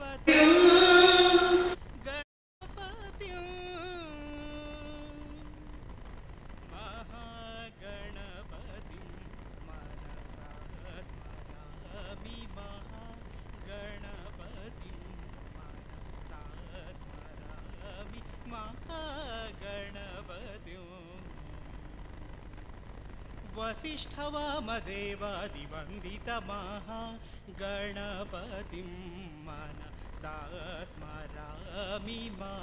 गणपतिं महागणपतिं मनसा स्मरामि महागणपतिं मनसा स्मरामि महागणपतिम् वसिष्ठवामदेवादिवन्दितमहागणपतिं मनसा स्मरामि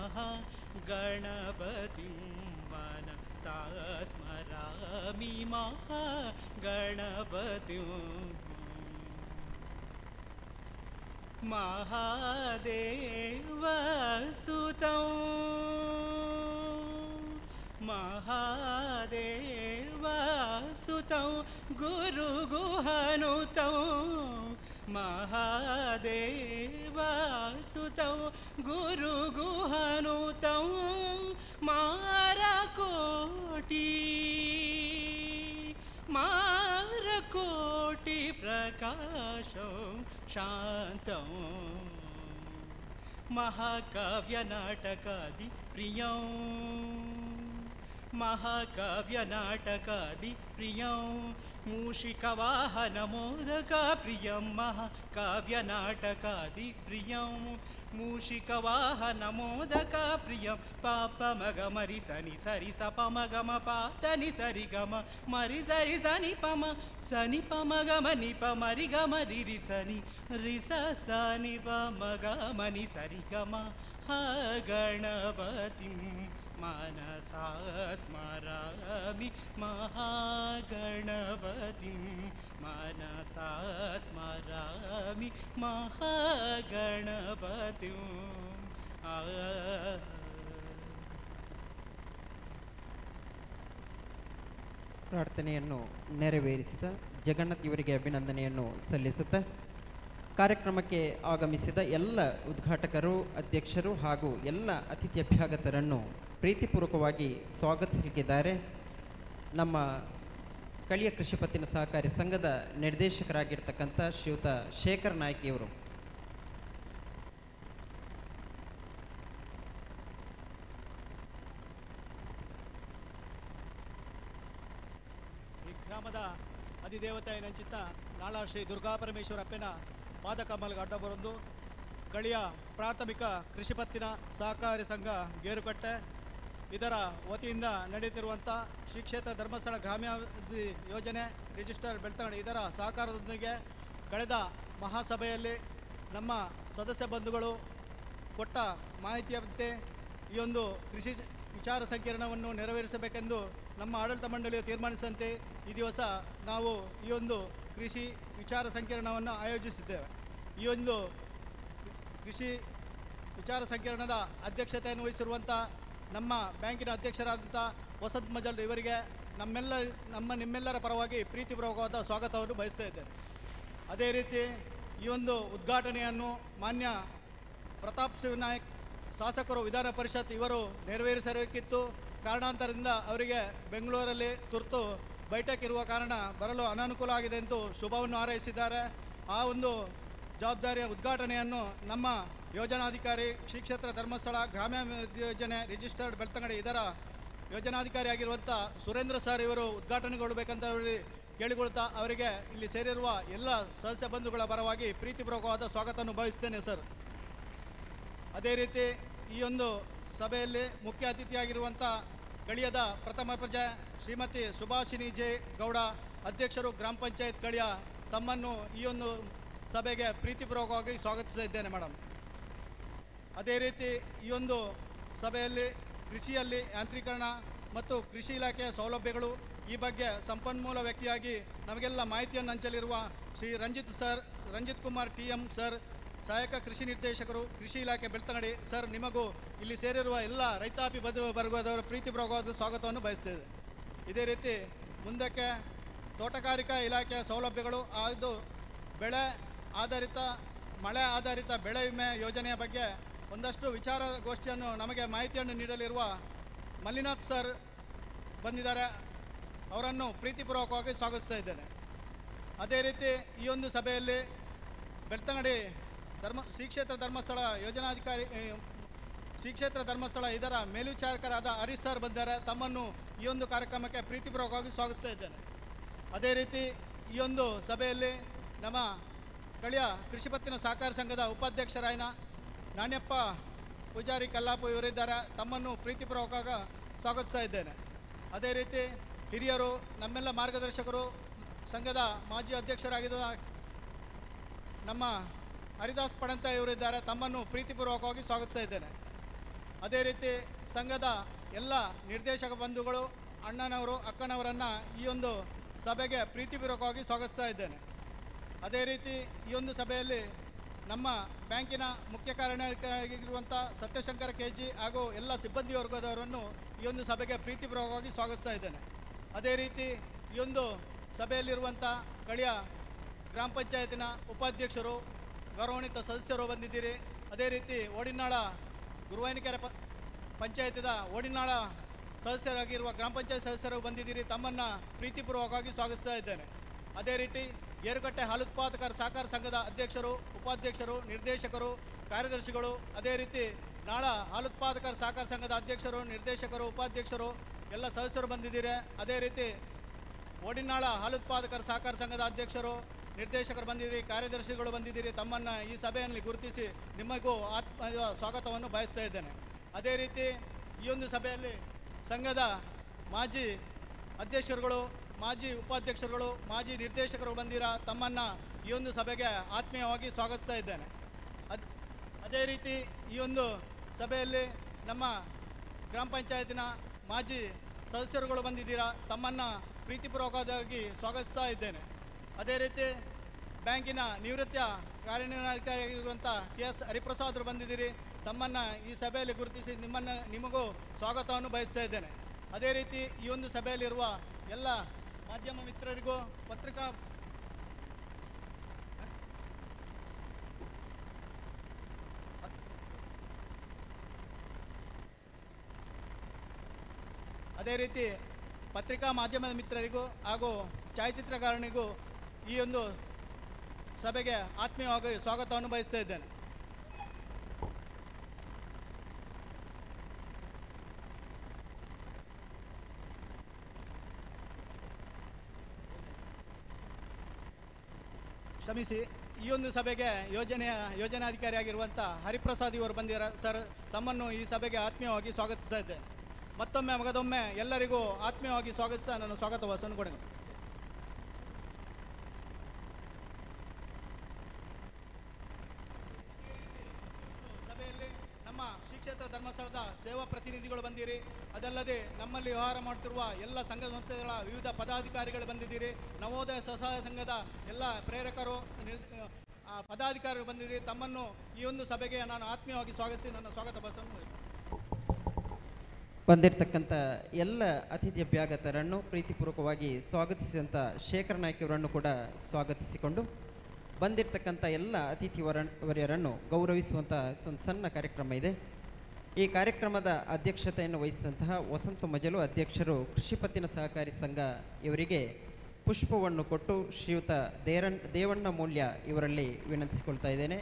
महागणपतिं मनसा स्मरामि महागणपतिम् महादेवसुतं महादेवसुतं गुरुगुहनुतं महादेवसुतं गुरुगुहनुतं मारकोटि मारकोटिप्रकाशं शान्तम् महाकाव्यनाटकादि प्रियं महाकाव्यनाटकादि प्रियं मूषिकवाहनमोदकप्रियं महाकाव्यनाटकादि प्रियं मूषिकवाहनमोदकप्रियं पापमगमरि सनि सरि सपमगम पातनि सरि गम मरि सरि सनि पम सनि पमगम नि पमरि गम रिरि सनि रि स सनि पमगमनि सरि गम ह गणपतिं मनसा स्मरामि महागणपतिं मनसा स्मरामि महागणपतिम् आ ಪ್ರಾರ್ಥನೆಯನ್ನು ನೆರವೇರಿಸಿದ ಜಗನ್ನಾಥ್ ಇವರಿಗೆ ಅಭಿನಂದನೆಯನ್ನು ಸಲ್ಲಿಸುತ್ತಾ ಕಾರ್ಯಕ್ರಮಕ್ಕೆ ಆಗಮಿಸಿದ ಎಲ್ಲ ಉದ್ಘಾಟಕರು ಅಧ್ಯಕ್ಷರು ಹಾಗೂ ಎಲ್ಲ ಅತಿಥಿ ಅಭ್ಯಾಗತರನ್ನು ಪ್ರೀತಿಪೂರ್ವಕವಾಗಿ ಸ್ವಾಗತಿಸಲಿದ್ದಾರೆ ನಮ್ಮ ಸ್- ಕಳಿಯ ಕೃಷಿ ಪತ್ತಿನ ಸಹಕಾರಿ ಸಂಘದ ನಿರ್ದೇಶಕರಾಗಿರ್ತಕ್ಕಂಥ ಶ್ರೀಯುತ ಶೇಖರ್ ನಾಯ್ಕಿಯವರು ಈ ಗ್ರಾಮದ ಅಧಿದೇವತೆ ನಂಚಿತ್ತ ನಾಳ ಶ್ರೀ ದುರ್ಗಾಪರಮೇಶ್ವರ ಅಪ್ಪನ ಪಾದಕಮಲ್ಗೆ ಅಡ್ಡ ಬರೋದು ಕಳಿಯ ಪ್ರಾಥಮಿಕ ಕೃಷಿ ಪತ್ತಿನ ಸಹಕಾರಿ ಸಂಘ ಗೇರುಕಟ್ಟೆ ಇದರ ವತಿಯಿಂದ ನಡೆಯುತ್ತಿರುವಂಥ ಶ್ರೀ ಕ್ಷೇತ್ರ ಧರ್ಮಸ್ಥಳ ಗ್ರಾಮ್ಯಾಭಿವೃದ್ಧಿ ಯೋಜನೆ ರಿಜಿಸ್ಟರ್ ಬೆಳ್ತಂಗಡಿ ಇದರ ಸಹಕಾರದೊಂದಿಗೆ ಕಳೆದ ಮಹಾಸಭೆಯಲ್ಲಿ ನಮ್ಮ ಸದಸ್ಯ ಬಂಧುಗಳು ಕೊಟ್ಟ ಮಾಹಿತಿಯಂತೆ ಈ ಒಂದು ಕೃಷಿ ವಿಚಾರ ಸಂಕಿರಣವನ್ನು ನೆರವೇರಿಸಬೇಕೆಂದು ನಮ್ಮ ಆಡಳಿತ ಮಂಡಳಿಯು ತೀರ್ಮಾನಿಸಿದಂತೆ ಈ ದಿವಸ ನಾವು ಈ ಒಂದು ಕೃಷಿ ವಿಚಾರ ಸಂಕಿರಣವನ್ನು ಆಯೋಜಿಸಿದ್ದೇವೆ ಈ ಒಂದು ಕೃಷಿ ವಿಚಾರ ಸಂಕಿರಣದ ಅಧ್ಯಕ್ಷತೆಯನ್ನು ವಹಿಸಿರುವಂಥ ನಮ್ಮ ಬ್ಯಾಂಕಿನ ಅಧ್ಯಕ್ಷರಾದಂಥ ವಸಂತ್ ಮಜಲ್ ಇವರಿಗೆ ನಮ್ಮೆಲ್ಲ ನಮ್ಮ ನಿಮ್ಮೆಲ್ಲರ ಪರವಾಗಿ ಪ್ರೀತಿಪೂರ್ವಕವಾದ ಸ್ವಾಗತವನ್ನು ಬಯಸ್ತಾ ಇದ್ದೇನೆ ಅದೇ ರೀತಿ ಈ ಒಂದು ಉದ್ಘಾಟನೆಯನ್ನು ಮಾನ್ಯ ಪ್ರತಾಪ್ ಶಿವನಾಯಕ್ ಶಾಸಕರು ವಿಧಾನ ಪರಿಷತ್ ಇವರು ನೆರವೇರಿಸಬೇಕಿತ್ತು ಕಾರಣಾಂತರದಿಂದ ಅವರಿಗೆ ಬೆಂಗಳೂರಲ್ಲಿ ತುರ್ತು ಬೈಠಕ್ ಇರುವ ಕಾರಣ ಬರಲು ಅನಾನುಕೂಲ ಆಗಿದೆ ಎಂದು ಶುಭವನ್ನು ಹಾರೈಸಿದ್ದಾರೆ ಆ ಒಂದು ಜವಾಬ್ದಾರಿಯ ಉದ್ಘಾಟನೆಯನ್ನು ನಮ್ಮ ಯೋಜನಾಧಿಕಾರಿ ಶ್ರೀ ಕ್ಷೇತ್ರ ಧರ್ಮಸ್ಥಳ ಗ್ರಾಮ್ಯಾಭಿವೃದ್ಧಿ ಯೋಜನೆ ರಿಜಿಸ್ಟರ್ಡ್ ಬೆಳ್ತಂಗಡಿ ಇದರ ಯೋಜನಾಧಿಕಾರಿಯಾಗಿರುವಂಥ ಸುರೇಂದ್ರ ಸರ್ ಇವರು ಉದ್ಘಾಟನೆಗೊಳ್ಳಬೇಕಂತ ಹೇಳಿ ಕೇಳಿಕೊಳ್ತಾ ಅವರಿಗೆ ಇಲ್ಲಿ ಸೇರಿರುವ ಎಲ್ಲ ಸದಸ್ಯ ಬಂಧುಗಳ ಪರವಾಗಿ ಪ್ರೀತಿಪೂರ್ವಕವಾದ ಸ್ವಾಗತವನ್ನು ಬಯಸ್ತೇನೆ ಸರ್ ಅದೇ ರೀತಿ ಈ ಒಂದು ಸಭೆಯಲ್ಲಿ ಮುಖ್ಯ ಅತಿಥಿಯಾಗಿರುವಂಥ ಕಳಿಯದ ಪ್ರಥಮ ಪ್ರಜೆ ಶ್ರೀಮತಿ ಸುಭಾಷಿನಿ ಜೆ ಗೌಡ ಅಧ್ಯಕ್ಷರು ಗ್ರಾಮ ಪಂಚಾಯತ್ ಕಳಿಯ ತಮ್ಮನ್ನು ಈ ಒಂದು ಸಭೆಗೆ ಪ್ರೀತಿಪೂರ್ವಕವಾಗಿ ಸ್ವಾಗತಿಸ್ತಾ ಇದ್ದೇನೆ ಮೇಡಮ್ ಅದೇ ರೀತಿ ಈ ಒಂದು ಸಭೆಯಲ್ಲಿ ಕೃಷಿಯಲ್ಲಿ ಯಾಂತ್ರೀಕರಣ ಮತ್ತು ಕೃಷಿ ಇಲಾಖೆಯ ಸೌಲಭ್ಯಗಳು ಈ ಬಗ್ಗೆ ಸಂಪನ್ಮೂಲ ವ್ಯಕ್ತಿಯಾಗಿ ನಮಗೆಲ್ಲ ಮಾಹಿತಿಯನ್ನು ಹಂಚಲಿರುವ Shri Ranjith sir Ranjith Kumar T M sir ಸಹಾಯಕ ಕೃಷಿ ನಿರ್ದೇಶಕರು ಕೃಷಿ ಇಲಾಖೆ ಬೆಳ್ತಂಗಡಿ ಸರ್ ನಿಮಗೂ ಇಲ್ಲಿ ಸೇರಿರುವ ಎಲ್ಲ ರೈತಾಪಿ ಬದು ವರ್ಗದವರ ಪ್ರೀತಿಪೂರ್ವಕವಾದ ಸ್ವಾಗತವನ್ನು ಬಯಸ್ತೇವೆ ಇದೇ ರೀತಿ ಮುಂದಕ್ಕೆ ತೋಟಗಾರಿಕಾ ಇಲಾಖೆಯ ಸೌಲಭ್ಯಗಳು ಅದು ಬೆಳೆ ಆಧಾರಿತ ಮಳೆ ಆಧಾರಿತ ಬೆಳೆ ವಿಮೆ ಯೋಜನೆಯ ಬಗ್ಗೆ ಒಂದಷ್ಟು ವಿಚಾರಗೋಷ್ಠಿಯನ್ನು ನಮಗೆ ಮಾಹಿತಿಯನ್ನು ನೀಡಲಿರುವ ಮಲ್ಲಿನಾಥ್ ಸರ್ ಬಂದಿದ್ದಾರೆ ಅವರನ್ನು ಪ್ರೀತಿಪೂರ್ವಕವಾಗಿ ಸ್ವಾಗತಿಸ್ತಾ ಇದ್ದೇನೆ ಅದೇ ರೀತಿ ಈ ಒಂದು ಸಭೆಯಲ್ಲಿ ಬೆಳ್ತಂಗಡಿ ಧರ್ಮ ಶ್ರೀ ಕ್ಷೇತ್ರ ಧರ್ಮಸ್ಥಳ ಯೋಜನಾಧಿಕಾರಿ ಏ, ಶ್ರೀ ಕ್ಷೇತ್ರ ಧರ್ಮಸ್ಥಳ ಇದರ ಮೇಲ್ವಿಚಾರಕರಾದ ಹರೀಶ್ ಸರ್ ಬಂದ್ದಾರೆ ತಮ್ಮನ್ನು ಈ ಒಂದು ಕಾರ್ಯಕ್ರಮಕ್ಕೆ ಪ್ರೀತಿಪೂರ್ವಕವಾಗಿ ಸ್ವಾಗತಿಸ್ತಾ ಇದ್ದೇನೆ ಅದೇ ರೀತಿ ಈ ಒಂದು ಸಭೆಯಲ್ಲಿ ನಮ್ಮ ಸ್ಥಳೀಯ ಕೃಷಿ ಪತ್ತಿನ ಸಹಕಾರ ಸಂಘದ ಉಪಾಧ್ಯಕ್ಷರಾಯನ ನಾಣ್ಯಪ್ಪ ಪೂಜಾರಿ ಕಲ್ಲಾಪು ಇವರಿದ್ದಾರೆ ತಮ್ಮನ್ನು ಪ್ರೀತಿಪೂರ್ವಕವಾಗ ಸ್ವಾಗತಿಸ್ತಾ ಇದ್ದೇನೆ ಅದೇ ರೀತಿ ಹಿರಿಯರು ನಮ್ಮೆಲ್ಲ ಮಾರ್ಗದರ್ಶಕರು ಸಂಘದ ಮಾಜಿ ಅಧ್ಯಕ್ಷರಾಗಿದ್ದ ನಮ್ಮ ಹರಿದಾಸ್ ಪಡಂತ ಇವರಿದ್ದಾರೆ ತಮ್ಮನ್ನು ಪ್ರೀತಿಪೂರ್ವಕವಾಗಿ ಸ್ವಾಗತಿಸ್ತಾ ಇದ್ದೇನೆ ಅದೇ ರೀತಿ ಸಂಘದ ಎಲ್ಲ ನಿರ್ದೇಶಕ ಬಂಧುಗಳು ಅಣ್ಣನವರು ಅಕ್ಕನವರನ್ನು ಈ ಒಂದು ಸಭೆಗೆ ಪ್ರೀತಿಪೂರ್ವಕವಾಗಿ ಸ್ವಾಗತಿಸ್ತಾ ಇದ್ದೇನೆ ಅದೇ ರೀತಿ ಈ ಒಂದು ಸಭೆಯಲ್ಲಿ ನಮ್ಮ ಬ್ಯಾಂಕಿನ ಮುಖ್ಯ ಕಾರ್ಯನಿರ್ವಾಹಕರಾಗಿರುವಂಥ ಸತ್ಯಶಂಕರ ಕೆ ಜಿ ಹಾಗೂ ಎಲ್ಲ ಸಿಬ್ಬಂದಿ ವರ್ಗದವರನ್ನು ಈ ಒಂದು ಸಭೆಗೆ ಪ್ರೀತಿಪೂರ್ವಕವಾಗಿ ಸ್ವಾಗತಿಸ್ತಾ ಇದ್ದೇನೆ ಅದೇ ರೀತಿ ಈ ಒಂದು ಸಭೆಯಲ್ಲಿರುವಂಥ ಕಳಿಯ ಗ್ರಾಮ ಪಂಚಾಯತಿನ ಉಪಾಧ್ಯಕ್ಷರು ಗೌರವಾನ್ವಿತ ಸದಸ್ಯರು ಬಂದಿದ್ದೀರಿ ಅದೇ ರೀತಿ ಓಡಿನಾಳ ಗುರುವಾಯಿನಕೆರೆ ಪ ಪಂಚಾಯತಿದ ಓಡಿನಾಳ ಸದಸ್ಯರಾಗಿರುವ ಗ್ರಾಮ ಪಂಚಾಯತ್ ಸದಸ್ಯರು ಬಂದಿದ್ದೀರಿ ತಮ್ಮನ್ನು ಪ್ರೀತಿಪೂರ್ವಕವಾಗಿ ಸ್ವಾಗತಿಸ್ತಾ ಇದ್ದೇನೆ ಅದೇ ರೀತಿ ಏರುಕಟ್ಟೆ ಹಾಲುತ್ಪಾದಕರ ಸಹಕಾರ ಸಂಘದ ಅಧ್ಯಕ್ಷರು ಉಪಾಧ್ಯಕ್ಷರು ನಿರ್ದೇಶಕರು ಕಾರ್ಯದರ್ಶಿಗಳು ಅದೇ ರೀತಿ ನಾಳ ಹಾಲುತ್ಪಾದಕರ ಸಹಕಾರ ಸಂಘದ ಅಧ್ಯಕ್ಷರು ನಿರ್ದೇಶಕರು ಉಪಾಧ್ಯಕ್ಷರು ಎಲ್ಲ ಸದಸ್ಯರು ಬಂದಿದ್ದೀರಿ ಅದೇ ರೀತಿ ಓಡಿನಾಳ ಹಾಲುತ್ಪಾದಕರ ಸಹಕಾರ ಸಂಘದ ಅಧ್ಯಕ್ಷರು ನಿರ್ದೇಶಕರು ಬಂದಿದ್ದೀರಿ ಕಾರ್ಯದರ್ಶಿಗಳು ಬಂದಿದ್ದೀರಿ ತಮ್ಮನ್ನು ಈ ಸಭೆಯಲ್ಲಿ ಗುರುತಿಸಿ ನಿಮಗೂ ಆತ್ಮ ಸ್ವಾಗತವನ್ನು ಬಯಸ್ತಾ ಇದ್ದೇನೆ ಅದೇ ರೀತಿ ಈ ಒಂದು ಸಭೆಯಲ್ಲಿ ಸಂಘದ ಮಾಜಿ ಅಧ್ಯಕ್ಷರುಗಳು ಮಾಜಿ ಉಪಾಧ್ಯಕ್ಷರುಗಳು ಮಾಜಿ ನಿರ್ದೇಶಕರು ಬಂದಿರ ತಮ್ಮನ್ನು ಈ ಒಂದು ಸಭೆಗೆ ಆತ್ಮೀಯವಾಗಿ ಸ್ವಾಗತಿಸ್ತಾ ಇದ್ದೇನೆ ಅದ್ ಅದೇ ರೀತಿ ಈ ಒಂದು ಸಭೆಯಲ್ಲಿ ನಮ್ಮ ಗ್ರಾಮ ಪಂಚಾಯತಿನ ಮಾಜಿ ಸದಸ್ಯರುಗಳು ಬಂದಿದ್ದೀರಾ ತಮ್ಮನ್ನು ಪ್ರೀತಿಪೂರ್ವಕವಾಗಿ ಸ್ವಾಗತಿಸ್ತಾ ಇದ್ದೇನೆ ಅದೇ ರೀತಿ ಬ್ಯಾಂಕಿನ ನಿವೃತ್ತ ಕಾರ್ಯನಿರ್ವಹಣಾಧಿಕಾರಿಯಾಗಿರುವಂಥ ಕೆ ಎಸ್ ಹರಿಪ್ರಸಾದರು ಬಂದಿದ್ದೀರಿ ತಮ್ಮನ್ನು ಈ ಸಭೆಯಲ್ಲಿ ಗುರುತಿಸಿ ನಿಮ್ಮನ್ನು ನಿಮಗೂ ಸ್ವಾಗತವನ್ನು ಬಯಸ್ತಾ ಇದ್ದೇನೆ ಅದೇ ರೀತಿ ಈ ಒಂದು ಸಭೆಯಲ್ಲಿರುವ ಎಲ್ಲ ಮಾಧ್ಯಮ ಮಿತ್ರರಿಗೂ ಪತ್ರಿಕಾ ಅದೇ ರೀತಿ ಪತ್ರಿಕಾ ಮಾಧ್ಯಮದ ಮಿತ್ರರಿಗೂ ಹಾಗೂ ಛಾಯಾಚಿತ್ರಕಾರನಿಗೂ ಈ ಒಂದು ಸಭೆಗೆ ಆತ್ಮೀಯವಾಗಿ ಸ್ವಾಗತವನ್ನು ಬಯಸ್ತಾ ಇದ್ದೇನೆ ಕ್ಷಮಿಸಿ ಈ ಒಂದು ಸಭೆಗೆ ಯೋಜನೆಯ ಯೋಜನಾಧಿಕಾರಿಯಾಗಿರುವಂಥ ಹರಿಪ್ರಸಾದ್ ಇವರು ಬಂದಿರ ಸರ್ ತಮ್ಮನ್ನು ಈ ಸಭೆಗೆ ಆತ್ಮೀಯವಾಗಿ ಸ್ವಾಗತಿಸ್ತಾ ಇದ್ದೇನೆ ಮತ್ತೊಮ್ಮೆ ಮಗದೊಮ್ಮೆ ಎಲ್ಲರಿಗೂ ಆತ್ಮೀಯವಾಗಿ ಸ್ವಾಗತಿಸ್ತಾ ನನ್ನ ಸ್ವಾಗತ ವಾಸವನ್ನು ಕೊಡೋಣ ಸಭೆಯಲ್ಲಿ ನಮ್ಮ ಶ್ರೀ ಕ್ಷೇತ್ರ ಧರ್ಮಸ್ಥಳದ ಸೇವಾ ಪ್ರತಿನಿಧಿಗಳು ಬಂದಿರಿ ಅದಲ್ಲದೆ ನಮ್ಮಲ್ಲಿ ವ್ಯವಹಾರ ಮಾಡುತ್ತಿರುವ ಎಲ್ಲ ಸಂಘ ಸಂಸ್ಥೆಗಳ ವಿವಿಧ ಪದಾಧಿಕಾರಿಗಳು ಬಂದಿದ್ದೀರಿ ನವೋದಯ ಸ್ವಸಹಾಯ ಸಂಘದ ಎಲ್ಲ ಪ್ರೇರಕರು ನಿರ್- ಆ, ಪದಾಧಿಕಾರಿಗಳು ಬಂದಿದ್ದೀರಿ ತಮ್ಮನ್ನು ಈ ಒಂದು ಸಭೆಗೆ ನಾನು ಆತ್ಮೀಯವಾಗಿ ಸ್ವಾಗತಿಸಿ ನನ್ನ ಸ್ವಾಗತ ಬಸವನ್ನು ಬಂದಿರತಕ್ಕಂಥ ಎಲ್ಲ ಅತಿಥಿ ಅಭ್ಯಾಗತರನ್ನು ಪ್ರೀತಿಪೂರ್ವಕವಾಗಿ ಸ್ವಾಗತಿಸಿದಂಥ ಶೇಖರ್ ನಾಯ್ಕ ಅವರನ್ನು ಕೂಡ ಸ್ವಾಗತಿಸಿಕೊಂಡು ಬಂದಿರತಕ್ಕಂಥ ಎಲ್ಲ ಅತಿಥಿ ವರ ವರ್ಯರನ್ನು ಗೌರವಿಸುವಂಥ ಒಂದು ಸಣ್ಣ ಕಾರ್ಯಕ್ರಮ ಇದೆ ಈ ಕಾರ್ಯಕ್ರಮದ ಅಧ್ಯಕ್ಷತೆಯನ್ನು ವಹಿಸಿದಂತಹ ವಸಂತ ಮಜಲು ಅಧ್ಯಕ್ಷರು ಕೃಷಿ ಪತ್ತಿನ ಸಹಕಾರಿ ಸಂಘ ಇವರಿಗೆ ಪುಷ್ಪವನ್ನು ಕೊಟ್ಟು ಶ್ರೀಯುತ ದೇರನ್ ದೇವಣ್ಣ ಮೂಲ್ಯ ಇವರಲ್ಲಿ ವಿನಂತಿಸಿಕೊಳ್ತಾ ಇದ್ದೇನೆ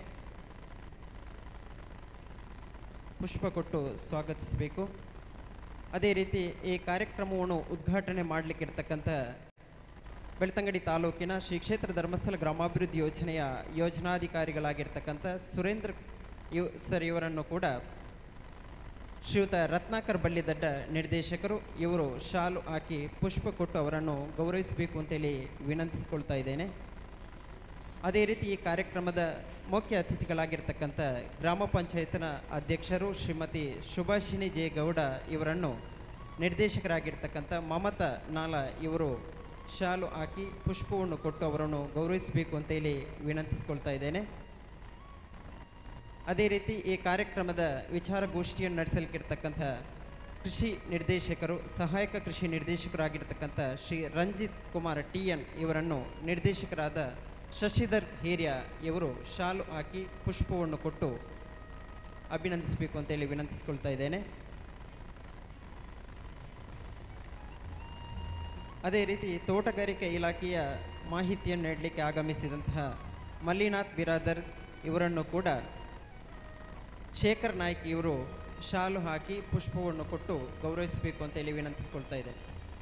ಪುಷ್ಪ ಕೊಟ್ಟು ಸ್ವಾಗತಿಸಬೇಕು ಅದೇ ರೀತಿ ಈ ಕಾರ್ಯಕ್ರಮವನ್ನು ಉದ್ಘಾಟನೆ ಮಾಡಲಿಕ್ಕಿರ್ತಕ್ಕಂಥ ಬೆಳ್ತಂಗಡಿ ತಾಲೂಕಿನ ಶ್ರೀ ಕ್ಷೇತ್ರ ಧರ್ಮಸ್ಥಳ ಗ್ರಾಮಾಭಿವೃದ್ಧಿ ಯೋಜನೆಯ ಯೋಜನಾಧಿಕಾರಿಗಳಾಗಿರ್ತಕ್ಕಂಥ ಸುರೇಂದ್ರ ಇವ್ ಸರ್ ಇವರನ್ನು ಕೂಡ ಶ್ರೀಯುತ ರತ್ನಾಕರ್ ಬಳ್ಳಿದಡ್ಡ ನಿರ್ದೇಶಕರು ಇವರು ಶಾಲು ಹಾಕಿ ಪುಷ್ಪ ಕೊಟ್ಟು ಅವರನ್ನು ಗೌರವಿಸಬೇಕು ಅಂತೇಳಿ ವಿನಂತಿಸಿಕೊಳ್ತಾ ಇದ್ದೇನೆ ಅದೇ ರೀತಿ ಈ ಕಾರ್ಯಕ್ರಮದ ಮುಖ್ಯ ಅತಿಥಿಗಳಾಗಿರ್ತಕ್ಕಂಥ ಗ್ರಾಮ ಪಂಚಾಯತ್ನ ಅಧ್ಯಕ್ಷರು ಶ್ರೀಮತಿ ಸುಭಾಷಿಣಿ ಜೆ ಗೌಡ ಇವರನ್ನು ನಿರ್ದೇಶಕರಾಗಿರ್ತಕ್ಕಂಥ ಮಮತಾ ನಾಲ ಇವರು ಶಾಲು ಹಾಕಿ ಪುಷ್ಪವನ್ನು ಕೊಟ್ಟು ಅವರನ್ನು ಗೌರವಿಸಬೇಕು ಅಂತೇಳಿ ವಿನಂತಿಸಿಕೊಳ್ತಾ ಇದ್ದೇನೆ ಅದೇ ರೀತಿ ಈ ಕಾರ್ಯಕ್ರಮದ ವಿಚಾರಗೋಷ್ಠಿಯನ್ನು ನಡೆಸಲಿಕ್ಕಿರ್ತಕ್ಕಂಥ ಕೃಷಿ ನಿರ್ದೇಶಕರು ಸಹಾಯಕ ಕೃಷಿ ನಿರ್ದೇಶಕರಾಗಿರ್ತಕ್ಕಂಥ ಶ್ರೀ ರಂಜಿತ್ ಕುಮಾರ್ ಟಿ ಎನ್ ಇವರನ್ನು ನಿರ್ದೇಶಕರಾದ ಶಶಿಧರ್ ಹೇರ್ಯ ಇವರು ಶಾಲು ಹಾಕಿ ಪುಷ್ಪವನ್ನು ಕೊಟ್ಟು ಅಭಿನಂದಿಸಬೇಕು ಅಂತೇಳಿ ವಿನಂತಿಸಿಕೊಳ್ತಾ ಇದ್ದೇನೆ ಅದೇ ರೀತಿ ತೋಟಗಾರಿಕೆ ಇಲಾಖೆಯ ಮಾಹಿತಿಯನ್ನು ನೀಡಲಿಕ್ಕೆ ಆಗಮಿಸಿದಂತಹ ಮಲ್ಲಿನಾಥ್ ಬಿರಾದರ್ ಇವರನ್ನು ಕೂಡ ಶೇಖರ್ ನಾಯ್ಕ್ ಇವರು ಶಾಲು ಹಾಕಿ ಪುಷ್ಪವನ್ನು ಕೊಟ್ಟು ಗೌರವಿಸಬೇಕು ಅಂತೇಳಿ ವಿನಂತಿಸ್ಕೊಳ್ತಾ ಇದ್ದೇನೆ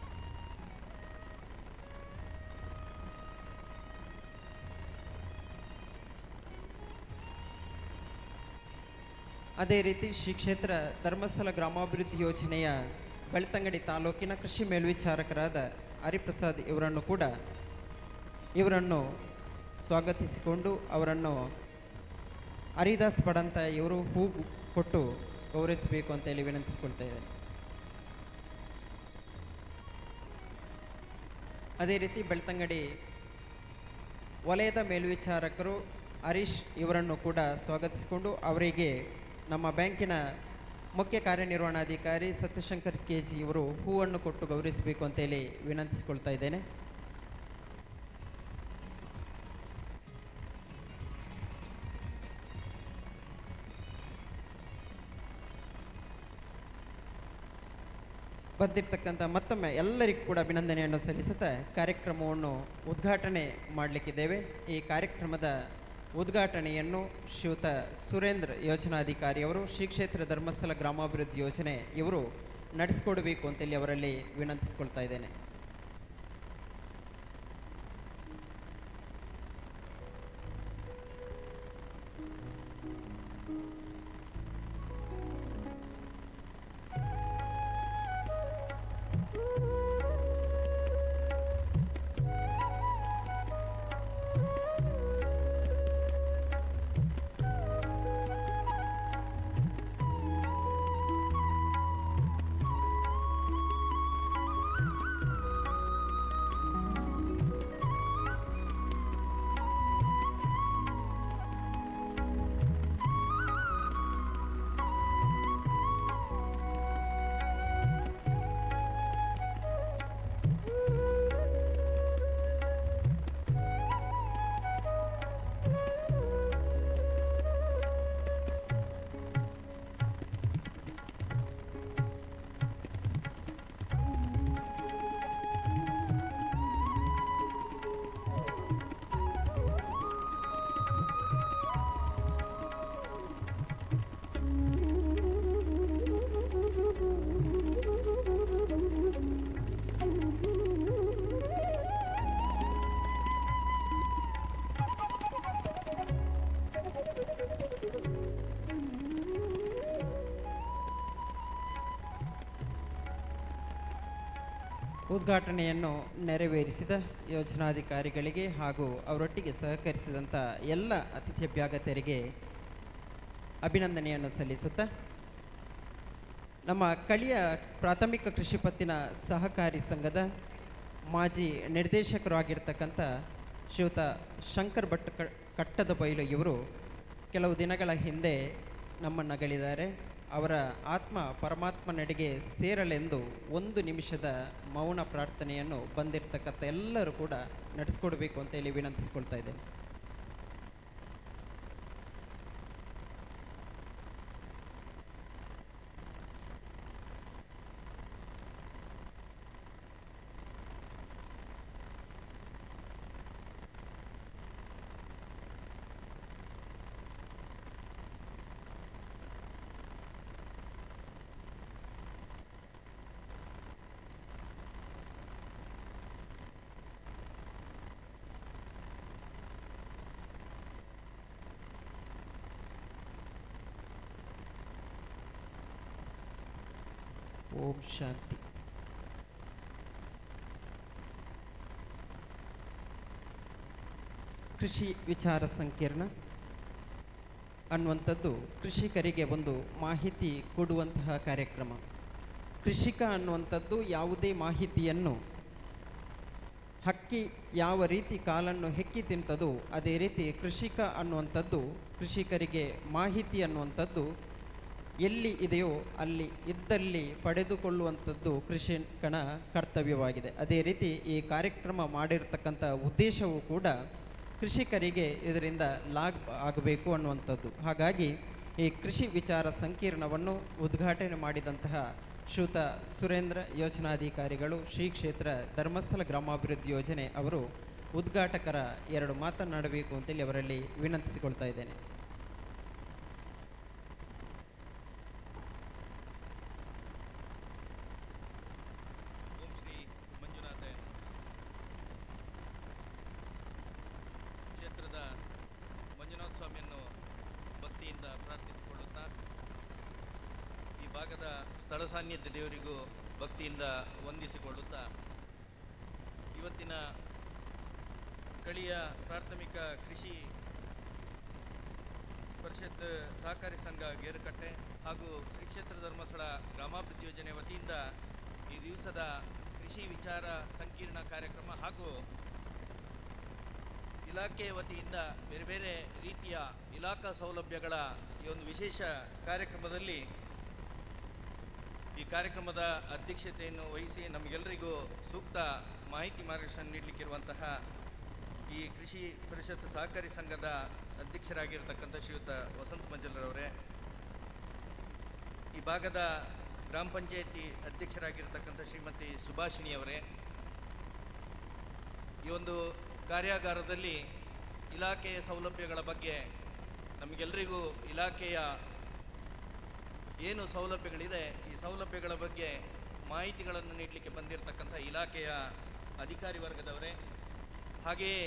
ಅದೇ ರೀತಿ ಶ್ರೀ ಕ್ಷೇತ್ರ ಧರ್ಮಸ್ಥಳ ಗ್ರಾಮಾಭಿವೃದ್ಧಿ ಯೋಜನೆಯ ಬೆಳ್ತಂಗಡಿ ತಾಲೂಕಿನ ಕೃಷಿ ಮೇಲ್ವಿಚಾರಕರಾದ ಹರಿಪ್ರಸಾದ್ ಇವರನ್ನು ಕೂಡ ಇವರನ್ನು ಸ್ವಾಗತಿಸಿಕೊಂಡು ಅವರನ್ನು ಹರಿದಾಸ್ ಪಡಂತ ಇವರು ಹೂ ಕೊಟ್ಟು ಗೌರವಿಸಬೇಕು ಅಂತೇಳಿ ವಿನಂತಿಸ್ಕೊಳ್ತಾ ಇದ್ದೇನೆ ಅದೇ ರೀತಿ ಬೆಳ್ತಂಗಡಿ ವಲಯದ ಮೇಲ್ವಿಚಾರಕರು ಹರೀಶ್ ಇವರನ್ನು ಕೂಡ ಸ್ವಾಗತಿಸಿಕೊಂಡು ಅವರಿಗೆ ನಮ್ಮ ಬ್ಯಾಂಕಿನ ಮುಖ್ಯ ಕಾರ್ಯನಿರ್ವಹಣಾಧಿಕಾರಿ ಸತ್ಯಶಂಕರ್ ಕೆ ಜಿ ಇವರು ಹೂವನ್ನು ಕೊಟ್ಟು ಗೌರವಿಸಬೇಕು ಅಂತೇಳಿ ವಿನಂತಿಸಿಕೊಳ್ತಾ ಇದ್ದೇನೆ ಬಂದಿರ್ತಕ್ಕಂಥ ಮತ್ತೊಮ್ಮೆ ಎಲ್ಲರಿಗೂ ಕೂಡ ಅಭಿನಂದನೆಯನ್ನು ಸಲ್ಲಿಸುತ್ತಾ ಕಾರ್ಯಕ್ರಮವನ್ನು ಉದ್ಘಾಟನೆ ಮಾಡಲಿಕ್ಕಿದ್ದೇವೆ ಈ ಕಾರ್ಯಕ್ರಮದ ಉದ್ಘಾಟನೆಯನ್ನು ಶ್ರೀಯುತ ಸುರೇಂದ್ರ ಯೋಜನಾಧಿಕಾರಿಯವರು ಶ್ರೀ ಕ್ಷೇತ್ರ ಧರ್ಮಸ್ಥಳ ಗ್ರಾಮಾಭಿವೃದ್ಧಿ ಯೋಜನೆ ಇವರು ನಡೆಸಿಕೊಡಬೇಕು ಅಂತೇಳಿ ಅವರಲ್ಲಿ ವಿನಂತಿಸಿಕೊಳ್ತಾ ಇದ್ದೇನೆ ಉದ್ಘಾಟನೆಯನ್ನು ನೆರವೇರಿಸಿದ ಯೋಜನಾಧಿಕಾರಿಗಳಿಗೆ ಹಾಗೂ ಅವರೊಟ್ಟಿಗೆ ಸಹಕರಿಸಿದಂಥ ಎಲ್ಲ ಅತಿಥಿ ಅಭ್ಯಾಗತರಿಗೆ ಅಭಿನಂದನೆಯನ್ನು ಸಲ್ಲಿಸುತ್ತಾ ನಮ್ಮ ಕಳಿಯ ಪ್ರಾಥಮಿಕ ಕೃಷಿ ಪತ್ತಿನ ಸಹಕಾರಿ ಸಂಘದ ಮಾಜಿ ನಿರ್ದೇಶಕರು ಆಗಿರ್ತಕ್ಕಂಥ ಶ್ರೀಯುತ ಶಂಕರ್ ಭಟ್ ಕ ಕಟ್ಟದ ಬೈಲು ಇವರು ಕೆಲವು ದಿನಗಳ ಹಿಂದೆ ನಮ್ಮನ್ನು ಅಗಲಿದ್ದಾರೆ ಅವರ ಆತ್ಮ ಪರಮಾತ್ಮನೆಡೆಗೆ ಸೇರಲೆಂದು ಒಂದು ನಿಮಿಷದ ಮೌನ ಪ್ರಾರ್ಥನೆಯನ್ನು ಬಂದಿರತಕ್ಕಂಥ ಎಲ್ಲರೂ ಕೂಡ ನಡೆಸ್ಕೊಡ್ಬೇಕು ಅಂತೇಳಿ ವಿನಂತಿಸ್ಕೊಳ್ತಾ ಇದ್ದೇನೆ ಓಂ ಶಾಂತಿ ಕೃಷಿ ವಿಚಾರ ಸಂಕಿರಣ ಅನ್ನುವಂಥದ್ದು ಕೃಷಿಕರಿಗೆ ಒಂದು ಮಾಹಿತಿ ಕೊಡುವಂತಹ ಕಾರ್ಯಕ್ರಮ ಕೃಷಿಕ ಅನ್ನುವಂಥದ್ದು ಯಾವುದೇ ಮಾಹಿತಿಯನ್ನು ಹಕ್ಕಿ ಯಾವ ರೀತಿ ಕಾಲನ್ನು ಹೆಕ್ಕಿ ತಿಂತದೋ ಅದೇ ರೀತಿ ಕೃಷಿಕ ಅನ್ನುವಂಥದ್ದು ಕೃಷಿಕರಿಗೆ ಮಾಹಿತಿ ಅನ್ನುವಂಥದ್ದು ಎಲ್ಲಿ ಇದೆಯೋ ಅಲ್ಲಿ ಇದ್ದಲ್ಲಿ ಪಡೆದುಕೊಳ್ಳುವಂಥದ್ದು ಕೃಷಿಕನ ಕರ್ತವ್ಯವಾಗಿದೆ ಅದೇ ರೀತಿ ಈ ಕಾರ್ಯಕ್ರಮ ಮಾಡಿರ್ತಕ್ಕಂಥ ಉದ್ದೇಶವೂ ಕೂಡ ಕೃಷಿಕರಿಗೆ ಇದರಿಂದ ಲಾಭ ಆಗಬೇಕು ಅನ್ನುವಂಥದ್ದು ಹಾಗಾಗಿ ಈ ಕೃಷಿ ವಿಚಾರ ಸಂಕೀರ್ಣವನ್ನು ಉದ್ಘಾಟನೆ ಮಾಡಿದಂತಹ ಶ್ರೀಯುತ ಸುರೇಂದ್ರ ಯೋಜನಾಧಿಕಾರಿಗಳು ಶ್ರೀ ಕ್ಷೇತ್ರ ಧರ್ಮಸ್ಥಳ ಗ್ರಾಮಾಭಿವೃದ್ಧಿ ಯೋಜನೆ ಅವರು ಉದ್ಘಾಟಕರ ಎರಡು ಮಾತನಾಡಬೇಕು ಅಂತೇಳಿ ಅವರಲ್ಲಿ ವಿನಂತಿಸಿಕೊಳ್ತಾ ಇದ್ದೇನೆ ಪ್ರಾರ್ಥಿಸಿಕೊಳ್ಳುತ್ತಾ ಈ ಭಾಗದ ಸ್ಥಳ ಸಾನ್ನಿಧ್ಯ ದೇವರಿಗೂ ಭಕ್ತಿಯಿಂದ ವಂದಿಸಿಕೊಳ್ಳುತ್ತಾ ಇವತ್ತಿನ ಕಳಿಯ ಪ್ರಾಥಮಿಕ ಕೃಷಿ ಪರಿಷತ್ ಸಹಕಾರಿ ಸಂಘ ಗೇರುಕಟ್ಟೆ ಹಾಗೂ ಶ್ರೀ ಕ್ಷೇತ್ರ ಧರ್ಮಸ್ಥಳ ಗ್ರಾಮಾಭಿವೃದ್ಧಿ ಯೋಜನೆ ವತಿಯಿಂದ ಈ ದಿವಸದ ಕೃಷಿ ವಿಚಾರ ಸಂಕೀರ್ಣ ಕಾರ್ಯಕ್ರಮ ಹಾಗೂ ಇಲಾಖೆ ವತಿಯಿಂದ ಬೇರೆ ಬೇರೆ ರೀತಿಯ ಇಲಾಖಾ ಸೌಲಭ್ಯಗಳ ಈ ಒಂದು ವಿಶೇಷ ಕಾರ್ಯಕ್ರಮದಲ್ಲಿ ಈ ಕಾರ್ಯಕ್ರಮದ ಅಧ್ಯಕ್ಷತೆಯನ್ನು ವಹಿಸಿ ನಮಗೆಲ್ಲರಿಗೂ ಸೂಕ್ತ ಮಾಹಿತಿ ಮಾರ್ಗದರ್ಶನ ನೀಡಲಿಕ್ಕಿರುವಂತಹ ಈ ಕೃಷಿ ಪರಿಷತ್ ಸಹಕಾರಿ ಸಂಘದ ಅಧ್ಯಕ್ಷರಾಗಿರ್ತಕ್ಕಂಥ ಶ್ರೀಯುತ ವಸಂತ ಮಂಜಲ್ರವರೇ ಈ ಭಾಗದ ಗ್ರಾಮ ಪಂಚಾಯತಿ ಅಧ್ಯಕ್ಷರಾಗಿರ್ತಕ್ಕಂಥ ಶ್ರೀಮತಿ ಸುಭಾಷಿಣಿಯವರೇ ಈ ಒಂದು ಕಾರ್ಯಾಗಾರದಲ್ಲಿ ಇಲಾಖೆಯ ಸೌಲಭ್ಯಗಳ ಬಗ್ಗೆ ನಮಗೆಲ್ಲರಿಗೂ ಇಲಾಖೆಯ ಏನು ಸೌಲಭ್ಯಗಳಿದೆ ಈ ಸೌಲಭ್ಯಗಳ ಬಗ್ಗೆ ಮಾಹಿತಿಗಳನ್ನು ನೀಡಲಿಕ್ಕೆ ಬಂದಿರತಕ್ಕಂಥ ಇಲಾಖೆಯ ಅಧಿಕಾರಿ ವರ್ಗದವರೇ ಹಾಗೆಯೇ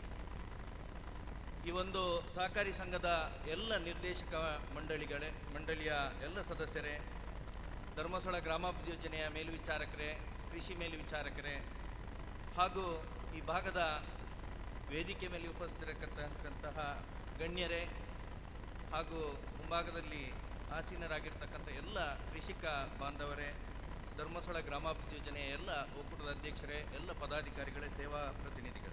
ಈ ಒಂದು ಸಹಕಾರಿ ಸಂಘದ ಎಲ್ಲ ನಿರ್ದೇಶಕ ಮಂಡಳಿಗಳೇ ಮಂಡಳಿಯ ಎಲ್ಲ ಸದಸ್ಯರೇ ಧರ್ಮಸ್ಥಳ ಗ್ರಾಮಾಭಿವೃದ್ಧಿ ಯೋಜನೆಯ ಮೇಲ್ವಿಚಾರಕರೇ ಕೃಷಿ ಮೇಲ್ವಿಚಾರಕರೇ ಹಾಗೂ ಈ ಭಾಗದ ವೇದಿಕೆ ಮೇಲೆ ಉಪಸ್ಥಿತರಕ್ಕಂತಹ ಗಣ್ಯರೇ ಹಾಗೂ ಮುಂಭಾಗದಲ್ಲಿ ಆಸೀನರಾಗಿರ್ತಕ್ಕಂಥ ಎಲ್ಲ ಕೃಷಿಕ ಬಾಂಧವರೇ ಧರ್ಮಸ್ಥಳ ಗ್ರಾಮಾಭಿವೃದ್ಧಿ ಯೋಜನೆಯ ಎಲ್ಲ ಒಕ್ಕೂಟದ ಅಧ್ಯಕ್ಷರೇ ಎಲ್ಲ ಪದಾಧಿಕಾರಿಗಳೇ ಸೇವಾ ಪ್ರತಿನಿಧಿಗಳೇ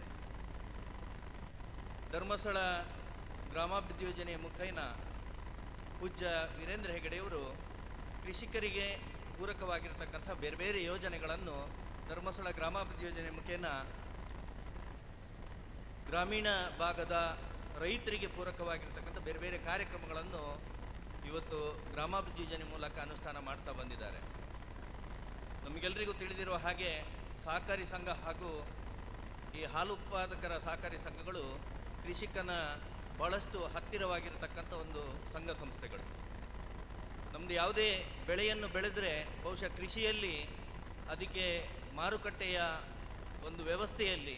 ಧರ್ಮಸ್ಥಳ ಗ್ರಾಮಾಭಿವೃದ್ಧಿ ಯೋಜನೆಯ ಮುಖೇನ ಪೂಜ್ಯ ವೀರೇಂದ್ರ ಹೆಗಡೆಯವರು ಕೃಷಿಕರಿಗೆ ಪೂರಕವಾಗಿರ್ತಕ್ಕಂಥ ಬೇರೆ ಬೇರೆ ಯೋಜನೆಗಳನ್ನು ಧರ್ಮಸ್ಥಳ ಗ್ರಾಮಾಭಿವೃದ್ಧಿ ಯೋಜನೆ ಮುಖೇನ ಗ್ರಾಮೀಣ ಭಾಗದ ರೈತರಿಗೆ ಪೂರಕವಾಗಿರ್ತಕ್ಕಂಥ ಬೇರೆ ಬೇರೆ ಕಾರ್ಯಕ್ರಮಗಳನ್ನು ಇವತ್ತು ಗ್ರಾಮಾಭಿವೃದ್ಧಿ ಯೋಜನೆ ಮೂಲಕ ಅನುಷ್ಠಾನ ಮಾಡ್ತಾ ಬಂದಿದ್ದಾರೆ ನಮಗೆಲ್ಲರಿಗೂ ತಿಳಿದಿರುವ ಹಾಗೆ ಸಹಕಾರಿ ಸಂಘ ಹಾಗೂ ಈ ಹಾಲು ಉತ್ಪಾದಕರ ಸಹಕಾರಿ ಸಂಘಗಳು ಕೃಷಿಕನ ಬಹಳಷ್ಟು ಹತ್ತಿರವಾಗಿರತಕ್ಕಂಥ ಒಂದು ಸಂಘ ಸಂಸ್ಥೆಗಳು ನಮ್ಮದು ಯಾವುದೇ ಬೆಳೆಯನ್ನು ಬೆಳೆದರೆ ಬಹುಶಃ ಕೃಷಿಯಲ್ಲಿ ಅದಕ್ಕೆ ಮಾರುಕಟ್ಟೆಯ ಒಂದು ವ್ಯವಸ್ಥೆಯಲ್ಲಿ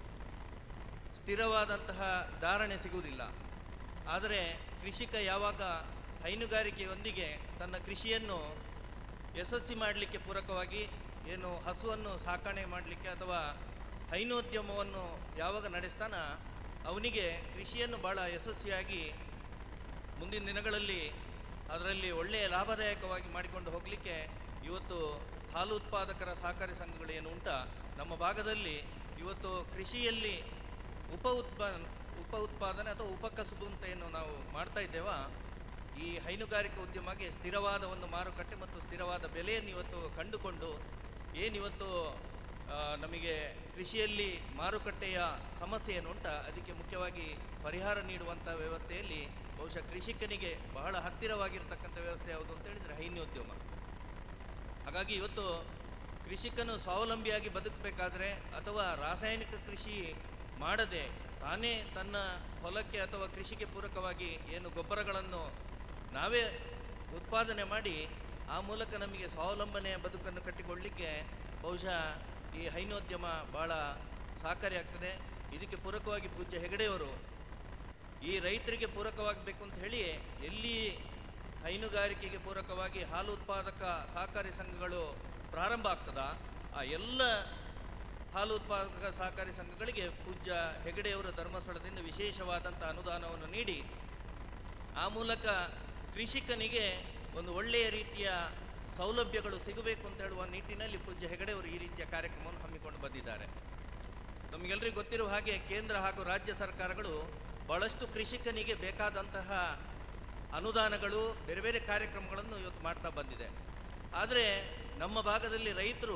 ಸ್ಥಿರವಾದಂತಹ ಧಾರಣೆ ಸಿಗುವುದಿಲ್ಲ ಆದರೆ ಕೃಷಿಕ ಯಾವಾಗ ಹೈನುಗಾರಿಕೆಯೊಂದಿಗೆ ತನ್ನ ಕೃಷಿಯನ್ನು ಯಶಸ್ವಿ ಮಾಡಲಿಕ್ಕೆ ಪೂರಕವಾಗಿ ಏನು ಹಸುವನ್ನು ಸಾಕಣೆ ಮಾಡಲಿಕ್ಕೆ ಅಥವಾ ಹೈನೋದ್ಯಮವನ್ನು ಯಾವಾಗ ನಡೆಸ್ತಾನ ಅವನಿಗೆ ಕೃಷಿಯನ್ನು ಭಾಳ ಯಶಸ್ವಿಯಾಗಿ ಮುಂದಿನ ದಿನಗಳಲ್ಲಿ ಅದರಲ್ಲಿ ಒಳ್ಳೆಯ ಲಾಭದಾಯಕವಾಗಿ ಮಾಡಿಕೊಂಡು ಹೋಗಲಿಕ್ಕೆ ಇವತ್ತು ಹಾಲು ಉತ್ಪಾದಕರ ಸಹಕಾರಿ ಸಂಘಗಳು ಏನು ಉಂಟ ನಮ್ಮ ಭಾಗದಲ್ಲಿ ಇವತ್ತು ಕೃಷಿಯಲ್ಲಿ ಉಪ ಉತ್ಪಾದ ಉಪ ಉತ್ಪಾದನೆ ಅಥವಾ ಉಪಕಸುಬು ಅಂತ ಏನು ನಾವು ಮಾಡ್ತಾ ಇದ್ದೇವ ಈ ಹೈನುಗಾರಿಕೆ ಉದ್ಯಮಕ್ಕೆ ಸ್ಥಿರವಾದ ಒಂದು ಮಾರುಕಟ್ಟೆ ಮತ್ತು ಸ್ಥಿರವಾದ ಬೆಲೆಯನ್ನು ಇವತ್ತು ಕಂಡುಕೊಂಡು ಏನಿವತ್ತು ಆ, ನಮಗೆ ಕೃಷಿಯಲ್ಲಿ ಮಾರುಕಟ್ಟೆಯ ಸಮಸ್ಯೆ ಏನು ಉಂಟ ಅದಕ್ಕೆ ಮುಖ್ಯವಾಗಿ ಪರಿಹಾರ ನೀಡುವಂಥ ವ್ಯವಸ್ಥೆಯಲ್ಲಿ ಬಹುಶಃ ಕೃಷಿಕನಿಗೆ ಬಹಳ ಹತ್ತಿರವಾಗಿರ್ತಕ್ಕಂಥ ವ್ಯವಸ್ಥೆ ಯಾವುದು ಅಂತ ಹೇಳಿದರೆ ಹೈನ್ಯೋದ್ಯಮ ಹಾಗಾಗಿ ಇವತ್ತು ಕೃಷಿಕನು ಸ್ವಾವಲಂಬಿಯಾಗಿ ಬದುಕಬೇಕಾದ್ರೆ ಅಥವಾ ರಾಸಾಯನಿಕ ಕೃಷಿ ಮಾಡದೆ ತಾನೇ ತನ್ನ ಹೊಲಕ್ಕೆ ಅಥವಾ ಕೃಷಿಗೆ ಪೂರಕವಾಗಿ ಏನು ಗೊಬ್ಬರಗಳನ್ನು ನಾವೇ ಉತ್ಪಾದನೆ ಮಾಡಿ ಆ ಮೂಲಕ ನಮಗೆ ಸ್ವಾವಲಂಬನೆಯ ಬದುಕನ್ನು ಕಟ್ಟಿಕೊಳ್ಳಲಿಕ್ಕೆ ಬಹುಶಃ ಈ ಹೈನೋದ್ಯಮ ಭಾಳ ಸಹಕಾರಿಯಾಗ್ತದೆ ಇದಕ್ಕೆ ಪೂರಕವಾಗಿ ಪೂಜ್ಯ ಹೆಗಡೆಯವರು ಈ ರೈತರಿಗೆ ಪೂರಕವಾಗಬೇಕು ಅಂತ ಹೇಳಿ ಎಲ್ಲಿ ಹೈನುಗಾರಿಕೆಗೆ ಪೂರಕವಾಗಿ ಹಾಲು ಉತ್ಪಾದಕ ಸಹಕಾರಿ ಸಂಘಗಳು ಪ್ರಾರಂಭ ಆಗ್ತದ ಆ ಎಲ್ಲ ಹಾಲು ಉತ್ಪಾದಕ ಸಹಕಾರಿ ಸಂಘಗಳಿಗೆ ಪೂಜ್ಯ ಹೆಗಡೆಯವರ ಧರ್ಮಸ್ಥಳದಿಂದ ವಿಶೇಷವಾದಂಥ ಅನುದಾನವನ್ನು ನೀಡಿ ಆ ಮೂಲಕ ಕೃಷಿಕನಿಗೆ ಒಂದು ಒಳ್ಳೆಯ ರೀತಿಯ ಸೌಲಭ್ಯಗಳು ಸಿಗಬೇಕು ಅಂತ ಹೇಳುವ ನಿಟ್ಟಿನಲ್ಲಿ ಪೂಜ್ಯ ಹೆಗಡೆಯವರು ಈ ರೀತಿಯ ಕಾರ್ಯಕ್ರಮವನ್ನು ಹಮ್ಮಿಕೊಂಡು ಬಂದಿದ್ದಾರೆ ನಮಗೆಲ್ಲರಿಗೂ ಗೊತ್ತಿರುವ ಹಾಗೆ ಕೇಂದ್ರ ಹಾಗೂ ರಾಜ್ಯ ಸರ್ಕಾರಗಳು ಬಹಳಷ್ಟು ಕೃಷಿಕನಿಗೆ ಬೇಕಾದಂತಹ ಅನುದಾನಗಳು ಬೇರೆ ಬೇರೆ ಕಾರ್ಯಕ್ರಮಗಳನ್ನು ಇವತ್ತು ಮಾಡ್ತಾ ಬಂದಿದೆ ಆದರೆ ನಮ್ಮ ಭಾಗದಲ್ಲಿ ರೈತರು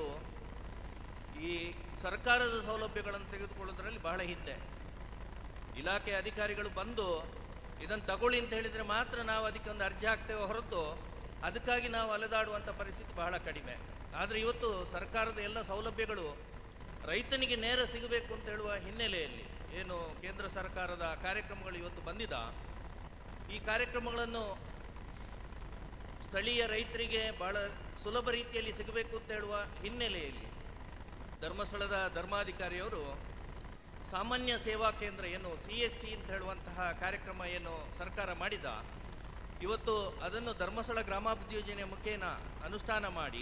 ಈ ಸರ್ಕಾರದ ಸೌಲಭ್ಯಗಳನ್ನು ತೆಗೆದುಕೊಳ್ಳೋದ್ರಲ್ಲಿ ಬಹಳ ಹಿಂದೆ ಇಲಾಖೆ ಅಧಿಕಾರಿಗಳು ಬಂದು ಇದನ್ನು ತಗೊಳ್ಳಿ ಅಂತ ಹೇಳಿದರೆ ಮಾತ್ರ ನಾವು ಅದಕ್ಕೆ ಒಂದು ಅರ್ಜಿ ಹಾಕ್ತೇವೆ ಹೊರತು ಅದಕ್ಕಾಗಿ ನಾವು ಅಲೆದಾಡುವಂಥ ಪರಿಸ್ಥಿತಿ ಬಹಳ ಕಡಿಮೆ ಆದರೆ ಇವತ್ತು ಸರ್ಕಾರದ ಎಲ್ಲ ಸೌಲಭ್ಯಗಳು ರೈತನಿಗೆ ನೇರ ಸಿಗಬೇಕು ಅಂತ ಹೇಳುವ ಹಿನ್ನೆಲೆಯಲ್ಲಿ ಏನು ಕೇಂದ್ರ ಸರ್ಕಾರದ ಕಾರ್ಯಕ್ರಮಗಳು ಇವತ್ತು ಬಂದಿದ ಈ ಕಾರ್ಯಕ್ರಮಗಳನ್ನು ಸ್ಥಳೀಯ ರೈತರಿಗೆ ಬಹಳ ಸುಲಭ ರೀತಿಯಲ್ಲಿ ಸಿಗಬೇಕು ಅಂತ ಹೇಳುವ ಹಿನ್ನೆಲೆಯಲ್ಲಿ ಧರ್ಮಸ್ಥಳದ ಧರ್ಮಾಧಿಕಾರಿಯವರು ಸಾಮಾನ್ಯ ಸೇವಾ ಕೇಂದ್ರ ಏನು ಸಿ ಎಸ್ ಸಿ ಅಂತ ಹೇಳುವಂತಹ ಕಾರ್ಯಕ್ರಮ ಏನು ಸರ್ಕಾರ ಮಾಡಿದ ಇವತ್ತು ಅದನ್ನು ಧರ್ಮಸ್ಥಳ ಗ್ರಾಮಾಭಿವೃದ್ಧಿ ಯೋಜನೆಯ ಮುಖೇನ ಅನುಷ್ಠಾನ ಮಾಡಿ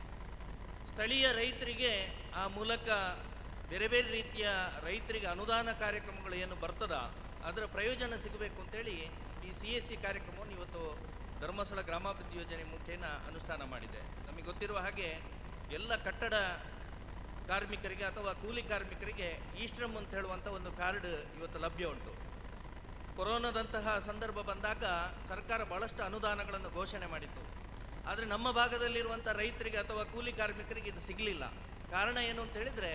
ಸ್ಥಳೀಯ ರೈತರಿಗೆ ಆ ಮೂಲಕ ಬೇರೆ ಬೇರೆ ರೀತಿಯ ರೈತರಿಗೆ ಅನುದಾನ ಕಾರ್ಯಕ್ರಮಗಳು ಏನು ಬರ್ತದ ಅದರ ಪ್ರಯೋಜನ ಸಿಗಬೇಕು ಅಂತೇಳಿ ಈ ಸಿ ಎಸ್ ಸಿ ಕಾರ್ಯಕ್ರಮವನ್ನು ಇವತ್ತು ಧರ್ಮಸ್ಥಳ ಗ್ರಾಮಾಭಿವೃದ್ಧಿ ಯೋಜನೆ ಮುಖೇನ ಅನುಷ್ಠಾನ ಮಾಡಿದೆ ನಮಗೆ ಗೊತ್ತಿರುವ ಹಾಗೆ ಎಲ್ಲ ಕಟ್ಟಡ ಕಾರ್ಮಿಕರಿಗೆ ಅಥವಾ ಕೂಲಿ ಕಾರ್ಮಿಕರಿಗೆ ಈ ಶ್ರಮ್ ಅಂತ ಹೇಳುವಂಥ ಒಂದು ಕಾರ್ಡ್ ಇವತ್ತು ಲಭ್ಯ ಉಂಟು ಕೊರೋನಾದಂತಹ ಸಂದರ್ಭ ಬಂದಾಗ ಸರ್ಕಾರ ಬಹಳಷ್ಟು ಅನುದಾನಗಳನ್ನು ಘೋಷಣೆ ಮಾಡಿತ್ತು ಆದರೆ ನಮ್ಮ ಭಾಗದಲ್ಲಿರುವಂಥ ರೈತರಿಗೆ ಅಥವಾ ಕೂಲಿ ಕಾರ್ಮಿಕರಿಗೆ ಇದು ಸಿಗಲಿಲ್ಲ ಕಾರಣ ಏನು ಅಂತ ಹೇಳಿದರೆ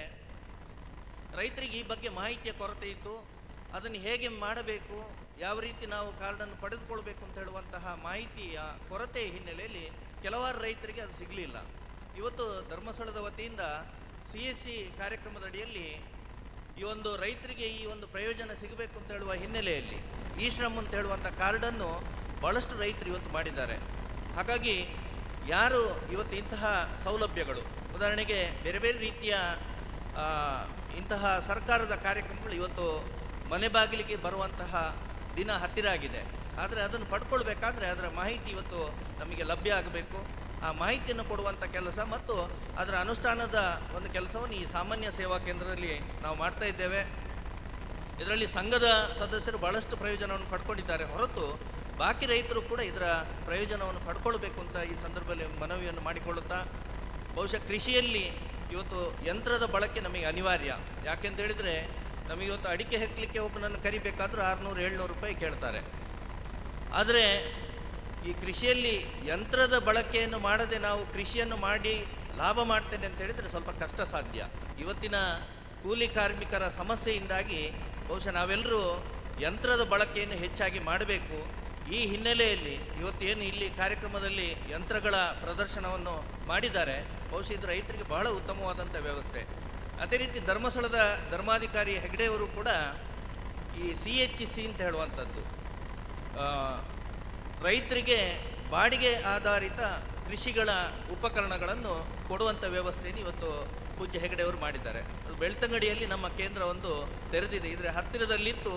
ರೈತರಿಗೆ ಈ ಬಗ್ಗೆ ಮಾಹಿತಿಯ ಕೊರತೆ ಇತ್ತು ಅದನ್ನು ಹೇಗೆ ಮಾಡಬೇಕು ಯಾವ ರೀತಿ ನಾವು ಕಾರ್ಡನ್ನು ಪಡೆದುಕೊಳ್ಬೇಕು ಅಂತ ಹೇಳುವಂತಹ ಮಾಹಿತಿಯ ಕೊರತೆಯ ಹಿನ್ನೆಲೆಯಲ್ಲಿ ಕೆಲವಾರು ರೈತರಿಗೆ ಅದು ಸಿಗಲಿಲ್ಲ ಇವತ್ತು ಧರ್ಮಸ್ಥಳದ ವತಿಯಿಂದ ಸಿ ಎಸ್ ಸಿ ಕಾರ್ಯಕ್ರಮದ ಅಡಿಯಲ್ಲಿ ಈ ಒಂದು ರೈತರಿಗೆ ಈ ಒಂದು ಪ್ರಯೋಜನ ಸಿಗಬೇಕು ಅಂತ ಹೇಳುವ ಹಿನ್ನೆಲೆಯಲ್ಲಿ ಈ ಶ್ರಮ್ ಅಂತ ಹೇಳುವಂಥ ಕಾರ್ಡನ್ನು ಭಾಳಷ್ಟು ರೈತರು ಇವತ್ತು ಮಾಡಿದ್ದಾರೆ ಹಾಗಾಗಿ ಯಾರು ಇವತ್ತು ಇಂತಹ ಸೌಲಭ್ಯಗಳು ಉದಾಹರಣೆಗೆ ಬೇರೆ ಬೇರೆ ರೀತಿಯ ಆ, ಇಂತಹ ಸರ್ಕಾರದ ಕಾರ್ಯಕ್ರಮಗಳು ಇವತ್ತು ಮನೆ ಬಾಗಿಲಿಗೆ ಬರುವಂತಹ ದಿನ ಹತ್ತಿರ ಆಗಿದೆ ಆದರೆ ಅದನ್ನು ಪಡ್ಕೊಳ್ಬೇಕಾದ್ರೆ ಅದರ ಮಾಹಿತಿ ಇವತ್ತು ನಮಗೆ ಲಭ್ಯ ಆಗಬೇಕು ಆ ಮಾಹಿತಿಯನ್ನು ಕೊಡುವಂಥ ಕೆಲಸ ಮತ್ತು ಅದರ ಅನುಷ್ಠಾನದ ಒಂದು ಕೆಲಸವನ್ನು ಈ ಸಾಮಾನ್ಯ ಸೇವಾ ಕೇಂದ್ರದಲ್ಲಿ ನಾವು ಮಾಡ್ತಾ ಇದ್ದೇವೆ ಇದರಲ್ಲಿ ಸಂಘದ ಸದಸ್ಯರು ಬಹಳಷ್ಟು ಪ್ರಯೋಜನವನ್ನು ಪಡ್ಕೊಂಡಿದ್ದಾರೆ ಹೊರತು ಬಾಕಿ ರೈತರು ಕೂಡ ಇದರ ಪ್ರಯೋಜನವನ್ನು ಪಡ್ಕೊಳ್ಬೇಕು ಅಂತ ಈ ಸಂದರ್ಭದಲ್ಲಿ ಮನವಿಯನ್ನು ಮಾಡಿಕೊಳ್ಳುತ್ತಾ ಬಹುಶಃ ಕೃಷಿಯಲ್ಲಿ ಇವತ್ತು ಯಂತ್ರದ ಬಳಕೆ ನಮಗೆ ಅನಿವಾರ್ಯ ಯಾಕೆಂತ ಹೇಳಿದರೆ ನಮಗೆ ಇವತ್ತು ಅಡಿಕೆ ಹೆಕ್ಕಲಿಕ್ಕೆ ಒಬ್ಬನನ್ನು ಕರಿಬೇಕಾದ್ರೂ ಆರುನೂರು ಏಳ್ನೂರು ರೂಪಾಯಿ ಕೇಳ್ತಾರೆ ಆದರೆ ಈ ಕೃಷಿಯಲ್ಲಿ ಯಂತ್ರದ ಬಳಕೆಯನ್ನು ಮಾಡದೆ ನಾವು ಕೃಷಿಯನ್ನು ಮಾಡಿ ಲಾಭ ಮಾಡ್ತೇನೆ ಅಂತ ಹೇಳಿದರೆ ಸ್ವಲ್ಪ ಕಷ್ಟ ಸಾಧ್ಯ ಇವತ್ತಿನ ಕೂಲಿ ಕಾರ್ಮಿಕರ ಸಮಸ್ಯೆಯಿಂದಾಗಿ ಬಹುಶಃ ನಾವೆಲ್ಲರೂ ಯಂತ್ರದ ಬಳಕೆಯನ್ನು ಹೆಚ್ಚಾಗಿ ಮಾಡಬೇಕು ಈ ಹಿನ್ನೆಲೆಯಲ್ಲಿ ಇವತ್ತೇನು ಇಲ್ಲಿ ಕಾರ್ಯಕ್ರಮದಲ್ಲಿ ಯಂತ್ರಗಳ ಪ್ರದರ್ಶನವನ್ನು ಮಾಡಿದ್ದಾರೆ ಬಹುಶಃ ಇದು ರೈತರಿಗೆ ಬಹಳ ಉತ್ತಮವಾದಂಥ ವ್ಯವಸ್ಥೆ ಅದೇ ರೀತಿ ಧರ್ಮಸ್ಥಳದ ಧರ್ಮಾಧಿಕಾರಿ ಹೆಗ್ಡೆಯವರು ಕೂಡ ಈ ಸಿ ಎಚ್ ಸಿ ಅಂತ ಹೇಳುವಂಥದ್ದು ಆ, ರೈತರಿಗೆ ಬಾಡಿಗೆ ಆಧಾರಿತ ಕೃಷಿಗಳ ಉಪಕರಣಗಳನ್ನು ಕೊಡುವಂಥ ವ್ಯವಸ್ಥೆಯನ್ನು ಇವತ್ತು ಪೂಜ್ಯ ಹೆಗಡೆಯವರು ಮಾಡಿದ್ದಾರೆ ಅದು ಬೆಳ್ತಂಗಡಿಯಲ್ಲಿ ನಮ್ಮ ಕೇಂದ್ರ ಒಂದು ತೆರೆದಿದೆ ಇದರ ಹತ್ತಿರದಲ್ಲಿತ್ತು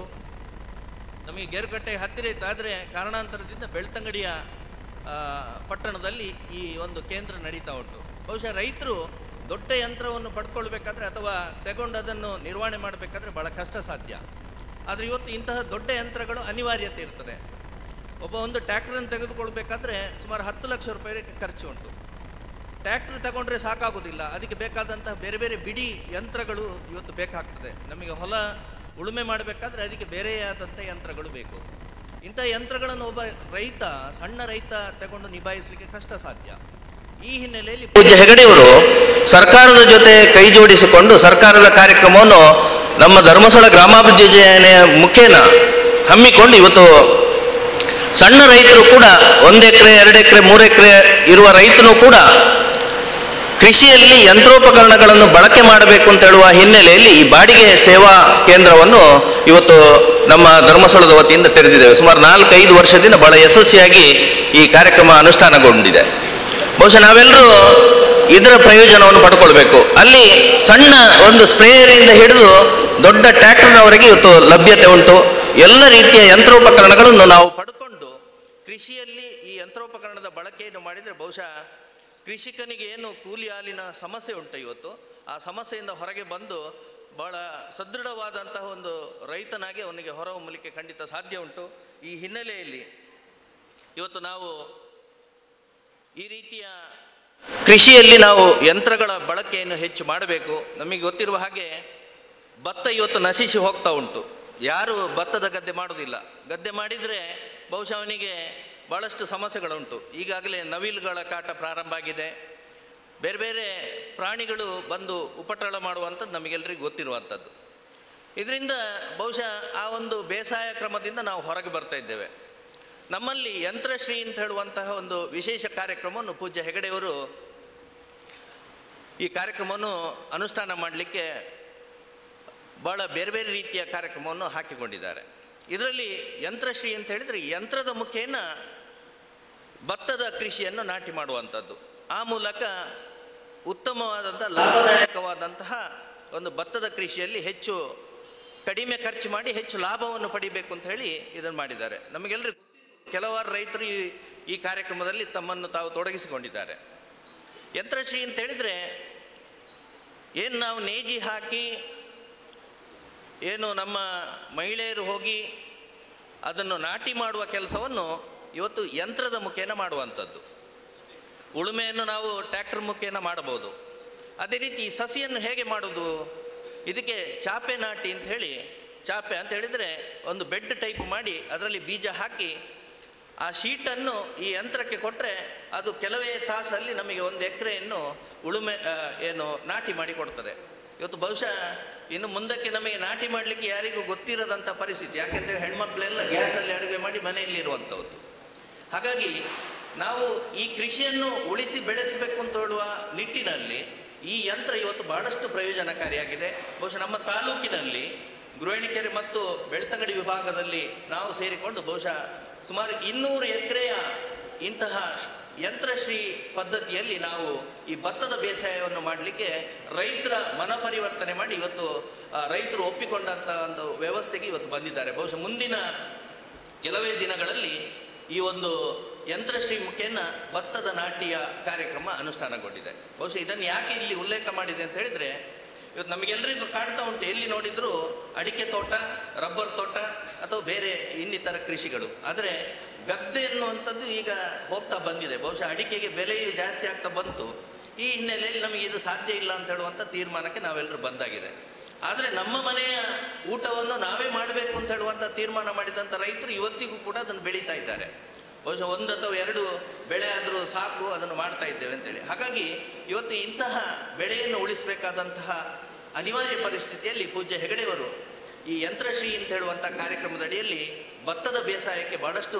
ನಮಗೆ ಗೇರುಕಟ್ಟೆ ಹತ್ತಿರ ಇತ್ತು ಆದರೆ ಕಾರಣಾಂತರದಿಂದ ಬೆಳ್ತಂಗಡಿಯ ಆ, ಪಟ್ಟಣದಲ್ಲಿ ಈ ಒಂದು ಕೇಂದ್ರ ನಡೀತಾ ಉಂಟು ಬಹುಶಃ ರೈತರು ದೊಡ್ಡ ಯಂತ್ರವನ್ನು ಪಡ್ಕೊಳ್ಬೇಕಾದ್ರೆ ಅಥವಾ ತಗೊಂಡು ಅದನ್ನು ನಿರ್ವಹಣೆ ಮಾಡಬೇಕಾದ್ರೆ ಬಹಳ ಕಷ್ಟ ಸಾಧ್ಯ ಆದರೆ ಇವತ್ತು ಇಂತಹ ದೊಡ್ಡ ಯಂತ್ರಗಳು ಅನಿವಾರ್ಯತೆ ಇರ್ತದೆ ಒಬ್ಬ ಒಂದು ಟ್ರ್ಯಾಕ್ಟರನ್ನು ತೆಗೆದುಕೊಳ್ಬೇಕಾದ್ರೆ ಸುಮಾರು ಹತ್ತು ಲಕ್ಷ ರೂಪಾಯಿ ಖರ್ಚು ಉಂಟು ಟ್ರ್ಯಾಕ್ಟರ್ ತಗೊಂಡ್ರೆ ಸಾಕಾಗೋದಿಲ್ಲ ಅದಕ್ಕೆ ಬೇಕಾದಂತಹ ಬೇರೆ ಬೇರೆ ಬಿಡಿ ಯಂತ್ರಗಳು ಇವತ್ತು ಬೇಕಾಗ್ತದೆ ನಮಗೆ ಹೊಲ ಉಳುಮೆ ಮಾಡಬೇಕಾದ್ರೆ ಅದಕ್ಕೆ ಬೇರೆಯಾದಂಥ ಯಂತ್ರಗಳು ಬೇಕು ಇಂಥ ಯಂತ್ರಗಳನ್ನು ಒಬ್ಬ ರೈತ ಸಣ್ಣ ರೈತ ತಗೊಂಡು ನಿಭಾಯಿಸಲಿಕ್ಕೆ ಕಷ್ಟ ಸಾಧ್ಯ ಈ ಹಿನ್ನೆಲೆಯಲ್ಲಿ ಪೂಜ್ಯ ಹೆಗಡೆಯವರು ಸರ್ಕಾರದ ಜೊತೆ ಕೈ ಜೋಡಿಸಿಕೊಂಡು ಸರ್ಕಾರದ ಕಾರ್ಯಕ್ರಮವನ್ನು ನಮ್ಮ ಧರ್ಮಸ್ಥಳ ಗ್ರಾಮಾಭಿವೃದ್ಧಿ ಯೋಜನೆಯ ಮುಖೇನ ಹಮ್ಮಿಕೊಂಡು ಇವತ್ತು ಸಣ್ಣ ರೈತರು ಕೂಡ ಒಂದು ಎಕರೆ ಎರಡು ಎಕರೆ ಮೂರು ಎಕರೆ ಇರುವ ರೈತನು ಕೂಡ ಕೃಷಿಯಲ್ಲಿ ಯಂತ್ರೋಪಕರಣಗಳನ್ನು ಬಳಕೆ ಮಾಡಬೇಕು ಅಂತ ಹೇಳುವ ಹಿನ್ನೆಲೆಯಲ್ಲಿ ಈ ಬಾಡಿಗೆ ಸೇವಾ ಕೇಂದ್ರವನ್ನು ಇವತ್ತು ನಮ್ಮ ಧರ್ಮಸ್ಥಳದ ವತಿಯಿಂದ ತೆರೆದಿದ್ದೇವೆ ಸುಮಾರು ನಾಲ್ಕೈದು ವರ್ಷದಿಂದ ಬಹಳ ಯಶಸ್ವಿಯಾಗಿ ಈ ಕಾರ್ಯಕ್ರಮ ಅನುಷ್ಠಾನಗೊಂಡಿದೆ ಬಹುಶಃ ನಾವೆಲ್ಲರೂ ಇದರ ಪ್ರಯೋಜನವನ್ನು ಪಡ್ಕೊಳ್ಬೇಕು ಅಲ್ಲಿ ಸಣ್ಣ ಒಂದು ಸ್ಪ್ರೇಯರಿಂದ ಹಿಡಿದು ದೊಡ್ಡ ಟ್ರ್ಯಾಕ್ಟರ್ನವರೆಗೆ ಇವತ್ತು ಲಭ್ಯತೆ ಉಂಟು ಎಲ್ಲ ರೀತಿಯ ಯಂತ್ರೋಪಕರಣಗಳನ್ನು ನಾವು ಪಡ್ಕೊಂಡು ಕೃಷಿಯಲ್ಲಿ ಈ ಯಂತ್ರೋಪಕರಣದ ಬಳಕೆಯನ್ನು ಮಾಡಿದರೆ ಬಹುಶಃ ಕೃಷಿಕನಿಗೆ ಏನು ಕೂಲಿ ಹಾಲಿನ ಸಮಸ್ಯೆ ಉಂಟು ಇವತ್ತು ಆ ಸಮಸ್ಯೆಯಿಂದ ಹೊರಗೆ ಬಂದು ಬಹಳ ಸದೃಢವಾದಂತಹ ಒಂದು ರೈತನಾಗಿ ಅವನಿಗೆ ಹೊರಹೊಮ್ಮಲಿಕ್ಕೆ ಖಂಡಿತ ಸಾಧ್ಯ ಉಂಟು ಈ ಹಿನ್ನೆಲೆಯಲ್ಲಿ ಇವತ್ತು ನಾವು ಈ ರೀತಿಯ ಕೃಷಿಯಲ್ಲಿ ನಾವು ಯಂತ್ರಗಳ ಬಳಕೆಯನ್ನು ಹೆಚ್ಚು ಮಾಡಬೇಕು ನಮಗೆ ಗೊತ್ತಿರುವ ಹಾಗೆ ಭತ್ತ ಇವತ್ತು ನಶಿಸಿ ಹೋಗ್ತಾ ಉಂಟು ಯಾರು ಭತ್ತದ ಗದ್ದೆ ಮಾಡೋದಿಲ್ಲ ಗದ್ದೆ ಮಾಡಿದರೆ ಬಹುಶಃ ಅವನಿಗೆ ಭಾಳಷ್ಟು ಸಮಸ್ಯೆಗಳುಂಟು ಈಗಾಗಲೇ ನವಿಲುಗಳ ಕಾಟ ಪ್ರಾರಂಭ ಆಗಿದೆ ಬೇರೆ ಬೇರೆ ಪ್ರಾಣಿಗಳು ಬಂದು ಉಪಟಳ ಮಾಡುವಂಥದ್ದು ನಮಗೆಲ್ಲರಿಗೂ ಗೊತ್ತಿರುವಂಥದ್ದು ಇದರಿಂದ ಬಹುಶಃ ಆ ಒಂದು ಬೇಸಾಯ ಕ್ರಮದಿಂದ ನಾವು ಹೊರಗೆ ಬರ್ತಾ ಇದ್ದೇವೆ ನಮ್ಮಲ್ಲಿ ಯಂತ್ರಶ್ರೀ ಅಂತ ಹೇಳುವಂತಹ ಒಂದು ವಿಶೇಷ ಕಾರ್ಯಕ್ರಮವನ್ನು ಪೂಜ್ಯ ಹೆಗಡೆಯವರು ಈ ಕಾರ್ಯಕ್ರಮವನ್ನು ಅನುಷ್ಠಾನ ಮಾಡಲಿಕ್ಕೆ ಭಾಳ ಬೇರೆ ಬೇರೆ ರೀತಿಯ ಕಾರ್ಯಕ್ರಮವನ್ನು ಹಾಕಿಕೊಂಡಿದ್ದಾರೆ ಇದರಲ್ಲಿ ಯಂತ್ರಶ್ರೀ ಅಂತ ಹೇಳಿದರೆ ಯಂತ್ರದ ಮುಖೇನ ಭತ್ತದ ಕೃಷಿಯನ್ನು ನಾಟಿ ಮಾಡುವಂಥದ್ದು ಆ ಮೂಲಕ ಉತ್ತಮವಾದಂಥ ಲಾಭದಾಯಕವಾದಂತಹ ಒಂದು ಭತ್ತದ ಕೃಷಿಯಲ್ಲಿ ಹೆಚ್ಚು ಕಡಿಮೆ ಖರ್ಚು ಮಾಡಿ ಹೆಚ್ಚು ಲಾಭವನ್ನು ಪಡಿಬೇಕು ಅಂತ ಹೇಳಿ ಇದನ್ನು ಮಾಡಿದ್ದಾರೆ ನಮಗೆಲ್ಲರಿಗೂ ಕೆಲವಾರು ರೈತರು ಈ ಈ ಕಾರ್ಯಕ್ರಮದಲ್ಲಿ ತಮ್ಮನ್ನು ತಾವು ತೊಡಗಿಸಿಕೊಂಡಿದ್ದಾರೆ ಯಂತ್ರಶ್ರೀ ಅಂತ ಹೇಳಿದರೆ ಏನು ನಾವು ನೇಜಿ ಹಾಕಿ ಏನು ನಮ್ಮ ಮಹಿಳೆಯರು ಹೋಗಿ ಅದನ್ನು ನಾಟಿ ಮಾಡುವ ಕೆಲಸವನ್ನು ಇವತ್ತು ಯಂತ್ರದ ಮುಖೇನ ಮಾಡುವಂಥದ್ದು ಉಳುಮೆಯನ್ನು ನಾವು ಟ್ರ್ಯಾಕ್ಟರ್ ಮುಖೇನ ಮಾಡಬಹುದು ಅದೇ ರೀತಿ ಈ ಸಸಿಯನ್ನು ಹೇಗೆ ಮಾಡೋದು ಇದಕ್ಕೆ ಚಾಪೆ ನಾಟಿ ಅಂತ ಹೇಳಿ ಚಾಪೆ ಅಂತ ಹೇಳಿದರೆ ಒಂದು ಬೆಡ್ ಟೈಪ್ ಮಾಡಿ ಅದರಲ್ಲಿ ಬೀಜ ಹಾಕಿ ಆ ಶೀಟನ್ನು ಈ ಯಂತ್ರಕ್ಕೆ ಕೊಟ್ಟರೆ ಅದು ಕೆಲವೇ ತಾಸಲ್ಲಿ ನಮಗೆ ಒಂದು ಎಕರೆಯನ್ನು ಉಳುಮೆ ಆ, ಏನು ನಾಟಿ ಮಾಡಿ ಕೊಡ್ತದೆ ಇವತ್ತು ಬಹುಶಃ ಇನ್ನು ಮುಂದಕ್ಕೆ ನಮಗೆ ನಾಟಿ ಮಾಡಲಿಕ್ಕೆ ಯಾರಿಗೂ ಗೊತ್ತಿರದಂಥ ಪರಿಸ್ಥಿತಿ ಯಾಕೆಂದರೆ ಹೆಣ್ಮಕ್ಳೆಲ್ಲ ಗ್ಯಾಸಲ್ಲಿ ಅಡುಗೆ ಮಾಡಿ ಮನೆಯಲ್ಲಿ ಇರುವಂಥದ್ದು ಹಾಗಾಗಿ ನಾವು ಈ ಕೃಷಿಯನ್ನು ಉಳಿಸಿ ಬೆಳೆಸಬೇಕು ಅಂತ ಹೇಳುವ ನಿಟ್ಟಿನಲ್ಲಿ ಈ ಯಂತ್ರ ಇವತ್ತು ಬಹಳಷ್ಟು ಪ್ರಯೋಜನಕಾರಿಯಾಗಿದೆ ಬಹುಶಃ ನಮ್ಮ ತಾಲೂಕಿನಲ್ಲಿ ಗೃಹಿಣಿಕೆರೆ ಮತ್ತು ಬೆಳ್ತಂಗಡಿ ವಿಭಾಗದಲ್ಲಿ ನಾವು ಸೇರಿಕೊಂಡು ಬಹುಶಃ ಸುಮಾರು ಇನ್ನೂರು ಎಕರೆಯ ಇಂತಹ ಯಂತ್ರಶ್ರೀ ಪದ್ಧತಿಯಲ್ಲಿ ನಾವು ಈ ಭತ್ತದ ಬೇಸಾಯವನ್ನು ಮಾಡಲಿಕ್ಕೆ ರೈತರ ಮನ ಪರಿವರ್ತನೆ ಮಾಡಿ ಇವತ್ತು ಆ, ರೈತರು ಒಪ್ಪಿಕೊಂಡಂಥ ಒಂದು ವ್ಯವಸ್ಥೆಗೆ ಇವತ್ತು ಬಂದಿದ್ದಾರೆ ಬಹುಶಃ ಮುಂದಿನ ಕೆಲವೇ ದಿನಗಳಲ್ಲಿ ಈ ಒಂದು ಯಂತ್ರಶ್ರೀ ಮುಖೇನ ಭತ್ತದ ನಾಟಿಯ ಕಾರ್ಯಕ್ರಮ ಅನುಷ್ಠಾನಗೊಂಡಿದೆ ಬಹುಶಃ ಇದನ್ನು ಯಾಕೆ ಇಲ್ಲಿ ಉಲ್ಲೇಖ ಮಾಡಿದೆ ಅಂತ ಹೇಳಿದ್ರೆ ಇವತ್ತು ನಮಗೆಲ್ಲರಿಗೂ ಕಾಣ್ತಾ ಉಂಟು ಎಲ್ಲಿ ನೋಡಿದ್ರು ಅಡಿಕೆ ತೋಟ ರಬ್ಬರ್ ತೋಟ ಅಥವಾ ಬೇರೆ ಇನ್ನಿತರ ಕೃಷಿಗಳು ಆದರೆ ಗದ್ದೆ ಎನ್ನುವಂಥದ್ದು ಈಗ ಹೋಗ್ತಾ ಬಂದಿದೆ ಬಹುಶಃ ಅಡಿಕೆಗೆ ಬೆಲೆಯು ಜಾಸ್ತಿ ಆಗ್ತಾ ಬಂತು ಈ ಹಿನ್ನೆಲೆಯಲ್ಲಿ ನಮಗೆ ಇದು ಸಾಧ್ಯ ಇಲ್ಲ ಅಂತ ಹೇಳುವಂಥ ತೀರ್ಮಾನಕ್ಕೆ ನಾವೆಲ್ಲರೂ ಬಂದಾಗಿದೆ ಆದರೆ ನಮ್ಮ ಮನೆಯ ಊಟವನ್ನು ನಾವೇ ಮಾಡಬೇಕು ಅಂತ ಹೇಳುವಂಥ ತೀರ್ಮಾನ ಮಾಡಿದಂಥ ರೈತರು ಇವತ್ತಿಗೂ ಕೂಡ ಅದನ್ನು ಬೆಳೀತಾ ಇದ್ದಾರೆ ಬಹುಶಃ ಒಂದು ಅಥವಾ ಎರಡು ಬೆಳೆ ಆದರೂ ಸಾಕು ಅದನ್ನು ಮಾಡ್ತಾ ಇದ್ದೇವೆ ಅಂತೇಳಿ ಹಾಗಾಗಿ ಇವತ್ತು ಇಂತಹ ಬೆಳೆಯನ್ನು ಉಳಿಸಬೇಕಾದಂತಹ ಅನಿವಾರ್ಯ ಪರಿಸ್ಥಿತಿಯಲ್ಲಿ ಪೂಜ್ಯ ಹೆಗಡೆಯವರು ಈ ಯಂತ್ರಶ್ರೀ ಅಂತ ಹೇಳುವಂಥ ಕಾರ್ಯಕ್ರಮದ ಅಡಿಯಲ್ಲಿ ಭತ್ತದ ಬೇಸಾಯಕ್ಕೆ ಬಹಳಷ್ಟು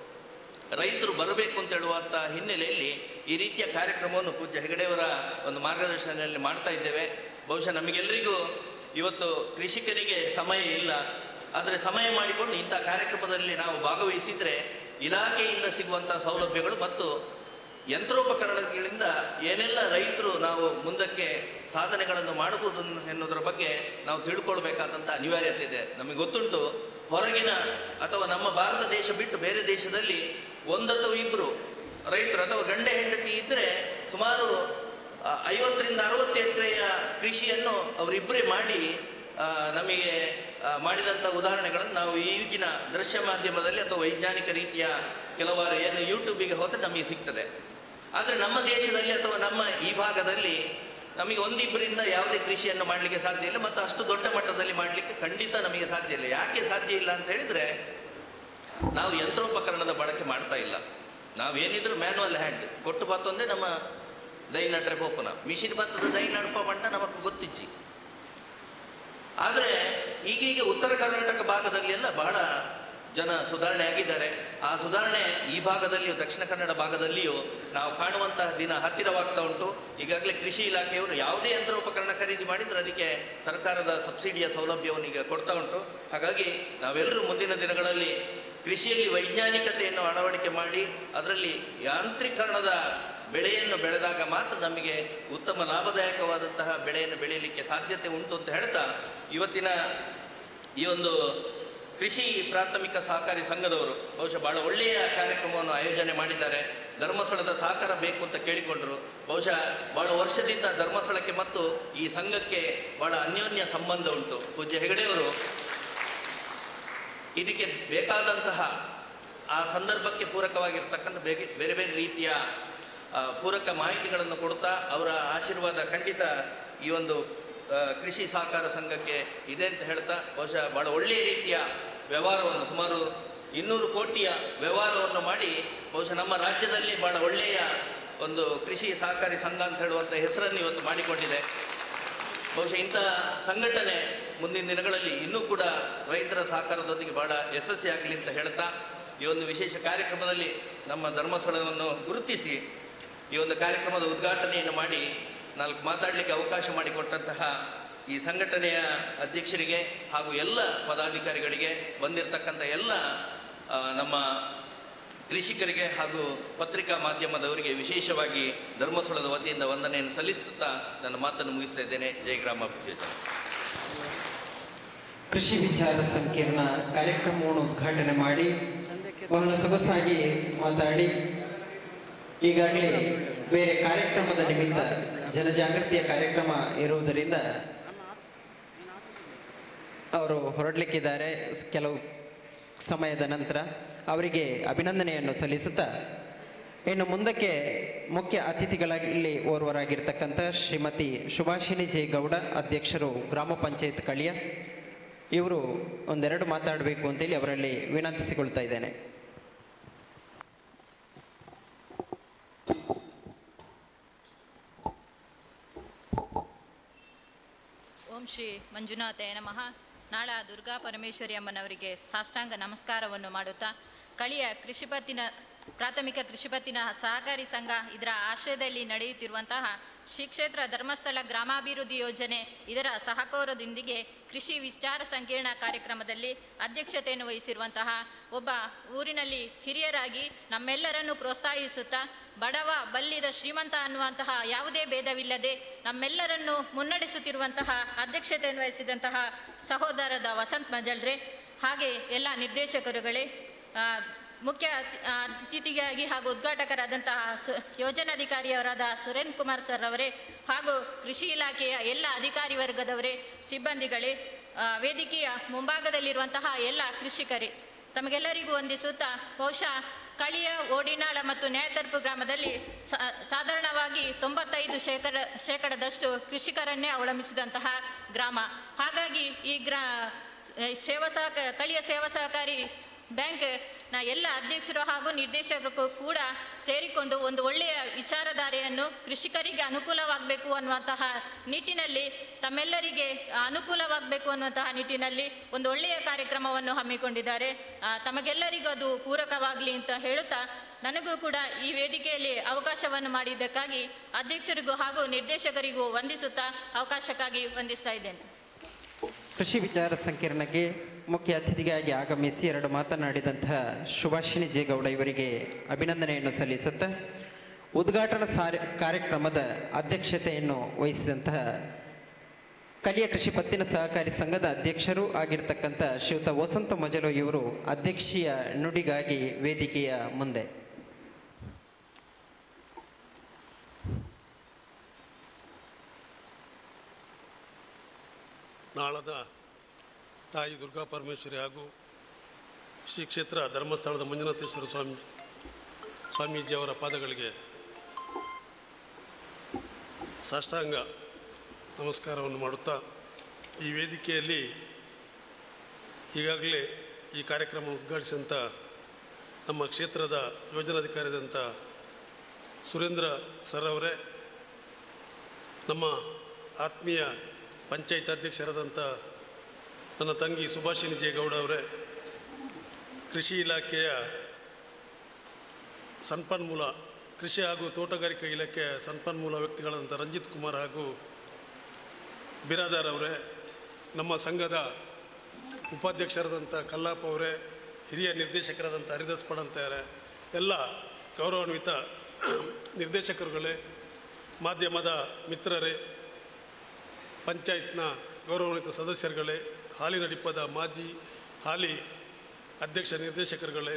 ರೈತರು ಬರಬೇಕು ಅಂತ ಹೇಳುವಂಥ ಹಿನ್ನೆಲೆಯಲ್ಲಿ ಈ ರೀತಿಯ ಕಾರ್ಯಕ್ರಮವನ್ನು ಪೂಜ್ಯ ಹೆಗಡೆಯವರ ಒಂದು ಮಾರ್ಗದರ್ಶನದಲ್ಲಿ ಮಾಡ್ತಾ ಇದ್ದೇವೆ ಬಹುಶಃ ನಮಗೆಲ್ಲರಿಗೂ ಇವತ್ತು ಕೃಷಿಕರಿಗೆ ಸಮಯ ಇಲ್ಲ ಆದರೆ ಸಮಯ ಮಾಡಿಕೊಂಡು ಇಂಥ ಕಾರ್ಯಕ್ರಮದಲ್ಲಿ ನಾವು ಭಾಗವಹಿಸಿದರೆ ಇಲಾಖೆಯಿಂದ ಸಿಗುವಂಥ ಸೌಲಭ್ಯಗಳು ಮತ್ತು ಯಂತ್ರೋಪಕರಣಗಳಿಂದ ಏನೆಲ್ಲ ರೈತರು ನಾವು ಮುಂದಕ್ಕೆ ಸಾಧನೆಗಳನ್ನು ಮಾಡಬಹುದು ಎನ್ನುವುದರ ಬಗ್ಗೆ ನಾವು ತಿಳ್ಕೊಳ್ಬೇಕಾದಂಥ ಅನಿವಾರ್ಯತೆ ಇದೆ ನಮಗೆ ಗೊತ್ತುಂಟು ಹೊರಗಿನ ಅಥವಾ ನಮ್ಮ ಭಾರತ ದೇಶ ಬಿಟ್ಟು ಬೇರೆ ದೇಶದಲ್ಲಿ ಒಂದು ಅಥವಾ ಇಬ್ಬರು ರೈತರು ಅಥವಾ ಗಂಡ ಹೆಂಡತಿ ಇದ್ದರೆ ಸುಮಾರು ಆ, ಐವತ್ತರಿಂದ ಅರವತ್ತು ಎಕರೆಯ ಕೃಷಿಯನ್ನು ಅವರಿಬ್ಬರೇ ಮಾಡಿ ಆ, ನಮಗೆ ಆ, ಮಾಡಿದಂಥ ಉದಾಹರಣೆಗಳನ್ನು ನಾವು ಈಗಿನ ದೃಶ್ಯ ಮಾಧ್ಯಮದಲ್ಲಿ ಅಥವಾ ವೈಜ್ಞಾನಿಕ ರೀತಿಯ ಕೆಲವಾರು ಏನು ಯೂಟ್ಯೂಬಿಗೆ ಹೋದರೆ ನಮಗೆ ಸಿಗ್ತದೆ ಆದರೆ ನಮ್ಮ ದೇಶದಲ್ಲಿ ಅಥವಾ ನಮ್ಮ ಈ ಭಾಗದಲ್ಲಿ ನಮಗೆ ಒಂದಿಬ್ಬರಿಂದ ಯಾವುದೇ ಕೃಷಿಯನ್ನು ಮಾಡಲಿಕ್ಕೆ ಸಾಧ್ಯ ಇಲ್ಲ ಮತ್ತು ಅಷ್ಟು ದೊಡ್ಡ ಮಟ್ಟದಲ್ಲಿ ಮಾಡಲಿಕ್ಕೆ ಖಂಡಿತ ನಮಗೆ ಸಾಧ್ಯ ಇಲ್ಲ ಯಾಕೆ ಸಾಧ್ಯ ಇಲ್ಲ ಅಂತ ಹೇಳಿದರೆ ನಾವು ಯಂತ್ರೋಪಕರಣದ ಬಳಕೆ ಮಾಡ್ತಾ ಇಲ್ಲ ನಾವೇನಿದ್ರು ಮ್ಯಾನುವಲ್ ಹ್ಯಾಂಡ್ ಕೊಟ್ಟು ಬತ್ತೊಂದೇ ನಮ್ಮ ದೈ ನಡ್ರೆ ಪೋಪನ ಮಿಷಿನ್ ಬತ್ತದ ದೈ ನಡ್ಪ ಬಂಟ ನಮಕ್ ಗೊತ್ತಿಚ್ಚಿ ಆದರೆ ಈಗೀಗ ಉತ್ತರ ಕರ್ನಾಟಕ ಭಾಗದಲ್ಲಿ ಎಲ್ಲ ಬಹಳ ಜನ ಸುಧಾರಣೆ ಆಗಿದ್ದಾರೆ ಆ ಸುಧಾರಣೆ ಈ ಭಾಗದಲ್ಲಿಯೂ ದಕ್ಷಿಣ ಕನ್ನಡ ಭಾಗದಲ್ಲಿಯೂ ನಾವು ಕಾಣುವಂತಹ ದಿನ ಹತ್ತಿರವಾಗ್ತಾ ಉಂಟು ಈಗಾಗಲೇ ಕೃಷಿ ಇಲಾಖೆಯವರು ಯಾವುದೇ ಯಂತ್ರೋಪಕರಣ ಖರೀದಿ ಮಾಡಿದ್ರೆ ಅದಕ್ಕೆ ಸರ್ಕಾರದ ಸಬ್ಸಿಡಿಯ ಸೌಲಭ್ಯವನ್ನು ಈಗ ಕೊಡ್ತಾ ಉಂಟು ಹಾಗಾಗಿ ನಾವೆಲ್ಲರೂ ಮುಂದಿನ ದಿನಗಳಲ್ಲಿ ಕೃಷಿಯಲ್ಲಿ ವೈಜ್ಞಾನಿಕತೆಯನ್ನು ಅಳವಡಿಕೆ ಮಾಡಿ ಅದರಲ್ಲಿ ಯಾಂತ್ರೀಕರಣದ ಬೆಳೆಯನ್ನು ಬೆಳೆದಾಗ ಮಾತ್ರ ನಮಗೆ ಉತ್ತಮ ಲಾಭದಾಯಕವಾದಂತಹ ಬೆಳೆಯನ್ನು ಬೆಳೆಯಲಿಕ್ಕೆ ಸಾಧ್ಯತೆ ಉಂಟು ಅಂತ ಹೇಳ್ತಾ ಇವತ್ತಿನ ಈ ಒಂದು ಕೃಷಿ ಪ್ರಾಥಮಿಕ ಸಹಕಾರಿ ಸಂಘದವರು ಬಹುಶಃ ಬಹಳ ಒಳ್ಳೆಯ ಕಾರ್ಯಕ್ರಮವನ್ನು ಆಯೋಜನೆ ಮಾಡಿದ್ದಾರೆ ಧರ್ಮಸ್ಥಳದ ಸಹಕಾರ ಬೇಕು ಅಂತ ಕೇಳಿಕೊಂಡ್ರು ಬಹುಶಃ ಬಹಳ ವರ್ಷದಿಂದ ಧರ್ಮಸ್ಥಳಕ್ಕೆ ಮತ್ತು ಈ ಸಂಘಕ್ಕೆ ಬಹಳ ಅನ್ಯೋನ್ಯ ಸಂಬಂಧ ಉಂಟು ಪೂಜ್ಯ ಹೆಗಡೆಯವರು ಇದಕ್ಕೆ ಬೇಕಾದಂತಹ ಆ ಸಂದರ್ಭಕ್ಕೆ ಪೂರಕವಾಗಿರ್ತಕ್ಕಂಥ ಬೇರೆ ಬೇರೆ ಬೇರೆ ರೀತಿಯ ಆ, ಪೂರಕ ಮಾಹಿತಿಗಳನ್ನು ಕೊಡ್ತಾ ಅವರ ಆಶೀರ್ವಾದ ಖಂಡಿತ ಈ ಒಂದು ಆ, ಕೃಷಿ ಸಹಕಾರ ಸಂಘಕ್ಕೆ ಇದೆ ಅಂತ ಹೇಳ್ತಾ ಬಹುಶಃ ಬಹಳ ಒಳ್ಳೆಯ ರೀತಿಯ ವ್ಯವಹಾರವನ್ನು ಸುಮಾರು ಇನ್ನೂರು ಕೋಟಿಯ ವ್ಯವಹಾರವನ್ನು ಮಾಡಿ ಬಹುಶಃ ನಮ್ಮ ರಾಜ್ಯದಲ್ಲಿ ಬಹಳ ಒಳ್ಳೆಯ ಒಂದು ಕೃಷಿ ಸಹಕಾರಿ ಸಂಘ ಅಂತ ಹೇಳುವಂಥ ಹೆಸರನ್ನು ಇವತ್ತು ಮಾಡಿಕೊಂಡಿದೆ ಬಹುಶಃ ಇಂಥ ಸಂಘಟನೆ ಮುಂದಿನ ದಿನಗಳಲ್ಲಿ ಇನ್ನೂ ಕೂಡ ರೈತರ ಸಹಕಾರದೊಂದಿಗೆ ಬಹಳ ಯಶಸ್ವಿಯಾಗಲಿ ಅಂತ ಹೇಳ್ತಾ ಈ ಒಂದು ವಿಶೇಷ ಕಾರ್ಯಕ್ರಮದಲ್ಲಿ ನಮ್ಮ ಧರ್ಮಸ್ಥಳವನ್ನು ಗುರುತಿಸಿ ಈ ಒಂದು ಕಾರ್ಯಕ್ರಮದ ಉದ್ಘಾಟನೆಯನ್ನು ಮಾಡಿ ನಾಲ್ಕು ಮಾತಾಡಲಿಕ್ಕೆ ಅವಕಾಶ ಮಾಡಿಕೊಟ್ಟಂತಹ ಈ ಸಂಘಟನೆಯ ಅಧ್ಯಕ್ಷರಿಗೆ ಹಾಗೂ ಎಲ್ಲ ಪದಾಧಿಕಾರಿಗಳಿಗೆ ಬಂದಿರತಕ್ಕಂಥ ಎಲ್ಲ ಆ, ನಮ್ಮ ಕೃಷಿಕರಿಗೆ ಹಾಗೂ ಪತ್ರಿಕಾ ಮಾಧ್ಯಮದವರಿಗೆ ವಿಶೇಷವಾಗಿ ಧರ್ಮಸ್ಥಳದ ವತಿಯಿಂದ ವಂದನೆಯನ್ನು ಸಲ್ಲಿಸುತ್ತಾ ನನ್ನ ಮಾತನ್ನು ಮುಗಿಸ್ತಾ ಇದ್ದೇನೆ ಜೈ ಗ್ರಾಮ ಯೋಜನೆ ಕೃಷಿ ವಿಚಾರ ಸಂಕಿರಣ ಕಾರ್ಯಕ್ರಮವನ್ನು ಉದ್ಘಾಟನೆ ಮಾಡಿ ಬಹಳ ಸೊಗಸಾಗಿ ಮಾತಾಡಿ ಈಗಾಗಲೇ ಬೇರೆ ಕಾರ್ಯಕ್ರಮದ ನಿಮಿತ್ತ ಜನಜಾಗೃತಿಯ ಕಾರ್ಯಕ್ರಮ ಇರುವುದರಿಂದ ಅವರು ಹೊರಡಲಿಕ್ಕಿದ್ದಾರೆ ಸ್- ಕೆಲವು ಸಮಯದ ನಂತರ ಅವರಿಗೆ ಅಭಿನಂದನೆಯನ್ನು ಸಲ್ಲಿಸುತ್ತಾ ಇನ್ನು ಮುಂದಕ್ಕೆ ಮುಖ್ಯ ಅತಿಥಿಗಳಲ್ಲಿ ಓರ್ವರಾಗಿರ್ತಕ್ಕಂಥ ಶ್ರೀಮತಿ ಸುಭಾಷಿಣಿ ಜೆ ಗೌಡ ಅಧ್ಯಕ್ಷರು ಗ್ರಾಮ ಪಂಚಾಯತ್ ಕಳಿಯ ಇವರು ಒಂದೆರಡು ಮಾತಾಡಬೇಕು ಅಂತೇಳಿ ಅವರಲ್ಲಿ ವಿನಂತಿಸಿಕೊಳ್ತಾ ಇದ್ದೇನೆ ಓಂ ಶ್ರೀ ಮಂಜುನಾಥಯ ನಮಃ ನಾಳ ದುರ್ಗಾ ಪರಮೇಶ್ವರಿ ಅಮ್ಮನವರಿಗೆ ಸಾಷ್ಟಾಂಗ ನಮಸ್ಕಾರವನ್ನು ಮಾಡುತ್ತಾ ಕಳಿಯ ಕೃಷಿಪತ್ತಿನ ಪ್ರಾಥಮಿಕ ಕೃಷಿಪತ್ತಿನ ಸಹಕಾರಿ ಸಂಘ ಇದರ ಆಶ್ರಯದಲ್ಲಿ ನಡೆಯುತ್ತಿರುವಂತಹ ಶ್ರೀ ಕ್ಷೇತ್ರ ಧರ್ಮಸ್ಥಳ ಗ್ರಾಮಾಭಿವೃದ್ಧಿ ಯೋಜನೆ ಇದರ ಸಹಕಾರದೊಂದಿಗೆ ಕೃಷಿ ವಿಚಾರ ಸಂಕಿರಣ ಕಾರ್ಯಕ್ರಮದಲ್ಲಿ ಅಧ್ಯಕ್ಷತೆಯನ್ನು ವಹಿಸಿರುವಂತಹ ಒಬ್ಬ ಊರಿನಲ್ಲಿ ಹಿರಿಯರಾಗಿ ನಮ್ಮೆಲ್ಲರನ್ನು ಪ್ರೋತ್ಸಾಹಿಸುತ್ತಾ ಬಡವ ಬಲ್ಲಿದ ಶ್ರೀಮಂತ ಅನ್ನುವಂತಹ ಯಾವುದೇ ಭೇದವಿಲ್ಲದೆ ನಮ್ಮೆಲ್ಲರನ್ನು ಮುನ್ನಡೆಸುತ್ತಿರುವಂತಹ ಅಧ್ಯಕ್ಷತೆಯನ್ನು ವಹಿಸಿದಂತಹ ಸಹೋದರದ ವಸಂತ್ ಮಜಲ್ರೆ ಹಾಗೆ ಎಲ್ಲ ನಿರ್ದೇಶಕರುಗಳೇ ಆ, ಮುಖ್ಯ ಅತಿ- ಆ, ಅತಿಥಿಯಾಗಿ ಹಾಗೂ ಉದ್ಘಾಟಕರಾದಂತಹ ಸು ಯೋಜನಾಧಿಕಾರಿಯವರಾದ ಸುರೇಂದ್ರ ಕುಮಾರ್ ಸರ್ ಅವರೇ ಹಾಗೂ ಕೃಷಿ ಇಲಾಖೆಯ ಎಲ್ಲ ಅಧಿಕಾರಿ ವರ್ಗದವರೇ ಸಿಬ್ಬಂದಿಗಳೇ ಆ, ವೇದಿಕೆಯ ಮುಂಭಾಗದಲ್ಲಿರುವಂತಹ ಎಲ್ಲ ಕೃಷಿಕರೇ ತಮಗೆಲ್ಲರಿಗೂ ವಂದಿಸುತ್ತಾ ಬಹುಶಃ ಕಳಿಯ ಓಡಿನಾಳ ಮತ್ತು ನ್ಯಾಯತರ್ಪು ಗ್ರಾಮದಲ್ಲಿ ಸಾ- ಸಾಧಾರಣವಾಗಿ ತೊಂಬತ್ತೈದು ಶೇಕಡ ಶೇಕಡದಷ್ಟು ಕೃಷಿಕರನ್ನೇ ಅವಲಂಬಿಸಿದಂತಹ ಗ್ರಾಮ ಹಾಗಾಗಿ ಈ ಗ್ರಾ ಸೇವಾ ಸಹಕ ಕಳಿಯ ಸೇವಾ ಸಹಕಾರಿ ಬ್ಯಾಂಕ್ ನ ಎಲ್ಲ ಅಧ್ಯಕ್ಷರು ಹಾಗೂ ನಿರ್ದೇಶಕರು ಕೂಡ ಸೇರಿಕೊಂಡು ಒಂದು ಒಳ್ಳೆಯ ವಿಚಾರಧಾರೆಯನ್ನು ಕೃಷಿಕರಿಗೆ ಅನುಕೂಲವಾಗಬೇಕು ಅನ್ನುವಂತಹ ನಿಟ್ಟಿನಲ್ಲಿ ತಮ್ಮೆಲ್ಲರಿಗೆ ಅನುಕೂಲವಾಗಬೇಕು ಅನ್ನುವಂತಹ ನಿಟ್ಟಿನಲ್ಲಿ ಒಂದು ಒಳ್ಳೆಯ ಕಾರ್ಯಕ್ರಮವನ್ನು ಹಮ್ಮಿಕೊಂಡಿದ್ದಾರೆ ಆ, ತಮಗೆಲ್ಲರಿಗೂ ಅದು ಪೂರಕವಾಗಲಿ ಅಂತ ಹೇಳುತ್ತಾ ನನಗೂ ಕೂಡ ಈ ವೇದಿಕೆಯಲ್ಲಿ ಅವಕಾಶವನ್ನು ಮಾಡಿದ್ದಕ್ಕಾಗಿ ಅಧ್ಯಕ್ಷರಿಗೂ ಹಾಗೂ ನಿರ್ದೇಶಕರಿಗೂ ವಂದಿಸುತ್ತಾ ಅವಕಾಶಕ್ಕಾಗಿ ವಂದಿಸ್ತಾ ಇದ್ದೇನೆ ಕೃಷಿ ವಿಚಾರ ಸಂಕಿರಣಕ್ಕೆ ಮುಖ್ಯ ಅತಿಥಿಗಾಗಿ ಆಗಮಿಸಿ ಎರಡು ಮಾತನಾಡಿದಂತಹ ಸುಭಾಷಿಣಿ ಜೇಗೌಡ ಇವರಿಗೆ ಅಭಿನಂದನೆಯನ್ನು ಸಲ್ಲಿಸುತ್ತಾ ಉದ್ಘಾಟನಾ ಸಾರಿ ಕಾರ್ಯಕ್ರಮದ ಅಧ್ಯಕ್ಷತೆಯನ್ನು ವಹಿಸಿದಂತಹ ಕಲಿಯ ಕೃಷಿ ಪತ್ತಿನ ಸಹಕಾರಿ ಸಂಘದ ಅಧ್ಯಕ್ಷರು ಆಗಿರ್ತಕ್ಕಂಥ ಶ್ರೀಯುತ ವಸಂತ ಮಜಲು ಇವರು ಅಧ್ಯಕ್ಷೀಯ ನುಡಿಗಾಗಿ ವೇದಿಕೆಯ ಮುಂದೆ ನಾಳದ ತಾಯಿ ದುರ್ಗಾ ಪರಮೇಶ್ವರಿ ಹಾಗೂ ಶ್ರೀ ಕ್ಷೇತ್ರ ಧರ್ಮಸ್ಥಳದ ಮಂಜುನಾಥೇಶ್ವರ ಸ್ವಾಮಿ ಸ್ವಾಮೀಜಿಯವರ ಪಾದಗಳಿಗೆ ಸಾಷ್ಟಾಂಗ ನಮಸ್ಕಾರವನ್ನು ಮಾಡುತ್ತಾ ಈ ವೇದಿಕೆಯಲ್ಲಿ ಈಗಾಗಲೇ ಈ ಕಾರ್ಯಕ್ರಮ ಉದ್ಘಾಟಿಸಿದಂಥ ನಮ್ಮ ಕ್ಷೇತ್ರದ ಯೋಜನಾಧಿಕಾರಿಯಾದಂಥ ಸುರೇಂದ್ರ ಸರ್ ಅವರೇ ನಮ್ಮ ಆತ್ಮೀಯ ಪಂಚಾಯತ್ ಅಧ್ಯಕ್ಷರಾದಂಥ ನನ್ನ ತಂಗಿ ಸುಭಾಷಿಣಿ ಜೇಗೌಡ ಅವರೇ ಕೃಷಿ ಇಲಾಖೆಯ ಸಂಪನ್ಮೂಲ ಕೃಷಿ ಹಾಗೂ ತೋಟಗಾರಿಕಾ ಇಲಾಖೆಯ ಸಂಪನ್ಮೂಲ ವ್ಯಕ್ತಿಗಳಾದಂಥ ರಂಜಿತ್ ಕುಮಾರ್ ಹಾಗೂ ಬಿರಾದಾರ್ ಅವರೇ ನಮ್ಮ ಸಂಘದ ಉಪಾಧ್ಯಕ್ಷರಾದಂಥ ಕಲ್ಲಾಪ್ ಅವರೇ ಹಿರಿಯ ನಿರ್ದೇಶಕರಾದಂಥ ಹರಿದಾಸ್ ಪಡಂತಾರೆ ಎಲ್ಲ ಗೌರವಾನ್ವಿತ ನಿರ್ದೇಶಕರುಗಳೇ ಮಾಧ್ಯಮದ ಮಿತ್ರರೇ ಪಂಚಾಯತ್ನ ಗೌರವಾನ್ವಿತ ಸದಸ್ಯರುಗಳೇ ಹಾಲಿನ ಡಿಪ್ಪದ ಮಾಜಿ ಹಾಲಿ ಅಧ್ಯಕ್ಷ ನಿರ್ದೇಶಕರುಗಳೇ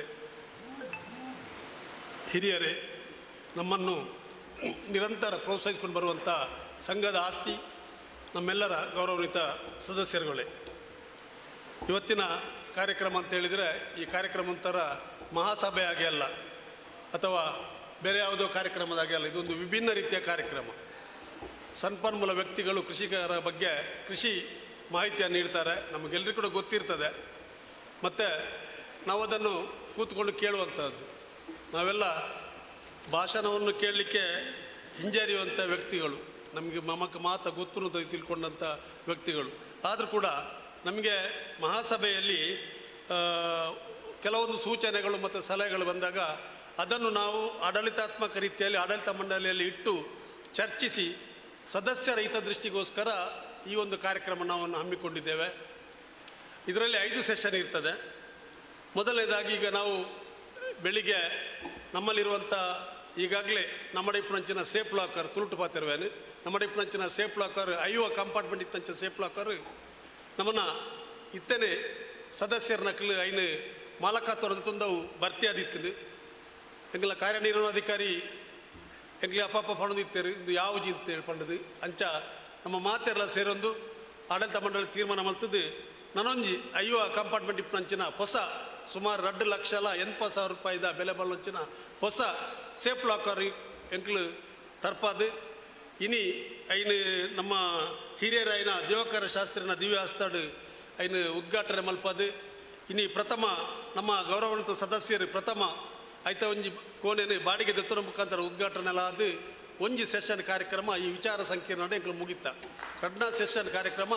ಹಿರಿಯರೇ ನಮ್ಮನ್ನು ನಿರಂತರ ಪ್ರೋತ್ಸಾಹಿಸಿಕೊಂಡು ಬರುವಂಥ ಸಂಘದ ಆಸ್ತಿ ನಮ್ಮೆಲ್ಲರ ಗೌರವಾನ್ವಿತ ಸದಸ್ಯರುಗಳೇ ಇವತ್ತಿನ ಕಾರ್ಯಕ್ರಮ ಅಂತ ಹೇಳಿದರೆ ಈ ಕಾರ್ಯಕ್ರಮ ಒಂಥರ ಮಹಾಸಭೆ ಹಾಗೆ ಅಲ್ಲ ಅಥವಾ ಬೇರೆ ಯಾವುದೋ ಕಾರ್ಯಕ್ರಮದ ಹಾಗೆ ಅಲ್ಲ ಇದೊಂದು ವಿಭಿನ್ನ ರೀತಿಯ ಕಾರ್ಯಕ್ರಮ ಸಂಪನ್ಮೂಲ ವ್ಯಕ್ತಿಗಳು ಕೃಷಿಕರ ಬಗ್ಗೆ ಕೃಷಿ ಮಾಹಿತಿಯನ್ನು ನೀಡ್ತಾರೆ ನಮಗೆಲ್ಲರಿಗೂ ಕೂಡ ಗೊತ್ತಿರ್ತದೆ ಮತ್ತು ನಾವು ಅದನ್ನು ಕೂತ್ಕೊಂಡು ಕೇಳುವಂಥದ್ದು ನಾವೆಲ್ಲ ಭಾಷಣವನ್ನು ಕೇಳಲಿಕ್ಕೆ ಹಿಂಜರಿಯುವಂಥ ವ್ಯಕ್ತಿಗಳು ನಮಗೆ ಮಮಕ ಮಾತ ಗೊತ್ತು ಅಂತ ತಿಳ್ಕೊಂಡಂಥ ವ್ಯಕ್ತಿಗಳು ಆದರೂ ಕೂಡ ನಮಗೆ ಮಹಾಸಭೆಯಲ್ಲಿ ಆ, ಕೆಲವೊಂದು ಸೂಚನೆಗಳು ಮತ್ತು ಸಲಹೆಗಳು ಬಂದಾಗ ಅದನ್ನು ನಾವು ಆಡಳಿತಾತ್ಮಕ ರೀತಿಯಲ್ಲಿ ಆಡಳಿತ ಮಂಡಳಿಯಲ್ಲಿ ಇಟ್ಟು ಚರ್ಚಿಸಿ ಸದಸ್ಯರ ಹಿತದೃಷ್ಟಿಗೋಸ್ಕರ ಈ ಒಂದು ಕಾರ್ಯಕ್ರಮ ನಾವು ಹಮ್ಮಿಕೊಂಡಿದ್ದೇವೆ ಇದರಲ್ಲಿ ಐದು ಸೆಷನ್ ಇರ್ತದೆ ಮೊದಲನೇದಾಗಿ ಈಗ ನಾವು ಬೆಳಿಗ್ಗೆ ನಮ್ಮಲ್ಲಿರುವಂಥ ಈಗಾಗಲೇ ನಮ್ಮ ಇಪ್ಪುನಂಚಿನ ಸೇಫ್ ಲಾಕರ್ ತುಳುಟು ಪಾತಿರುವೇನು ನಮ್ಮ ಇಪ್ಪುನಂಚಿನ ಸೇಫ್ ಲಾಕರ್ ಐವ ಕಂಪಾರ್ಟ್ಮೆಂಟ್ ಇತ್ತಂಚ ಸೇಫ್ ಲಾಕರ್ ನಮ್ಮನ್ನ ಇತ್ತನೆ ಸದಸ್ಯರ ನಕಲು ಐನು ಮಾಲಕ ತೊರೆದು ತುಂದವು ಭರ್ತಿ ಆದಿತ್ತು ಎಂಗಳ ಕಾರ್ಯನಿರ್ವಹಣಾಧಿಕಾರಿ ಎಂಗ್ಲಿ ಅಪ್ಪಪ್ಪ ಪಣದಿತ್ತೇರು ಇಂದು ಯಾವ ಜಿಂತೇಳಿ ಪಂಡದು ಅಂಚ ನಮ್ಮ ಮಾತೆಲ್ಲ ಸೇರೊಂದು ಆಡಳಿತ ಮಂಡಳಿ ತೀರ್ಮಾನ ಮಲ್ತದ್ದು ನನೊಂಜಿ ಅಯ್ಯೋ ಕಂಪಾರ್ಟ್ಮೆಂಟ್ ಇಪ್ಪನಂಚಿನ ಹೊಸ ಸುಮಾರು ಎರಡು ಲಕ್ಷಲ ಎನ್ಪತ್ತು ಸಾವಿರ ರೂಪಾಯಿದ ಬೆಲೆ ಬಲ್ಲಂಚಿನ ಹೊಸ ಸೇಫ್ ಲಾಕರ್ ಎಂಕ್ಲು ತರ್ಪಾದು ಇನಿ ಐನು ನಮ್ಮ ಹಿರಿಯರಾಯಿನ ದೇವಕರ ಶಾಸ್ತ್ರಿನ ದಿವ್ಯ ಹಸ್ತಾಡು ಐನು ಉದ್ಘಾಟನೆ ಮಲ್ಪದು ಇನಿ ಪ್ರಥಮ ನಮ್ಮ ಗೌರವಾನ್ವಿತ ಸದಸ್ಯರು ಪ್ರಥಮ ಐತ ಒಂಜಿ ಕೋಣೆನೆ ಬಾಡಿಗೆ ದತ್ತನ ಮುಖಾಂತರ ಉದ್ಘಾಟನೆ ಎಲ್ಲ ಆದು ಒಂಜಿ ಸೆಷನ್ ಕಾರ್ಯಕ್ರಮ ಈ ವಿಚಾರ ಸಂಕಿರಣ ಎಂಕ್ಲು ಮುಗಿತ ಎರಡನೇ ಸೆಷನ್ ಕಾರ್ಯಕ್ರಮ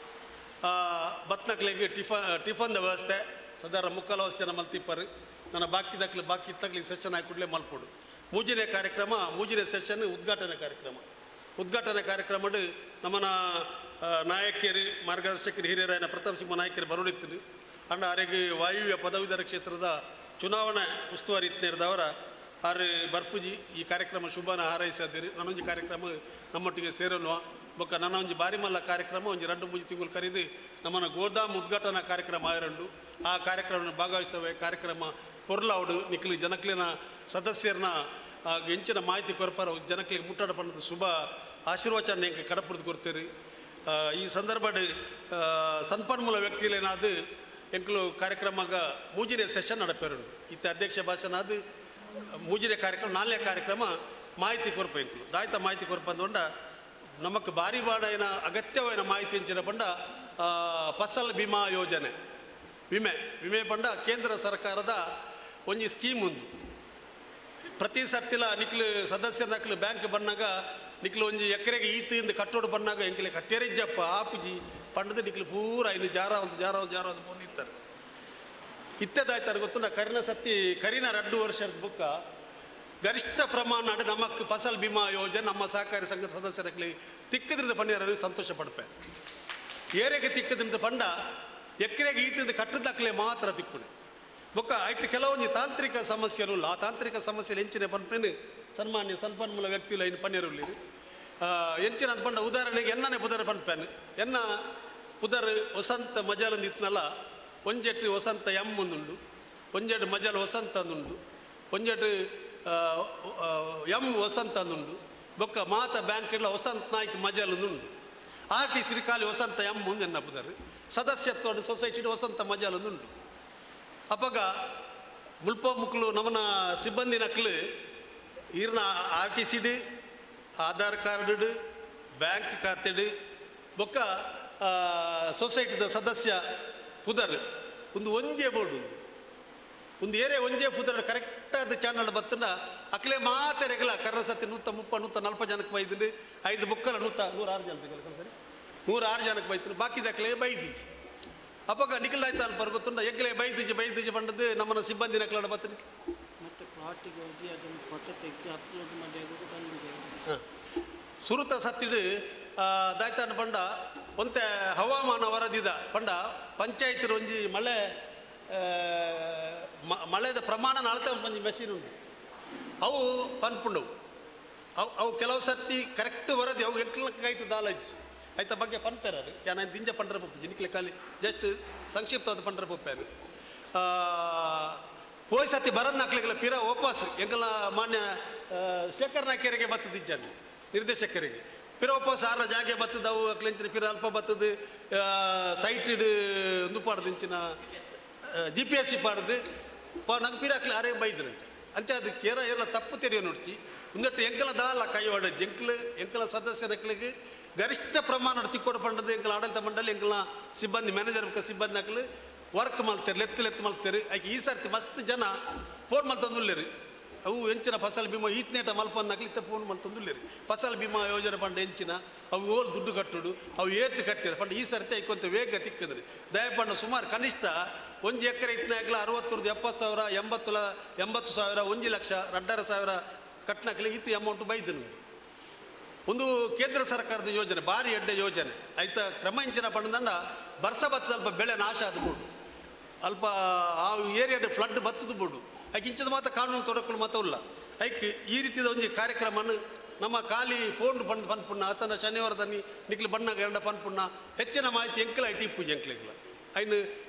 ಆ, ಬತ್ನಕ್ಲಿಗೆ ಟಿಫ ಟಿಫನ್ದ ವ್ಯವಸ್ಥೆ ಸದಾರ ಮುಕ್ಕಲ ವ್ಯವಸ್ಥೆನ ಮಲ್ತಿಪ್ಪರು ನನ್ನ ಬಾಕಿ ದಕ್ಲು ಬಾಕಿ ಇತ್ತಕ್ಲಿಗೆ ಸೆಷನ್ ಹಾಕಿಡ್ಲೆ ಮಲ್ಪೋಡು ಮೂಜಿನೇ ಕಾರ್ಯಕ್ರಮ ಮೂಜಿನೇ ಸೆಷನ್ ಉದ್ಘಾಟನೆ ಕಾರ್ಯಕ್ರಮ ಉದ್ಘಾಟನೆ ಕಾರ್ಯಕ್ರಮ ನಮ್ಮನ ಆ, ನಾಯಕಿಯರು ಮಾರ್ಗದರ್ಶಕರು ಹಿರಿಯರಾಯನ ಪ್ರತಾಪ್ ಸಿಂಹ ನಾಯಕರು ಬರೋಡಿತ್ತು ಅಂಡ ಅವರಿಗೆ ವಾಯುವ್ಯ ಪದವೀಧರ ಕ್ಷೇತ್ರದ ಚುನಾವಣಾ ಉಸ್ತುವಾರಿ ಇತ್ನೇರದವರ ಆರು ಬರ್ಪುಜಿ ಈ ಕಾರ್ಯಕ್ರಮ ಶುಭನ ಹಾರೈಸಿದ್ದೀರಿ ನನ್ನೊಂಜಿ ಕಾರ್ಯಕ್ರಮ ನಮ್ಮೊಟ್ಟಿಗೆ ಸೇರೋನು ಬೊಕ್ಕ ನನ್ನ ಒಂಜಿ ಬಾರಿ ಮಲ್ಲ ಕಾರ್ಯಕ್ರಮ ಒಂಜಿ ಎರಡು ಮೂಜಿ ತಿಂಗಳು ಕರೆದು ನಮ್ಮನ ಗೋದಾಮ್ ಉದ್ಘಾಟನಾ ಕಾರ್ಯಕ್ರಮ ಆಯರಂಡು ಆ ಕಾರ್ಯಕ್ರಮ ಭಾಗವಹಿಸುವ ಕಾರ್ಯಕ್ರಮ ಪೊರ್ಲಾವುಡು ನಿಕ್ಲಿ ಜನಕ್ಲಿನ ಸದಸ್ಯರನ್ನ ಆ, ಹೆಂಚಿನ ಮಾಹಿತಿ ಕೊರಪರ ಜನಕ್ಲಿಗೆ ಮುಟ್ಟಾಡ ಪಣ್ಣದ ಶುಭ ಆಶೀರ್ವಚನ ಎಂಗೆ ಕಡಪುರದು ಕೊಡ್ತೀರಿ ಆ, ಈ ಸಂದರ್ಭಡ್ ಆ, ಸಂಪನ್ಮೂಲ ವ್ಯಕ್ತಿಗಳೇನಾದು ಎಂಕ್ಲು ಕಾರ್ಯಕ್ರಮಗ ಮೂಜಿನೇ ಸೆಷನ್ ನಡಪೇರುಂಡು ಇತ್ತ ಅಧ್ಯಕ್ಷ ಭಾಷಣ ಅದು ಮೂಜಿನೇ ಕಾರ್ಯಕ್ರಮ ನಾಲ್ನೇ ಕಾರ್ಯಕ್ರಮ ಮಾಹಿತಿ ಕೊರಪ ಎಂಕ್ಲು ದಾಯ್ತ ಮಾಹಿತಿ ಕೊರಪ ಅಂದ್ಕೊಂಡ ನಮಕ್ ಭಾರಿ ಬಾಡೈನ ಅಗತ್ಯವಾದ ಮಾಹಿತಿ ಹೆಂಚಿನ ಪಂಡ ಆ, ಫಸಲ್ ಬಿಮಾ ಯೋಜನೆ ವಿಮೆ ವಿಮೆ ಪಂಡ ಕೇಂದ್ರ ಸರ್ಕಾರದ ಒಂಜಿ ಸ್ಕೀಮ್ ಉಂದು ಪ್ರತಿ ಸರ್ತಿಲ ನಿಕ್ಲು ಸದಸ್ಯರ ನಕ್ಲು ಬ್ಯಾಂಕ್ ಬಂದಾಗ ನಿಕ್ಲು ಒಂಜಿ ಎಕರೆಗೆ ಈತಿಂದ ಕಟ್ಟೋಡು ಬಂದಾಗ ಎಂಕ್ಲೆ ಕಟ್ಟೆರಿಜ್ಜಪ್ಪ ಆಪುಜಿ ಪಂಡದ ನಿಕ್ಲು ಪೂರ ಐದು ಜಾರ ಒಂದು ಜಾರ ಒಂದು ಜಾರ ಒಂದು ಬಂದಿತ್ತಾರೆ ಇತ್ತದಾಯ್ತಾರೆ ಗೊತ್ತು ನಾ ಕರಿನ ಸತ್ತಿ ಕರಿನ ಎರಡು ವರ್ಷದ ಬುಕ್ಕ ಗರಿಷ್ಠ ಪ್ರಮಾಣ ನಮಕ್ ಫಸಲ್ ಬಿಮಾ ಯೋಜನೆ ನಮ್ಮ ಸಹಕಾರಿ ಸಂಘದ ಸದಸ್ಯರಲ್ಲಿ ತಿಕ್ಕದ್ರಿಂದ ಪಂಡಿಯರಲ್ಲಿ ಸಂತೋಷ ಪಡ್ಪೆ ಏರೆಗೆ ತಿಕ್ಕದ್ರಿಂದ ಪಂಡ ಎಕರೆಗೆ ಈತಿಂದ ಕಟ್ಟದಕ್ಲೆ ಮಾತ್ರ ತಿಕ್ಕುಣೆ ಬೊಕ್ಕ ಐಟ್ ಕೆಲವೊಂದು ತಾಂತ್ರಿಕ ಸಮಸ್ಯೆಲು ಇಲ್ಲ ಆ ತಾಂತ್ರಿಕ ಸಮಸ್ಯೆలు ಹೆಂಚಿನ ಪನ್ಪೇನು ಸನ್ಮಾನ್ಯ ಸಂಪನ್ಮೂಲ ವ್ಯಕ್ತಿಲು ಐನು ಪನ್ನಿರುಲ್ಲಿರಿ ಎಂಚಿನ ಅಂತ ಪಂಡ ಉದಾಹರಣೆಗೆ ಎನ್ನನೆ ಪುದರ್ ಪನ್ಪೇನು ಎನ್ನ ಪುದರ್ ವಸಂತ ಮಜಾಲಂದು ಇತ್ನಲ್ಲ ಒಂಜೆಟ್ಟು ವಸಂತ ಎಮ್ ಒಂದುಂಡು ಒಂಜೆಡು ಮಜಲ್ ವಸಂತ ಅಂದುಂಡು ಒಂಜೆಡು ಆ, ಆ, ಎಂ ವಸಂತ ಅಂದುಂಡು ಬೊಕ್ಕ ಮಾತ ಬ್ಯಾಂಕ್ ಇಲ್ಲ ವಸಂತ ನಾಯ್ಕ್ ಮಜಲ್ ಉಂಡು ಆರ್ ಟಿ ಶ್ರೀಕಾಲಿ ವಸಂತ ಎಂ ಮುಂದೆ ಎನ್ನ ಪುದರ್ ಸದಸ್ಯತ್ವ ಸೊಸೈಟಿ ವಸಂತ ಮಜಲ್ ಉಂಡು ಅಪ್ಪಗ ಮುಲ್ಪ ಮುಕ್ಲು ನಮ್ಮನ ಸಿಬ್ಬಂದಿ ನಕ್ಲು ಈರ್ನ ಆರ್ ಟಿ ಸಿಡ್ ಆಧಾರ್ ಕಾರ್ಡ್ ಬ್ಯಾಂಕ್ ಖಾತೆಡ್ ಬೊಕ್ಕ ಆ, ಸೊಸೈಟಿದ ಸದಸ್ಯ ಪುದರ್ ಒಂದು ಒಂಜೇ ಬೋರ್ಡ್ ಉಂದು ಒಂದು ಏರೆ ಒಂಜೇ ಪುದರ್ ಕರೆಕ್ಟಾದ ಚಾನಲ್ ಬತ್ತನ ಅಕ್ಲೆ ಮಾತ ರೆಗಲ ಕರ್ನ ಸತಿ ನೂತ ಮುಪ್ಪ ನೂತ ನಲ್ಪ ಜನಕ್ಕೆ ಬೈದಿದ್ದು ಐದು ಬುಕ್ಕಲ ನೂತ ನೂರಾರು ಜನಕ್ಕೆ ಸರಿ ನೂರಾರು ಜನಕ್ಕೆ ಬೈತೀನಿ ಬಾಕಿದಕ್ಲೆ ಬೈದಿಜಿ ಅಪ್ಪಗ ನಿಖಿಲಾಯ್ತು ಅಲ್ಲಿ ಬರ್ಗೊತ್ತುಂಡ ಎಗ್ಲೆ ಬೈದಿಜಿ ಬೈದಿಜಿ ಬಂದದ್ದು ನಮ್ಮನ್ನ ಸಿಬ್ಬಂದಿ ನಕ್ಲಾಡ ಬತ್ತೀನಿ ಮತ್ತೆ ಪ್ಲಾಟಿಗೆ ಹೋಗಿ ಅದನ್ನು ಫೋಟೋ ತೆಗೆದು ಅಪ್ಲೋಡ್ ಮಾಡಿ ಆಗೋದು ಬಂದಿದೆ ಸುರುತ ಸತ್ತಿಡು ದಾಯ್ತಾಂಡ ಪಂಡ ಒಂತೆ ಹವಾಮಾನ ವರದಿದ ಪಂಡ ಪಂಚಾಯತ್ ಒಂಜಿ ಮಳೆ ಆ, ಮ- ಮಳೆದ ಪ್ರಮಾಣ ಅಳತೆ ಒಂಜಿ ಮೆಷಿನ್ ಉಂಟು ಅವು ಪನ್ಪುಂಡವು ಅವು ಅವು ಕೆಲವು ಸರ್ತಿ ಕರೆಕ್ಟ್ ವರದಿ ಅವು ಎಂಕ್ಲಕ್ಕೆ ಆಯ್ತು ದಾಲಜ್ಜಿ ಆಯ್ತ ಬಗ್ಗೆ ಪನ್ಪೇರಾರು ಯಾನ ದಿಂಜ ಪಂಡ್ರ ಪಪ್ಪು ಜಿನಿಕ್ಲೆ ಖಾಲಿ ಜಸ್ಟ್ ಸಂಕ್ಷಿಪ್ತವಾದ ಪಂಡ್ರ ಪಪ್ಪೇನು ಪೋಯ್ ಸತಿ ಬರದ್ ನಾಕ್ಲಿಗೆಲ್ಲ ಪಿರ ವಾಪಸ್ ಎಂಕಲ ಮಾನ್ಯ ಆ, ಶೇಖರ್ ನಾಯ್ಕರಿಗೆ ಬತ್ತದಿಜ್ಜಾನೆ ನಿರ್ದೇಶಕರಿಗೆ ಪಿರ ವಾಪಸ್ ಆರ ಜಾಗೆ ಬತ್ತದವು ಅಕ್ಲೆಂಚಿನ ಪಿರ ಅಲ್ಪ ಬತ್ತದು ಸೈಟ್ ಒಂದು ಪಾಡ್ದಿಂಚಿನ ಜಿ ಪಿ ಎಸ್ ಸಿ ಪಾಡ್ದು ಪಾ ನಂಗೆ ಪಿರ ಅಕ್ಲೆ ಅರೆ ಬೈದ್ರಂತೆ ಅಂಚೆ ಅದಕ್ಕೆ ಏರ ಏರ ತಪ್ಪು ತೆರೆಯ ನೋಡ್ಚಿ ಒಂದಟ್ಟು ಎಂಕಲ ದಾಲ ಕೈ ಹೊಡೆದು ಎಂಕಲ ಎಂಕಲ ಸದಸ್ಯರಕ್ಲಿಗೆ ಗರಿಷ್ಠ ಪ್ರಮಾಣ ತಿಕ್ಕೊಡು ಪಂಡದು ಎಂಕಲ ಆಡಳಿತ ಮಂಡಳಿ ಎಂಕಲ ಸಿಬ್ಬಂದಿ ಮ್ಯಾನೇಜರ್ ಬಕ್ಕ ಸಿಬ್ಬಂದಿ ನಕ್ಲು ವರ್ಕ್ ಮಲ್ತೇರಿ ಲೆತ್ತು ಲೆತ್ತು ಮಲ್ತೇರಿ ಆಕೆ ಈ ಸರ್ತಿ ಮಸ್ತ್ ಜನ ಫೋನ್ ಮಲ್ತಂದುಲ್ಲೇರಿ ಅವು ಎಂಚಿನ ಫಸಲ್ ಬಿಮಾ ಈತ್ನೇಟ ಮಲ್ಪನ್ ನಕ್ಲಿತ್ತ ಫೋನ್ ಮಲ್ತಂದುಲ್ಲೇರಿ ಫಸಲ್ ಬಿಮಾ ಯೋಜನೆ ಪಂಡ ಎಂಚಿನ ಅವು ಓಲ್ ದುಡ್ಡು ಕಟ್ಟುಡು ಅವು ಏತ್ ಕಟ್ಟಿರ ಪಂಡ ಈ ಸರ್ತಿ ಐಕೊಂತ ವೇಗ ತಿಕ್ಕದ್ರಿ ದಯಪಂಡ ಸುಮಾರು ಕನಿಷ್ಠ ಒಂಜಿ ಎಕರೆ ಇತ್ನಾಗ್ಲ ಅರವತ್ತರದ್ದು ಎಪ್ಪತ್ತು ಸಾವಿರ ಎಂಬತ್ತು ಲ ಎಂಬತ್ತು ಸಾವಿರ ಒಂಜಿ ಲಕ್ಷ ಎರಡರ ಸಾವಿರ ಕಟ್ನಕ್ಲೆ ಇತ್ತು ಅಮೌಂಟ್ ಬೈದನು ಒಂದು ಕೇಂದ್ರ ಸರ್ಕಾರದ ಯೋಜನೆ ಭಾರಿ ಎಡ್ಡೆ ಯೋಜನೆ ಆಯ್ತಾ ಕ್ರಮ ಇಂಚಿನ ಪಂಡದಂಡ ಬರ್ಸ ಬತ್ತ ಸ್ವಲ್ಪ ಬೆಳೆ ನಾಶ ಆದ ಬೋಡು ಅಲ್ಪ ಆ ಏರಿಯಾದ ಫ್ಲಡ್ ಬತ್ತದ ಬೋಡು ಆಯ್ಕೆ ಇಂಚದ ಮಾತ್ರ ಕಾನೂನು ತೊಡಕಲು ಮಾತ್ರ ಇಲ್ಲ ಐಕ್ ಈ ರೀತಿಯ ಒಂದು ಕಾರ್ಯಕ್ರಮವನ್ನು ನಮ್ಮ ಖಾಲಿ ಫೋನ್ ಪಂಡ್ ಪನ್ಪುಣ್ಣ ಆತನ ಶನಿವಾರದಲ್ಲಿ ನಿಕ್ಲು ಬಣ್ಣ ಗಂಡ ಪನ್ಪುಣ್ಣ ಹೆಚ್ಚಿನ ಮಾಹಿತಿ ಎಂಕಲ ಐಟಿ ಪೂಜೆ ಎಂಕ್ಲಿಗ್ಲ ಐನು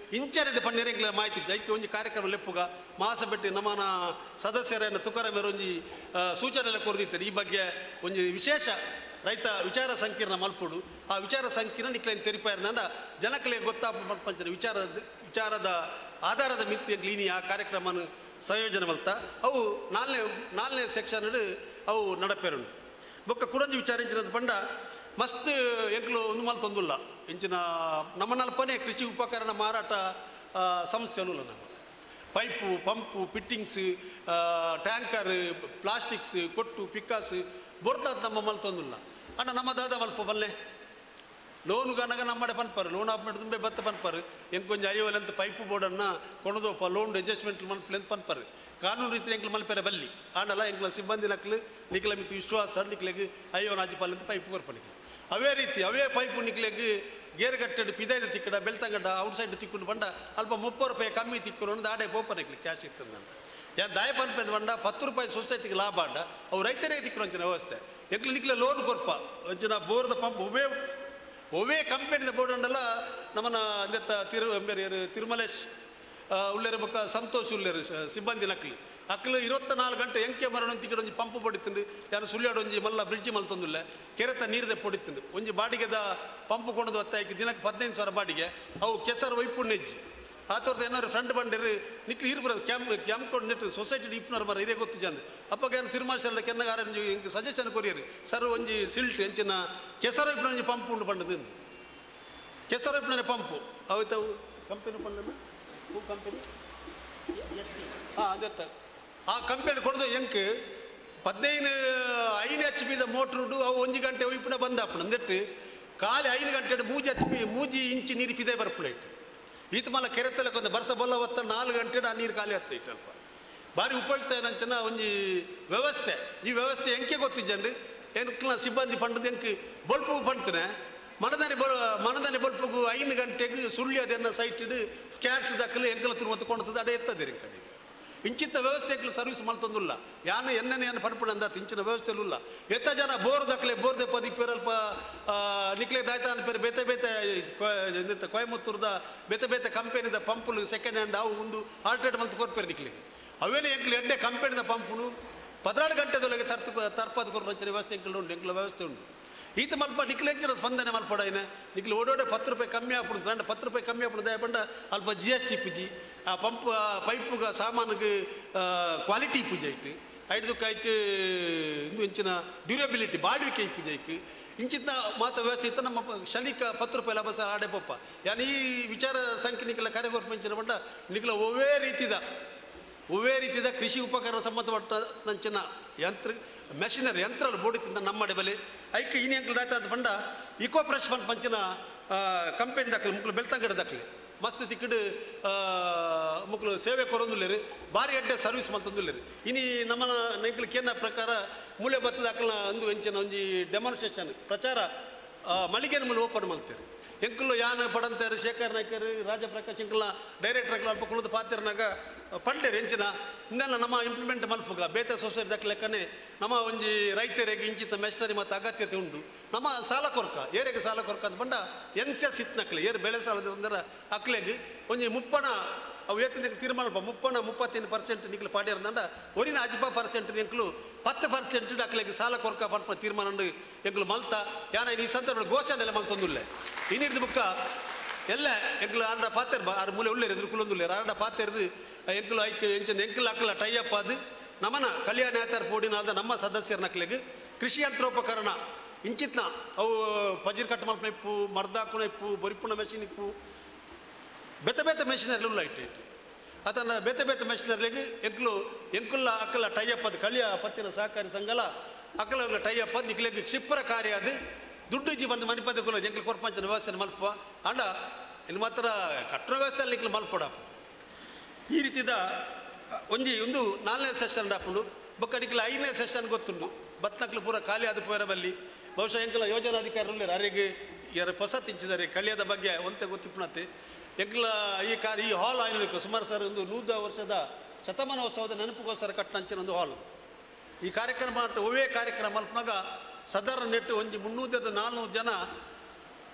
ಇಂಚನೆದ ಪನ್ನೀರು ಎಂಕ್ಲ ಮಾಹಿತಿ ಐಕ್ಯ ಒಂಜಿ ಕಾರ್ಯಕ್ರಮ ಲೆಪ್ಪುಗ ಮಾಸ ಬೆಟ್ಟಿ ನಮ್ಮನ ಸದಸ್ಯರನ್ನು ತುಕಾರಾಮೇರು ಒಂಜಿ ಆ, ಸೂಚನೆ ಎಲ್ಲ ಕೊರದಿದ್ದಾರೆ ಈ ಬಗ್ಗೆ ಒಂಜಿ ವಿಶೇಷ ರೈತ ವಿಚಾರ ಸಂಕೀರ್ಣ ಮಲ್ಪುಡು ಆ ವಿಚಾರ ಸಂಕೀರ್ಣ ನಿಕ್ಲೈನ್ ತೆರಿಪಾಯಿರಂದ ಜನಕಲೆ ಗೊತ್ತಾಪ ಮಲ್ಪಂಚನ ವಿಚಾರದ ವಿಚಾರದ ಆಧಾರದ ಮಿತಿ ಲೀನಿ ಆ ಕಾರ್ಯಕ್ರಮನ ಸಂಯೋಜನೆ ಮಲ್ತ ಅವು ನಾಲ್ನೇ ನಾಲ್ನೇ ಸೆಕ್ಷನ್ ಅವು ನಡಪೇರುಂಡು ಬೊಕ್ಕ ಕುಡಂಜಿ ವಿಚಾರ ಇಂಚಿನದು ಪಂಡ ಮಸ್ತ್ ಎಂಕ್ಲು ಒಂದು ಮಲ್ ತೊಂದುಲ್ಲ ಇಂಚಿನ ನಮ್ಮ ನಲ್ಪನೆ ಕೃಷಿ ಉಪಕರಣ ಮಾರಾಟ ಆ, ಸಂಸ್ಥೆಲು ನಮ್ಮ pipe pump fittings tanker plastics ಕೊಟ್ಟು ಪಿಕ್ಕಾಸ್ ಬೊರ್ತಾದ ನಮ್ಮ ಮಲ್ ತೊಂದುಲ್ಲ ಅಣ್ಣ ನಮ್ಮ ದಾದ ಮಲ್ಪ ಬಲ್ಲೆ ಲೋನು ಗನಗ ನಮ್ಮಡೆ ಪನ್ಪರು ಲೋನ್ ಆಫ್ ಮಾಡಿ ತುಂಬೆ ಬತ್ತ ಪನ್ಪರು ಎಂಕ್ ಕೊಂಚ ಐವಲಂತ ಪೈಪು ಬೋರ್ಡನ್ನು ಕೊಣದೋಪ ಲೋನ್ ಅಡ್ಜಸ್ಟ್ಮೆಂಟ್ ಮಲ್ಪಲೆಂತ ಪನ್ಪರು ಕಾನೂನು ರೀತಿ ಎಂಕ್ಲು ಮಲ್ಪೆರೆ ಬಲ್ಲಿ ಆಂಡಲ ಎಂಕ್ಲ ಸಿಬ್ಬಂದಿ ನಕ್ಲು ನಿಕ್ಲ ಮಿತ್ತು ವಿಶ್ವಾಸ ನಿಕ್ಲೆಗ್ ಅಯ್ಯೋ ನಾಜಿ ಪಲ್ಲಂತ ಪೈಪು ಕೊರ್ಪನಿಕ್ಲು ಅವೇ ರೀತಿ ಅವೇ ಪೈಪು ನಿಕ್ಲೆಗ್ ಗೇರುಗಟ್ಟೆಡು ಪಿದೈದ ತಿಕ್ಕಡ ಬೆಳ್ತಂಗಡ್ಡ ಔಟ್ಸೈಡ್ ತಿಕ್ಕೊಂಡು ಬಂಡ ಅಲ್ಪ ಮುಪ್ಪತ್ತು ರೂಪಾಯಿ ಕಮ್ಮಿ ತಿಕ್ಕರು ಅನ್ನೋದು ಆಡೆ ಗೋಪನಿಕ್ಲಿ ಕ್ಯಾಶ್ ಇತ್ತಂದಂತ ಯಾ ದಾಯ ಪನ್ಪೆಂದು ಬಂಡ ಪತ್ತು ರೂಪಾಯಿ ಸೊಸೈಟಿಗೆ ಲಾಭ ಅಂಡ ಅವು ರೈತರಿಗೆ ತಿಕ್ಕರು ಅಂಚಿನ ವ್ಯವಸ್ಥೆ ಎಂಕ್ಲು ನಿಕ್ಲೆ ಲೋನ್ ಕೊರ್ಪ ಅಂಚಿನ ಬೋರ್ದ ಪಂಪ್ ಒವೇ ಒವೇ ಕಂಪೆನಿದ ಬೋರ್ಡ್ ಉಂಡಲ್ಲ ನಮ್ಮನ ಅಂದೆತ್ತ ತಿರು ಎಂಬೇರು ಯಾರು ತಿರುಮಲೇಶ್ ಆ, ಉಳ್ಳೇರು ಬೊಕ್ಕ ಸಂತೋಷ್ ಉಳ್ಳೇರು ಶ- ಸಿಬ್ಬಂದಿ ನಕ್ಲಿ ಅಕ್ಲು ಇರುವತ್ತ ನಾಲ್ಕು ಗಂಟೆ ಎಂಕೆ ಮರಣ ತಿಕ್ಕಡ ಒಂಜಿ ಪಂಪ್ ಪೊಡಿತಂದು ಯಾರು ಸುಳ್ಯಾಡು ಒಂಜಿ ಮಲ್ಲ ಬ್ರಿಡ್ಜ್ ಮಲ್ತೊಂದುಲ್ಲ ಕೆರೆತ ನೀರ್ದೆ ಪೊಡಿತಂದು ಒಂಜಿ ಬಾಡಿಗೆದ ಪಂಪ್ ಕೊಂಡದು ಒತ್ತಾಯ್ಕೆ ದಿನಕ್ಕೆ ಹದಿನೈದು ಸಾವಿರ ಬಾಡಿಗೆ ಅವು ಕೆಸರು ವೈಪುಣ್ಯ ಹೆಜ್ಜಿ ಆ ಥರದ್ದು ಏನಾದ್ರು ಫ್ರೆಂಡ್ ಬಂದಿರಿ ನಿಕ್ಲಿ ಇರು ಬರೋದು ಕ್ಯಾಂಪ್ ಕ್ಯಾಂಪ್ ಕೊಂಡು ನಿಟ್ಟು ಸೊಸೈಟಿ ಇಪ್ಪನವ್ರ ಮರ ಇರೇ ಗೊತ್ತು ಜಂದು ಅಪ್ಪ ಏನು ತೀರ್ಮಾನಿಸಲ್ಲ ಕೆನ್ನಾಗ ಆರಂಜು ಹಿಂಗೆ ಸಜೆಷನ್ ಕೊರಿಯರಿ ಸರ್ ಒಂಜಿ ಸಿಲ್ಟ್ ಎಂಚಿನ ಕೆಸರು ಇಪ್ಪನ ಒಂಜಿ ಪಂಪ್ ಉಂಡು ಬಂಡದು ಕೆಸರು ಇಪ್ಪನೇ ಪಂಪು ಅವತ್ತವು ಕಂಪೆನಿ ಬಂದಲ್ಲ ಹೂ ಕಂಪೆನಿ ಹಾಂ ಅದತ್ತ ಆ ಕಂಪೆನಿ ಕೊಡದು ಎಂಕ್ ಪದ್ನೈದು ಐದು ಎಚ್ ಪಿದ ಮೋಟ್ರುಡು ಅವು ಒಂಜಿ ಗಂಟೆ ಒಯ್ಪುನ ಬಂದಾಪುನ ಅಂದಿಟ್ಟು ಖಾಲಿ ಐದು ಗಂಟೆ ಮೂಜಿ ಎಚ್ ಪಿ ಮೂಜಿ ಇಂಚಿ ನೀರು ಪಿದೆ ಬರ್ಪುನ ಈತ ಮಲ್ಲ ಕೆರೆತಲಕ್ಕೆ ಒಂದು ಬರ್ಸ ಬಲ್ಲ ಹೊತ್ತ ನಾಲ್ಕು ಗಂಟೆ ಆ ನೀರು ಖಾಲಿ ಆಗ್ತಾ ಇಟ್ಟು ಅಲ್ಪ ಭಾರಿ ಉಪಯುಕ್ತ ಏನಂಚನ ಒಂಜಿ ವ್ಯವಸ್ಥೆ ಈ ವ್ಯವಸ್ಥೆ ಎಂಕೆ ಗೊತ್ತಿಜ್ಜಂಡು ಏನಕ್ಕೆ ಸಿಬ್ಬಂದಿ ಪಂಡದ ಎಂಕ್ ಬಲ್ಪು ಪಂಡ್ತನೆ ಮನದಾನಿ ಬಲ್ ಮನದಾನಿ ಬಲ್ಪುಗು ಐದು ಗಂಟೆಗೆ ಸುಳ್ಳಿ ಅದನ್ನ ಸೈಟ್ ಇಡು ಸ್ಕ್ಯಾಟ್ಸ್ ದಕ್ಕಲು ಎಂಕಲ ತಿರುವತ್ತು ಕೊಂಡದ ಅಡೆ ಎತ್ತದೆ ರೀ ಕಡೆಗೆ ಇಂಚಿತ್ತ ವ್ಯವಸ್ಥೆಗಳು ಸರ್ವಿಸ್ ಮಲ್ತೊಂದುಲ್ಲ ಯಾನ ಎಣ್ಣೆ ಏನು ಪಡ್ಪಡ ಅಂದ ಇಂಚಿನ ವ್ಯವಸ್ಥೆಲು ಇಲ್ಲ ಎತ್ತ ಜನ ಬೋರ್ ದಕ್ಕಲೆ ಬೋರ್ ದೆಪ್ಪ ದಿಪ್ಪೇರಲ್ಪ ನಿಕ್ಲೆ ದಾಯ್ತಾನ ಪೇರು ಬೇತೆ ಬೇತೆ ಎಂತ ಕೊಯಮತ್ತೂರ್ದ ಬೇತೆ ಬೇತೆ ಕಂಪೆನಿದ ಪಂಪುಲು ಸೆಕೆಂಡ್ ಹ್ಯಾಂಡ್ ಅವು ಒಂದು ಆಲ್ಟ್ರೇಟ್ ಮಲ್ತು ಕೊರ್ಪೇರು ನಿಕ್ಲಿಗೆ ಅವೇನೇ ಎಂಕ್ಲು ಎಡ್ಡೆ ಕಂಪೆನಿದ ಪಂಪುನು ಪದಿನಾರು ಗಂಟೆದೊಳಗೆ ತರ್ತು ತರ್ಪದ ಕೊರ್ಪಂಚಿನ ವ್ಯವಸ್ಥೆ ಎಂಕ್ಲು ಉಂಟು ಎಂಕ್ಲ ವ್ಯವಸ್ಥೆ ಉಂಟು ಈತ ಮಲ್ಪ ನಿಕ್ಲೆ ಹೆಚ್ಚಿನ ಸ್ಪಂದನೆ ಮಲ್ಪಡ ಏನ ನಿಕ್ಲೆ ಓಡೋಡೆ ಪತ್ತು ರೂಪಾಯಿ ಕಮ್ಮಿ ಆಪುಡು ಬೇಡ ಪತ್ತು ರೂಪಾಯಿ ಕಮ್ಮಿ ಆಪುಡು ದಯ ಬಂಡ ಅಲ್ಪ ಜಿ ಎಸ್ ಟಿ ಪೂಜಿ ಆ ಪಂಪ್ ಆ ಪೈಪುಗ ಸಾಮಾನುಗೆ ಕ್ವಾಲಿಟಿ ಪೂಜೆ ಇಟ್ಟು ಐದು ಕಾಯ್ಕೆ ಇಂದು ಇಂಚಿನ ಡ್ಯೂರಬಿಲಿಟಿ ಬಾಳ್ವಿಕೆ ಪೂಜೆ ಇಕ್ಕು ಇಂಚಿನ ಮಾತ ವ್ಯವಸ್ಥೆ ಇತ್ತು ನಮ್ಮ ಪ- ಶನಿಕ ಪತ್ತು ರೂಪಾಯಿ ಲಾಭ ಸಹ ಆಡೆ ಪಪ್ಪ ಯಾನ್ ಈ ವಿಚಾರ ಸಂಖ್ಯೆ ನಿಕ್ಲ ಕಾರ್ಯಗೋರ್ಪಂಚಿನ ಬಂಡ ನಿಕ್ಲ ಒವೇ ರೀತಿದ ಒವೇ ರೀತಿಯ ಕೃಷಿ ಉಪಕರಣ ಸಂಬಂಧಪಟ್ಟ ನಂಚಿನ ಯಂತ್ರ ಮೆಷಿನರಿ ಯಂತ್ರಗಳು ಬೋಡಿತಿಂದ ನಮ್ಮಡೆ ಬಲೆ ಐಕೆ ಇನಿ ಅಂಕಲ್ ದಾಯ್ತ ಬಂಡ ಇಕೋ ಫ್ರೆಶ್ ಫಂಡ್ ಪಂಚಿನ ಕಂಪೆನಿ ದಕ್ಕಲೆ ಮುಕ್ಳು ಬೆಳ್ತಂಗಡ ದಕ್ಕಲೆ ಮಸ್ತ್ ತಿಕ್ಕಡು ಮುಕ್ಳು ಸೇವೆ ಕೊರೊಂದುಲ್ಲೇರಿ ಭಾರಿ ಅಡ್ಡೆ ಸರ್ವಿಸ್ ಮಂತಂದುಲ್ಲೇರಿ ಇನಿ ನಮ್ಮ ನೈಕ್ಲು ಕೇಂದ್ರ ಪ್ರಕಾರ ಮೂಲೆ ಬತ್ತದ ಅಕ್ಕಲ ಒಂದು ಎಂಚಿನ ಒಂಜಿ ಡೆಮಾನ್ಸ್ಟ್ರೇಷನ್ ಪ್ರಚಾರ ಮಳಿಗೆನ ಮೂಲ ಓಪನ್ ಮಾಡ್ತೇವೆ ಎಂಕುಲು ಯಾನ ಪಡಂತಾರೆ ಶೇಖರ್ ನಾಯ್ಕರ್ ರಾಜಪ್ರಕಾಶ್ ಎಂಕುಲ ಡೈರೆಕ್ಟರ್ ಅಲ್ಪ ಕುಳದ ಪಾತ್ರನಾಗ ಪಂಡೇರು ಎಂಚಿನ ಇಂದೆಲ್ಲ ನಮ್ಮ ಇಂಪ್ಲಿಮೆಂಟ್ ಮಲ್ಪುಗ ಬೇತೆ ಸೊಸೈಟಿ ದಕ್ಕ ಲೆಕ್ಕನೆ ನಮ್ಮ ಒಂಜಿ ರೈತರಿಗೆ ಇಂಚಿತ ಮೆಸ್ಟರಿ ಮತ್ತು ಅಗತ್ಯತೆ ಉಂಟು ನಮ್ಮ ಸಾಲ ಕೊರ್ಕ ಏರೆಗೆ ಸಾಲ ಕೊರ್ಕ ಅಂತ ಬಂಡ ಎನ್ಸೆಸ್ ಇತ್ನಕ್ಲೆ ಏರು ಬೆಳೆ ಸಾಲದ ಅಂದ್ರೆ ಅಕ್ಲೆಗೆ ಒಂಜಿ ಮುಪ್ಪಣ ಅವು ಏತಿನ ತೀರ್ಮಾನ ಮುಪ್ಪನ ಮುಪ್ಪತ್ತೈದು ಪರ್ಸೆಂಟ್ ನಿಕ್ಲು ಪಾಡ್ಯಾರ್ದಂಡ ಒರಿನ ಅಜ್ಪ ಪರ್ಸೆಂಟ್ ಎಂಕ್ಲು ಪತ್ತು ಪರ್ಸೆಂಟ್ ಅಕ್ಲೆಗೆ ಸಾಲ ಕೊರ್ಕ ಪಂಪ ತೀರ್ಮಾನ ಉಂಡು ಎಂಕ್ಲು ಮಲ್ತ ಯಾನ ಈ ಸಂದರ್ಭ ಘೋಷಣೆ ಎಲ್ಲ ಮಲ್ತೊಂದುಲ್ಲೆ ಇನ್ನಿಡ್ದು ಬುಕ್ಕ ಎಲ್ಲ ಎಂಕ್ಲು ಆಂಡ ಪಾತೆರ್ ಬಾ ಆರು ಮೂಲೆ ಉಳ್ಳೇರು ಎದುರು ಕುಲೊಂದುಲ್ಲೇರು ಆಂಡ ಪಾತೆರ್ದು ಎಂಕ್ಲು ಐಕ್ ಎಂಚಿನ ಎಂಕ್ಲು ಅಕ್ಕಲ ಟೈಅಪ್ ಆದು ನಮನ ಕಲ್ಯಾಣ ಯಾತಾರ ಪೋಡಿನಾದ ನಮ್ಮ ಸದಸ್ಯರ ನಕ್ಲೆಗೆ ಕೃಷಿ ಯಂತ್ರೋಪಕರಣ ಇಂಚಿತ್ನ ಅವು ಪಜಿರ್ ಕಟ್ ಮಲ್ಪನ ಇಪ್ಪು ಮರ್ದಾಕುನ ಇಪ್ಪು ಬರಿಪುಣ ಮೆಷಿನ್ ಇಪ್ಪು ಬೆತ್ತ ಬೆತ್ತ ಮೆಷಿನರಿ ಉಲ್ಲ ಇಟ್ಟು ಇಟ್ಟು ಆತನ ಬೆತ್ತ ಬೆತ್ತ ಮೆಷಿನರಿಗೆ ಎಂಕ್ಲು ಎಂಕುಲ್ಲ ಅಕ್ಕಲ ಟೈಅಪ್ ಅದು ಕಳಿಯ ಪತ್ತಿನ ಸಹಕಾರಿ ಸಂಘಲ ಅಕ್ಕಲ ಟೈಅಪ್ ಅದು ನಿಕ್ಲೆಗೆ ಕ್ಷಿಪ್ರ ಕಾರ್ಯ ಅದು ದುಡ್ಡು ಜಿ ಬಂದು ಮನಿಪದ ಕುಲ ಎಂಕ್ಲು ಕೊರ್ಪಂಚನ ವ್ಯವಸ್ಥೆ ಮಲ್ಪ ಅಂಡ ಇನ್ನು ಮಾತ್ರ ಕಟ್ಟಡ ವ್ಯವಸ್ಥೆ ನಿಕ್ಲು ಮಲ್ಪಡಪ್ಪ ಈ ರೀತಿದ ಒಂಜಿ ಒಂದು ನಾಲ್ನೇ ಸೆಷನ್ ಹಾಕೊಂಡು ಬೊಕ್ಕ ನಿಕ್ಲ ಐದನೇ ಸೆಷನ್ ಗೊತ್ತುಂಡು ಬತ್ನಕ್ಲು ಪೂರ ಖಾಲಿ ಆದ ಪೋರ ಬಲ್ಲಿ ಬಹುಶಃ ಎಂಕಲ ಯೋಜನಾಧಿಕಾರಿ ಉಳ್ಳೇರು ಅರೆಗೆ ಯಾರು ಹೊಸ ತಿಂಚಿದ್ದಾರೆ ಕಳಿಯದ ಬಗ್ಗೆ ಒಂತೆ ಗೊತ್ತಿಪ್ಪಣತೆ ಎಂಕ್ಲ ಈ ಕಾರ್ ಈ ಹಾಲ್ ಆಗಿರಬೇಕು ಸುಮಾರು ಸರ್ ಒಂದು ನೂರ ವರ್ಷದ ಶತಮಾನೋತ್ಸವದ ನೆನಪಿಗೋಸ್ಕರ ಕಟ್ಟಂಚಿನ ಒಂದು ಹಾಲ್ ಈ ಕಾರ್ಯಕ್ರಮ ಒವೇ ಕಾರ್ಯಕ್ರಮ ಮಲ್ಪನಾಗ ಸಾಧಾರಣ ನೆಟ್ಟು ಒಂಜಿ ಮುನ್ನೂರದ ನಾಲ್ನೂರು ಜನ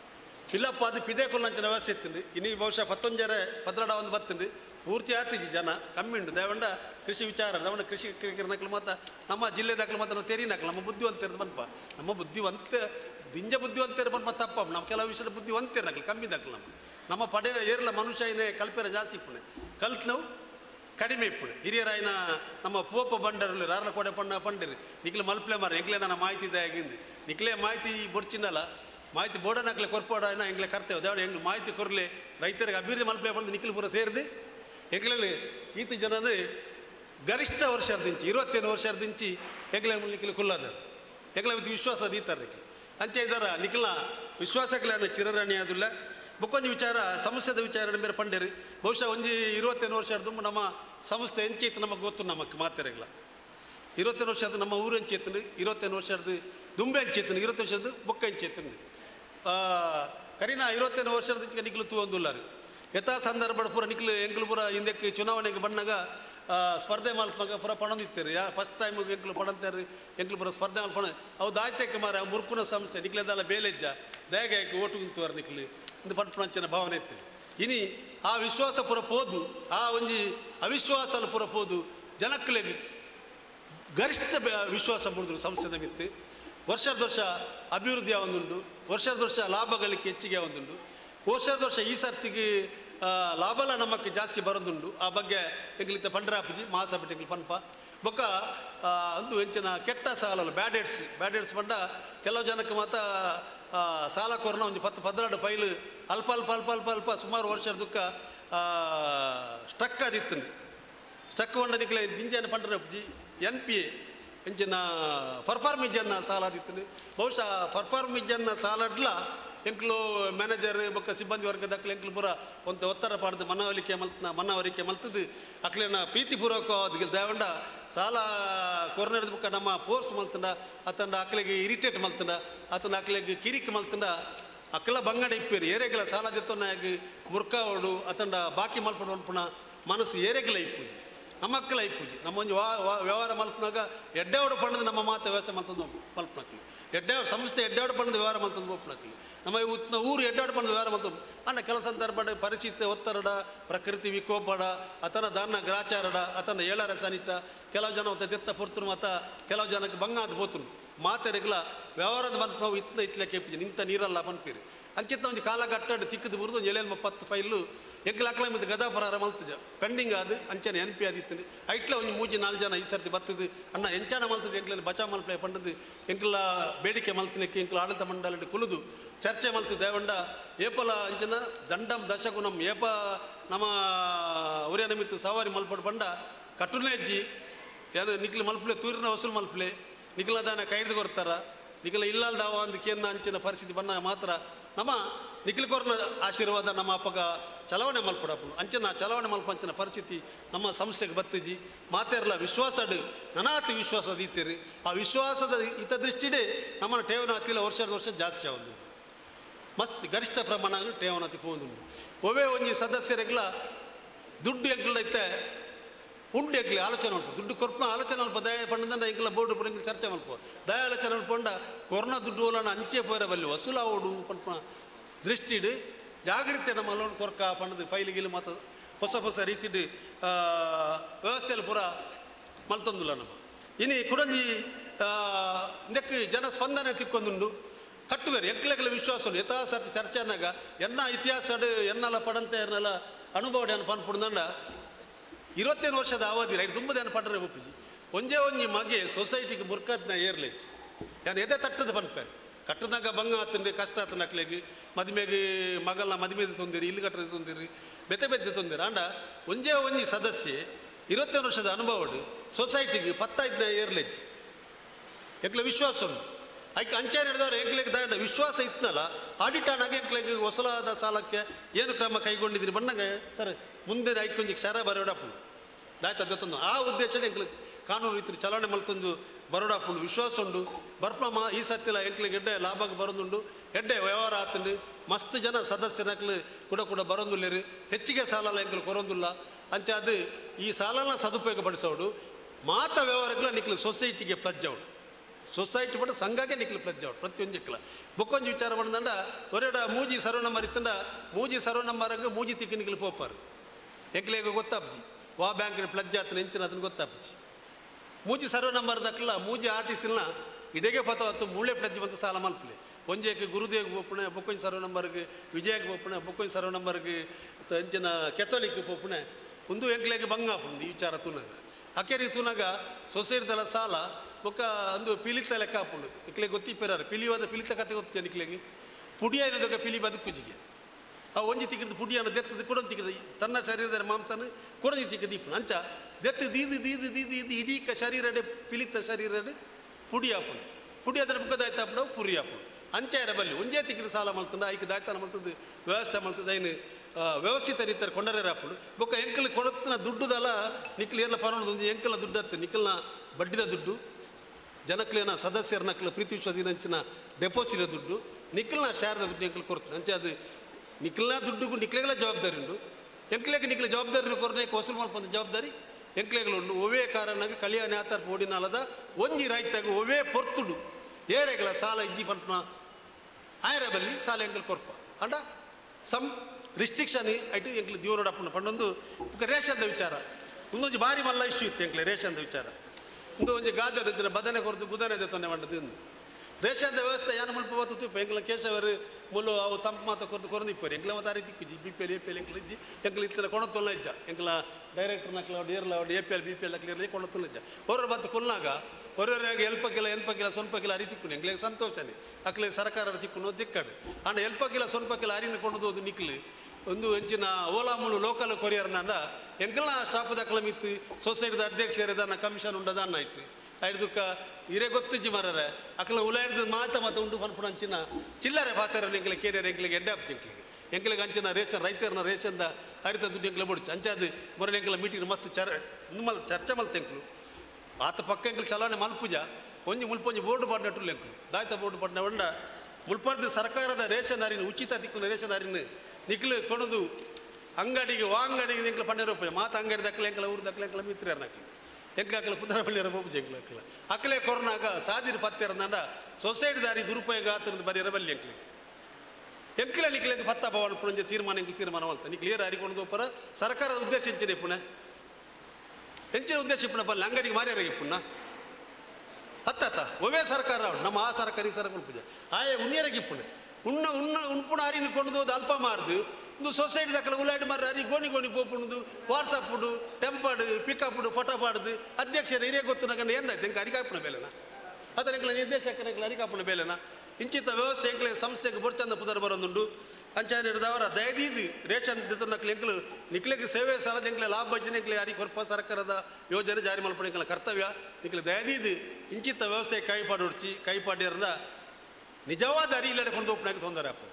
ಫಿಲಪ್ ಅದು ಪಿದೆ ಕೊಲ್ಲಂಚಿನ ವ್ಯವಸ್ಥೆ ಇತ್ತು ಇನ್ನು ಬಹುಶಃ ಪತ್ತೊಂಜರೆ ಪದ್ರಡ ಒಂದು ಬತ್ತುಂಡು ಪೂರ್ತಿ ಆತಿಜಿ ಜನ ಕಮ್ಮಿ ಉಂಡು ದೇವಂಡ ಕೃಷಿ ವಿಚಾರ ದೇವಂಡ ಕೃಷಿ ನಕಲು ಮಾತ ನಮ್ಮ ಜಿಲ್ಲೆದಾಕಲು ಮಾತ್ರ ನಾವು ತೆರಿನಕಲು ನಮ್ಮ ಬುದ್ಧಿವಂತರು ಬನ್ಪ ನಮ್ಮ ಬುದ್ಧಿವಂತ ದಿಂಜ ಬುದ್ಧಿವಂತರು ಬನ್ಪ ತಪ್ಪ ನಮ್ಮ ಕೆಲವು ವಿಷಯದ ಬುದ್ಧಿವಂತರು ನಕಲು ಕಮ್ಮಿ ದಾಕಲು ನಮ್ಮ ನಮ್ಮ ಪಡೆ ಏರ್ಲ ಮನುಷ್ಯ ಏನೇ ಕಲ್ಪೆರ ಜಾಸ್ತಿ ಇಪ್ಪುಣೆ ಕಲ್ತ್ ನಾವು ಕಡಿಮೆ ಇಪ್ಪುಣೆ ಹಿರಿಯರಾಯಿನ ನಮ್ಮ ಪೋಪ ಬಂಡರಲ್ಲಿ ರಾರ್ಲ ಕೊಡೆ ಪಣ್ಣ ಪಂಡಿರಿ ನಿಕ್ಲೆ ಮಲ್ಪಲೆ ಮಾರ ಎಂಗ್ಲೆ ನನ್ನ ಮಾಹಿತಿ ಆಗಿಂದು ನಿಕ್ಲೆ ಮಾಹಿತಿ ಬೊಡ್ಚಿನಲ್ಲ ಮಾಹಿತಿ ಬೋಡನಾಕ್ಲೆ ಕೊರ್ಪೋಡ ಎಂಗ್ಲೆ ಕರ್ತೇವೆ ದೇವಡ ಎಂಗ್ಲು ಮಾಹಿತಿ ಕೊರ್ಲೆ ರೈತರಿಗೆ ಅಭಿವೃದ್ಧಿ ಮಲ್ಪಲೆ ಬಂದು ನಿಕ್ಲು ಪೂರ ಸೇರಿದು ಎಂಗ್ಲಲ್ಲಿ ಈತ ಜನನು ಗರಿಷ್ಠ ವರ್ಷ ದಿಂಚಿ ಇರುವತ್ತೇನು ವರ್ಷ ದಿಂಚಿ ಹೆಗ್ಲೆ ನಿಕ್ಲು ಕುಲ್ಲದ ಹೆಗ್ಲೆ ವಿತ್ ವಿಶ್ವಾಸ ದೀತಾರೆ ನಿಕ್ಲು ಅಂಚೆ ಇದ್ದಾರ ನಿಕ್ಲ ವಿಶ್ವಾಸಕ್ಲೆ ಚಿರರಣಿ ಆದಿಲ್ಲ ಬೊಕ್ಕೊಂಜಿ ವಿಚಾರ ಸಂಸ್ಥೆದ ವಿಚಾರ ಬೇರೆ ಪಂಡೇರಿ ಬಹುಶಃ ಒಂಜಿ ಇರುವತ್ತೇನು ವರ್ಷ ದುಂಬು ನಮ್ಮ ಸಂಸ್ಥೆ ಎಂಚೈತು ನಮಗೆ ಗೊತ್ತು ನಮಗೆ ಮಾತೆರೆಗ್ಲ ಇರುವತ್ತೇನು ವರ್ಷದ ನಮ್ಮ ಊರು ಹೆಂಚೇತನು ಇರುವತ್ತೇನು ವರ್ಷದ ದುಂಬೆ ಹೆಂಚೇತನು ಇರುವತ್ತು ವರ್ಷದ ಬೊಕ್ಕ ಹೆಂಚೇತನು ಕರೀನ ಇರುವತ್ತೇನು ವರ್ಷದ ಇಂಚಿಗೆ ನಿಕ್ಲು ತೂ ಒಂದುಲ್ಲಾರು ಯಥಾ ಸಂದರ್ಭ ಪೂರ ನಿಕ್ಲು ಎಂಕ್ಲು ಪೂರ ಹಿಂದಕ್ಕೆ ಚುನಾವಣೆಗೆ ಬಂದಾಗ ಆ, ಸ್ಪರ್ಧೆ ಮಲ್ಪಾಗ ಪೂರ ಪಣದಿತ್ತೇರು ಯಾ ಫಸ್ಟ್ ಟೈಮ್ ಎಂಕ್ಲು ಪಣಂತಾರೆ ಎಂಕ್ಲು ಪೂರ ಸ್ಪರ್ಧೆ ಮಲ್ಪಣ ಅವು ದಾಯ್ತಕ್ಕೆ ಮಾರ ಮುರ್ಕುನ ಸಂಸ್ಥೆ ನಿಕ್ಲೆದಲ್ಲ ಬೇಲೆಜ್ಜ ದಯಗೆ ಓಟು ನಿಂತುವರು ನಿಕ್ಲು ಇಂದು ಪಂಪಣಂಚಿನ ಭಾವನೆ ಇತ್ತು ಇನಿ ಆ ವಿಶ್ವಾಸ ಪುರ ಪೋದು ಆ ಒಂಜಿ ಅವಿಶ್ವಾಸಲ ಪುರ ಪೋದು ಜನಕ್ಕಲೆಗ್ ಗರಿಷ್ಠ ಬೆ- ವಿಶ್ವಾಸ ಮುಡಿದ್ರು ಸಂಸ್ಥೆದ ಮಿತ್ತು ವರ್ಷದ ವರ್ಷ ಅಭಿವೃದ್ಧಿ ಒಂದುಂಡು ವರ್ಷದ ವರ್ಷ ಲಾಭ ಗಳಿಕೆ ಹೆಚ್ಚಿಗೆ ಒಂದುಂಡು ವರ್ಷದ ವರ್ಷ ಈ ಸರ್ತಿಗೆ ಆ, ಲಾಭಲ ನಮಕ್ಕೆ ಜಾಸ್ತಿ ಬರೋದುಂಡು ಆ ಬಗ್ಗೆ ಎಂಗ್ಲಿತ್ತ ಪಂಡ್ರಾಪುಜಿ ಮಹಾಸಭೆ ಎಂಗ್ಲು ಪನ್ಪ ಬೊಕ್ಕ ಆ, ಒಂದು ಹೆಂಚಿನ ಕೆಟ್ಟ ಸಾಲಲ್ಲ ಬ್ಯಾಡ್ ಏಡ್ಸ್ ಬ್ಯಾಡ್ ಏಡ್ಸ್ ಪಂಡ ಕೆಲವು ಜನಕ್ಕೆ ಮಾತ್ರ ಆ, ಸಾಲ ಕೊರೋನ ಒಂದು ಪತ್ತು ಪದ್ನಾಡು ಫೈಲ್ ಅಲ್ಪ ಅಲ್ಪ ಅಲ್ಪ ಅಲ್ಪ ಅಲ್ಪ ಸುಮಾರು ವರ್ಷದ ದುಃಖ ಸ್ಟ್ರಕ್ ಆದಿತ್ತು ಸ್ಟಕ್ ಹೊಂಡ ನಿಕ್ಲೆ ದಿಂಜನ ಪಂಡ್ರಪ್ಜಿ ಎನ್ ಪಿ ಎ ಎಂಚಿನ ಪರ್ಫಾರ್ಮಿಜನ್ನ ಸಾಲ ಆದಿತ್ತು ಬಹುಶಃ ಪರ್ಫಾರ್ಮಿಜನ್ನ ಸಾಲಡ್ಲ ಎಂಕ್ಲು ಮ್ಯಾನೇಜರ್ ಬೊಕ್ಕ ಸಿಬ್ಬಂದಿ ವರ್ಗದ ಅಕ್ಲೆ ಎಂಕ್ಲು ಪೂರ ಒಂದು ಒತ್ತಡ ಪಾಡ್ದು ಮನವಲಿಕೆ ಮಲ್ತನ ಮನವರಿಕೆ ಮಲ್ತದು ಅಕ್ಲೆನ ಪ್ರೀತಿಪೂರ್ವಕವಾದ ದೇವಂಡ ಸಾಲ ಕೊರ್ನದ ಬುಕ್ಕ ನಮ್ಮ ಪೋಸ್ಟ್ ಮಲ್ತಂಡ ಅತಂಡ ಅಕ್ಲೆಗೆ ಇರಿಟೇಟ್ ಮಲ್ತಂಡ ಅತನ ಅಕ್ಲೆಗೆ ಕಿರಿಕ್ ಮಲ್ತಂಡ ಅಕ್ಕಲ ಬಂಗಡ ಇಪ್ಪೇರಿ ಏರೆಗಲ ಸಾಲ ಜೊತ್ತನಾಗಿ ಮುರ್ಕಾವಡು ಅತಂಡ ಬಾಕಿ ಮಲ್ಪಡ ಅನ್ಪುಣ ಮನಸ್ಸು ಏರೆಗಲ ಇಪ್ಪುಜಿ ನಮ್ಮ ಅಕ್ಕಲ ಇಪ್ಪುಜಿ ನಮ್ಮ ಒಂದು ವಾ ವಾ- ವ್ಯವಹಾರ ಮಲ್ಪನಾಗ ಎಡ್ಡೆವಡು ಪಣ್ಣದ ನಮ್ಮ ಮಾತು ವ್ಯವಸ್ಥೆ ಮಲ್ತಂದು ಮಲ್ಪನಕ್ಲಿ ಎಡ್ಡೆ ಸಂಸ್ಥೆ ಎಡ್ಡೆವಡು ಪಣ್ಣದ ವ್ಯವಹಾರ ಮಲ್ತಂದು ಒಪ್ಪನಕ್ಲಿ ನಮ್ಮ ಉತ್ನ ಊರು ಎಡ್ಡೆವಡು ಪಣ್ಣದ ವ್ಯವಹಾರ ಮಲ್ತಂದು ಅಣ್ಣ ಕೆಲಸ ಸಂದರ್ಭ ಪರಿಚಿತ ಒತ್ತಡಡ ಪ್ರಕೃತಿ ವಿಕೋಪಡ ಅತನ ದಾನ ಗ್ರಾಚಾರಡ ಅತನ ಏಳರ ಸನಿಟ ಕೆಲವು ಜನ ಮತ್ತೆ ದೆತ್ತ ಪೊರ್ತರು ಮತ್ತ ಕೆಲವು ಜನಕ್ಕೆ ಬಂಗಾದ ಬೋತುನು ಮಾತೆರೆಗ್ಲ ವ್ಯವಹಾರದ ಬಂತು ನಾವು ಇತ್ನ ಇತ್ಲೆ ಕೇಪಿಜಿ ನಿಂತ ನೀರಲ್ಲ ಪನ್ಪೀರಿ ಅಂಚಿತ್ತ ಒಂದು ಕಾಲ ಗಟ್ಟಡು ತಿಕ್ಕದು ಬುರ್ದು ಒಂದು ಏಳೇನು ಮಪ್ಪತ್ತು ಫೈಲು ಎಗ್ಲ ಅಕ್ಲ ಮಿದ್ದು ಗದಾಪರಾರ ಮಲ್ತಜ ಪೆಂಡಿಂಗ್ ಅದು ಅಂಚನೆ ಎನ್ ಪಿ ಆದಿತ್ತು ಐಟ್ಲ ಒಂದು ಮೂಜಿ ನಾಲ್ಕು ಜನ ಈ ಸರ್ತಿ ಬತ್ತದು ಅಣ್ಣ ಎಂಚಾನ ಮಲ್ತದು ಎಂಕ್ಲ ಬಚಾ ಮಲ್ಪೆ ಪಂಡದು ಎಂಕ್ಲ ಬೇಡಿಕೆ ಮಲ್ತಿನಕ್ಕೆ ಎಂಕ್ಲ ಆಡಳಿತ ಮಂಡಳಿ ಕುಲುದು ಚರ್ಚೆ ಮಲ್ತು ದೇವಂಡ ಏಪಲ ಅಂಚನ ದಂಡಂ ದಶಗುಣಂ ಏಪ ನಮ್ಮ ಉರಿಯ ನಿಮಿತ್ತ ಸವಾರಿ ಮಲ್ಪಡು ಪಂಡ ಕಟುನೇಜ್ಜಿ ಏನು ನಿಕ್ಲು ಮಲ್ಪಲೆ ತೂರಿನ ವಸೂಲು ಮಲ್ಪಲೆ ನಿಖಲ ದಾನ ಕೈದು ಕೊಡ್ತಾರ ನಿಖಲ ಇಲ್ಲಲ್ದಾವ ಒಂದು ಕೇನ್ನ ಅಂಚಿನ ಪರಿಸ್ಥಿತಿ ಬಂದಾಗ ಮಾತ್ರ ನಮ್ಮ ನಿಖಿಲ್ ಕೊರ್ನ ಆಶೀರ್ವಾದ ನಮ್ಮ ಅಪ್ಪಗ ಚಲಾವಣೆ ಮಲ್ಪಡಪ್ಪು ಅಂಚಿನ ಚಲಾವಣೆ ಮಲ್ಪ ಅಂಚಿನ ಪರಿಸ್ಥಿತಿ ನಮ್ಮ ಸಂಸ್ಥೆಗೆ ಬತ್ತಿಜಿ ಮಾತೇರ್ಲ ವಿಶ್ವಾಸಡ್ ನನಾತಿ ವಿಶ್ವಾಸ ದೀತೀರಿ ಆ ವಿಶ್ವಾಸದ ಹಿತದೃಷ್ಟಿಡೇ ನಮ್ಮನ್ನ ಠೇವನ ಹತ್ತಿಲ್ಲ ವರ್ಷದ ವರ್ಷ ಜಾಸ್ತಿ ಆಗುದು ಮಸ್ತ್ ಗರಿಷ್ಠ ಪ್ರಮಾಣ ಠೇವನತಿ ಪೋದು ಒವೇ ಒಂಜಿ ಸದಸ್ಯರೆಗ್ಲ ದುಡ್ಡು ಎಂಕ್ಲೈತೆ ಉಂಡು ಎಂಕ್ಲೆ ಆಲೋಚನೆ ಉಂಟು ದುಡ್ಡು ಕೊರ್ಪ ಆಲೋಚನೆ ಅಲ್ಪ ದಯ ಪಂಡದ ಎಂಕ್ಲ ಬೋರ್ಡು ಪುರಂಗಿ ಚರ್ಚೆ ಮಲ್ಪ ದಯ ಆಲೋಚನೆ ಉಳ್ಪಂಡ ಕೊರೋನಾ ದುಡ್ಡು ಓಲನ ಅಂಚೆ ಪೋರ ಬಲ್ಲಿ ವಸೂಲಾವಡು ಪಂಪ ದೃಷ್ಟಿಡು ಜಾಗೃತಿ ನಮ್ಮ ಲೋನ್ ಕೊರ್ಕ ಪಂಡದು ಫೈಲ್ ಗಿಲ್ ಮತ್ತು ಹೊಸ ಹೊಸ ರೀತಿಡು ಆ, ವ್ಯವಸ್ಥೆಯಲ್ಲಿ ಪೂರ ಮಲ್ತೊಂದುಲ್ಲ ನಮ್ಮ ಇನಿ ಕುಡಂಜಿ ಇದಕ್ಕೆ ಜನ ಸ್ಪಂದನೆ ತಿಕ್ಕೊಂದುಂಡು ಕಟ್ಟುವೇರು ಎಕ್ಲೆಗ್ಲ ವಿಶ್ವಾಸ ಉಂಟು ಯಥಾಸರ್ತಿ ಚರ್ಚೆ ಅನ್ನಾಗ ಎನ್ನ ಇತಿಹಾಸ ಎನ್ನಲ ಪಡಂತೆ ಎನ್ನಲ ಅನುಭವ ಏನು ಪಂದ್ಪುಡ್ದಂಡ ಇರುವತ್ತೇನು ವರ್ಷದ ಅವಧಿ ರೈಟ್ ತುಂಬದೇನು ಪಂಡ್ರೆ ಒಪ್ಪಿಜಿ ಒಂಜೇ ಒಂಜಿ ಮಗೆ ಸೊಸೈಟಿಗೆ ಮುರ್ಕದ್ನ ಏರ್ಲೆಚ್ಚಿ ಯಾನು ಎದೆ ತಟ್ಟದ ಪನ್ಪೇರು ಕಟ್ಟದಾಗ ಬಂಗ ಆತಂದು ಕಷ್ಟ ಆತನ ಅಕ್ಲೆಗೆ ಮದುವೆಗೆ ಮಗಲ್ನ ಮದುವೆದ ತೊಂದಿರಿ ಇಲ್ಲಿ ಕಟ್ಟದ ತೊಂದಿರಿ ಬೆತೆ ಬೆದ್ದೆ ತೊಂದಿರಿ ಅಂಡ ಒಂಜೇ ಒಂಜಿ ಸದಸ್ಯೆ ಇರುವತ್ತೇನು ವರ್ಷದ ಅನುಭವಡು ಸೊಸೈಟಿಗೆ ಪತ್ತೈದನೇ ಏರ್ಲೆಚ್ಚಿ ಎಂಕ್ಲೆ ವಿಶ್ವಾಸ ಉಂಟು ಐಕೆ ಅಂಚೆ ಹಿಡಿದವ್ರು ಎಂಕ್ಲೆಗೆ ದಾಂಡ ವಿಶ್ವಾಸ ಇತ್ತನಲ್ಲ ಆಡಿಟ್ ಆನಾಗ ಎಂಕ್ಲೆಗೆ ಹೊಸಲಾದ ಸಾಲಕ್ಕೆ ಏನು ಕ್ರಮ ಕೈಗೊಂಡಿದ್ದೀರಿ ಬಣ್ಣಗ ಸರ್ ಮುಂದೆ ಐಕೊಂಜಿ ಕ್ಷರ ಬರೋಡಪ್ಪು ದಾಯ್ತ ದತ್ತೊಂದು ಆ ಉದ್ದೇಶನೇ ಎಂಕ್ಲೆ ಕಾನೂನು ರೀತಿ ಚಲನೆ ಮಲ್ತೊಂದು ಬರೋಡಪ್ಪುಂಡು ವಿಶ್ವಾಸ ಉಂಡು ಬರ್ಪಮ್ಮ ಈ ಸತ್ತಿಲ ಎಂಕ್ಲೆಗೆ ಎಡ್ಡೆ ಲಾಭಕ್ಕೆ ಬರೋದುಂಡು ಎಡ್ಡೆ ವ್ಯವಹಾರ ಆತಂಡು ಮಸ್ತ್ ಜನ ಸದಸ್ಯನಕ್ಲು ಕೂಡ ಕೂಡ ಬರೋದಿಲ್ಲರಿ ಹೆಚ್ಚಿಗೆ ಸಾಲಲ್ಲ ಎಂಕ್ಲು ಕೊರೊಂದಿಲ್ಲ ಅಂಚೆ ಅದು ಈ ಸಾಲನ ಸದುಪಯೋಗ ಪಡಿಸೋಡು ಮಾತ ವ್ಯವಹಾರಗಳ ನಿಕ್ಲು ಸೊಸೈಟಿಗೆ ಪ್ಲಜ್ಜವಡು ಸೊಸೈಟಿ ಪಡ ಸಂಘಕ್ಕೆ ನಿಕ್ಲು ಪ್ಲಜ್ ಅವ್ರು ಪ್ರತಿಯೊಂದು ಇಕ್ಕಲ ಬೊಕ್ಕೊಂಜಿ ವಿಚಾರ ಬಂದಂಡ ಹೊರಡ ಮೂಜಿ ಸರ್ವ ನಂಬರ್ ಇತ್ತಂಡ ಮೂಜಿ ಸರ್ವ ನಂಬರ್ಗೆ ಮೂಜಿ ತಿಕ್ಕಿ ನಿಕ್ಲು ಪೋಪಾರು ಎಂಕ್ಲೆಗೆ ಗೊತ್ತಾಪ್ಜಿ ವಾ ಬ್ಯಾಂಕಿನ ಪ್ಲಜ್ ಆತನ ಹೆಂಚಿನ ಅದನ್ನು ಗೊತ್ತಾಪ್ಜಿ ಮೂಜಿ ಸರ್ವ ನಂಬರ್ ದಕ್ಕಲ್ಲ ಮೂಜಿ ಆರ್ಟಿಸ್ಟ್ನ ಇಡೆಗೆ ಪತ ಹೊತ್ತು ಮೂಳೆ ಪ್ಲಜ್ ಬಂತು ಸಾಲ ಮಲ್ಪಲೆ ಒಂಜೇಗೆ ಗುರುದೇವ್ಗೆ ಪೋಪುಣೆ ಬೊಕ್ಕೊಂಜಿ ಸರ್ವ ನಂಬರ್ಗೆ ವಿಜಯಕ್ಕೆ ಪೋಪುಣೆ ಬೊಕ್ಕೊಂಜಿ ಸರ್ವ ನಂಬರ್ಗೆ ಅಂಚಿನ ಕೆಥೋಲಿಕ್ ಪೋಪುಣೆ ಒಂದು ಎಂಕ್ಲೆಗೆ ಬಂಗ ಆಪುಂಡು ಈ ವಿಚಾರ ತುನಾಗ ಅಕೇರಿ ತುನಾಗ ಸೊಸೈಟಿದಲ ಸಾಲ ಬೊಕ್ಕ ಒಂದು ಪಿಲಿತ ಲೆಕ್ಕ ಆಪುಂಡು ನಿಕ್ಲೆಗೆ ಗೊತ್ತಿಪ್ಪೇರಾರು ಪಿಲಿವಾದ ಪಿಲಿತ ಕತೆ ಗೊತ್ತಿದೆ ನಿಕ್ಲೆಗೆ ಪುಡಿಯಾಯಿನದೊಕ್ಕ ಪಿಲಿ ಬದುಕುಜಿಗೆ ಆ ಒಂಜಿ ತಿಕ್ಕಿದ ಪುಡಿಯನ್ನು ದೆತ್ತದ ಕೊಡೊಂದು ತಿಕ್ಕಿದ ತನ್ನ ಶರೀರದ ಮಾಂಸನ ಕೊಡೊಂದು ತಿಕ್ಕ ದೀಪನ ಅಂಚ ದೆತ್ತು ದೀದು ದೀದು ದೀದು ಇದು ಇಡೀ ಕ ಶರೀರಡೆ ಪಿಲಿತ ಶರೀರಡೆ ಪುಡಿ ಆಪುಣ ಪುಡಿ ಅದರ ಬುಕ್ಕ ದಾಯ್ತ ಆಪುಣ ಪುರಿ ಆಪುಣ ಅಂಚ ಇರ ಬಲ್ಲಿ ಒಂಜೇ ತಿಕ್ಕಿದ ಸಾಲ ಮಲ್ತಂದ ಐಕೆ ದಾಯ್ತಾನ ಮಲ್ತದ್ದು ವ್ಯವಸ್ಥೆ ಮಲ್ತದ ಐನು ಆ, ವ್ಯವಸ್ಥಿತ ರೀತಿಯಲ್ಲಿ ಕೊಂಡರೆ ಆಪುಡು ಬೊಕ್ಕ ಎಂಕಲ್ ಕೊಡತ್ತಿನ ದುಡ್ಡುದಲ್ಲ ನಿಕ್ಲು ಎಲ್ಲ ಪರವಣದ ಎಂಕಲ ದುಡ್ಡು ಅತ್ತೆ ನಿಕ್ಕಲ್ನ ಬಡ್ಡಿದ ದುಡ್ಡು ಜನಕ್ಲೇನ ಸದಸ್ಯರ ನಕ್ಲ ಪ್ರೀತಿ ವಿಶ್ವದಿನಂಚಿನ ಡೆಪಾಸಿಟ್ ದುಡ್ಡು ನಿಖಲ್ನ ಶೇರ್ದ ದುಡ್ಡು ಎಂಕಲ್ ಕೊಡ್ತೀನಿ ಅಂಚೆ ಅದು ನಿಖಲ್ನ ದುಡ್ಡುಗೂ ನಿಕ್ಲೆಗಳ ಜವಾಬ್ದಾರಿ ಉಂಡು ಎಂಕ್ಲೆಗೆ ನಿಕ್ಲ ಜವಾಬ್ದಾರಿ ಕೊರನೆ ವಸೂಲು ಮಾಡ್ಕೊಂಡ ಜವಾಬ್ದಾರಿ ಎಂಕ್ಲೆಗಳು ಉಂಡು ಒವೇ ಕಾರಣಾಗ ಕಳಿಯ ನ್ಯಾತಾರ್ ಪೋಡಿನಾಲದ ಒಂಜಿ ರೈತಾಗ ಒವೇ ಪೊರ್ತುಡು ಏರೆಗಳ ಸಾಲ ಇಜ್ಜಿ ಪಂಪನ ಆಯರ ಬಲ್ಲಿ ಸಾಲ ಎಂಕಲ್ ಕೊರ್ಪ ಅಂಡ ಸಮ್ ರಿಸ್ಟ್ರಿಕ್ಷನ್ ಐಟು ಎಂಕ್ಲು ದೇವರೋಡಪ್ಪನ ಪಂಡೊಂದು ಈಗ ರೇಷನ್ದ ವಿಚಾರ ಒಂದೊಂದು ಭಾರಿ ಮಲ್ಲ ಇಶ್ಯೂ ಇತ್ತು ಎಂಕ್ಲೆ ರೇಷನ್ದ ವಿಚಾರ ಒಂದು ಒಂಜಿ ಗಾಜರ್ ಇದ್ದರೆ ಬದನೆ ಕೊರದು ಬುಧನೆ ತೊಂದರೆ ಮಾಡದು ಇಂದು ರೇಷನ್ದ ವ್ಯವಸ್ಥೆ ಏನು ಮುಲ್ಪ ಬತ್ತು ತುಪ್ಪ ಎಂಕ್ಲ ಕೇಶವರು ಮುಲ್ಲು ಅವು ತಂಪು ಮಾತ ಕೊರದು ಕೊರದು ಇಪ್ಪರು ಎಂಕ್ಲ ಮತ್ತೆ ಆ ರೀತಿ ಇಕ್ಕಿಜಿ B P L A P L ಎಂಕ್ಲ ಇಜ್ಜಿ ಎಂಕ್ಲ ಇತ್ತಿನ ಕೊಣತ್ತೊಲ್ಲ ಇಜ್ಜ ಎಂಕ್ಲ ಡೈರೆಕ್ಟರ್ ನಕ್ಲ ಡಿಯರ್ಲ A P L B P L clearly ಕೊಣತ್ತೊಲ್ಲ ಇಜ್ಜ ಹೊರ ಬತ್ತು ಕೊಲ್ನಾಗ ಹೊರವರೆಗೆ ಎಲ್ಪಕ್ಕಿಲ್ಲ ಎನ್ಪಕ್ಕಿಲ್ಲ ಸೊನ್ಪಕ್ಕಿಲ್ಲ ಅರಿ ತಿಕ್ಕುನು ಎಂಗ್ಲಿಗೆ ಸಂತೋಷನೇ ಅಕ್ಲೆ ಸರ್ಕಾರದ ತಿಕ್ಕುನು ದಿಕ್ಕಡು ಅಂಡ ಎಲ್ಪಕ್ಕಿಲ್ಲ ಸೊನ್ಪಕ್ಕಿಲ್ಲ ಅರಿನ ಕೊಂಡದು ಅದು ನಿಕ್ಲಿ ಒಂದು ಹೆಂಚಿನ ಓಲಾ ಮುಳು ಲೋಕಲ್ ಕೊರಿಯರ್ ನಂಡ ಎಂಕಲ್ನ ಸ್ಟಾಫ್ ದಕ್ಕಲ ಮಿತ್ತು ಸೊಸೈಟಿದ ಅಧ್ಯಕ್ಷರ ನನ್ನ ಕಮಿಷನ್ ಉಂಡದ ಅನ್ನ ಇಟ್ಟು ಐಡ್ದುಕ್ಕ ಇರೇ ಗೊತ್ತಿಜ್ಜಿ ಮರರೆ ಅಕ್ಲ ಉಲಾಯ್ದು ಮಾತ ಮಾತ ಉಂಡು ಪನ್ಪುಣ ಅಂಚಿನ ಚಿಲ್ಲರೆ ಪಾತ್ರ ಎಂಕ್ಲೆ ಕೇರಿಯರ್ ಎಂಕ್ಲಿಗೆ ಎಡ್ಡೆ ಆಪ್ಚು ಎಂಕ್ಲಿಗೆ ಎಂಕ್ಲಿಗೆ ಅಂಚಿನ ರೇಷನ್ ರೈತರನ್ನ ರೇಷನ್ದ ಹರಿತ ದುಡ್ಡು ಎಂಕ್ಲೆ ಬಡ್ಚು ಅಂಚಾದು ಮೊರನೆ ಎಂಕ್ಲ ಮೀಟಿಂಗ್ ಮಸ್ತ್ ಚರ್ ಮಲ್ ಚರ್ಚೆ ಮಲ್ತೆ ಎಂಕ್ಲು ಆತ ಪಕ್ಕ ಎಂಕ್ಲು ಚಲಾವಣೆ ಮಲ್ಪುಜ ಒಂಜಿ ಮುಲ್ಪೊಂಜಿ ಬೋರ್ಡ್ ಪಾಡ್ನಟ್ಟು ಎಂಕ್ಲು ದಾಯ್ತ ಬೋರ್ಡ್ ಪಾಡ್ನ ಉಂಡ ಮುಲ್ಪರ್ದು ಸರ್ಕಾರದ ರೇಷನ್ ಅರಿನ ಉಚಿತ ತಿಕ್ಕುನ ರೇಷನ್ ಅರಿನ ನಿಕ್ಲು ಕೊಣದು ಅಂಗಡಿಗೆ ವಾ ಅಂಗಡಿಗೆ ಎಂಕ್ಲ ಪನ್ನೆರಡು ರೂಪಾಯಿ ಮಾತ ಅಂಗಡಿ ದಕ್ಕಲೆ ಎಂಕ್ಲ ಊರು ದಕ್ಕಲೆ ಎಂಕ್ಲ ಮಿತ್ರ ನಕ್ಲು ಎಂಕ್ಲ ಅಕ್ಲ ಪುದರಬಳ್ಳಿಯರ ಬೋಪು ಎಂಕ್ಲ ಅಕ್ಲ ಅಕ್ಲೆ ಕೊರೋನಾಗ ಸಾದಿರ ಪತ್ತೆರ ನಂಡ ಸೊಸೈಟಿ ದಾರಿ ದುರುಪಯೋಗ ಆತರದ ಬರೀರ ಬಲ್ಲಿ ಎಂಕ್ಲಿಗೆ ಎಂಕ್ಲ ನಿಕ್ಲೆಂದು ಪತ್ತ ಭವನ ಪುಣಂಜ ತೀರ್ಮಾನ ಎಂಕ್ಲ ತೀರ್ಮಾನ ಅಂತ ನಿ ಕ್ಲಿಯರ್ ಅರಿಕೊಂಡು ಪರ ಸರ್ಕಾರದ ಉದ್ದೇಶ ಎಂಚಿನ ಪುಣೆ ಹೆಂಚಿನ ಉದ್ದೇಶ ಇಪ್ಪಣ ಬಲ್ಲಿ ಅಂಗಡಿಗೆ ಮಾರ್ಯಾರಾಗಿ ಪುಣ್ಣ ಹತ್ತತ್ತ ಒವೇ ಸರ್ಕಾರ ಉಂಡು. ನಮ್ಮ ಆ ಸರ್ಕಾರ ಈ ಸರ್ಕಾರ ಪೂಜೆ ಆಯೆ ಉಣ್ಣಿಯರಾಗಿ ಪುಣೆ ಉಣ್ಣ ಉಣ್ಣ ಉಣ್ಪುಣ ಅರಿನ ಕೊಂಡು ಅಲ್ಪ ಮಾರ್ದು ಒಂದು ಸೊಸೈಟಿ ದಕ್ಕಲ ಉಲಾಡಿ ಮಾರ ಅರಿ ಗೋಣಿ ಗೋಣಿ ಪೋಪುಣದು ವಾಟ್ಸಪ್ ಉಡು ಟೆಂಪಾಡು ಪಿಕಪ್ ಉಡು ಫೋಟೋ ಪಾಡ್ದು ಅಧ್ಯಕ್ಷರ ಹಿರಿಯ ಗೊತ್ತು ನಗಂಡ ಎಂದಾಯ್ತು ಎಂಕ ಅರಿಕಾಪುಣ ಬೇಲೆನ ಅದರ ಎಂಕಲ ನಿರ್ದೇಶಕರ ಎಂಕಲ ಅರಿಕಾಪುಣ ಬೇಲೆನ ಇಂಚಿತ ವ್ಯವಸ್ಥೆ ಎಂಕಲ ಸಂಸ್ಥೆಗೆ ಬುರ್ಚಂದ ಪುದರ್ ಬರೊಂದುಂಡು ಅಂಚಾನಿಡ್ದವರ ದಯದೀದು ರೇಷನ್ ದಿತನಕ್ಲೆ ಎಂಕಲು ನಿಕ್ಲೆಗೆ ಸೇವೆ ಸಾಲದ ಎಂಕ್ಲೆ ಲಾಭ ಭಜನೆ ಎಂಕ್ಲೆ ಅರಿ ಕೊರ್ಪ ಸರ್ಕಾರದ ಯೋಜನೆ ಜಾರಿ ಮಲ್ಪಡ ಎಂಕಲ ಕರ್ತವ್ಯ ನಿಕ್ಲೆ ದಯದೀದು ಇಂಚಿತ ವ್ಯವಸ್ಥೆ ಕೈಪಾಡು ಉಡ್ಚಿ ಕೈಪಾಡ್ಯರಿಂದ ನಿಜವಾದ ಅರಿ ಇಲ್ಲಡೆ ಕೊಂಡು ಒಪ್ಪನಾಗಿ ತೊಂದರೆ ಆಪು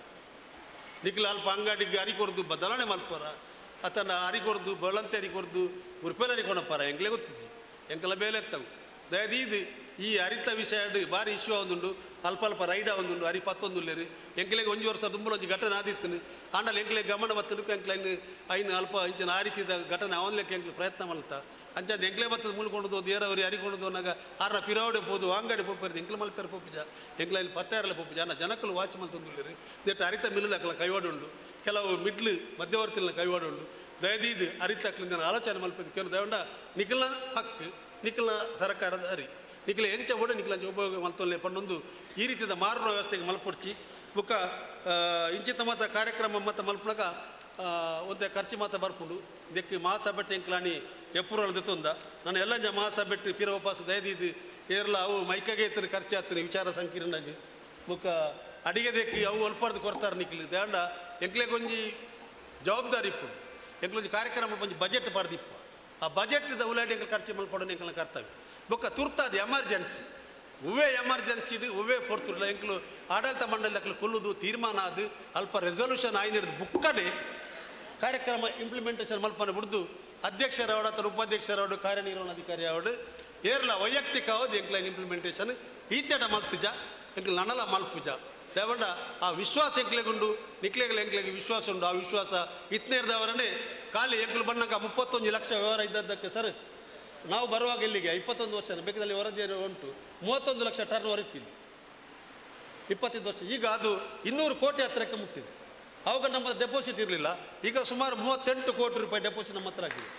ನಿಕ್ಲ ಅಲ್ಪ ಅಂಗಡಿಗೆ ಅರಿ ಕೊರ್ದು ಬದಲಾವಣೆ ಮಲ್ಪರ ಅತನ ಅರಿ ಕೊರ್ದು ಬಳಂತೆ ಅರಿ ಕೊರ್ದು ಉರ್ಪೇಲ ಅರಿ ಕೊಣಪ್ಪರ ಎಂಕ್ಲೆ ಗೊತ್ತಿದ್ದಿ ಎಂಕಲ ಬೇಲೆ ಎತ್ತವು ದಯದೀದು ಈ ಅರಿತ ವಿಷಯ ಭಾರಿ ಇಶ್ಯೂ ಒಂದುಂಡು ಅಲ್ಪ ಅಲ್ಪ ರೈಡ ಒಂದುಂಡು ಅರಿ ಪತ್ತೊಂದುಲ್ಲೇರು ಎಂಕ್ಲೆಗೆ ಒಂಜಿ ವರ್ಷ ತುಂಬಲ ಒಂಜಿ ಘಟನೆ ಆದಿತ್ತನು ಆಂಡಲ್ ಎಂಕ್ಲೆ ಗಮನ ಬತ್ತದಕ್ಕೆ ಎಂಕ್ಲೆ ಐನು ಐನು ಅಲ್ಪ ಇಂಚಿನ ಆ ರೀತಿದ ಘಟನೆ ಅವನ್ಲೆಕ್ಕ ಎಂಕ್ಲೆ ಪ್ರಯತ್ನ ಮಲ್ತ ಅಂಚಂದ ಎಂಕ್ಲೆ ಬತ್ತದ ಮುಳ್ಕೊಂಡು ದೇರವರಿ ಅರಿಕೊಂಡು ಅನ್ನಾಗ ಆರ್ನ ಪಿರಾವಡೆ ಪೋದು ಅಂಗಡಿ ಪೋಪರಿದು ಎಂಕ್ಲೆ ಮಲ್ಪೇರು ಪೋಪಿಜ ಎಂಕ್ಲೆ ಇಲ್ಲಿ ಪತ್ತಾರಲ್ಲ ಪೋಪಿಜ ಅನ್ನ ಜನಕ್ಕಲು ವಾಚ್ ಮಲ್ತಂದುಲ್ಲೇರು ನೆಟ್ಟು ಅರಿತ ಮಿಲ್ಲದಕ್ಕಲ ಕೈವಾಡುಂಡು ಕೆಲವು ಮಿಡ್ಲು ಮಧ್ಯವರ್ತಿನ ಕೈವಾಡುಂಡು ದಯದೀದು ಅರಿತಕ್ಲಿಂದ ಆಲೋಚನೆ ಮಲ್ಪದ ಕೇಂದ್ರ ದಯಗೊಂಡ ನಿಖಲ್ನ ಹಕ್ಕು ನಿಖಲ್ನ ಸರ್ಕಾರದ ಅರಿ ನಿಖಲ ಎಂಚ ಓಡ ನಿಖಲ ಉಪಯೋಗ ಮಲ್ತೊಲ್ಲೆ ಪನ್ನೊಂದು ಈ ರೀತಿಯ ಮಾರುನ ವ್ಯವಸ್ಥೆಗೆ ಮಲ್ಪೊಡ್ಚಿ ಬುಕ್ಕ ಆ, ಇಂಚಿತ ಮತ ಕಾರ್ಯಕ್ರಮ ಮತ ಮಲ್ಪನಾಗ ಆ, ಒಂದೇ ಖರ್ಚು ಮಾತ ಬರ್ಪುಂಡು ಇದಕ್ಕೆ ಮಹಾಸಭೆ ಎಂಕ್ಲಾಣಿ ಎಪ್ಪುರಲ್ ದೆತ್ತೊಂದ ನಾನು ಎಲ್ಲ ಜ ಮಹಾಸಭೆ ಪಿರ ಉಪವಾಸ ದಯದಿದ್ದು ಏರ್ಲ ಅವು ಮೈಕಗೆ ಎತ್ತಿನ ಖರ್ಚು ಆಗ್ತೀನಿ ವಿಚಾರ ಸಂಕೀರ್ಣಾಗಿ ಬುಕ್ಕ ಅಡಿಗೆ ದೆಕ್ಕಿ ಅವು ಅಲ್ಪಾರ್ದು ಕೊಡ್ತಾರೆ ನಿಖಿಲ್ ದೇಂಡ ಎಂಕ್ಲೆಗೊಂಜಿ ಜವಾಬ್ದಾರಿ ಇಪ್ಪುಂಡು ಎಂಕ್ಲೊಂಜಿ ಕಾರ್ಯಕ್ರಮ ಒಂಜಿ ಬಜೆಟ್ ಬರ್ದಿಪ್ಪ ಆ ಬಜೆಟ್ದ ಉಲಾಡಿ ಎಂಕಲ್ ಖರ್ಚು ಮಲ್ಪಡೋನು ಎಂಕಲ್ನ ಕರ್ತವ್ಯ ಬೊಕ್ಕ ತುರ್ತಾದ ಎಮರ್ಜೆನ್ಸಿ ಉವೇ ಎಮರ್ಜೆನ್ಸಿ ಉವೇ ಪೊರ್ತುಡ್ಲ ಎಂಕ್ಲು ಆಡಳಿತ ಮಂಡಳಿ ಅಕ್ಲು ಕೊಲ್ಲುದು ತೀರ್ಮಾನ ಅದು ಅಲ್ಪ ರೆಸೊಲ್ಯೂಷನ್ ಆಯ್ನಿಡ್ದು ಬುಕ್ಕಡೆ ಕಾರ್ಯಕ್ರಮ ಇಂಪ್ಲಿಮೆಂಟೇಷನ್ ಮಲ್ಪನ ಬಿಡ್ದು ಅಧ್ಯಕ್ಷರವಡ ಅಥವಾ ಉಪಾಧ್ಯಕ್ಷರವಡು ಕಾರ್ಯನಿರ್ವಹಣಾಧಿಕಾರಿ ಅವಡು ಏರ್ಲ ವೈಯಕ್ತಿಕ ಅವಧಿ ಎಂಕ್ಲೈನ್ ಇಂಪ್ಲಿಮೆಂಟೇಷನ್ ಈತೆಡ ಮಲ್ತುಜ ಎಂಕ್ಲು ನನಲ ಮಲ್ಪುಜ ದೇವಂಡ ಆ ವಿಶ್ವಾಸ ಎಂಕ್ಲೆಗುಂಡು ನಿಕ್ಲೆಗಳು ಎಂಕ್ಲೆಗೆ ವಿಶ್ವಾಸ ಉಂಡು ಆ ವಿಶ್ವಾಸ ಇತ್ನೇರ್ದವರನ್ನೇ ಖಾಲಿ ಎಂಕ್ಲು ಬಣ್ಣಕ ಮುಪ್ಪತ್ತೊಂದು ಲಕ್ಷ ವ್ಯವಹಾರ ಇದ್ದದ್ದಕ್ಕೆ ಸರ್ ನಾವು ಬರುವಾಗ ಇಲ್ಲಿಗೆ ಇಪ್ಪತ್ತೊಂದು ವರ್ಷ ಬೇಕದಲ್ಲಿ ವರದಿ ಉಂಟು ಮೂವತ್ತೊಂದು ಲಕ್ಷ ಟರ್ನ್ ಓವರ್ ಇತ್ತು ಇಲ್ಲಿ ಇಪ್ಪತ್ತೈದು ವರ್ಷ ಈಗ ಅದು ಇನ್ನೂರು ಕೋಟಿ ಹತ್ತಿರಕ್ಕೆ ಮುಟ್ಟಿದೆ ಆವಾಗ ನಮ್ಮ ಡೆಪಾಸಿಟ್ ಇರಲಿಲ್ಲ ಈಗ ಸುಮಾರು ಮೂವತ್ತೆಂಟು ಕೋಟಿ ರೂಪಾಯಿ ಡೆಪಾಸಿಟ್ ನಮ್ಮ ಹತ್ರ ಆಗಿದೆ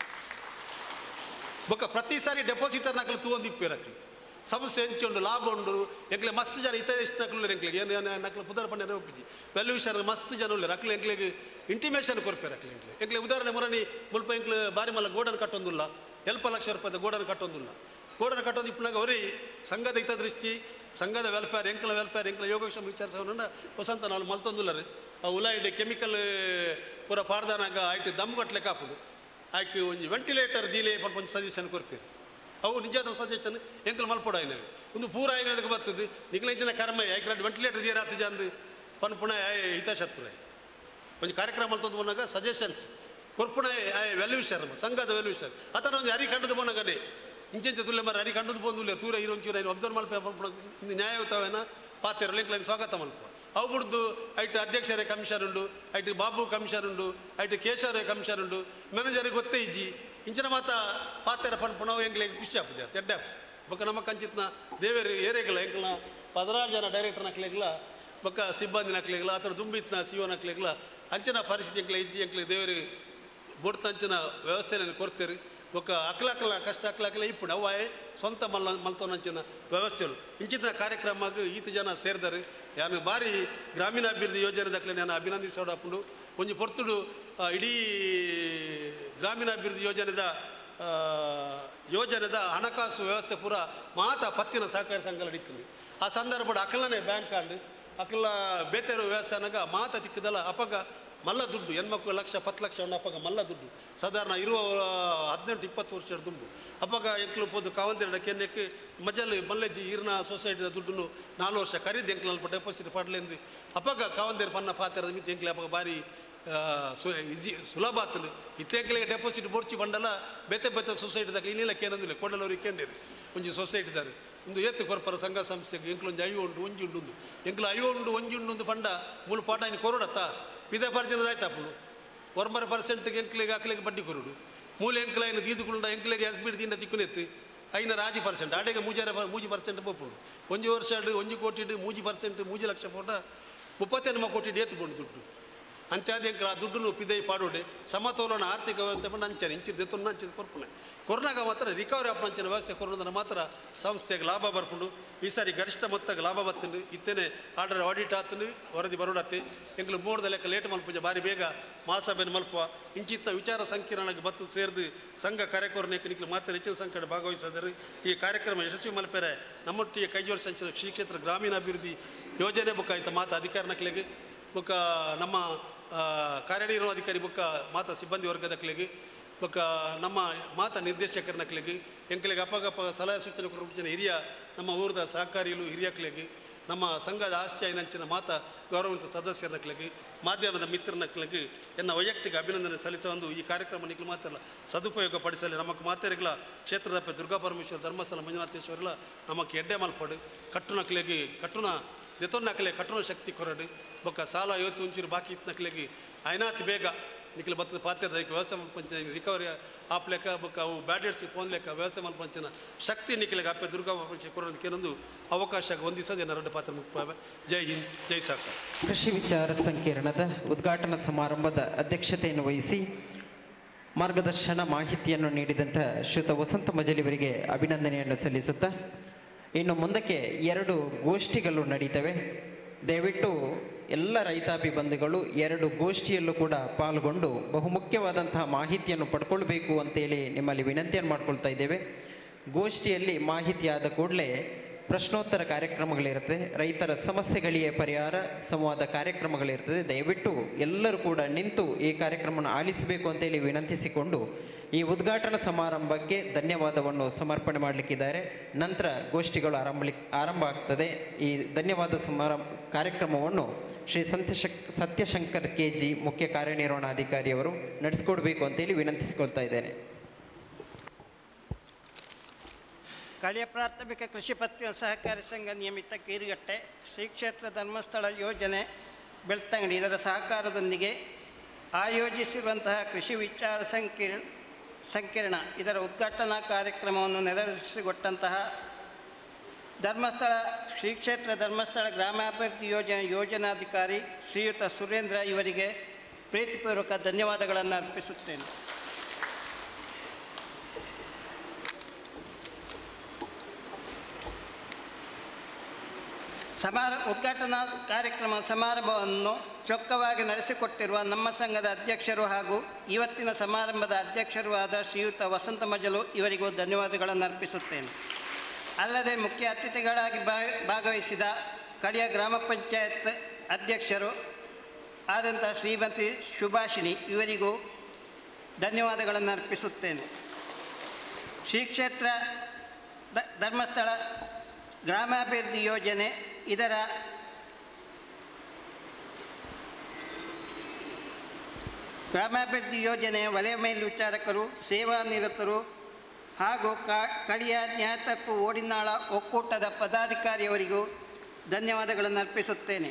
ಬೊಕ್ಕ ಪ್ರತಿ ಸಾರಿ ಡೆಪಾಸಿಟರ್ ನಕಲು ತೂವೊಂದು ಇಪ್ಪೇರಕ್ಲಿ ಸಮಸ್ಯೆ ಹೆಂಚುಂಡು ಲಾಭ ಉಂಡು ಎಂಕ್ಲೆ ಮಸ್ತ್ ಜನ ಇತ ಎಷ್ಟು ನಕಲು ಎಂಕ್ಲಿಗೆ ಏನು ಏನು ನಕಲು ಪುದರ್ ಪಂಡ ಒಪ್ಪಿಜಿ ವ್ಯಾಲ್ಯೂಷನ್ ಮಸ್ತ್ ಜನ ಉಳ್ಳೆ ಅಕ್ಲೆ ಎಂಕ್ಲಿಗೆ ಇಂಟಿಮೇಷನ್ ಕೊರ್ಪೇರು ಅಕ್ಲೆ ಎಂಕ್ಲೆ ಎಂಕ್ಲೆ ಉದಾಹರಣೆ ಮುರಣಿ ಮುಲ್ಪ ಎಂಕ್ಲು ಬಾರಿ ಮಲ್ಲ ಗೋಡನ್ ಕಟ್ಟೊಂದುಲ್ಲ ಎಲ್ಪ ಲಕ್ಷ ರೂಪಾಯಿದ ಗೋಡನ್ ಕಟ್ಟೊಂದುಲ್ಲ ಗೋಡನ್ ಕಟ್ಟೊಂದು ಇಪ್ಪನಾಗ ಅವರಿ ಸಂಘದ ಹಿತದೃಷ್ಟಿ ಸಂಘದ ವೆಲ್ಫೇರ್ ಎಂಕ್ಲ ವೆಲ್ಫೇರ್ ಎಂಕ್ಲ ಯೋಗಕ್ಷೇಮ ವಿಚಾರಿಸೋಣ ಹೊಸಂತ ನಾವು ಮಲ್ತೊಂದುಲ್ಲ ರೀ ಆ ಉಲಾಯಿಡ್ ಕೆಮಿಕಲ್ ಪೂರ ಪಾರ್ದಾನಾಗ ಆಯ್ತು ದಮ್ ಗಟ್ಲೆ ಕಾಪುದು ಆಯ್ಕೆ ಒಂಜಿ ವೆಂಟಿಲೇಟರ್ ದೀಲೆ ಪಂಪ ಒಂಜಿ ಸಜೆಷನ್ ಕೊರ್ಪೇರು ಅವು ನಿಜಾದ ಸಜೆಷನ್ ಎಂಕಲ್ ಮಲ್ಪಡ ಆಯ್ನ ಒಂದು ಪೂರ ಆಯ್ನದಕ್ಕೆ ಬರ್ತದೆ ನಿಗ್ಲೈತಿನ ಕರ್ಮ ಯಾಕೆ ವೆಂಟಿಲೇಟರ್ ದೀರ ಆತು ಜಂದು ಪನ್ ಪುಣ ಹಿತಶತ್ರು ಒಂದು ಕಾರ್ಯಕ್ರಮ ಮಲ್ತೊಂದು ಬಂದಾಗ ಸಜೆಷನ್ಸ್ ಕೊರ್ಪುಣ ವ್ಯಾಲ್ಯೂಷನ್ ಸಂಘದ ವ್ಯಾಲ್ಯೂಷನ್ ಅತನ ಒಂದು ಹರಿ ಕಂಡದು ಬಂದಾಗನೆ ಇಂಚೆಂಚೆ ತುಲ್ಲೆ ಮರ ಹರಿ ಕಂಡದು ಬಂದು ತೂರ ಇರೋ ಒಂಚೂರ ಅಬ್ಸರ್ವ್ ಮಲ್ಪ ಪಂಪುಣ ಇಂದು ನ್ಯಾಯಯುತವೇನ ಪಾತ್ರ ಲಿಂಕ್ಲೈನ್ ಸ್ವಾಗತ ಮಲ್ಪ ಅವು ಬಿಡ್ದು ಐಟು ಅಧ್ಯಕ್ಷರೇ ಕಮಿಷನ್ ಉಂಡು ಐಟು ಬಾಬು ಕಮಿಷನ್ ಉಂಡು ಐಟು ಕೇಶವರೇ ಕಮಿಷನ್ ಉಂಡು ಮ್ಯಾನೇಜರಿಗೆ ಗೊತ್ತೇ ಇಜ್ಜಿ ಇಂಚಿನ ಮಾತ ಪಾತೆರ ಪನ್ ಪುಣವು ಎಂಗ್ಲೆ ಖುಷಿ ಆಪುಜ ತೆಡ್ಡೆ ಆಪುಜ ಬೊಕ್ಕ ನಮ್ಮ ಕಂಚಿತ್ನ ದೇವೇರು ಏರೆಗಲ ಎಂಕ್ಲ ಪದಿನಾರು ಜನ ಡೈರೆಕ್ಟರ್ ನಕ್ಲೆಗ್ಲ ಬೊಕ್ಕ ಸಿಬ್ಬಂದಿ ನಕ್ಲೆಗ್ಲ ಆ ಥರ ದುಂಬಿತ್ನ ಸಿ ಒ ನಕ್ಲೆಗ್ಲ ಅಂಚಿನ ಪರಿಸ್ಥಿತಿ ಎಂಕ್ಲೆ ಇಜ್ಜಿ ಎಂಕ್ಲೆ ದೇವರು ಬೊಡ್ತಂಚಿನ ವ್ಯವಸ್ಥೆಯನ್ನು ಕೊಡ್ತೇರಿ ఒక ಅಕ್ಲಕ್ಲ ಕಷ್ಟ ಅಕ್ಲಕ್ಲ ఇప్పుడు ಅವಾಯ್ ಸ್ವಂತ ಮಲ್ಲ ಮಲ್ತೋನಂಚಿನ ವ್ಯವಸ್ಥೆಗಳು ಇಂಚಿನ ಕಾರ್ಯಕ್ರಮಕ್ಕೆ ಈತ ಜನ ಸೇರಿದಾರೆ ಯಾನು ಬಾರಿ ಗ್ರಾಮೀಣಾಭಿವೃದ್ಧಿ ಯೋಜನೆ ದಾಖಲೆ ನಾನು ಅಭಿನಂದಿಸೋಡಪ್ಪುಂಡು ಒಂಜಿ ಪೊರ್ತುಡು ಆ, ಇಡೀ ಗ್ರಾಮೀಣಾಭಿವೃದ್ಧಿ ಯೋಜನೆದ ಆ, ಯೋಜನೆದ ಹಣಕಾಸು ವ್ಯವಸ್ಥೆ ಪೂರ ಮಾತ ಪತ್ತಿನ ಸಹಕಾರಿ ಸಂಘ ನಡೀతుంది ಆ ಸಂದರ್ಭದ ಅಕಲನೇ ಬ್ಯಾಂಕ್ ಕಾರ್ಡ್ ಅಕಲ ಬೇತೇರು ವ್ಯವಸ್ಥೆ ಅನ್ನಾಗ ಮಾತ ತಿಕ್ಕದಲ್ಲ ಅಪಗ ಮಲ್ಲ ದುಡ್ಡು ಹೆಣ್ಮಕ್ಳು ಲಕ್ಷ ಪತ್ತು ಲಕ್ಷ ಉಂಡು ಅಪ್ಪಗ ಮಲ್ಲ ದುಡ್ಡು ಸಾಧಾರಣ ಇರುವ ಹದಿನೆಂಟು ಇಪ್ಪತ್ತು ವರ್ಷದ ದುಂಬು ಅಪ್ಪಗ ಎಂಕ್ಲು ಪೋದು ಕಾವಂತಿರಡ ಕೆನ್ನೆಕ್ಕೆ ಮಜಲ್ ಮಲ್ಲೆಜ್ಜಿ ಈರ್ನ ಸೊಸೈಟಿನ ದುಡ್ಡನ್ನು ನಾಲ್ಕು ವರ್ಷ ಖರೀದಿ ಎಂಕ್ಲು ಅಲ್ಪ ಡೆಪಾಸಿಟ್ ಪಡ್ಲೆಂದು ಅಪ್ಪಗ ಕಾವಂತಿರ ಪನ್ನ ಪಾತ್ರದ ಮಿತಿ ಎಂಕ್ಲೆ ಅಪ್ಪಗ ಬಾರಿ ಆ, ಸು ಈಜಿ ಸುಲಭ ಆಗ್ತದೆ ಇತ್ತೆಂಕ್ಲೆಗೆ ಡೆಪಾಸಿಟ್ ಬೋರ್ಚಿ ಬಂಡಲ ಬೇತೆ ಬೇತೆ ಸೊಸೈಟಿದಾಗ ಇನ್ನಿಲ್ಲ ಕೇನಂದಿಲ್ಲ ಕೊಡಲವ್ರಿಗೆ ಕೇಂದಿರಿ ಒಂಜಿ ಸೊಸೈಟಿದಾರೆ ಒಂದು ಏತು ಕೊರ್ಪರ ಸಂಘ ಸಂಸ್ಥೆಗೆ ಎಂಕ್ಲೊಂದು ಐವ ಉಂಡು ಒಂಜಿ ಉಂಡು ಒಂದು ಎಂಕ್ಲು ಐವ ಉಂಡು ಒಂಜಿ ಉಂಡು ಒಂದು ಪಂಡ ಮೂಲ ಪಾಠ ಇನ್ನು ಕೊರಡತ್ತ ಪಿದೆ ಪರ್ಜನದ ಆಯ್ತಪ್ಪು ಒರ್ಮರ ಪರ್ಸೆಂಟ್ಗೆ ಎಂಕ್ಲೆಗೆ ಅಕ್ಲೆಗೆ ಬಡ್ಡಿ ಕೊರುಡು ಮೂಲೆ ಎಂಕ್ಲ ಏನು ದೀದುಕುಂಡ ಎಂಕ್ಲೆಗೆ ಎಸ್ ಬಿಡ್ ದಿಂದ ತಿಕ್ಕುನೆತ್ತಿ ಐನ ರಾಜಿ ಪರ್ಸೆಂಟ್ ಆಡೆಗೆ ಮೂಜಾರ ಪ- ಮೂಜಿ ಪರ್ಸೆಂಟ್ ಬೋಪುಂಡು ಒಂಜಿ ವರ್ಷ ಇಡು ಒಂಜಿ ಕೋಟಿ ಇಡು ಮೂಜಿ ಪರ್ಸೆಂಟ್ ಮೂಜಿ ಲಕ್ಷ ಫೋಟ ಮುಪ್ಪತ್ತೆನ್ಮ ಕೋಟಿ ಇಡು ಏತುಕೊಂಡು ದುಡ್ಡು ಅಂಚಾದ ಎಂಕ್ಲ ಆ ದುಡ್ಡು ಪಿದೈ ಪಾಡೋಡೆ ಸಮತೋಲನ ಆರ್ಥಿಕ ವ್ಯವಸ್ಥೆ ಬಂದು ಅಂಚಾನೆ ಇಂಚಿದ ದೆತ್ತೊಂದು ಅಂಚಿದ ಕೊರ್ಪುನೆ ಕೊರೋನಾಗ ಮಾತ್ರ ರಿಕವರಿ ಆಪಂಚಿನ ವ್ಯವಸ್ಥೆ ಕೊರೋನಾದ ಮಾತ್ರ ಸಂಸ್ಥೆಗೆ ಲಾಭ ಬರ್ಪುಂಡು ಈ ಸಾರಿ ಗರಿಷ್ಠ ಮೊತ್ತಕ್ಕೆ ಲಾಭ ಬತ್ತಂಡು ಇತ್ತೇನೆ ಆರ್ಡರ್ ಆಡಿಟ್ ಆತಂಡು ವರದಿ ಬರೋಡತ್ತೆ ಎಂಕ್ಲು ಮೂರ್ದ ಲೆಕ್ಕ ಲೇಟ್ ಮಲ್ಪುಜ ಬಾರಿ ಬೇಗ ಮಹಾಸಭೆನ ಮಲ್ಪುವ ಇಂಚಿತ್ತ ವಿಚಾರ ಸಂಕಿರಣಕ್ಕೆ ಬತ್ತು ಸೇರಿದು ಸಂಘ ಕಾರ್ಯಕ್ರಮಕ್ಕೆ ನಿಕ್ಲು ಮಾತ್ರ ಹೆಚ್ಚಿನ ಸಂಖ್ಯೆ ಭಾಗವಹಿಸಿದರು ಈ ಕಾರ್ಯಕ್ರಮ ಯಶಸ್ವಿ ಮಲ್ಪೆರೆ ನಮ್ಮೊಟ್ಟಿಗೆ ಕೈಜೋರ್ ಸಂಚಲ ಶ್ರೀ ಕ್ಷೇತ್ರ ಗ್ರಾಮೀಣಾಭಿವೃದ್ಧಿ ಯೋಜನೆ ಬುಕ್ಕ ಆಯ್ತು ಮಾತು ಅಧಿಕಾರ ನಕ್ಲೆಗೆ ಬುಕ್ಕ ನಮ್ಮ ಆ, ಕಾರ್ಯನಿರ್ವಹಣಾಧಿಕಾರಿ ಬುಕ್ಕ ಮಾತ ಸಿಬ್ಬಂದಿ ವರ್ಗದಕ್ಲೆಗೆ ಬೊಕ್ಕ ನಮ್ಮ ಮಾತ ನಿರ್ದೇಶಕರ ನಕ್ಲೆಗೆ ಎಂಕ್ಲೆಗೆ ಅಪಗಪ ಸಲಹೆ ಸೂಚನೆ ಕೊಡುವ ಹಿರಿಯ ನಮ್ಮ ಊರದ ಸಹಕಾರಿಗಳು ಹಿರಿಯಕ್ಲೆಗೆ ನಮ್ಮ ಸಂಘದ ಆಸ್ತಿ ಆಯ್ನಂಚಿನ ಮಾತ ಗೌರವಿತ ಸದಸ್ಯರ ನಕ್ಲೆಗೆ ಮಾಧ್ಯಮದ ಮಿತ್ರ ನಕ್ಲೆಗೆ ಎನ್ನ ವೈಯಕ್ತಿಕ ಅಭಿನಂದನೆ ಸಲ್ಲಿಸುವ ಒಂದು ಈ ಕಾರ್ಯಕ್ರಮ ನಿಖಲು ಮಾತ್ರ ಸದುಪಯೋಗ ಪಡಿಸಲಿ ನಮಕ್ ಮಾತೆರೆಗಳ ಕ್ಷೇತ್ರದ ಪೆ ದುರ್ಗಾ ಪರಮೇಶ್ವರ ಧರ್ಮಸ್ಥಳ ಮಂಜುನಾಥೇಶ್ವರಲ ನಮಕ್ ಎಡ್ಡೆ ಮಲ್ಪಡು ಕಟ್ಟು ನಕ್ಲೆಗೆ ಕಟ್ಟುನ ದೆತೊನ್ ನಕ್ಲೆ ಕಟ್ಟುನ ಶಕ್ತಿ ಕೊರಡು ಬೊಕ್ಕ ಸಾಲ ಇವತ್ತು ಒಂಚೂರು ಬಾಕಿ ಇತ್ತು ನಕ್ಲೆಗೆ ಐನಾತ್ ಬೇಗ ನಿಖಲು ಬತ್ತದ ಪಾತ್ರದ ವ್ಯವಸ್ಥೆ ಮಲ್ಪಂಚ ರಿಕವರಿ ಆಪ್ ಲೆಕ್ಕ ಬೊಕ್ಕ ಅವು ಬ್ಯಾಡೆಟ್ಸ್ ಫೋನ್ ಲೆಕ್ಕ ವ್ಯವಸ್ಥೆ ಮಲ್ಪಂಚಿನ ಶಕ್ತಿ ನಿಖಲೆಗೆ ಅಪ್ಪೆ ದುರ್ಗಾ ಪರಮೇಶ್ವರ ಕೊರೋದಕ್ಕೆ ಏನೊಂದು ಅವಕಾಶ ಹೊಂದಿಸೋದು ಎರಡು ಪಾತ್ರ ಮುಖ್ಯ ಜೈ ಹಿಂದ್ ಜೈ ಸಾಕಾರ ಕೃಷಿ ವಿಚಾರ ಸಂಕಿರಣದ ಉದ್ಘಾಟನಾ ಸಮಾರಂಭದ ಅಧ್ಯಕ್ಷತೆಯನ್ನು ವಹಿಸಿ ಮಾರ್ಗದರ್ಶನ ಮಾಹಿತಿಯನ್ನು ನೀಡಿದಂಥ ಶ್ರೀಯುತ ವಸಂತ ಮಜಲಿವರಿಗೆ ಅಭಿನಂದನೆಯನ್ನು ಸಲ್ಲಿಸುತ್ತಾ ಇನ್ನು ಮುಂದಕ್ಕೆ ಎರಡು ಗೋಷ್ಠಿಗಳು ನಡೀತವೆ ದಯವಿಟ್ಟು ಎಲ್ಲ ರೈತಾಪಿ ಬಂಧುಗಳು ಎರಡು ಗೋಷ್ಠಿಯಲ್ಲೂ ಕೂಡ ಪಾಲ್ಗೊಂಡು ಬಹುಮುಖ್ಯವಾದಂತಹ ಮಾಹಿತಿಯನ್ನು ಪಡ್ಕೊಳ್ಬೇಕು ಅಂತೇಳಿ ನಿಮ್ಮಲ್ಲಿ ವಿನಂತಿಯನ್ನು ಮಾಡ್ಕೊಳ್ತಾ ಇದ್ದೇವೆ ಗೋಷ್ಠಿಯಲ್ಲಿ ಮಾಹಿತಿ ಆದ ಕೂಡಲೇ ಪ್ರಶ್ನೋತ್ತರ ಕಾರ್ಯಕ್ರಮಗಳಿರುತ್ತೆ ರೈತರ ಸಮಸ್ಯೆಗಳಿಗೆ ಪರಿಹಾರ ಸಂವಾದ ಕಾರ್ಯಕ್ರಮಗಳಿರ್ತದೆ ದಯವಿಟ್ಟು ಎಲ್ಲರೂ ಕೂಡ ನಿಂತು ಈ ಕಾರ್ಯಕ್ರಮವನ್ನು ಆಲಿಸಬೇಕು ಅಂತೇಳಿ ವಿನಂತಿಸಿಕೊಂಡು ಈ ಉದ್ಘಾಟನಾ ಸಮಾರಂಭಕ್ಕೆ ಧನ್ಯವಾದವನ್ನು ಸಮರ್ಪಣೆ ಮಾಡಲಿಕ್ಕಿದ್ದಾರೆ ನಂತರ ಗೋಷ್ಠಿಗಳು ಆರಂಭ ಆರಂಭ ಆಗ್ತದೆ ಈ ಧನ್ಯವಾದ ಸಮಾರಂಭ ಕಾರ್ಯಕ್ರಮವನ್ನು ಶ್ರೀ ಸಂತ್ಯಶಕ್ ಸತ್ಯಶಂಕರ್ ಕೆ ಜಿ ಮುಖ್ಯ ಕಾರ್ಯನಿರ್ವಹಣಾಧಿಕಾರಿಯವರು ನಡೆಸ್ಕೊಡ್ಬೇಕು ಅಂತೇಳಿ ವಿನಂತಿಸಿಕೊಳ್ತಾ ಇದ್ದೇನೆ ಕಳಿಯ ಪ್ರಾಥಮಿಕ ಕೃಷಿ ಪತ್ತಿನ ಸಹಕಾರಿ ಸಂಘ ನಿಯಮಿತ ಕೀರುಗಟ್ಟೆ ಶ್ರೀ ಕ್ಷೇತ್ರ ಧರ್ಮಸ್ಥಳ ಯೋಜನೆ ಬೆಳ್ತಂಗಡಿ ಇದರ ಸಹಕಾರದೊಂದಿಗೆ ಆಯೋಜಿಸಿರುವಂತಹ ಕೃಷಿ ವಿಚಾರ ಸಂಕಿರಣ ಸಂಕಿರಣ ಇದರ ಉದ್ಘಾಟನಾ ಕಾರ್ಯಕ್ರಮವನ್ನು ನೆರವೇರಿಸಿಕೊಟ್ಟಂತಹ ಧರ್ಮಸ್ಥಳ ಶ್ರೀ ಕ್ಷೇತ್ರ ಧರ್ಮಸ್ಥಳ ಗ್ರಾಮಾಭಿವೃದ್ಧಿ ಯೋಜನೆ ಯೋಜನಾಧಿಕಾರಿ ಶ್ರೀಯುತ ಸುರೇಂದ್ರ ಇವರಿಗೆ ಪ್ರೀತಿಪೂರ್ವಕ ಧನ್ಯವಾದಗಳನ್ನು ಅರ್ಪಿಸುತ್ತೇನೆ ಸಮಾರ ಉದ್ಘಾಟನಾ ಕಾರ್ಯಕ್ರಮ ಸಮಾರಂಭವನ್ನು ಚೊಕ್ಕವಾಗಿ ನಡೆಸಿಕೊಟ್ಟಿರುವ ನಮ್ಮ ಸಂಘದ ಅಧ್ಯಕ್ಷರು ಹಾಗೂ ಇವತ್ತಿನ ಸಮಾರಂಭದ ಅಧ್ಯಕ್ಷರೂ ಆದ ಶ್ರೀಯುತ ವಸಂತ ಮಜಲು ಇವರಿಗೂ ಧನ್ಯವಾದಗಳನ್ನು ಅರ್ಪಿಸುತ್ತೇನೆ ಅಲ್ಲದೆ ಮುಖ್ಯ ಅತಿಥಿಗಳಾಗಿ ಭಾ- ಭಾಗವಹಿಸಿದ ಕಳಿಯ ಗ್ರಾಮ ಪಂಚಾಯತ್ ಅಧ್ಯಕ್ಷರು ಆದಂಥ ಶ್ರೀಮತಿ ಸುಭಾಷಿಣಿ ಇವರಿಗೂ ಧನ್ಯವಾದಗಳನ್ನು ಅರ್ಪಿಸುತ್ತೇನೆ ಶ್ರೀ ಕ್ಷೇತ್ರ ದ- ಧರ್ಮಸ್ಥಳ ಗ್ರಾಮಾಭಿವೃದ್ಧಿ ಯೋಜನೆ ಇದರ ಗ್ರಾಮಾಭಿವೃದ್ಧಿ ಯೋಜನೆಯ ವಲಯ ಮೇಲ್ವಿಚಾರಕರು ಸೇವಾನಿರತರು ಹಾಗೂ ಕ- ಕಳಿಯ ನ್ಯಾಯತರ್ಪು ಓಡಿನಾಳ ಒಕ್ಕೂಟದ ಪದಾಧಿಕಾರಿಯವರಿಗೂ ಧನ್ಯವಾದಗಳನ್ನು ಅರ್ಪಿಸುತ್ತೇನೆ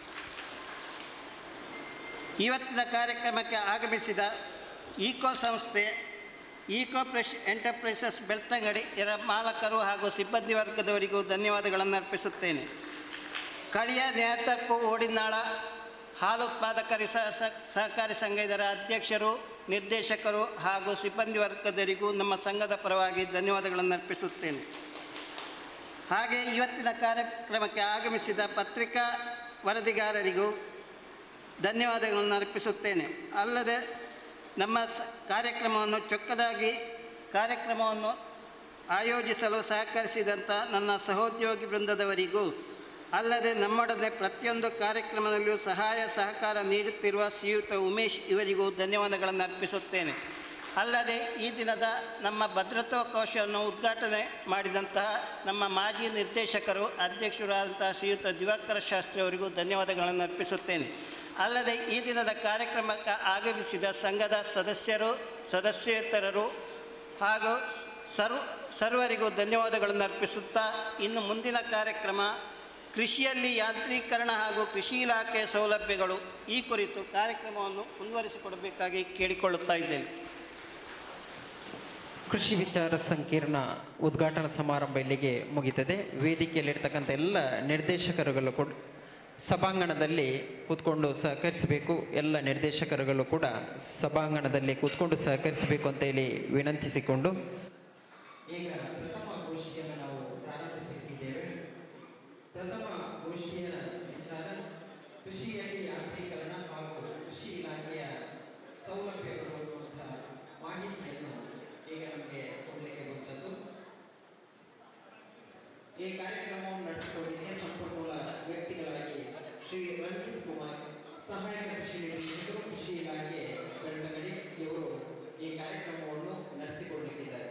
ಇವತ್ತಿನ ಕಾರ್ಯಕ್ರಮಕ್ಕೆ ಆಗಮಿಸಿದ ಈಕೋ ಸಂಸ್ಥೆ ಈಕೋ ಪ್ರೆಶ್ ಎಂಟರ್ಪ್ರೈಸಸ್ ಬೆಳ್ತಂಗಡಿ ಇದರ ಮಾಲಕರು ಹಾಗೂ ಸಿಬ್ಬಂದಿ ವರ್ಗದವರಿಗೂ ಧನ್ಯವಾದಗಳನ್ನು ಅರ್ಪಿಸುತ್ತೇನೆ ಕಳಿಯ ನ್ಯಾಯತರ್ಪು ಓಡಿನಾಳ ಹಾಲು ಉತ್ಪಾದಕರಿ ಸಹ ಸಹ- ಸಹಕಾರಿ ಸಂಘ ಇದರ ಅಧ್ಯಕ್ಷರು ನಿರ್ದೇಶಕರು ಹಾಗೂ ಸಿಬ್ಬಂದಿ ವರ್ಗದವರಿಗೂ ನಮ್ಮ ಸಂಘದ ಪರವಾಗಿ ಧನ್ಯವಾದಗಳನ್ನು ಅರ್ಪಿಸುತ್ತೇನೆ ಹಾಗೆ ಇವತ್ತಿನ ಕಾರ್ಯಕ್ರಮಕ್ಕೆ ಆಗಮಿಸಿದ ಪತ್ರಿಕಾ ವರದಿಗಾರರಿಗೂ ಧನ್ಯವಾದಗಳನ್ನು ಅರ್ಪಿಸುತ್ತೇನೆ ಅಲ್ಲದೆ ನಮ್ಮ ಸ ಕಾರ್ಯಕ್ರಮವನ್ನು ಚೊಕ್ಕದಾಗಿ ಕಾರ್ಯಕ್ರಮವನ್ನು ಆಯೋಜಿಸಲು ಸಹಕರಿಸಿದಂಥ ನನ್ನ ಸಹೋದ್ಯೋಗಿ ವೃಂದದವರಿಗೂ ಅಲ್ಲದೆ ನಮ್ಮೊಡನೆ ಪ್ರತಿಯೊಂದು ಕಾರ್ಯಕ್ರಮದಲ್ಲಿಯೂ ಸಹಾಯ ಸಹಕಾರ ನೀಡುತ್ತಿರುವ ಶ್ರೀಯುತ ಉಮೇಶ್ ಇವರಿಗೂ ಧನ್ಯವಾದಗಳನ್ನು ಅರ್ಪಿಸುತ್ತೇನೆ ಅಲ್ಲದೆ ಈ ದಿನದ ನಮ್ಮ ಭದ್ರತಾ ಕೋಶವನ್ನು ಉದ್ಘಾಟನೆ ಮಾಡಿದಂತಹ ನಮ್ಮ ಮಾಜಿ ನಿರ್ದೇಶಕರು ಅಧ್ಯಕ್ಷರಾದಂತಹ ಶ್ರೀಯುತ ದಿವಾಕರ ಶಾಸ್ತ್ರಿ ಅವರಿಗೂ ಧನ್ಯವಾದಗಳನ್ನು ಅರ್ಪಿಸುತ್ತೇನೆ ಅಲ್ಲದೆ ಈ ದಿನದ ಕಾರ್ಯಕ್ರಮಕ್ಕೆ ಆಗಮಿಸಿದ ಸಂಘದ ಸದಸ್ಯರು ಸದಸ್ಯೇತರರು ಹಾಗೂ ಸರ್ವ ಸರ್ವರಿಗೂ ಧನ್ಯವಾದಗಳನ್ನು ಅರ್ಪಿಸುತ್ತಾ ಇನ್ನು ಮುಂದಿನ ಕಾರ್ಯಕ್ರಮ ಕೃಷಿಯಲ್ಲಿ ಯಾಂತ್ರೀಕರಣ ಹಾಗೂ ಕೃಷಿ ಇಲಾಖೆ ಸೌಲಭ್ಯಗಳು ಈ ಕುರಿತು ಕಾರ್ಯಕ್ರಮವನ್ನು ಮುಂದುವರಿಸಿಕೊಡಬೇಕಾಗಿ ಕೇಳಿಕೊಳ್ಳುತ್ತಾ ಇದ್ದೇನೆ ಕೃಷಿ ವಿಚಾರ ಸಂಕೀರ್ಣ ಉದ್ಘಾಟನಾ ಸಮಾರಂಭ ಇಲ್ಲಿಗೆ ಮುಗಿತದೆ ವೇದಿಕೆಯಲ್ಲಿರ್ತಕ್ಕಂಥ ಎಲ್ಲ ನಿರ್ದೇಶಕರುಗಳು ಕೂಡ ಸಭಾಂಗಣದಲ್ಲಿ ಕೂತ್ಕೊಂಡು ಸಹಕರಿಸಬೇಕು ಎಲ್ಲ ನಿರ್ದೇಶಕರುಗಳು ಕೂಡ ಸಭಾಂಗಣದಲ್ಲಿ ಕೂತ್ಕೊಂಡು ಸಹಕರಿಸಬೇಕು ಅಂತ ಹೇಳಿ ವಿನಂತಿಸಿಕೊಂಡು ಈಗ ಪ್ರಥಮ ಗೋಷ್ಠಿಯನ್ನು ನಾವು ಪ್ರಾರಂಭಿಸಿದ್ದೇವೆ ಪ್ರಥಮ ಗೋಷ್ಠಿಯ ವಿಚಾರ ಕೃಷಿಯಲ್ಲಿ ಯಾಂತ್ರೀಕರಣ ಹಾಗೂ ಕೃಷಿ ಇಲಾಖೆಯ ಸೌಲಭ್ಯಗಳು ಅನ್ನುವಂಥ ಮಾಹಿತಿಯನ್ನು ಈಗ ನಮಗೆ ಕೊಡಲಿಕ್ಕೆ ಬಂದದ್ದು ಈ ಕಾರ್ಯಕ್ರಮವನ್ನು ನಡೆಸಿಕೊಂಡಿದ್ದ ಸಂಪನ್ಮೂಲ ವ್ಯಕ್ತಿಗಳಾಗಿ ಶ್ರೀ ರಂಜಿತ್ ಕುಮಾರ್ ಸಹಾಯಕ ಕೃಷಿ ನಿರ್ದೇಶಕರು ಕೃಷಿ ಇಲಾಖೆ ಬೆಳ್ತಂಗಡಿ ಇವರು ಈ ಕಾರ್ಯಕ್ರಮವನ್ನು ನಡೆಸಿಕೊಳ್ಳಲಿಕ್ಕಿದ್ದಾರೆ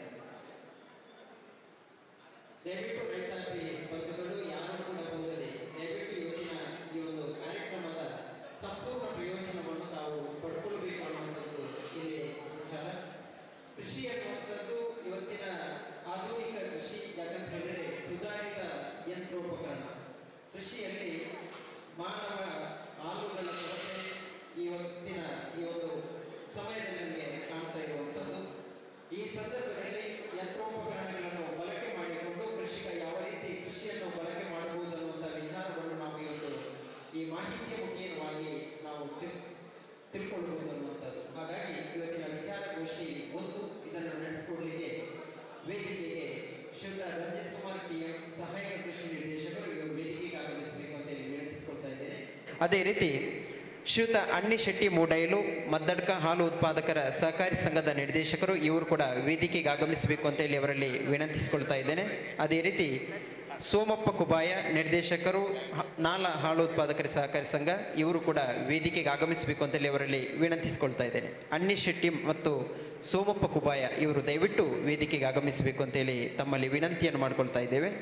ದಯವಿಟ್ಟು ರೈತಾಪಿ ಬಂಧುಗಳು ಯಾರು ಕೂಡ ಹೋಗದೆ ದಯವಿಟ್ಟು ಇವತ್ತಿನ ಈ ಒಂದು ಕಾರ್ಯಕ್ರಮದ ಸಂಪೂರ್ಣ ಪ್ರಯೋಜನವನ್ನು ತಾವು ಪಡ್ಕೊಳ್ಬೇಕು ಅನ್ನುವಂಥದ್ದು ಇಲ್ಲಿ ವಿಚಾರ ಕೃಷಿ ಅನ್ನುವಂಥದ್ದು ಇವತ್ತಿನ ಆಧುನಿಕ ಕೃಷಿ ಯಾಕಂತ ಹೇಳಿದರೆ ಸುಧಾರಿತ ಯಂತ್ರೋಪಕರಣ ಕೃಷಿಯಲ್ಲಿ ಮಾನವ ಆಲುಗಳ ಕೊರತೆ ಇವತ್ತಿನ ಈ ಒಂದು ಸಮಯದಲ್ಲಿ ನಮಗೆ ಕಾಣ್ತಾ ಇರುವಂಥದ್ದು ಈ ಸಂದರ್ಭದಲ್ಲಿ ಯಂತ್ರೋಪಕರಣಗಳನ್ನು ಬಳಕೆ ಮಾಡಿಕೊಂಡು ಕೃಷಿಕ ಯಾವ ರೀತಿ ಕೃಷಿಯನ್ನು ಬಳಕೆ ಮಾಡಬಹುದು ಅನ್ನುವಂಥ ವಿಚಾರವನ್ನು ನಾವು ಇವತ್ತು ಈ ಮಾಹಿತಿಯ ಮುಖೇನವಾಗಿ ನಾವು ತಿಳ್- ತಿಳ್ಕೊಳ್ಬಹುದು ಅನ್ನುವಂಥದ್ದು ಹಾಗಾಗಿ ಇವತ್ತಿನ ವಿಚಾರಗೋಷ್ಠಿ ಒಂದು ಇದನ್ನು ನಡೆಸಿಕೊಡ್ಲಿಕ್ಕೆ ವೇದಿಕೆಗೆ ಶ್ರೀಯುತ ರಂಜಿತ್ ಕುಮಾರ್ ಟಿ ಎಂ ಸಹಾಯಕ ಕೃಷಿ ನಿರ್ದೇಶಕರು ಇವರು ವೇದಿಕೆಗೆ ಆಗಮಿಸಬೇಕು ಅಂತ ಹೇಳಿ ವಿನಂತಿಸಿಕೊಳ್ತಾ ಇದ್ದೇನೆ ಅದೇ ರೀತಿ ಶ್ರೀಯುತ ಅಣ್ಣಿ ಶೆಟ್ಟಿ ಮೂಡೈಲು ಮದ್ದಡ್ಕ ಹಾಲು ಉತ್ಪಾದಕರ ಸಹಕಾರಿ ಸಂಘದ ನಿರ್ದೇಶಕರು ಇವರು ಕೂಡ ವೇದಿಕೆಗೆ ಆಗಮಿಸಬೇಕು ಅಂತ ಹೇಳಿ ಅವರಲ್ಲಿ ವಿನಂತಿಸಿಕೊಳ್ತಾ ಇದ್ದೇನೆ ಅದೇ ರೀತಿ ಸೋಮಪ್ಪ ಕುಬಾಯ ನಿರ್ದೇಶಕರು ಹ- ನಾಲ ಹಾಲು ಉತ್ಪಾದಕರ ಸಹಕಾರಿ ಸಂಘ ಇವರು ಕೂಡ ವೇದಿಕೆಗೆ ಆಗಮಿಸಬೇಕು ಅಂತೇಳಿ ಅವರಲ್ಲಿ ವಿನಂತಿಸಿಕೊಳ್ತಾ ಇದ್ದೇನೆ ಅನ್ನಿ ಶೆಟ್ಟಿ ಮತ್ತು ಸೋಮಪ್ಪ ಕುಬಾಯ ಇವರು ದಯವಿಟ್ಟು ವೇದಿಕೆಗೆ ಆಗಮಿಸಬೇಕು ಅಂತೇಳಿ ತಮ್ಮಲ್ಲಿ ವಿನಂತಿಯನ್ನು ಮಾಡ್ಕೊಳ್ತಾ ಇದ್ದೇವೆ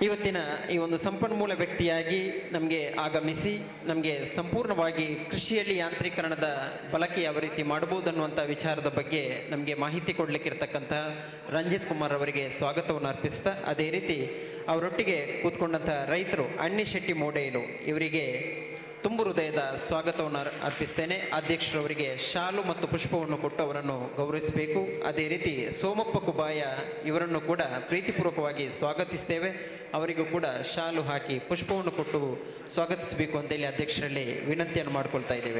ಇವತ್ತಿನ ಈ ಒಂದು ಸಂಪನ್ಮೂಲ ವ್ಯಕ್ತಿಯಾಗಿ ನಮಗೆ ಆಗಮಿಸಿ ನಮಗೆ ಸಂಪೂರ್ಣವಾಗಿ ಕೃಷಿಯಲ್ಲಿ ಯಾಂತ್ರೀಕರಣದ ಬಳಕೆ ಯಾವ ರೀತಿ ಮಾಡಬಹುದು ಅನ್ನುವಂಥ ವಿಚಾರದ ಬಗ್ಗೆ ನಮಗೆ ಮಾಹಿತಿ ಕೊಡಲಿಕ್ಕಿರ್ತಕ್ಕಂಥ ರಂಜಿತ್ ಕುಮಾರ್ ಅವರಿಗೆ ಸ್ವಾಗತವನ್ನು ಅರ್ಪಿಸ್ತಾ ಅದೇ ರೀತಿ ಅವರೊಟ್ಟಿಗೆ ಕೂತ್ಕೊಂಡಂಥ ರೈತರು ಅಣ್ಣಿ ಶೆಟ್ಟಿ ಮೋಡೇಲು ಇವರಿಗೆ ತುಂಬು ಹೃದಯದ ಸ್ವಾಗತವನ್ನು ಅರ್- ಅರ್ಪಿಸ್ತೇನೆ ಅಧ್ಯಕ್ಷರವರಿಗೆ ಶಾಲು ಮತ್ತು ಪುಷ್ಪವನ್ನು ಕೊಟ್ಟು ಅವರನ್ನು ಗೌರವಿಸಬೇಕು ಅದೇ ರೀತಿ ಸೋಮಪ್ಪ ಕುಬಾಯ ಇವರನ್ನು ಕೂಡ ಪ್ರೀತಿಪೂರ್ವಕವಾಗಿ ಸ್ವಾಗತಿಸ್ತೇವೆ ಅವರಿಗೂ ಕೂಡ ಶಾಲು ಹಾಕಿ ಪುಷ್ಪವನ್ನು ಕೊಟ್ಟು ಸ್ವಾಗತಿಸಬೇಕು ಅಂತೇಳಿ ಅಧ್ಯಕ್ಷರಲ್ಲಿ ವಿನಂತಿಯನ್ನು ಮಾಡಿಕೊಳ್ತಾ ಇದ್ದೇವೆ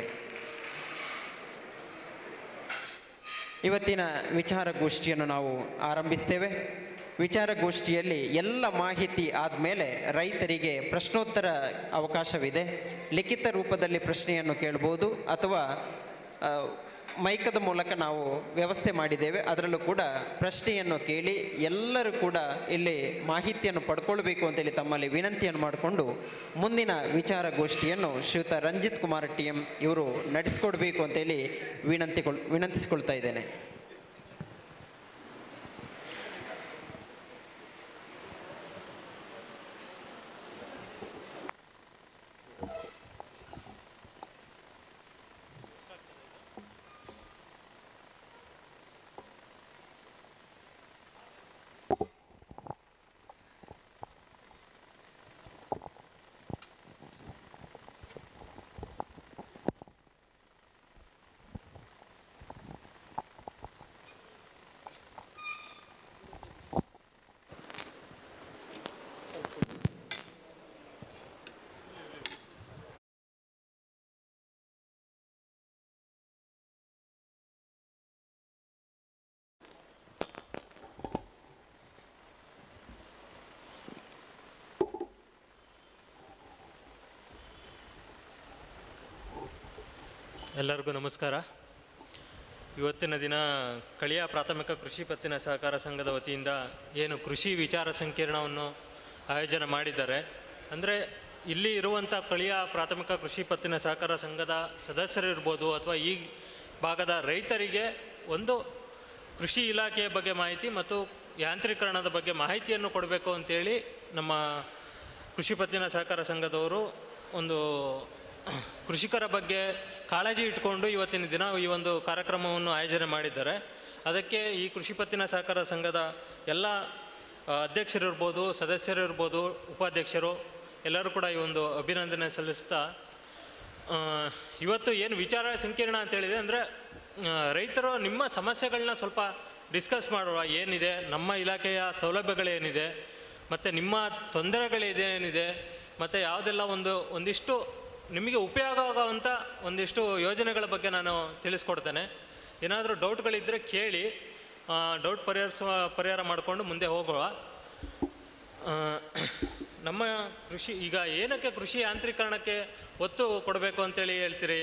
ಇವತ್ತಿನ ವಿಚಾರಗೋಷ್ಠಿಯನ್ನು ನಾವು ಆರಂಭಿಸ್ತೇವೆ ವಿಚಾರಗೋಷ್ಠಿಯಲ್ಲಿ ಎಲ್ಲ ಮಾಹಿತಿ ಆದಮೇಲೆ ರೈತರಿಗೆ ಪ್ರಶ್ನೋತ್ತರ ಅವಕಾಶವಿದೆ ಲಿಖಿತ ರೂಪದಲ್ಲಿ ಪ್ರಶ್ನೆಯನ್ನು ಕೇಳ್ಬೋದು ಅಥವಾ ಆ, ಮೈಕದ ಮೂಲಕ ನಾವು ವ್ಯವಸ್ಥೆ ಮಾಡಿದ್ದೇವೆ ಅದರಲ್ಲೂ ಕೂಡ ಪ್ರಶ್ನೆಯನ್ನು ಕೇಳಿ ಎಲ್ಲರೂ ಕೂಡ ಇಲ್ಲಿ ಮಾಹಿತಿಯನ್ನು ಪಡ್ಕೊಳ್ಬೇಕು ಅಂತೇಳಿ ತಮ್ಮಲ್ಲಿ ವಿನಂತಿಯನ್ನು ಮಾಡಿಕೊಂಡು ಮುಂದಿನ ವಿಚಾರಗೋಷ್ಠಿಯನ್ನು ಶ್ರೀಯುತ ರಂಜಿತ್ ಕುಮಾರ್ ಟಿ ಎಂ ಇವರು ನಡೆಸಿಕೊಡ್ಬೇಕು ಅಂತೇಳಿ ವಿನಂತಿಗೊಳ್ ವಿನಂತಿಸ್ಕೊಳ್ತಾ ಇದ್ದೇನೆ ಎಲ್ಲರಿಗೂ ನಮಸ್ಕಾರ ಇವತ್ತಿನ ದಿನ ಕಳಿಯ ಪ್ರಾಥಮಿಕ ಕೃಷಿ ಪತ್ತಿನ ಸಹಕಾರ ಸಂಘದ ವತಿಯಿಂದ ಏನು ಕೃಷಿ ವಿಚಾರ ಸಂಕಿರಣವನ್ನು ಆಯೋಜನೆ ಮಾಡಿದ್ದಾರೆ ಅಂದರೆ ಇಲ್ಲಿ ಇರುವಂಥ ಕಳಿಯ ಪ್ರಾಥಮಿಕ ಕೃಷಿ ಪತ್ತಿನ ಸಹಕಾರ ಸಂಘದ ಸದಸ್ಯರಿರ್ಬೋದು ಅಥವಾ ಈ ಭಾಗದ ರೈತರಿಗೆ ಒಂದು ಕೃಷಿ ಇಲಾಖೆಯ ಬಗ್ಗೆ ಮಾಹಿತಿ ಮತ್ತು ಯಾಂತ್ರೀಕರಣದ ಬಗ್ಗೆ ಮಾಹಿತಿಯನ್ನು ಕೊಡಬೇಕು ಅಂತೇಳಿ ನಮ್ಮ ಕೃಷಿ ಪತ್ತಿನ ಸಹಕಾರ ಸಂಘದವರು ಒಂದು ಕೃಷಿಕರ ಬಗ್ಗೆ ಕಾಳಜಿ ಇಟ್ಕೊಂಡು ಇವತ್ತಿನ ದಿನ ಈ ಒಂದು ಕಾರ್ಯಕ್ರಮವನ್ನು ಆಯೋಜನೆ ಮಾಡಿದ್ದಾರೆ ಅದಕ್ಕೆ ಈ ಕೃಷಿ ಪತ್ತಿನ ಸಹಕಾರ ಸಂಘದ ಎಲ್ಲ ಆ, ಅಧ್ಯಕ್ಷರಿರ್ಬೋದು ಸದಸ್ಯರಿರ್ಬೋದು ಉಪಾಧ್ಯಕ್ಷರು ಎಲ್ಲರೂ ಕೂಡ ಈ ಒಂದು ಅಭಿನಂದನೆ ಸಲ್ಲಿಸ್ತಾ ಆ, ಇವತ್ತು ಏನು ವಿಚಾರ ಸಂಕಿರಣ ಅಂತ ಹೇಳಿದೆ ಅಂದರೆ ರೈತರು ನಿಮ್ಮ ಸಮಸ್ಯೆಗಳನ್ನ ಸ್ವಲ್ಪ ಡಿಸ್ಕಸ್ ಮಾಡುವ ಏನಿದೆ ನಮ್ಮ ಇಲಾಖೆಯ ಸೌಲಭ್ಯಗಳೇನಿದೆ ಮತ್ತು ನಿಮ್ಮ ತೊಂದರೆಗಳೇನೇನಿದೆ ಮತ್ತು ಯಾವುದೆಲ್ಲ ಒಂದು ಒಂದಿಷ್ಟು ನಿಮಗೆ ಉಪಯೋಗ ಆಗುವಂಥ ಒಂದಿಷ್ಟು ಯೋಜನೆಗಳ ಬಗ್ಗೆ ನಾನು ತಿಳಿಸ್ಕೊಡ್ತೇನೆ ಏನಾದರೂ ಡೌಟ್ಗಳಿದ್ದರೆ ಕೇಳಿ ಡೌಟ್ ಪರಿಹರಿಸುವ ಪರಿಹಾರ ಮಾಡಿಕೊಂಡು ಮುಂದೆ ಹೋಗುವ ಆ, ನಮ್ಮ ಕೃಷಿ ಈಗ ಏನಕ್ಕೆ ಕೃಷಿ ಯಾಂತ್ರೀಕರಣಕ್ಕೆ ಒತ್ತು ಕೊಡಬೇಕು ಅಂತೇಳಿ ಹೇಳ್ತೀರಿ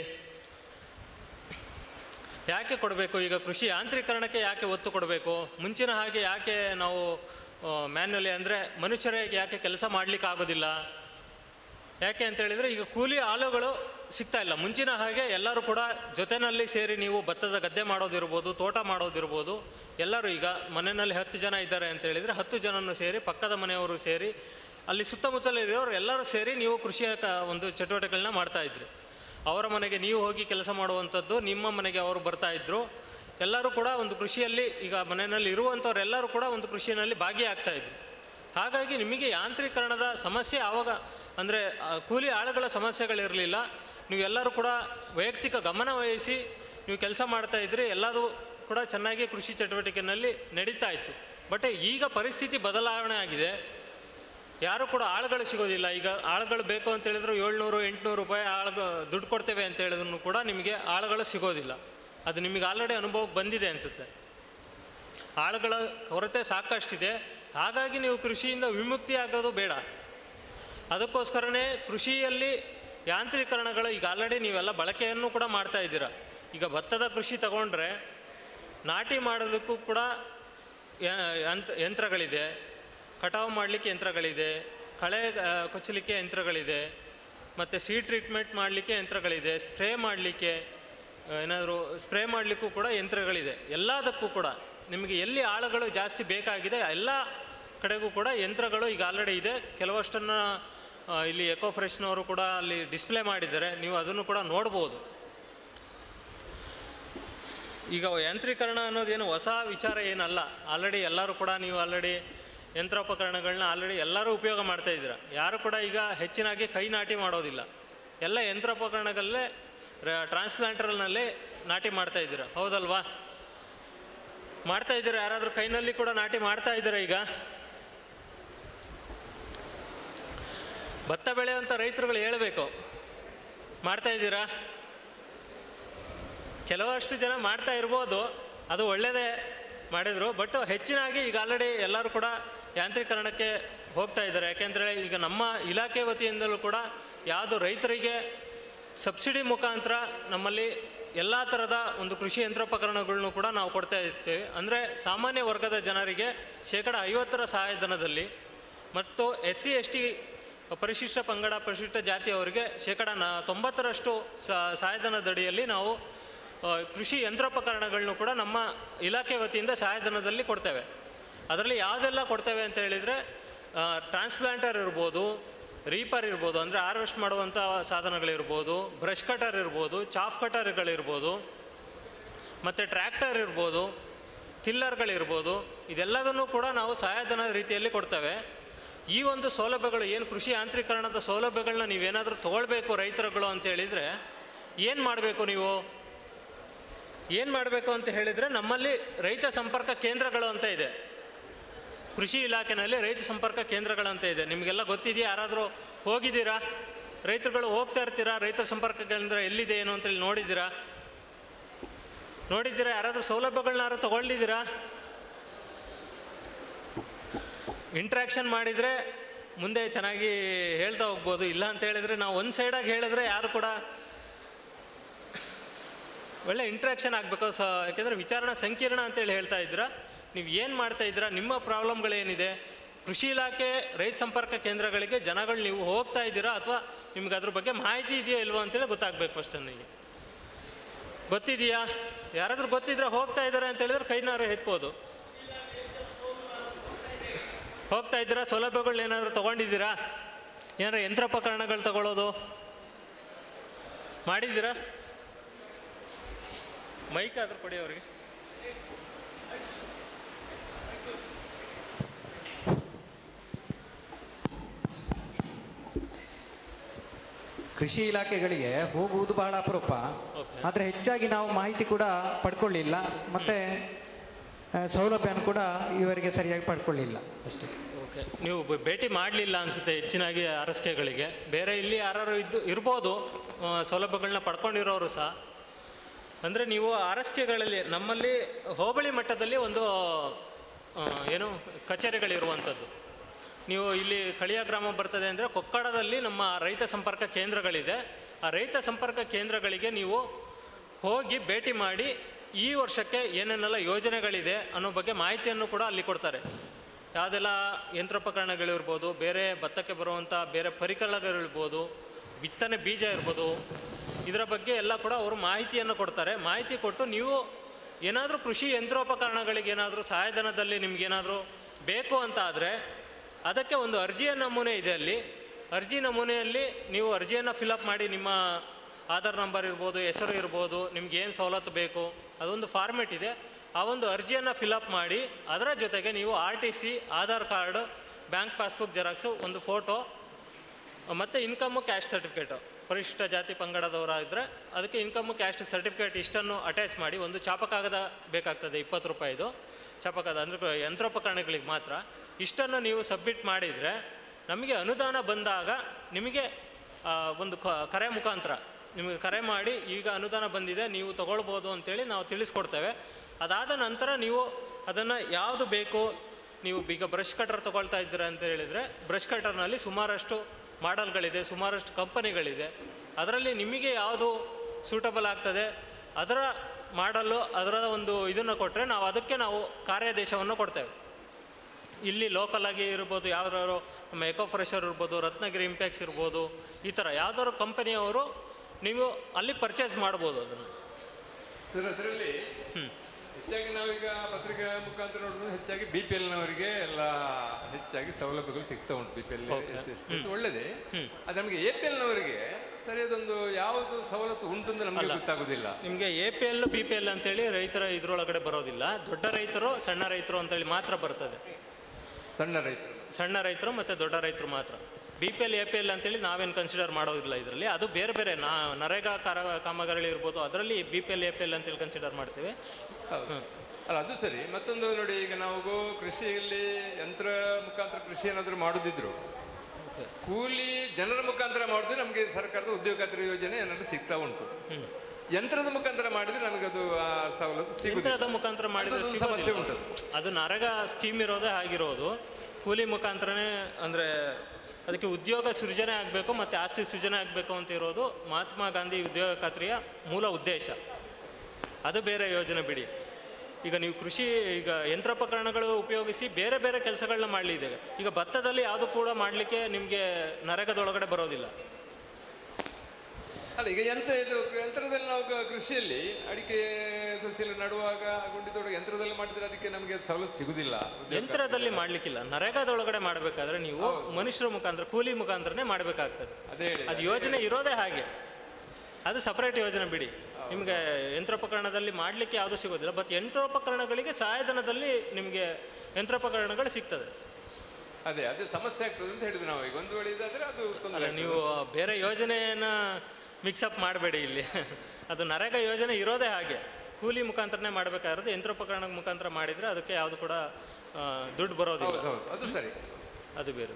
ಯಾಕೆ ಕೊಡಬೇಕು ಈಗ ಕೃಷಿ ಯಾಂತ್ರೀಕರಣಕ್ಕೆ ಯಾಕೆ ಒತ್ತು ಕೊಡಬೇಕು ಮುಂಚಿನ ಹಾಗೆ ಯಾಕೆ ನಾವು ಮ್ಯಾನ್ಯಲಿ ಅಂದರೆ ಮನುಷ್ಯರಿಗೆ ಯಾಕೆ ಕೆಲಸ ಮಾಡಲಿಕ್ಕೆ ಆಗೋದಿಲ್ಲ ಯಾಕೆ ಅಂತ ಹೇಳಿದರೆ ಈಗ ಕೂಲಿ ಆಳುಗಳು ಸಿಗ್ತಾ ಇಲ್ಲ ಮುಂಚಿನ ಹಾಗೆ ಎಲ್ಲರೂ ಕೂಡ ಜೊತೆನಲ್ಲಿ ಸೇರಿ ನೀವು ಭತ್ತದ ಗದ್ದೆ ಮಾಡೋದಿರ್ಬೋದು ತೋಟ ಮಾಡೋದಿರ್ಬೋದು ಎಲ್ಲರೂ ಈಗ ಮನೆಯಲ್ಲಿ ಹತ್ತು ಜನ ಇದ್ದಾರೆ ಅಂತ ಹೇಳಿದರೆ ಹತ್ತು ಜನನ್ನು ಸೇರಿ ಪಕ್ಕದ ಮನೆಯವರು ಸೇರಿ ಅಲ್ಲಿ ಸುತ್ತಮುತ್ತಲಿರೋರು ಎಲ್ಲರೂ ಸೇರಿ ನೀವು ಕೃಷಿಯ ಕ- ಒಂದು ಚಟುವಟಿಕೆಗಳನ್ನ ಮಾಡ್ತಾ ಇದ್ರಿ ಅವರ ಮನೆಗೆ ನೀವು ಹೋಗಿ ಕೆಲಸ ಮಾಡುವಂಥದ್ದು ನಿಮ್ಮ ಮನೆಗೆ ಅವರು ಬರ್ತಾ ಇದ್ರು ಎಲ್ಲರೂ ಕೂಡ ಒಂದು ಕೃಷಿಯಲ್ಲಿ ಈಗ ಮನೆಯಲ್ಲಿ ಇರುವಂಥವ್ರು ಎಲ್ಲರೂ ಕೂಡ ಒಂದು ಕೃಷಿಯಲ್ಲಿ ಭಾಗಿಯಾಗ್ತಾ ಇದ್ರು ಹಾಗಾಗಿ ನಿಮಗೆ ಯಾಂತ್ರೀಕರಣದ ಸಮಸ್ಯೆ ಆವಾಗ ಅಂದರೆ ಕೂಲಿ ಆಳುಗಳ ಸಮಸ್ಯೆಗಳಿರಲಿಲ್ಲ ನೀವೆಲ್ಲರೂ ಕೂಡ ವೈಯಕ್ತಿಕ ಗಮನ ವಹಿಸಿ ನೀವು ಕೆಲಸ ಮಾಡ್ತಾ ಇದ್ರಿ ಎಲ್ಲದೂ ಕೂಡ ಚೆನ್ನಾಗಿ ಕೃಷಿ ಚಟುವಟಿಕೆಯಲ್ಲಿ ನಡೀತಾ ಇತ್ತು ಬಟ್ ಈಗ ಪರಿಸ್ಥಿತಿ ಬದಲಾವಣೆ ಆಗಿದೆ ಯಾರು ಕೂಡ ಆಳುಗಳು ಸಿಗೋದಿಲ್ಲ ಈಗ ಆಳುಗಳು ಬೇಕು ಅಂತ ಹೇಳಿದ್ರು ಏಳ್ನೂರು ಎಂಟುನೂರು ರೂಪಾಯಿ ಆಳುಗಳು ದುಡ್ಡು ಕೊಡ್ತೇವೆ ಅಂತ ಹೇಳಿದ್ರು ಕೂಡ ನಿಮಗೆ ಆಳುಗಳು ಸಿಗೋದಿಲ್ಲ ಅದು ನಿಮಗೆ ಆಲ್ರೆಡಿ ಅನುಭವಕ್ಕೆ ಬಂದಿದೆ ಅನಿಸುತ್ತೆ ಆಳುಗಳ ಕೊರತೆ ಸಾಕಷ್ಟಿದೆ ಹಾಗಾಗಿ ನೀವು ಕೃಷಿಯಿಂದ ವಿಮುಕ್ತಿ ಆಗೋದು ಬೇಡ ಅದಕ್ಕೋಸ್ಕರನೇ ಕೃಷಿಯಲ್ಲಿ ಯಾಂತ್ರೀಕರಣಗಳು ಈಗ ಆಲ್ರೆಡಿ ನೀವೆಲ್ಲ ಬಳಕೆಯನ್ನು ಕೂಡ ಮಾಡ್ತಾ ಇದ್ದೀರ ಈಗ ಭತ್ತದ ಕೃಷಿ ತಗೊಂಡ್ರೆ ನಾಟಿ ಮಾಡೋದಕ್ಕೂ ಕೂಡ ಯಾ- ಯಂತ್ರ ಯಂತ್ರಗಳಿದೆ ಕಟಾವು ಮಾಡಲಿಕ್ಕೆ ಯಂತ್ರಗಳಿದೆ ಕಳೆ ಆ, ಕೊಚ್ಚಲಿಕ್ಕೆ ಯಂತ್ರಗಳಿದೆ ಮತ್ತು ಸೀಡ್ ಟ್ರೀಟ್ಮೆಂಟ್ ಮಾಡಲಿಕ್ಕೆ ಯಂತ್ರಗಳಿದೆ ಸ್ಪ್ರೇ ಮಾಡಲಿಕ್ಕೆ ಏನಾದರೂ ಸ್ಪ್ರೇ ಮಾಡಲಿಕ್ಕೂ ಕೂಡ ಯಂತ್ರಗಳಿದೆ ಎಲ್ಲದಕ್ಕೂ ಕೂಡ ನಿಮಗೆ ಎಲ್ಲಿ ಆಳುಗಳು ಜಾಸ್ತಿ ಬೇಕಾಗಿದೆ ಎಲ್ಲ ಕಡೆಗೂ ಕೂಡ ಯಂತ್ರಗಳು ಈಗ ಆಲ್ರೆಡಿ ಇದೆ ಕೆಲವಷ್ಟನ್ನು ಆ, ಇಲ್ಲಿ ಎಕೋ ಫ್ರೆಶ್ನವರು ಕೂಡ ಅಲ್ಲಿ ಡಿಸ್ಪ್ಲೇ ಮಾಡಿದ್ದಾರೆ ನೀವು ಅದನ್ನು ಕೂಡ ನೋಡ್ಬೋದು ಈಗ ಯಾಂತ್ರೀಕರಣ ಅನ್ನೋದೇನು ಹೊಸ ವಿಚಾರ ಏನಲ್ಲ ಆಲ್ರೆಡಿ ಎಲ್ಲರೂ ಕೂಡ ನೀವು ಆಲ್ರೆಡಿ ಯಂತ್ರೋಪಕರಣಗಳನ್ನ ಆಲ್ರೆಡಿ ಎಲ್ಲರೂ ಉಪಯೋಗ ಮಾಡ್ತಾ ಇದ್ದೀರ ಯಾರು ಕೂಡ ಈಗ ಹೆಚ್ಚಿನಾಗಿ ಕೈ ನಾಟಿ ಮಾಡೋದಿಲ್ಲ ಎಲ್ಲ ಯಂತ್ರೋಪಕರಣಗಳಲ್ಲೇ ಟ್ರಾನ್ಸ್ಪ್ಲಾಂಟರ್ನಲ್ಲೇ ನಾಟಿ ಮಾಡ್ತಾ ಇದ್ದೀರ ಹೌದಲ್ವಾ ಮಾಡ್ತಾ ಇದ್ದೀರಾ ಯಾರಾದರೂ ಕೈನಲ್ಲಿ ಕೂಡ ನಾಟಿ ಮಾಡ್ತಾ ಇದ್ದೀರಾ ಈಗ ಭತ್ತ ಬೆಳೆಯುವಂಥ ರೈತರುಗಳು ಹೇಳಬೇಕು ಮಾಡ್ತಾ ಇದ್ದೀರಾ ಕೆಲವಷ್ಟು ಜನ ಮಾಡ್ತಾ ಇರ್ಬೋದು ಅದು ಒಳ್ಳೆಯದೇ ಮಾಡಿದರು ಬಟ್ ಹೆಚ್ಚಿನಾಗಿ ಈಗ ಆಲ್ರೆಡಿ ಎಲ್ಲರೂ ಕೂಡ ಯಾಂತ್ರೀಕರಣಕ್ಕೆ ಹೋಗ್ತಾ ಇದ್ದಾರೆ ಯಾಕೆಂದರೆ ಈಗ ನಮ್ಮ ಇಲಾಖೆ ವತಿಯಿಂದಲೂ ಕೂಡ ಯಾವುದು ರೈತರಿಗೆ ಸಬ್ಸಿಡಿ ಮುಖಾಂತರ ನಮ್ಮಲ್ಲಿ ಎಲ್ಲ ಥರದ ಒಂದು ಕೃಷಿ ಯಂತ್ರೋಪಕರಣಗಳನ್ನು ಕೂಡ ನಾವು ಕೊಡ್ತಾ ಇರ್ತೇವೆ ಅಂದರೆ ಸಾಮಾನ್ಯ ವರ್ಗದ ಜನರಿಗೆ ಶೇಕಡ ಐವತ್ತರ ಸಹಾಯಧನದಲ್ಲಿ ಮತ್ತು ಎಸ್ ಸಿ ಎಸ್ ಟಿ ಪರಿಶಿಷ್ಟ ಪಂಗಡ ಪರಿಶಿಷ್ಟ ಜಾತಿಯವರಿಗೆ ಶೇಕಡ ನ ತೊಂಬತ್ತರಷ್ಟು ಸ- ಸಹಾಯಧನದಡಿಯಲ್ಲಿ ನಾವು ಆ, ಕೃಷಿ ಯಂತ್ರೋಪಕರಣಗಳನ್ನು ಕೂಡ ನಮ್ಮ ಇಲಾಖೆ ವತಿಯಿಂದ ಸಹಾಯಧನದಲ್ಲಿ ಕೊಡ್ತೇವೆ ಅದರಲ್ಲಿ ಯಾವುದೆಲ್ಲ ಕೊಡ್ತೇವೆ ಅಂತ ಹೇಳಿದರೆ ಟ್ರಾನ್ಸ್ಪ್ಲಾಂಟರ್ ಇರ್ಬೋದು ರೀಪರ್ ಇರ್ಬೋದು ಅಂದರೆ ಹಾರ್ವೆಸ್ಟ್ ಮಾಡುವಂಥ ಸಾಧನಗಳಿರ್ಬೋದು ಬ್ರಷ್ ಕಟರ್ ಇರ್ಬೋದು ಚಾಫ್ ಕಟರ್ಗಳಿರ್ಬೋದು ಮತ್ತು ಟ್ರ್ಯಾಕ್ಟರ್ ಇರ್ಬೋದು ಟಿಲ್ಲರ್ಗಳಿರ್ಬೋದು ಇದೆಲ್ಲದನ್ನು ಕೂಡ ನಾವು ಸಹಾಯಧನ ರೀತಿಯಲ್ಲಿ ಕೊಡ್ತೇವೆ ಈ ಒಂದು ಸೌಲಭ್ಯಗಳು ಏನು ಕೃಷಿ ಯಾಂತ್ರೀಕರಣದ ಸೌಲಭ್ಯಗಳನ್ನ ನೀವೇನಾದರೂ ತೊಗೊಳ್ಬೇಕು ರೈತರುಗಳು ಅಂತ ಹೇಳಿದರೆ ಏನು ಮಾಡಬೇಕು ನೀವು ಏನು ಮಾಡಬೇಕು ಅಂತ ಹೇಳಿದರೆ ನಮ್ಮಲ್ಲಿ ರೈತ ಸಂಪರ್ಕ ಕೇಂದ್ರಗಳು ಅಂತ ಇದೆ ಕೃಷಿ ಇಲಾಖೆನಲ್ಲಿ ರೈತ ಸಂಪರ್ಕ ಕೇಂದ್ರಗಳಂತ ಇದೆ ನಿಮಗೆಲ್ಲ ಗೊತ್ತಿದೆಯಾ ಯಾರಾದರೂ ಹೋಗಿದ್ದೀರಾ ರೈತರುಗಳು ಹೋಗ್ತಾ ಇರ್ತೀರಾ ರೈತ ಸಂಪರ್ಕ ಕೇಂದ್ರ ಎಲ್ಲಿದೆ ಏನು ಅಂತೇಳಿ ನೋಡಿದ್ದೀರಾ ನೋಡಿದ್ದೀರಾ ಯಾರಾದರೂ ಸೌಲಭ್ಯಗಳನ್ನ ಯಾರು ತೊಗೊಂಡಿದ್ದೀರಾ ಇಂಟ್ರ್ಯಾಕ್ಷನ್ ಮಾಡಿದರೆ ಮುಂದೆ ಚೆನ್ನಾಗಿ ಹೇಳ್ತಾ ಹೋಗ್ಬೋದು ಇಲ್ಲ ಅಂತ ಹೇಳಿದರೆ ನಾವು ಒಂದು ಸೈಡಾಗಿ ಹೇಳಿದ್ರೆ ಯಾರು ಕೂಡ ಒಳ್ಳೆ ಇಂಟ್ರಾಕ್ಷನ್ ಆಗಬೇಕು ಸ ಯಾಕೆಂದರೆ ವಿಚಾರಣಾ ಸಂಕೀರ್ಣ ಅಂತೇಳಿ ಹೇಳ್ತಾ ಇದ್ದೀರಾ ನೀವು ಏನು ಮಾಡ್ತಾ ಇದ್ದೀರಾ ನಿಮ್ಮ ಪ್ರಾಬ್ಲಮ್ಗಳೇನಿದೆ ಕೃಷಿ ಇಲಾಖೆ ರೈತ ಸಂಪರ್ಕ ಕೇಂದ್ರಗಳಿಗೆ ಜನಗಳು ನೀವು ಹೋಗ್ತಾ ಇದ್ದೀರಾ ಅಥವಾ ನಿಮ್ಗೆ ಅದ್ರ ಬಗ್ಗೆ ಮಾಹಿತಿ ಇದೆಯೋ ಇಲ್ವೋ ಅಂತೇಳಿ ಗೊತ್ತಾಗಬೇಕು ಫಸ್ಟ್ ನನಗೆ ಗೊತ್ತಿದೆಯಾ ಯಾರಾದರೂ ಗೊತ್ತಿದ್ರೆ ಹೋಗ್ತಾ ಇದ್ದಾರೆ ಅಂತ ಹೇಳಿದ್ರೆ ಕೈನಾರು ಎತ್ಬೋದು ಹೋಗ್ತಾ ಇದ್ದೀರಾ ಸೌಲಭ್ಯಗಳನ್ನ ಏನಾದರೂ ತೊಗೊಂಡಿದ್ದೀರಾ ಏನಾರು ಯಂತ್ರೋಪಕರಣಗಳು ತಗೊಳ್ಳೋದು ಮಾಡಿದ್ದೀರಾ ಮೈಕ್ ಆದ್ರೂ ಕೊಡಿ ಅವ್ರಿಗೆ ಕೃಷಿ ಇಲಾಖೆಗಳಿಗೆ ಹೋಗುವುದು ಬಹಳ ಅಪರೂಪ Okay. ಆದರೆ ಹೆಚ್ಚಾಗಿ ನಾವು ಮಾಹಿತಿ ಕೂಡ ಪಡ್ಕೊಳ್ಳಿಲ್ಲ ಮತ್ತು ಸೌಲಭ್ಯನ ಕೂಡ ಇವರಿಗೆ ಸರಿಯಾಗಿ ಪಡ್ಕೊಳ್ಳಿಲ್ಲ ಅಷ್ಟೇ ಓಕೆ ನೀವು ಬ- ಭೇಟಿ ಮಾಡಲಿಲ್ಲ ಅನಿಸುತ್ತೆ ಹೆಚ್ಚಿನಾಗಿ ಅರಸ್ಕೆಗಳಿಗೆ ಬೇರೆ ಇಲ್ಲಿ ಯಾರು ಇದ್ದು ಇರ್ಬೋದು ಆ, ಸೌಲಭ್ಯಗಳನ್ನ ಪಡ್ಕೊಂಡಿರೋರು ಸಹ ಅಂದರೆ ನೀವು ಆರಸ್ಕೆಗಳಲ್ಲಿ ನಮ್ಮಲ್ಲಿ ಹೋಬಳಿ ಮಟ್ಟದಲ್ಲಿ ಒಂದು ಆ, ಏನು ಕಚೇರಿಗಳಿರುವಂಥದ್ದು ನೀವು ಇಲ್ಲಿ ಕಳಿಯ ಗ್ರಾಮ ಬರ್ತದೆ ಅಂದರೆ ಕೊಕ್ಕಡದಲ್ಲಿ ನಮ್ಮ ರೈತ ಸಂಪರ್ಕ ಕೇಂದ್ರಗಳಿದೆ ಆ ರೈತ ಸಂಪರ್ಕ ಕೇಂದ್ರಗಳಿಗೆ ನೀವು ಹೋಗಿ ಭೇಟಿ ಮಾಡಿ ಈ ವರ್ಷಕ್ಕೆ ಏನೇನೆಲ್ಲ ಯೋಜನೆಗಳಿದೆ ಅನ್ನೋ ಬಗ್ಗೆ ಮಾಹಿತಿಯನ್ನು ಕೂಡ ಅಲ್ಲಿ ಕೊಡ್ತಾರೆ ಯಾವುದೆಲ್ಲ ಯಂತ್ರೋಪಕರಣಗಳಿರ್ಬೋದು ಬೇರೆ ಭತ್ತಕ್ಕೆ ಬರುವಂಥ ಬೇರೆ ಪರಿಕರಗಳಿರ್ಬೋದು ಬಿತ್ತನೆ ಬೀಜ ಇರ್ಬೋದು ಇದರ ಬಗ್ಗೆ ಎಲ್ಲ ಕೂಡ ಅವರು ಮಾಹಿತಿಯನ್ನು ಕೊಡ್ತಾರೆ ಮಾಹಿತಿ ಕೊಟ್ಟು ನೀವು ಏನಾದರೂ ಕೃಷಿ ಯಂತ್ರೋಪಕರಣಗಳಿಗೆ ಏನಾದರೂ ಸಹಾಯಧನದಲ್ಲಿ ನಿಮಗೇನಾದರೂ ಬೇಕು ಅಂತ ಆದರೆ ಅದಕ್ಕೆ ಒಂದು ಅರ್ಜಿಯ ನಮೂನೆ ಇದೆ ಅಲ್ಲಿ ಅರ್ಜಿ ನಮೂನೆಯಲ್ಲಿ ನೀವು ಅರ್ಜಿಯನ್ನು ಫಿಲಪ್ ಮಾಡಿ ನಿಮ್ಮ ಆಧಾರ್ ನಂಬರ್ ಇರ್ಬೋದು ಹೆಸರು ಇರ್ಬೋದು ನಿಮ್ಗೆ ಏನು ಸವಲತ್ತು ಬೇಕು ಅದೊಂದು ಫಾರ್ಮೆಟ್ ಇದೆ ಆ ಒಂದು ಅರ್ಜಿಯನ್ನು ಫಿಲಪ್ ಮಾಡಿ ಅದರ ಜೊತೆಗೆ ನೀವು R T C Aadhaar card bank passbook xerox ಒಂದು ಫೋಟೋ ಮತ್ತು ಇನ್ಕಮ್ಮು ಕ್ಯಾಸ್ಟ್ ಸರ್ಟಿಫಿಕೇಟು ಪರಿಶಿಷ್ಟ ಜಾತಿ ಪಂಗಡದವರಾಗಿದ್ದರೆ ಅದಕ್ಕೆ ಇನ್ಕಮ್ಮು ಕ್ಯಾಸ್ಟ್ ಸರ್ಟಿಫಿಕೇಟ್ ಇಷ್ಟನ್ನು ಅಟ್ಯಾಚ್ ಮಾಡಿ ಒಂದು ಚಾಪಕಾಗದ ಬೇಕಾಗ್ತದೆ ಇಪ್ಪತ್ತು ರೂಪಾಯಿದು ಚಾಪಕಾಗದ ಅಂದರೆ ಯಂತ್ರೋಪಕರಣಗಳಿಗೆ ಮಾತ್ರ ಇಷ್ಟನ್ನು ನೀವು ಸಬ್ಮಿಟ್ ಮಾಡಿದರೆ ನಮಗೆ ಅನುದಾನ ಬಂದಾಗ ನಿಮಗೆ ಆ, ಒಂದು ಕ ಕರೆ ಮುಖಾಂತರ ನಿಮಗೆ ಕರೆ ಮಾಡಿ ಈಗ ಅನುದಾನ ಬಂದಿದೆ ನೀವು ತಗೊಳ್ಬೋದು ಅಂತೇಳಿ ನಾವು ತಿಳಿಸ್ಕೊಡ್ತೇವೆ ಅದಾದ ನಂತರ ನೀವು ಅದನ್ನು ಯಾವುದು ಬೇಕು ನೀವು ಈಗ ಬ್ರಷ್ ಕಟರ್ ತೊಗೊಳ್ತಾ ಇದ್ದೀರಾ ಅಂತ ಹೇಳಿದರೆ ಬ್ರಷ್ ಕಟರ್ನಲ್ಲಿ ಸುಮಾರಷ್ಟು ಮಾಡೆಲ್ಗಳಿದೆ ಸುಮಾರಷ್ಟು ಕಂಪನಿಗಳಿದೆ ಅದರಲ್ಲಿ ನಿಮಗೆ ಯಾವುದು ಸೂಟಬಲ್ ಆಗ್ತದೆ ಅದರ ಮಾಡಲು ಅದರ ಒಂದು ಇದನ್ನು ಕೊಟ್ಟರೆ ನಾವು ಅದಕ್ಕೆ ನಾವು ಕಾರ್ಯಾದೇಶವನ್ನು ಕೊಡ್ತೇವೆ ಇಲ್ಲಿ ಲೋಕಲ್ ಆಗಿ ಇರ್ಬೋದು ಯಾವ್ದಾದ್ರು ನಮ್ಮ ಎಕೋ ಫ್ರೆಶರ್ ಇರ್ಬೋದು ರತ್ನಗಿರಿ ಇಂಪ್ಯಾಕ್ಸ್ ಇರ್ಬೋದು ಈ ಥರ ಯಾವ್ದಾದ್ರು ಕಂಪನಿಯವರು ನೀವು ಅಲ್ಲಿ ಪರ್ಚೇಸ್ ಮಾಡ್ಬೋದು ಅದನ್ನು ಸರ್ ಅದರಲ್ಲಿ ಹೆಚ್ಚಾಗಿ ನಾವೀಗ ಪತ್ರಿಕೆ ಮುಖಾಂತರ ನೋಡಿದ್ರೆ ಹೆಚ್ಚಾಗಿ ಬಿ ಪಿ ಎಲ್ನವರಿಗೆ ಎಲ್ಲ ಹೆಚ್ಚಾಗಿ ಸೌಲಭ್ಯಗಳು ಸಿಗ್ತಾ ಉಂಟು B P L Okay. Yes yes ಒಳ್ಳೆದೇ ಅದು ನಮಗೆ ಎ ಪಿ ಎಲ್ನವರಿಗೆ ಸರಿಯಾದೊಂದು ಯಾವುದು ಸವಲತ್ತು ಉಂಟು ಅಂತ ನಮಗೆ ಅಲ್ಲ. ಗೊತ್ತಾಗೋದಿಲ್ಲ ನಿಮಗೆ A P L B P L ಅಂತೇಳಿ ರೈತರ ಇದ್ರೊಳಗಡೆ ಬರೋದಿಲ್ಲ ದೊಡ್ಡ ರೈತರು ಸಣ್ಣ ರೈತರು ಅಂತೇಳಿ ಮಾತ್ರ ಬರ್ತದೆ ಸಣ್ಣ ರೈತರು ಸಣ್ಣ ರೈತರು ಮತ್ತು ದೊಡ್ಡ ರೈತರು ಮಾತ್ರ B P L A P L ಅಂತೇಳಿ ನಾವೇನು ಕನ್ಸಿಡರ್ ಮಾಡೋದಿಲ್ಲ ಇದರಲ್ಲಿ ಅದು ಬೇರೆ ಬೇರೆ ನಾ ನರೇಗಾ ಕಾರ ಕಾಮಗಾರಿಗಳು ಇರ್ಬೋದು ಅದರಲ್ಲಿ B P L A P L ಅಂತೇಳಿ ಕನ್ಸಿಡರ್ ಮಾಡ್ತೀವಿ ಹೌದು ಅಲ್ಲ ಅದು ಸರಿ ಮತ್ತೊಂದು ನೋಡಿ ಈಗ ನಾವು ಕೃಷಿಯಲ್ಲಿ ಯಂತ್ರ ಮುಖಾಂತರ ಕೃಷಿ ಏನಾದರೂ ಮಾಡುದಿದ್ರು ಕೂಲಿ ಜನರ ಮುಖಾಂತರ ಮಾಡಿದ್ರೆ ನಮಗೆ ಸರ್ಕಾರದ ಉದ್ಯೋಗ ಖಾತ್ರಿ ಯೋಜನೆ ಏನಾದ್ರು ಸಿಗ್ತಾ ಉಂಟು ಯಂತ್ರದ ಮುಖಾಂತರ ಮಾಡಿದ್ರೆ ನಮಗೆ ಅದು ಆ ಸವಲತ್ತು ಸಿಗುದಿಲ್ಲ ಯಂತ್ರದ ಮುಖಾಂತರ ಮಾಡಿದ್ರೆ ಅದೊಂದು ಸಿಗೋದಿಲ್ಲ. ಸಮಸ್ಯೆ ಉಂಟು ಅದು ನರೇಗಾ ಸ್ಕೀಮ್ ಇರೋದೇ ಆಗಿರೋದು ಕೂಲಿ ಮುಖಾಂತರನೇ ಅಂದರೆ ಅದಕ್ಕೆ ಉದ್ಯೋಗ ಸೃಜನೆ ಆಗಬೇಕು ಮತ್ತು ಆಸ್ತಿ ಸೃಜನೆ ಆಗಬೇಕು ಅಂತ ಇರೋದು ಮಹಾತ್ಮ ಗಾಂಧಿ ಉದ್ಯೋಗ ಖಾತ್ರಿಯ ಮೂಲ ಉದ್ದೇಶ ಅದು ಬೇರೆ ಯೋಜನೆ ಬಿಡಿ ಈಗ ನೀವು ಕೃಷಿ ಈಗ ಯಂತ್ರೋಪಕರಣಗಳು ಉಪಯೋಗಿಸಿ ಬೇರೆ ಬೇರೆ ಕೆಲಸಗಳನ್ನ ಮಾಡಲಿದೆ ಈಗ ಭತ್ತದಲ್ಲಿ ಯಾವುದು ಕೂಡ ಮಾಡಲಿಕ್ಕೆ ನಿಮಗೆ ನರೇಗಾದೊಳಗಡೆ ಬರೋದಿಲ್ಲ ಅಲ್ಲ ಈಗ ಯಂತ್ರ ಇದು ಯಂತ್ರದಲ್ಲಿ ನಾವು ಕ- ಕೃಷಿಯಲ್ಲಿ ಅಡಿಕೆ ಸಸ್ಯ ಎಲ್ಲ ನಡುವಾಗ ಗುಂಡಿದೊಳಗೆ ಯಂತ್ರದಲ್ಲಿ ಮಾಡಿದ್ರೆ ಅದಕ್ಕೆ ನಮಗೆ ಅದು ಸವಲತ್ತು ಸಿಗುದಿಲ್ಲ ಉದ್ಯೋಗ ಯಂತ್ರದಲ್ಲಿ ಮಾಡ್ಲಿಕ್ಕಿಲ್ಲ ನರೇಗಾದೊಳಗಡೆ ಮಾಡಬೇಕಾದ್ರೆ ನೀವು ಮನುಷ್ಯರ ಮುಖಾಂತರ ಕೂಲಿ ಮುಖಾಂತರನೇ ಮಾಡಬೇಕಾಗ್ತದೆ ಅದೇ ಹೇಳಿ ಅದು ಯೋಜನೆ ಇರೋದೇ ಹಾಗೆ ಅದು ಸಪರೇಟ್ ಯೋಜನೆ ಬಿಡಿ ನಿಮಗೆ ಯಂತ್ರೋಪಕರಣದಲ್ಲಿ ಮಾಡಲಿಕ್ಕೆ ಯಾವುದು ಸಿಗೋದಿಲ್ಲ ಬಟ್ ಯಂತ್ರೋಪಕರಣಗಳಿಗೆ ಸಹಾಯಧನದಲ್ಲಿ ನಿಮಗೆ ಯಂತ್ರೋಪಕರಣಗಳು ಸಿಗ್ತದೆ ಅದೇ ಅದೇ ಸಮಸ್ಯೆ ಆಗ್ತದೆ ಅಂತ ಹೇಳಿದ್ರು ನಾವು ಈಗ ಒಂದು ವೇಳೆ ಇದಾದ್ರೆ ಅದು ತೊಂದರೆ ಅಲ್ಲ ನೀವು ಬೇರೆ ಯೋಜನೆಯನ್ನ ಮಿಕ್ಸಪ್ ಮಾಡಬೇಡಿ ಇಲ್ಲಿ ಅದು ನರೇಗಾ ಯೋಜನೆ ಇರೋದೇ ಹಾಗೆ ಕೂಲಿ ಮುಖಾಂತರನೇ ಮಾಡಬೇಕಾಗಿರೋದು ಯಂತ್ರೋಪಕರಣ ಮುಖಾಂತರ ಮಾಡಿದರೆ ಅದಕ್ಕೆ ಯಾವುದು ಕೂಡ ಆ, ದುಡ್ಡು ಬರೋದಿಲ್ಲ ಹೌದು ಹೌದು ಅದು ಸರಿ ಅದು ಬೇರೆ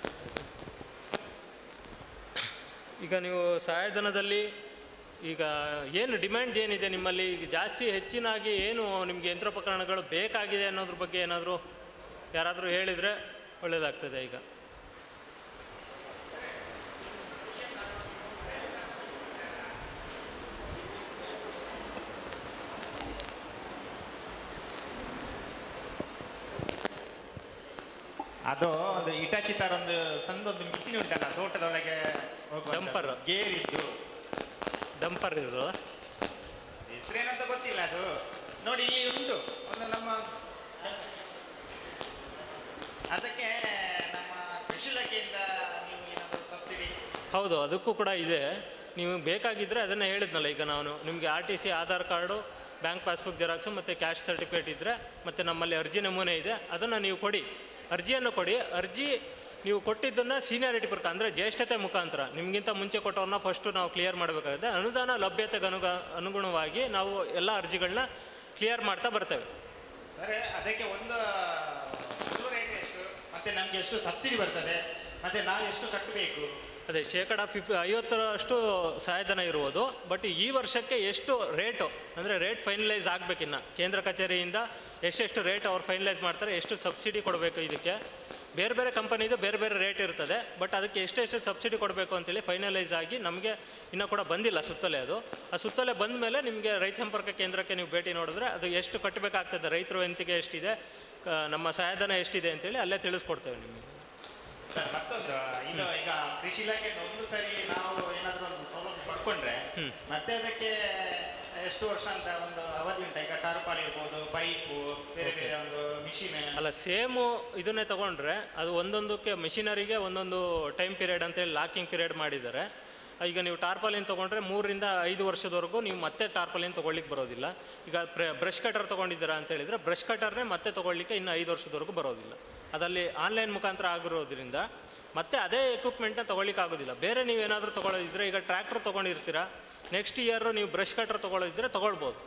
ಈಗ ನೀವು ಸಹಾಯಧನದಲ್ಲಿ ಈಗ ಏನು ಡಿಮ್ಯಾಂಡ್ ಏನಿದೆ ನಿಮ್ಮಲ್ಲಿ ಈಗ ಜಾಸ್ತಿ ಹೆಚ್ಚಿನಾಗಿ ಏನು ನಿಮಗೆ ಯಂತ್ರೋಪಕರಣಗಳು ಬೇಕಾಗಿದೆ ಅನ್ನೋದ್ರ ಬಗ್ಗೆ ಏನಾದರೂ ಯಾರಾದರೂ ಹೇಳಿದರೆ ಒಳ್ಳೆಯದಾಗ್ತದೆ ಈಗ ಅದು ಒಂದು ಇಟಾಚಿ ತರ ಒಂದು ಸಣ್ಣದೊಂದು ಮಿಷಿನ್ ಉಂಟಲ್ಲ ತೋಟದೊಳಗೆ ಡಂಪರ್. ಗೇರ್ ಇದ್ದು ಡಂಪರ್ ಇರೋದು ಹೆಸರೇನಂತ ಗೊತ್ತಿಲ್ಲ ಅದು ನೋಡಿ ಇಲ್ಲಿ ಉಂಟು ಒಂದು ನಮ್ಮ ಅದಕ್ಕೆ ನಮ್ಮ ಕೃಷಿ ಇಲಾಖೆಯಿಂದ ನೀವು ಏನಾದರೂ ಸಬ್ಸಿಡಿ ಹೌದು ಅದಕ್ಕೂ ಕೂಡ ಇದೆ ನೀವು ಬೇಕಾಗಿದ್ದರೆ ಅದನ್ನು ಹೇಳಿದ್ನಲ್ಲ ಈಗ ನಾನು ನಿಮಗೆ R T C Aadhaar card bank passbook xerox ಮತ್ತು ಕ್ಯಾಶ್ ಸರ್ಟಿಫಿಕೇಟ್ ಇದ್ದರೆ ಮತ್ತು ನಮ್ಮಲ್ಲಿ ಅರ್ಜಿ ನಮೂನೆ ಇದೆ ಅದನ್ನು ನೀವು ಕೊಡಿ ಅರ್ಜಿಯನ್ನು ಕೊಡಿ ಅರ್ಜಿ ನೀವು ಕೊಟ್ಟಿದ್ದನ್ನು ಸೀನಿಯಾರಿಟಿ ಪ್ರಕಾರ ಅಂದರೆ ಜ್ಯೇಷ್ಠತೆ ಮುಖಾಂತರ ನಿಮಗಿಂತ ಮುಂಚೆ ಕೊಟ್ಟವ್ರನ್ನ ಫಸ್ಟು ನಾವು ಕ್ಲಿಯರ್ ಮಾಡಬೇಕಾಗುತ್ತೆ ಅನುದಾನ ಲಭ್ಯತೆಗೆ ಅನುಗ ಅನುಗುಣವಾಗಿ ನಾವು ಎಲ್ಲ ಅರ್ಜಿಗಳನ್ನ ಕ್ಲಿಯರ್ ಮಾಡ್ತಾ ಬರ್ತೇವೆ ಸರ್ ಅದಕ್ಕೆ ಒಂದು ಶುರು ರೇಟ್ ಎಷ್ಟು ಮತ್ತೆ ನಮ್ಗೆ ಎಷ್ಟು ಸಬ್ಸಿಡಿ ಬರ್ತದೆ ಮತ್ತೆ ನಾವು ಎಷ್ಟು ಕಟ್ಟಬೇಕು ಅದೇ ಶೇಕಡ ಫಿಫ್ ಐವತ್ತರಷ್ಟು ಸಹಾಯಧನ ಇರುವುದು ಬಟ್ ಈ ವರ್ಷಕ್ಕೆ ಎಷ್ಟು ರೇಟು ಅಂದರೆ ರೇಟ್ ಫೈನಲೈಸ್ ಆಗಬೇಕಿನ್ನ ಕೇಂದ್ರ ಕಚೇರಿಯಿಂದ ಎಷ್ಟೆಷ್ಟು ರೇಟ್ ಅವ್ರು ಫೈನಲೈಸ್ ಮಾಡ್ತಾರೆ ಎಷ್ಟು ಸಬ್ಸಿಡಿ ಕೊಡಬೇಕು ಇದಕ್ಕೆ ಬೇರೆ ಬೇರೆ ಕಂಪನಿದು ಬೇರೆ ಬೇರೆ ರೇಟ್ ಇರ್ತದೆ ಬಟ್ ಅದಕ್ಕೆ ಎಷ್ಟೆಷ್ಟು ಸಬ್ಸಿಡಿ ಕೊಡಬೇಕು ಅಂತೇಳಿ ಫೈನಲೈಸ್ ಆಗಿ ನಮಗೆ ಇನ್ನೂ ಕೂಡ ಬಂದಿಲ್ಲ ಸುತ್ತಲೇ ಅದು ಆ ಸುತ್ತಲೇ ಬಂದ ಮೇಲೆ ನಿಮಗೆ ರೈತ ಸಂಪರ್ಕ ಕೇಂದ್ರಕ್ಕೆ ನೀವು ಭೇಟಿ ನೋಡಿದ್ರೆ ಅದು ಎಷ್ಟು ಕಟ್ಟಬೇಕಾಗ್ತದೆ ರೈತರು ವಂತಿಗೆ ಎಷ್ಟಿದೆ ಕ- ನಮ್ಮ ಸಹಾಯಧನ ಎಷ್ಟಿದೆ ಅಂತೇಳಿ ಅಲ್ಲೇ ತಿಳಿಸ್ಕೊಡ್ತೇವೆ ನಿಮಗೆ ಸರ್ ಮತ್ತೊಂದು ಇದು ಈಗ ಕೃಷಿ ಇಲಾಖೆಯಿಂದ ಒಂದು ಸರಿ ನಾವು ಏನಾದರೂ ಒಂದು ಸೌಲಭ್ಯ ಪಡ್ಕೊಂಡ್ರೆ ಮತ್ತೆ ಅದಕ್ಕೆ ಎಷ್ಟು ವರ್ಷ ಅಂತ ಒಂದು ಅವಧಿ ಉಂಟು ಈಗ ಟಾರ್ಪಾಲ್ ಇರ್ಬೋದು ಪೈಪು ಬೇರೆ ಬೇರೆ ಒಂದು ಮಿಷಿನ್ ಅಲ್ಲ ಸೇಮು ಇದನ್ನೇ ತಗೊಂಡ್ರೆ ಅದು ಒಂದೊಂದಕ್ಕೆ ಮಿಷಿನರಿಗೆ ಒಂದೊಂದು ಟೈಮ್ ಪೀರಿಯಡ್ ಅಂತೇಳಿ ಲಾಕಿಂಗ್ ಪೀರಿಯಡ್ ಮಾಡಿದ್ದಾರೆ ಈಗ ನೀವು ಟಾರ್ಪಾಲಿನ್ ತೊಗೊಂಡ್ರೆ ಮೂರರಿಂದ ಐದು ವರ್ಷದವರೆಗೂ ನೀವು ಮತ್ತೆ ಟಾರ್ಪಾಲಿನ್ ತೊಗೊಳ್ಲಿಕ್ಕೆ ಬರೋದಿಲ್ಲ ಈಗ ಬ್ರಷ್ ಕಟರ್ ತೊಗೊಂಡಿದ್ದೀರಾ ಅಂತ ಹೇಳಿದರೆ ಬ್ರಷ್ ಕಟರ್ನೇ ಮತ್ತೆ ತೊಗೊಳ್ಲಿಕ್ಕೆ ಇನ್ನು ಐದು ವರ್ಷದವರೆಗೂ ಬರೋದಿಲ್ಲ ಅದಲ್ಲಿ ಆನ್ಲೈನ್ ಮುಖಾಂತರ ಆಗಿರೋದ್ರಿಂದ ಮತ್ತೆ ಅದೇ ಎಕ್ವಿಪ್ಮೆಂಟ್ನ ತೊಗೊಳ್ಲಿಕ್ಕೆ ಆಗೋದಿಲ್ಲ ಬೇರೆ ನೀವೇನಾದರೂ ತೊಗೊಳ್ಳೋದಿದ್ರೆ ಈಗ ಟ್ರ್ಯಾಕ್ಟರ್ ತೊಗೊಂಡಿರ್ತೀರಾ ನೆಕ್ಸ್ಟ್ ಇಯರ್ ನೀವು ಬ್ರಷ್ ಕಟರ್ ತೊಗೊಳ್ಳೋದಿದ್ರೆ ತೊಗೊಳ್ಬೋದು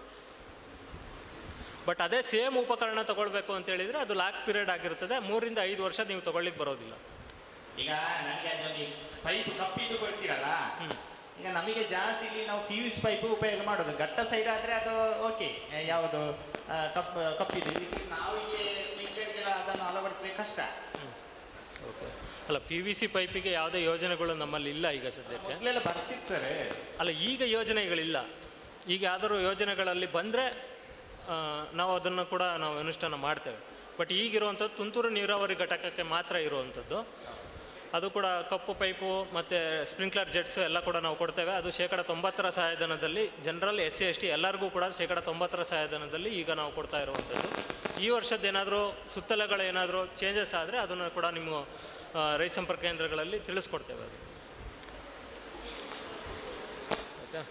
ಬಟ್ ಅದೇ ಸೇಮ್ ಉಪಕರಣ ತಗೊಳ್ಬೇಕು ಅಂತ ಹೇಳಿದ್ರೆ ಅದು ಲಾಕ್ ಪೀರಿಯಡ್ ಆಗಿರ್ತದೆ ಮೂರಿಂದ ಐದು ವರ್ಷ ನೀವು ತಗೊಳ್ಳಿಕ್ಕೆ ಬರೋದಿಲ್ಲ ಈಗ ನನಗೆ ಅದೊಂದು ಪೈಪ್ ಕಪ್ಪಿದ್ದು ಕೊಡ್ತೀರಲ್ಲ ಈಗ ನಮಗೆ ಜಾಸ್ತಿ ಇಲ್ಲಿ ನಾವು ಪಿ ಯು ಸಿ ಪೈಪ್ ಉಪಯೋಗ ಮಾಡೋದು ಘಟ್ಟ ಸೈಡ್ ಆದರೆ ಅದು ಓಕೆ ಯಾವುದು ಆ, ಕಪ್ ಕಪ್ಪಿದ್ದು ಈಗ ನಾವು ಇಲ್ಲಿ ಸ್ಪ್ರಿಂಕ್ಲರ್ಗೆಲ್ಲ ಅದನ್ನು ಅಳವಡಿಸಲಿಕ್ಕೆ ಕಷ್ಟ ಓಕೆ ಅಲ್ಲ ಪಿ ವಿ ಸಿ ಪೈಪಿಗೆ ಯಾವುದೇ ಯೋಜನೆಗಳು ನಮ್ಮಲ್ಲಿ ಇಲ್ಲ ಈಗ ಸದ್ಯಕ್ಕೆ ಮೊದಲೆಲ್ಲ ಬರ್ತಿತ್ತು ಸರ್ ಅಲ್ಲ ಈಗ ಯೋಜನೆಗಳಿಲ್ಲ ಈಗ ಯಾವ್ದಾದ್ರು ಯೋಜನೆಗಳಲ್ಲಿ ಬಂದರೆ ನಾವು ಅದನ್ನು ಕೂಡ ನಾವು ಅನುಷ್ಠಾನ ಮಾಡ್ತೇವೆ ಬಟ್ ಈಗಿರುವಂಥದ್ದು ತುಂತುರು ನೀರಾವರಿ ಘಟಕಕ್ಕೆ ಮಾತ್ರ ಇರುವಂಥದ್ದು ಅದು ಕೂಡ ಕಪ್ಪು ಪೈಪು ಮತ್ತು ಸ್ಪ್ರಿಂಕ್ಲರ್ ಜೆಟ್ಸು ಎಲ್ಲ ಕೂಡ ನಾವು ಕೊಡ್ತೇವೆ ಅದು ಶೇಕಡ ತೊಂಬತ್ತರ ಸಹಾಯಧನದಲ್ಲಿ general S C S T ಎಲ್ಲರಿಗೂ ಕೂಡ ಶೇಕಡ ತೊಂಬತ್ತರ ಸಹಾಯಧನದಲ್ಲಿ ಈಗ ನಾವು ಕೊಡ್ತಾ ಇರುವಂಥದ್ದು ಈ ವರ್ಷದ ಏನಾದರೂ ಸುತ್ತಲಗಳೇನಾದರೂ ಚೇಂಜಸ್ ಆದರೆ ಅದನ್ನು ಕೂಡ ನಿಮ್ಮ ಆ, ರೈತ ಸಂಪರ್ಕ ಕೇಂದ್ರಗಳಲ್ಲಿ ತಿಳಿಸ್ಕೊಡ್ತೇವೆ ಅದು ಆಯ್ತಾ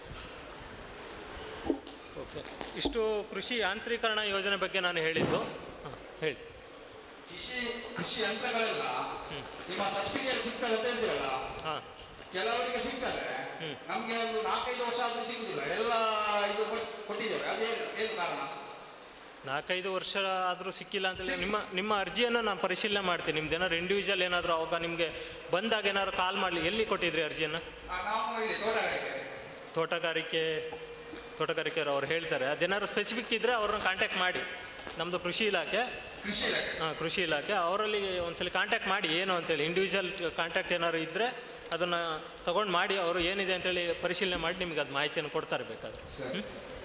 ಓಕೆ ಇಷ್ಟು ಕೃಷಿ ಯಾಂತ್ರೀಕರಣ ಯೋಜನೆ ಬಗ್ಗೆ ನಾನು ಹೇಳಿದ್ದು ಹಾಂ ಹೇಳಿ ಕೃಷಿ ಕೃಷಿ ಯಂತ್ರಗಳೆಲ್ಲ ನಿಮ್ಮ ಸಬ್ಸಿಡಿಯಲ್ಲಿ ಸಿಗ್ತದೆ ಅಂತ ಹೇಳ್ತೀರಲ್ಲ ಹಾಂ ಕೆಲವರಿಗೆ ಸಿಗ್ತದೆ ನಮ್ಗೆ ಒಂದು ನಾಲ್ಕೈದು ವರ್ಷ ಆದ್ರೂ ಸಿಗುದಿಲ್ಲ ಎಲ್ಲ ಇದು ಕೊಟ್- ಕೊಟ್ಟಿದ್ದೇವೆ ಅದೇನು ಏನು ಕಾರಣ ನಾಲ್ಕೈದು ವರ್ಷ ಆದರೂ ಸಿಕ್ಕಿಲ್ಲ ಅಂತೇಳಿ ನಿಮ್ಮ ನಿಮ್ಮ ಅರ್ಜಿಯನ್ನು ನಾನು ಪರಿಶೀಲನೆ ಮಾಡ್ತೀನಿ ನಿಮ್ದು ಏನಾದ್ರು ಇಂಡಿವಿಜುವಲ್ ಏನಾದರೂ ಅವಾಗ ನಿಮಗೆ ಬಂದಾಗ ಏನಾದ್ರು ಕಾಲ್ ಮಾಡಲಿ ಎಲ್ಲಿ ಕೊಟ್ಟಿದ್ರಿ ಅರ್ಜಿಯನ್ನು ಆ, ನಾವು ಇಲ್ಲಿ ತೋಟಗಾರಿಕೆ ತೋಟಗಾರಿಕೆ ತೋಟಗಾರಿಕೆಯವರು ಅವ್ರು ಹೇಳ್ತಾರೆ ಅದೇನಾದ್ರು ಸ್ಪೆಸಿಫಿಕ್ ಇದ್ದರೆ ಅವ್ರನ್ನ ಕಾಂಟ್ಯಾಕ್ಟ್ ಮಾಡಿ ನಮ್ಮದು ಕೃಷಿ ಇಲಾಖೆ ಕೃಷಿ ಇಲಾಖೆ ಹಾಂ ಕೃಷಿ ಇಲಾಖೆ ಅವರಲ್ಲಿ ಒಂದ್ಸಲ ಕಾಂಟ್ಯಾಕ್ಟ್ ಮಾಡಿ ಏನು ಅಂತೇಳಿ ಇಂಡಿವಿಜುವಲ್ ಕಾಂಟ್ಯಾಕ್ಟ್ ಏನಾದ್ರು ಇದ್ದರೆ ಅದನ್ನು ತಗೊಂಡು ಮಾಡಿ ಅವರು ಏನಿದೆ ಅಂತೇಳಿ ಪರಿಶೀಲನೆ ಮಾಡಿ ನಿಮಗೆ ಅದು ಮಾಹಿತಿಯನ್ನು ಕೊಡ್ತಾರೆ ಬೇಕಾದ್ರೆ ಹ್ಮ್?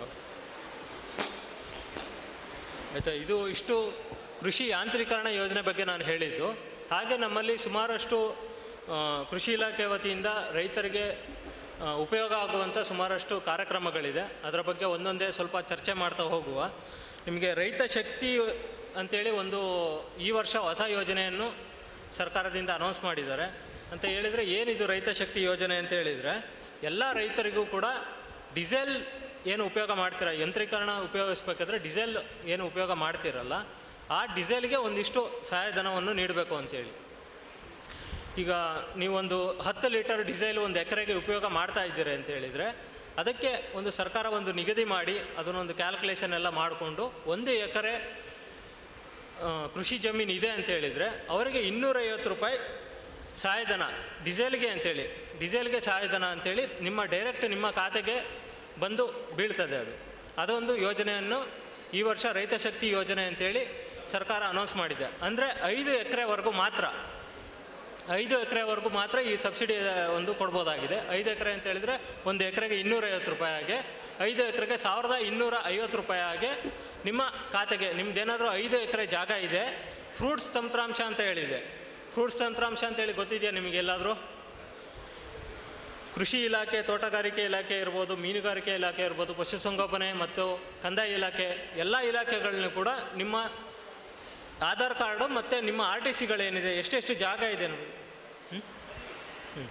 ಆಯಿತಾ ಇದು ಇಷ್ಟು ಕೃಷಿ ಯಾಂತ್ರೀಕರಣ ಯೋಜನೆ ಬಗ್ಗೆ ನಾನು ಹೇಳಿದ್ದು ಹಾಗೆ ನಮ್ಮಲ್ಲಿ ಸುಮಾರಷ್ಟು ಆ, ಕೃಷಿ ಇಲಾಖೆ ವತಿಯಿಂದ ರೈತರಿಗೆ ಆ, ಉಪಯೋಗ ಆಗುವಂಥ ಸುಮಾರಷ್ಟು ಕಾರ್ಯಕ್ರಮಗಳಿದೆ ಅದರ ಬಗ್ಗೆ ಒಂದೊಂದೇ ಸ್ವಲ್ಪ ಚರ್ಚೆ ಮಾಡ್ತಾ ಹೋಗುವ ನಿಮಗೆ ರೈತ ಶಕ್ತಿ ಅಂತೇಳಿ ಒಂದು ಈ ವರ್ಷ ಹೊಸ ಯೋಜನೆಯನ್ನು ಸರ್ಕಾರದಿಂದ ಅನೌನ್ಸ್ ಮಾಡಿದ್ದಾರೆ ಅಂತ ಹೇಳಿದರೆ ಏನಿದು ರೈತ ಶಕ್ತಿ ಯೋಜನೆ ಅಂತ ಹೇಳಿದರೆ ಎಲ್ಲ ರೈತರಿಗೂ ಕೂಡ ಡಿಸೇಲ್ ಏನು ಉಪಯೋಗ ಮಾಡ್ತೀರ ಯಂತ್ರೀಕರಣ ಉಪಯೋಗಿಸ್ಬೇಕಾದ್ರೆ ಡಿಸೇಲ್ ಏನು ಉಪಯೋಗ ಮಾಡ್ತೀರಲ್ಲ ಆ ಡಿಸೇಲ್ಗೆ ಒಂದಿಷ್ಟು ಸಹಾಯಧನವನ್ನು ನೀಡಬೇಕು ಅಂತೇಳಿ ಈಗ ನೀವೊಂದು ಹತ್ತು ಲೀಟರ್ ಡಿಸೇಲ್ ಒಂದು ಎಕರೆಗೆ ಉಪಯೋಗ ಮಾಡ್ತಾ ಇದ್ದೀರಿ ಅಂತ ಹೇಳಿದರೆ ಅದಕ್ಕೆ ಒಂದು ಸರ್ಕಾರ ಒಂದು ನಿಗದಿ ಮಾಡಿ ಅದನ್ನೊಂದು ಕ್ಯಾಲ್ಕುಲೇಷನ್ ಎಲ್ಲ ಮಾಡಿಕೊಂಡು ಒಂದು ಎಕರೆ ಆ, ಕೃಷಿ ಜಮೀನು ಇದೆ ಅಂತ ಹೇಳಿದರೆ ಅವರಿಗೆ ಇನ್ನೂರೈವತ್ತು ರೂಪಾಯಿ ಸಹಾಯಧನ ಡಿಸೇಲ್ಗೆ ಅಂತೇಳಿ ಡಿಸೇಲ್ಗೆ ಸಹಾಯಧನ ಅಂತೇಳಿ ನಿಮ್ಮ ಡೈರೆಕ್ಟ್ ನಿಮ್ಮ ಖಾತೆಗೆ ಬಂದು ಬೀಳ್ತದೆ ಅದು ಅದೊಂದು ಯೋಜನೆಯನ್ನು ಈ ವರ್ಷ ರೈತ ಶಕ್ತಿ ಯೋಜನೆ ಅಂತೇಳಿ ಸರ್ಕಾರ ಅನೌನ್ಸ್ ಮಾಡಿದೆ ಅಂದರೆ ಐದು ಎಕರೆವರೆಗೂ ಮಾತ್ರ ಐದು ಎಕರೆವರೆಗೂ ಮಾತ್ರ ಈ ಸಬ್ಸಿಡಿ ಒಂದು ಕೊಡ್ಬೋದಾಗಿದೆ ಐದು ಎಕರೆ ಅಂತ ಹೇಳಿದರೆ ಒಂದು ಎಕರೆಗೆ ಇನ್ನೂರೈವತ್ತು ರೂಪಾಯಿ ಹಾಗೆ ಐದು ಎಕರೆಗೆ ಸಾವಿರದ ಇನ್ನೂರ ಐವತ್ತು ರೂಪಾಯಿ ಹಾಗೆ ನಿಮ್ಮ ಖಾತೆಗೆ ನಿಮ್ದೇನಾದರೂ ಐದು ಎಕರೆ ಜಾಗ ಇದೆ ಫ್ರೂಟ್ಸ್ ತಂತ್ರಾಂಶ ಅಂತ ಹೇಳಿದೆ ಫ್ರೂಟ್ಸ್ ತಂತ್ರಾಂಶ ಅಂತೇಳಿ ಗೊತ್ತಿದೆಯಾ ನಿಮಗೆಲ್ಲಾದರೂ ಕೃಷಿ ಇಲಾಖೆ ತೋಟಗಾರಿಕೆ ಇಲಾಖೆ ಇರ್ಬೋದು ಮೀನುಗಾರಿಕೆ ಇಲಾಖೆ ಇರ್ಬೋದು ಪಶುಸಂಗೋಪನೆ ಮತ್ತು ಕಂದಾಯ ಇಲಾಖೆ ಎಲ್ಲ ಇಲಾಖೆಗಳನ್ನೂ ಕೂಡ ನಿಮ್ಮ ಆಧಾರ್ ಕಾರ್ಡು ಮತ್ತು ನಿಮ್ಮ ಆರ್ ಟಿ ಸಿಗಳೇನಿದೆ ಎಷ್ಟೆಷ್ಟು ಜಾಗ ಇದೆ ನಮಗೆ ಹ್ಞೂ ಹ್ಞೂ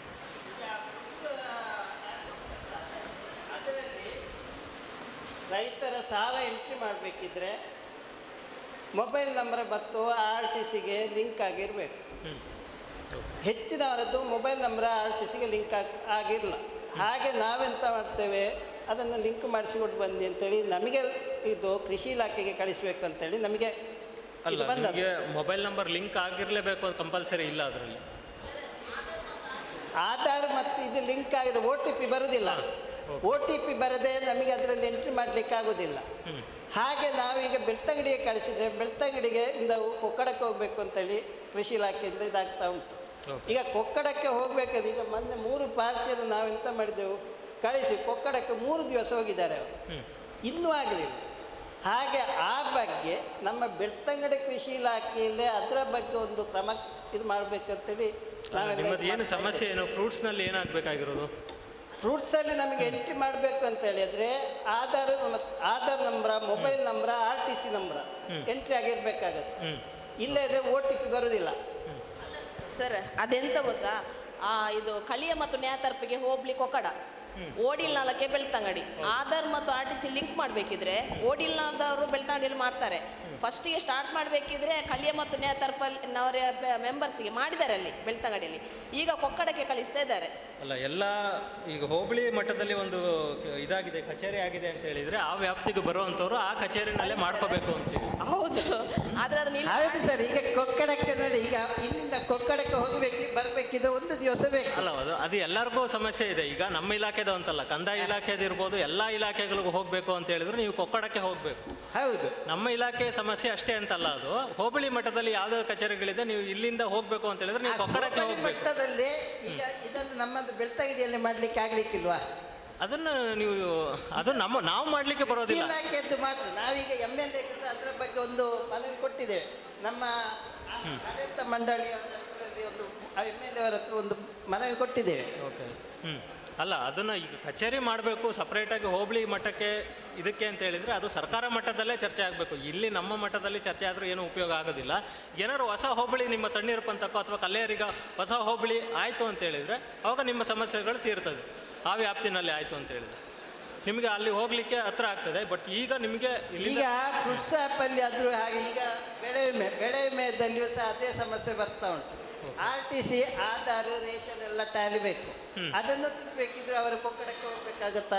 ರೈತರ ಸಾಲ ಎಂಟ್ರಿ ಮಾಡಬೇಕಿದ್ರೆ ಮೊಬೈಲ್ ನಂಬರ್ ಮತ್ತು ಆರ್ ಟಿ ಸಿಗೆ ಲಿಂಕ್ ಆಗಿರಬೇಕು ಹೆಚ್ಚಿನವರದ್ದು ಮೊಬೈಲ್ ನಂಬರ್ ಆರ್ ಟಿ ಸಿಗೆ ಲಿಂಕ್ ಆಗಿ ಆಗಿರಲ್ಲ ಹಾಗೆ ನಾವೆಂತ ಮಾಡ್ತೇವೆ ಅದನ್ನು ಲಿಂಕ್ ಮಾಡಿಸಿಕೊಟ್ಟು ಬನ್ನಿ ಅಂತೇಳಿ ನಮಗೆ ಇದು ಕೃಷಿ ಇಲಾಖೆಗೆ ಕಳಿಸ್ಬೇಕು ಅಂತೇಳಿ ನಮಗೆ ಅಲ್ಲ ಇದು ಬಂದದ್ದು. ನಿಮಗೆ ಮೊಬೈಲ್ ನಂಬರ್ ಲಿಂಕ್ ಆಗಿರಲೇಬೇಕು ಅಂತ ಕಂಪಲ್ಸರಿ ಇಲ್ಲ ಅದರಲ್ಲಿ ಆಧಾರ್ ಮತ್ತು ಇದು ಲಿಂಕ್ ಆಗಿದೆ ಓ ಟಿ ಪಿ ಬರುವುದಿಲ್ಲ ಓ ಟಿ ಪಿ ಬರದೆ ನಮಗೆ ಅದರಲ್ಲಿ ಎಂಟ್ರಿ ಮಾಡಲಿಕ್ಕೆ ಆಗೋದಿಲ್ಲ ಹಾಗೆ ನಾವೀಗ ಬೆಳ್ತಂಗಡಿಗೆ ಕಳಿಸಿದರೆ ಬೆಳ್ತಂಗಡಿಗೆ ಇಂದ ಕೊಕ್ಕಡಕ್ಕೆ ಹೋಗಬೇಕು ಅಂತೇಳಿ ಕೃಷಿ ಇಲಾಖೆಯಿಂದ ಇದಾಗ್ತಾ ಉಂಟು ಈಗ ಕೊಕ್ಕಡಕ್ಕೆ ಹೋಗಬೇಕಾದ್ರೆ ಈಗ ಮೊನ್ನೆ ಮೂರು ಪಾರ್ಟಿಯನ್ನು ನಾವೆಂತ ಮಾಡಿದೆವು ಕಳಿಸಿ ಕೊಕ್ಕಡಕ್ಕೆ ಮೂರು ದಿವಸ ಹೋಗಿದ್ದಾರೆ ಅವರು ಇನ್ನೂ ಆಗಲಿಲ್ಲ ಹಾಗೆ ಆ ಬಗ್ಗೆ ನಮ್ಮ ಬೆಳ್ತಂಗಡಿ ಕೃಷಿ ಇಲಾಖೆಯಲ್ಲೇ ಅದರ ಬಗ್ಗೆ ಒಂದು ಕ್ರಮ ಇದು ಮಾಡಬೇಕಂತೇಳಿ ನಾವೆಲ್ಲ ನಿಮ್ಮದು ಇದು ಏನು ಮಾಡ್ತಾ ಸಮಸ್ಯೆ ಏನು ಫ್ರೂಟ್ಸ್ನಲ್ಲಿ ಏನಾಗಬೇಕಾಗಿರೋದು ಫ್ರೂಟ್ಸಲ್ಲಿ ನಮಗೆ ಎಂಟ್ರಿ ಮಾಡಬೇಕು ಅಂತ ಹೇಳಿದ್ರೆ ಆಧಾರ್ ಮತ್ತು Aadhaar number mobile number R T C number entry ಆಗಿರ್ಬೇಕಾಗತ್ತೆ ಹ್ಞೂ ಇಲ್ಲದ್ರೆ ಓ ಟಿ ಪಿ ಬರುವುದಿಲ್ಲ ಸರ್ ಅದೆಂತ ಗೊತ್ತಾ ಆ, ಇದು ಕಳಿಯ ಮತ್ತು ನ್ಯಾತರ್ಪಿಗೆ ಹೋಗ್ಲಿ ಕೊಕ್ಕಡ ಓಡಿಲ್ನಾಲಕ್ಕೆ ಬೆಳ್ತಂಗಡಿ ಆಧಾರ್ ಮತ್ತು ಆರ್ ಟಿ ಸಿ ಲಿಂಕ್ ಮಾಡಬೇಕಿದ್ರೆ ಓಡಿಲ್ನಾದವರು ಬೆಳ್ತಂಗಡಿಯಲ್ಲಿ ಮಾಡ್ತಾರೆ ಫಸ್ಟಿಗೆ ಸ್ಟಾರ್ಟ್ ಮಾಡಬೇಕಿದ್ರೆ ಕಳಿಯ ಮತ್ತು ನ್ಯಾತರ್ಪಲ್ನವರ ಮೆಂಬರ್ಸಿಗೆ ಮಾಡಿದ್ದಾರೆ ಅಲ್ಲಿ ಬೆಳ್ತಂಗಡಿಯಲ್ಲಿ ಈಗ ಕೊಕ್ಕಡಕ್ಕೆ ಕಳಿಸ್ತಾ ಇದ್ದಾರೆ ಅಲ್ಲ ಎಲ್ಲ ಈಗ ಹೋಬಳಿ ಮಟ್ಟದಲ್ಲಿ ಒಂದು ಕ- ಇದಾಗಿದೆ ಕಚೇರಿ ಆಗಿದೆ ಅಂತ ಹೇಳಿದರೆ ಆ ವ್ಯಾಪ್ತಿಗೆ ಬರುವಂಥವ್ರು ಆ ಕಚೇರಿನಲ್ಲೇ ಮಾಡ್ಕೋಬೇಕು ಅಂತೇಳಿ ಹೌದು ಆದರೆ ಅದನ್ನ ಇಲ್ಲಿ ಹೌದು ಸರ್ ಈಗ ಕೊಕ್ಕಡಕ್ಕೆ ನೋಡಿ ಈಗ ಇಲ್ಲಿಂದ ಕೊಕ್ಕಡಕ್ಕೆ ಹೋಗಬೇಕು ಬರಬೇಕಿದ್ರೆ ಒಂದು ದಿವಸ ಬೇಕು ಅಲ್ಲ ಅದು ಅದು ಎಲ್ಲರಿಗೂ ಸಮಸ್ಯೆ ಇದೆ ಈಗ ನಮ್ಮ ಇಲಾಖೆದು ಅಂತಲ್ಲ ಕಂದಾಯ ಇಲಾಖೆದು ಇರ್ಬೋದು ಎಲ್ಲ ಇಲಾಖೆಗಳಿಗೂ ಹೋಗಬೇಕು ಅಂತ ಹೇಳಿದ್ರೆ ನೀವು ಕೊಕ್ಕಡಕ್ಕೆ ಹೋಗಬೇಕು ಹೌದು ನಮ್ಮ ಇಲಾಖೆ ಸಮಸ್ಯೆ ಅಷ್ಟೇ ಅಂತಲ್ಲ ಅದು ಹೋಬಳಿ ಮಟ್ಟದಲ್ಲಿ ಯಾವುದೇ ಕಚೇರಿಗಳಿದೆ ನೀವು ಇಲ್ಲಿಂದ ಹೋಗಬೇಕು ಅಂತ ಹೇಳಿದ್ರೆ ನೀವು ಕೊಕ್ಕಡಕ್ಕೆ ಹೋಬಳಿ ಹೋಗಬೇಕು ಮಟ್ಟದಲ್ಲಿ ಈಗ ಇದನ್ನು ನಮ್ಮದು ಬೆಳ್ತಂಗಡಿಯಲ್ಲಿ ಮಾಡ್ಲಿಕ್ಕೆ ಆಗ್ಲಿಕ್ಕಿಲ್ವಾ ಅದನ್ನು ನೀವು ಅದು ನಮ್ಮ ನಾವು ಮಾಡಲಿಕ್ಕೆ ಬರೋದಿಲ್ಲ ಇಲಾಖೆದ್ದು ಮಾತ್ರ ನಾವೀಗ ಎಮ್ ಎಲ್ ಎ ಸಹ ಅದರ ಬಗ್ಗೆ ಒಂದು ಮನವಿ ಕೊಟ್ಟಿದ್ದೇವೆ ನಮ್ಮ ಆಡಳಿತ ಮಂಡಳಿಯವರ ಹತ್ರ ಅಲ್ಲಿ ಒಂದು ಎಮ್ ಎಲ್ ಎ ಅವರ ಹತ್ರ ಒಂದು ಮನವಿ ಕೊಟ್ಟಿದ್ದೇವೆ ಓಕೆ ಹ್ಞೂ ಅಲ್ಲ ಅದನ್ನು ಈಗ ಕಚೇರಿ ಮಾಡಬೇಕು ಸಪ್ರೇಟಾಗಿ ಹೋಬಳಿ ಮಟ್ಟಕ್ಕೆ ಇದಕ್ಕೆ ಅಂತ ಹೇಳಿದರೆ ಅದು ಸರ್ಕಾರ ಮಟ್ಟದಲ್ಲೇ ಚರ್ಚೆ ಆಗಬೇಕು ಇಲ್ಲಿ ನಮ್ಮ ಮಟ್ಟದಲ್ಲಿ ಚರ್ಚೆ ಆದರೂ ಏನೂ ಉಪಯೋಗ ಆಗೋದಿಲ್ಲ ಏನಾದ್ರು ಹೊಸ ಹೋಬಳಿ ನಿಮ್ಮ ತಣ್ಣೀರು ಪಂಥಕ್ಕೋ ಅಥವಾ ಕಲ್ಲೇರಿಗ ಹೊಸ ಹೋಬಳಿ ಆಯಿತು ಅಂತ ಹೇಳಿದರೆ ಅವಾಗ ನಿಮ್ಮ ಸಮಸ್ಯೆಗಳು ತೀರ್ತದೆ ಆ ವ್ಯಾಪ್ತಿನಲ್ಲಿ ಆಯಿತು ಅಂತ ಹೇಳಿದರೆ ನಿಮಗೆ ಅಲ್ಲಿ ಹೋಗಲಿಕ್ಕೆ ಹತ್ರ ಆಗ್ತದೆ ಬಟ್ ಈಗ ನಿಮಗೆ ಈಗ ಇಲ್ಲಿಂದ ಫುಡ್ಸ್ ಆ್ಯಪಲ್ಲಿ ಆದರೂ ಹಾಗೆ ಈಗ ಬೆಳೆ ವಿಮೆ ಬೆಳೆ ವಿಮೆದಲ್ಲಿಯೂ ಸಹ ಅದೇ ಸಮಸ್ಯೆ ಬರ್ತಾ ಉಂಟು R T C Aadhaar ration ಎಲ್ಲ ಟ್ಯಾಲಿ ಬೇಕು ಅದನ್ನು ತಿನ್ಬೇಕಿದ್ರೆ ಅವರು ಕೊಕ್ಕಡಕ್ಕೆ ಹೋಗ್ಬೇಕಾಗತ್ತಾ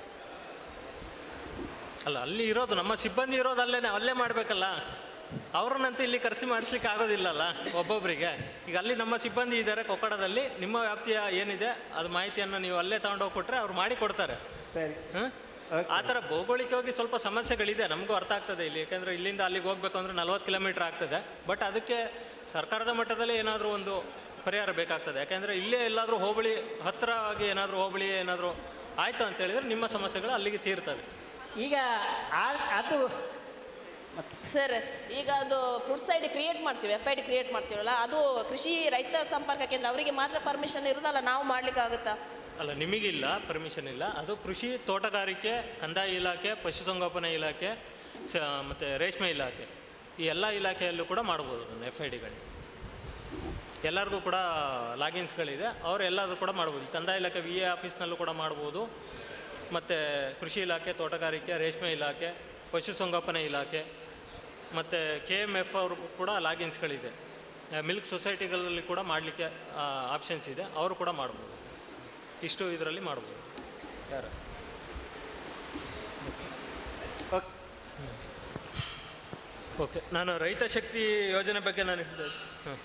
ಅಲ್ಲ ಅಲ್ಲಿ ಇರೋದು ನಮ್ಮ ಸಿಬ್ಬಂದಿ ಇರೋದು ಅಲ್ಲೇ ಅಲ್ಲೇ ಮಾಡಬೇಕಲ್ಲ ಅವ್ರನ್ನಂತೂ ಇಲ್ಲಿ ಕರೆಸಿ ಮಾಡಿಸ್ಲಿಕ್ಕೆ ಆಗೋದಿಲ್ಲಲ್ಲ ಒಬ್ಬೊಬ್ಬರಿಗೆ ಈಗ ಅಲ್ಲಿ ನಮ್ಮ ಸಿಬ್ಬಂದಿ ಇದ್ದಾರೆ ಕೊಕ್ಕಡದಲ್ಲಿ ನಿಮ್ಮ ವ್ಯಾಪ್ತಿಯ ಏನಿದೆ ಅದು ಮಾಹಿತಿಯನ್ನು ನೀವು ಅಲ್ಲೇ ತಗೊಂಡೋಗಿ ಕೊಟ್ಟರೆ ಅವ್ರು ಮಾಡಿ ಕೊಡ್ತಾರೆ ಸರಿ ಹಾಂ ಆ ಥರ ಭೌಗೋಳಿಕವಾಗಿ ಸ್ವಲ್ಪ ಸಮಸ್ಯೆಗಳಿದೆ ನಮಗೂ ಅರ್ಥ ಆಗ್ತದೆ ಇಲ್ಲಿ ಯಾಕೆಂದರೆ ಇಲ್ಲಿಂದ ಅಲ್ಲಿಗೆ ಹೋಗ್ಬೇಕು ಅಂದರೆ ನಲ್ವತ್ತು ಕಿಲೋಮೀಟ್ರ್ ಆಗ್ತದೆ ಬಟ್ ಅದಕ್ಕೆ ಸರ್ಕಾರದ ಮಟ್ಟದಲ್ಲಿ ಏನಾದರೂ ಒಂದು ಪರಿಹಾರ ಬೇಕಾಗ್ತದೆ ಯಾಕೆಂದರೆ ಇಲ್ಲೇ ಎಲ್ಲಾದರೂ ಹೋಬಳಿ ಹತ್ತಿರವಾಗಿ ಏನಾದರೂ ಹೋಬಳಿ ಏನಾದರೂ ಆಯಿತು ಅಂತ ಹೇಳಿದರೆ ನಿಮ್ಮ ಸಮಸ್ಯೆಗಳು ಅಲ್ಲಿಗೆ ತೀರ್ತದೆ ಈಗ ಆ- ಅದು ಸರ್ ಈಗ ಅದು ಫ್ರೂಟ್ ಸೈಡ್ ಕ್ರಿಯೇಟ್ ಮಾಡ್ತೀವಿ ಎಫ್ ಐ ಡಿ ಕ್ರಿಯೇಟ್ ಮಾಡ್ತೀವಲ್ಲ ಅದು ಕೃಷಿ ರೈತ ಸಂಪರ್ಕ ಕೇಂದ್ರ ಅವರಿಗೆ ಮಾತ್ರ ಪರ್ಮಿಷನ್ ಇರೋದಲ್ಲ ನಾವು ಮಾಡ್ಲಿಕ್ಕೆ ಆಗುತ್ತಾ ಅಲ್ಲ ನಿಮಗಿಲ್ಲ ಪರ್ಮಿಷನ್ ಇಲ್ಲ ಅದು ಕೃಷಿ ತೋಟಗಾರಿಕೆ ಕಂದಾಯ ಇಲಾಖೆ ಪಶುಸಂಗೋಪನಾ ಇಲಾಖೆ ಸ ಮತ್ತು ರೇಷ್ಮೆ ಇಲಾಖೆ ಈ ಎಲ್ಲ ಇಲಾಖೆಯಲ್ಲೂ ಕೂಡ ಮಾಡ್ಬೋದು ಅದನ್ನು ಎಫ್ ಐ ಡಿಗಳು ಎಲ್ಲರಿಗೂ ಕೂಡ ಲಾಗಿನ್ಸ್ಗಳಿದೆ ಅವರು ಎಲ್ಲರೂ ಕೂಡ ಮಾಡ್ಬೋದು ಈ ಕಂದಾಯ ಇಲಾಖೆ ವಿ ಎ ಆಫೀಸ್ನಲ್ಲೂ ಕೂಡ ಮಾಡ್ಬೋದು ಮತ್ತು ಕೃಷಿ ಇಲಾಖೆ ತೋಟಗಾರಿಕೆ ರೇಷ್ಮೆ ಇಲಾಖೆ ಪಶುಸಂಗೋಪನಾ ಇಲಾಖೆ ಮತ್ತು ಕೆ ಎಮ್ ಎಫ್ ಅವರು ಕೂಡ ಲಾಗಿನ್ಸ್ಗಳಿದೆ ಮಿಲ್ಕ್ ಸೊಸೈಟಿಗಳಲ್ಲಿ ಕೂಡ ಮಾಡಲಿಕ್ಕೆ ಆಪ್ಷನ್ಸ್ ಇದೆ ಅವರು ಕೂಡ ಮಾಡ್ಬೋದು ಇಷ್ಟು ಇದರಲ್ಲಿ ಮಾಡ್ಬೋದು ಯಾರು ಓಕೆ ನಾನು ರೈತ ಶಕ್ತಿ ಯೋಜನೆ ಬಗ್ಗೆ ನಾನು ಹೇಳಿದೆ ಹಾಂ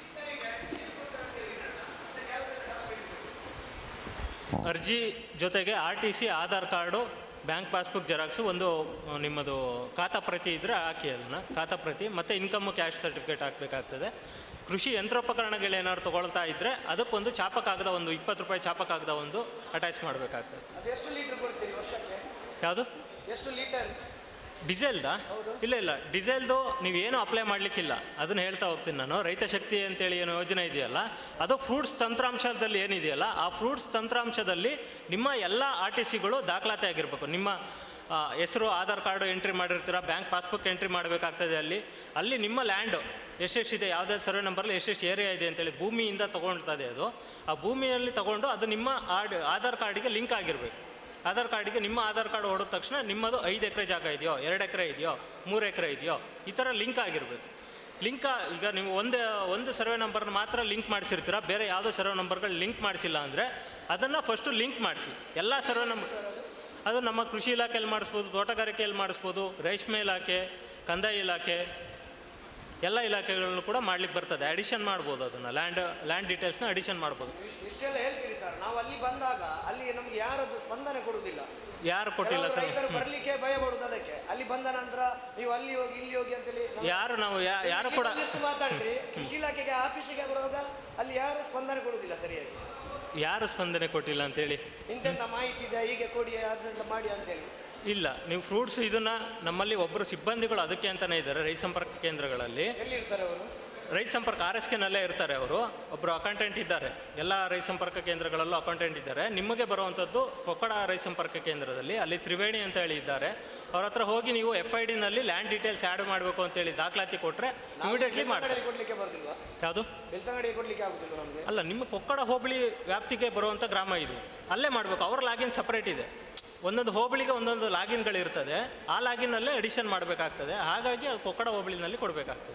ಅರ್ಜಿ ಜೊತೆಗೆ R T C Aadhaar card bank passbook xerox ಒಂದು ಆ, ನಿಮ್ಮದು ಖಾತಾ ಪ್ರತಿ ಇದ್ದರೆ ಹಾಕಿ ಅದನ್ನು ಖಾತಾ ಪ್ರತಿ ಮತ್ತು ಇನ್ಕಮ್ಮು ಕ್ಯಾಶ್ ಸರ್ಟಿಫಿಕೇಟ್ ಹಾಕಬೇಕಾಗ್ತದೆ ಕೃಷಿ ಯಂತ್ರೋಪಕರಣಗಳು ಏನಾದ್ರು ತೊಗೊಳ್ತಾ ಇದ್ದರೆ ಅದಕ್ಕೊಂದು ಚಾಪ ಕಾಗದ ಒಂದು ಇಪ್ಪತ್ತು ರೂಪಾಯಿ ಚಾಪ ಕಾಗದ ಒಂದು ಅಟ್ಯಾಚ್ ಮಾಡಬೇಕಾಗ್ತದೆ ಅದೆಷ್ಟು ಲೀಟರ್ ಕೊಡ್ತೀರಿ ವರ್ಷಕ್ಕೆ ಯಾವುದು ಎಷ್ಟು ಲೀಟರ್ ಡಿಸೇಲ್ದಾ ಇಲ್ಲ ಇಲ್ಲ ಡಿಸೇಲ್ದು ನೀವೇನು ಅಪ್ಲೈ ಮಾಡಲಿಕ್ಕಿಲ್ಲ ಅದನ್ನು ಹೇಳ್ತಾ ಹೋಗ್ತೀನಿ ನಾನು ರೈತ ಶಕ್ತಿ ಅಂತೇಳಿ ಏನು ಯೋಜನೆ ಇದೆಯಲ್ಲ ಅದು ಫ್ರೂಟ್ಸ್ ತಂತ್ರಾಂಶದಲ್ಲಿ ಏನಿದೆಯಲ್ಲ ಆ ಫ್ರೂಟ್ಸ್ ತಂತ್ರಾಂಶದಲ್ಲಿ ನಿಮ್ಮ ಎಲ್ಲ ಆರ್ ಟಿ ಸಿಗಳು ದಾಖಲಾತಿ ಆಗಿರಬೇಕು ನಿಮ್ಮ ಆ, ಹೆಸರು ಆಧಾರ್ ಕಾರ್ಡು ಎಂಟ್ರಿ ಮಾಡಿರ್ತೀರ ಬ್ಯಾಂಕ್ ಪಾಸ್ಬುಕ್ ಎಂಟ್ರಿ ಮಾಡಬೇಕಾಗ್ತದೆ ಅಲ್ಲಿ ಅಲ್ಲಿ ನಿಮ್ಮ ಲ್ಯಾಂಡು ಎಷ್ಟೆಷ್ಟಿದೆ ಯಾವುದೇ ಸರ್ವೆ ನಂಬರಲ್ಲಿ ಎಷ್ಟೆಷ್ಟು ಏರಿಯಾ ಇದೆ ಅಂತೇಳಿ ಭೂಮಿಯಿಂದ ತೊಗೊಳ್ತದೆ ಅದು ಆ ಭೂಮಿಯಲ್ಲಿ ತಗೊಂಡು ಅದು ನಿಮ್ಮ ಆಡ್ ಆಧಾರ್ ಕಾರ್ಡಿಗೆ ಲಿಂಕ್ ಆಗಿರಬೇಕು ಆಧಾರ್ ಕಾರ್ಡಿಗೆ ನಿಮ್ಮ ಆಧಾರ್ ಕಾರ್ಡ್ ಹೊಡೆದ ತಕ್ಷಣ ನಿಮ್ಮದು ಐದು ಎಕರೆ ಜಾಗ ಇದೆಯೋ ಎರಡು ಎಕರೆ ಇದೆಯೋ ಮೂರು ಎಕರೆ ಇದೆಯೋ ಈ ಥರ ಲಿಂಕ್ ಆಗಿರಬೇಕು ಲಿಂಕ್ ಈಗ ನೀವು ಒಂದು ಒಂದು ಸರ್ವೆ ನಂಬರ್ನ ಮಾತ್ರ ಲಿಂಕ್ ಮಾಡಿಸಿರ್ತೀರ ಬೇರೆ ಯಾವುದೋ ಸರ್ವೆ ನಂಬರ್ಗಳು ಲಿಂಕ್ ಮಾಡಿಸಿಲ್ಲ ಅಂದರೆ ಅದನ್ನು ಫಸ್ಟು ಲಿಂಕ್ ಮಾಡಿಸಿ ಎಲ್ಲ ಸರ್ವೆ ನಂಬರ್ ಅದು ನಮ್ಮ ಕೃಷಿ ಇಲಾಖೆಯಲ್ಲಿ ಮಾಡಿಸ್ಬೋದು ತೋಟಗಾರಿಕೆಯಲ್ಲಿ ಮಾಡಿಸ್ಬೋದು ರೇಷ್ಮೆ ಇಲಾಖೆ ಕಂದಾಯ ಇಲಾಖೆ ಎಲ್ಲ ಇಲಾಖೆಗಳನ್ನು ಕೂಡ ಮಾಡ್ಲಿಕ್ಕೆ ಬರ್ತದೆ ಅಡಿಷನ್ ಮಾಡ್ಬೋದು ಅದನ್ನು ಲ್ಯಾಂಡ್ ಲ್ಯಾಂಡ್ ಡೀಟೇಲ್ಸ್ನ ಅಡಿಷನ್ ಮಾಡ್ಬೋದು ಇಷ್ಟೆಲ್ಲ ಹೇಳ್ತೀರಿ ಸರ್ ನಾವು ಅಲ್ಲಿ ಬಂದಾಗ ಅಲ್ಲಿ ನಮ್ಗೆ ಯಾರದ್ದು ಸ್ಪಂದನೆ ಕೊಡುವುದಿಲ್ಲ ಯಾರು ಕೊಟ್ಟಿಲ್ಲ ಕೆಲವು ಸರ್ ರೈತರು ಬರ್ಲಿಕ್ಕೆ ಭಯ ಪಡುದು ಅದಕ್ಕೆ ಅಲ್ಲಿ ಬಂದ ನಂತರ ನೀವು ಅಲ್ಲಿ ಹೋಗಿ ಇಲ್ಲಿ ಹೋಗಿ ಅಂತೇಳಿ ನಾವು- ಯಾರು ನಾವು ಯಾ- ಇಲ್ಲಿ ಯಾರು ಕೂಡ ಬಂದಿಷ್ಟು ಮಾತಾಡ್ತೀರಿ ಕೃಷಿ ಇಲಾಖೆಗೆ ಆಫೀಸಿಗೆ ಬರುವಾಗ ಅಲ್ಲಿ ಯಾರು ಸ್ಪಂದನೆ ಕೊಡುವುದಿಲ್ಲ ಸರಿಯಾಗಿ ಯಾರು ಸ್ಪಂದನೆ ಕೊಟ್ಟಿಲ್ಲ ಅಂತೇಳಿ ಇಂತೆಂತ ಮಾಹಿತಿ ಇದೆ ಹೀಗೆ ಕೊಡಿ ಅದೆಲ್ಲ ಮಾಡಿ ಅಂತೇಳಿ ಇಲ್ಲ ನೀವು ಫ್ರೂಟ್ಸ್ ಇದನ್ನ ನಮ್ಮಲ್ಲಿ ಒಬ್ಬರು ಸಿಬ್ಬಂದಿಗಳು ಅದಕ್ಕೆ ಅಂತಲೇ ಇದ್ದಾರೆ ರೈತ ಸಂಪರ್ಕ ಕೇಂದ್ರಗಳಲ್ಲಿ ಎಲ್ಲಿ ಇರ್ತಾರೆ ಅವರು ರೈತ ಸಂಪರ್ಕ ಆರ್ ಎಸ್ ಕೆನಲ್ಲೇ ಇರ್ತಾರೆ ಅವರು ಒಬ್ಬರು ಅಕೌಂಟೆಂಟ್ ಇದ್ದಾರೆ ಎಲ್ಲ ರೈತ ಸಂಪರ್ಕ ಕೇಂದ್ರಗಳಲ್ಲೂ ಅಕೌಂಟೆಂಟ್ ಇದ್ದಾರೆ ನಿಮಗೆ ಬರುವಂಥದ್ದು ಕೊಕ್ಕಡ ರೈತ ಸಂಪರ್ಕ ಕೇಂದ್ರದಲ್ಲಿ ಅಲ್ಲಿ ತ್ರಿವೇಣಿ ಅಂತ ಹೇಳಿ ಇದ್ದಾರೆ ಅವ್ರ ಹತ್ರ ಹೋಗಿ ನೀವು ಎಫ್ ಐ ಡಿನಲ್ಲಿ ಲ್ಯಾಂಡ್ ಡೀಟೇಲ್ಸ್ ಆ್ಯಡ್ ಮಾಡಬೇಕು ಅಂತೇಳಿ ದಾಖಲಾತಿ ಕೊಟ್ಟರೆ ಇಮಿಡಿಯೇಟ್ಲಿ ಮಾಡ್ತಾರೆ ಬೆಳ್ತಂಗಡಿಗೆ ಕೊಡ್ಲಿಕ್ಕೆ ಬರುದಿಲ್ವಾ ಯಾವುದು ಬೆಳ್ತಂಗಡಿಗೆ ಕೊಡ್ಲಿಕ್ಕೆ ಆಗುದಿಲ್ಲ ನಮಗೆ ಅಲ್ಲ ನಿಮ್ಮ ಕೊಕ್ಕಡ ಹೋಬಳಿ ವ್ಯಾಪ್ತಿಗೆ ಬರುವಂಥ ಗ್ರಾಮ ಇದು ಅಲ್ಲೇ ಮಾಡಬೇಕು ಅವ್ರ ಲಾಗಿನ್ ಸಪ್ರೇಟ್ ಇದೆ ಒಂದೊಂದು ಹೋಬಳಿಗೆ ಒಂದೊಂದು ಲಾಗಿನ್ಗಳಿರ್ತದೆ ಆ ಲಾಗಿನ್ನಲ್ಲೇ ಎಡಿಷನ್ ಮಾಡಬೇಕಾಗ್ತದೆ ಹಾಗಾಗಿ ಅದು ಕೊಕ್ಕಡ ಹೋಬಳಿನಲ್ಲಿ ಕೊಡಬೇಕಾಗ್ತದೆ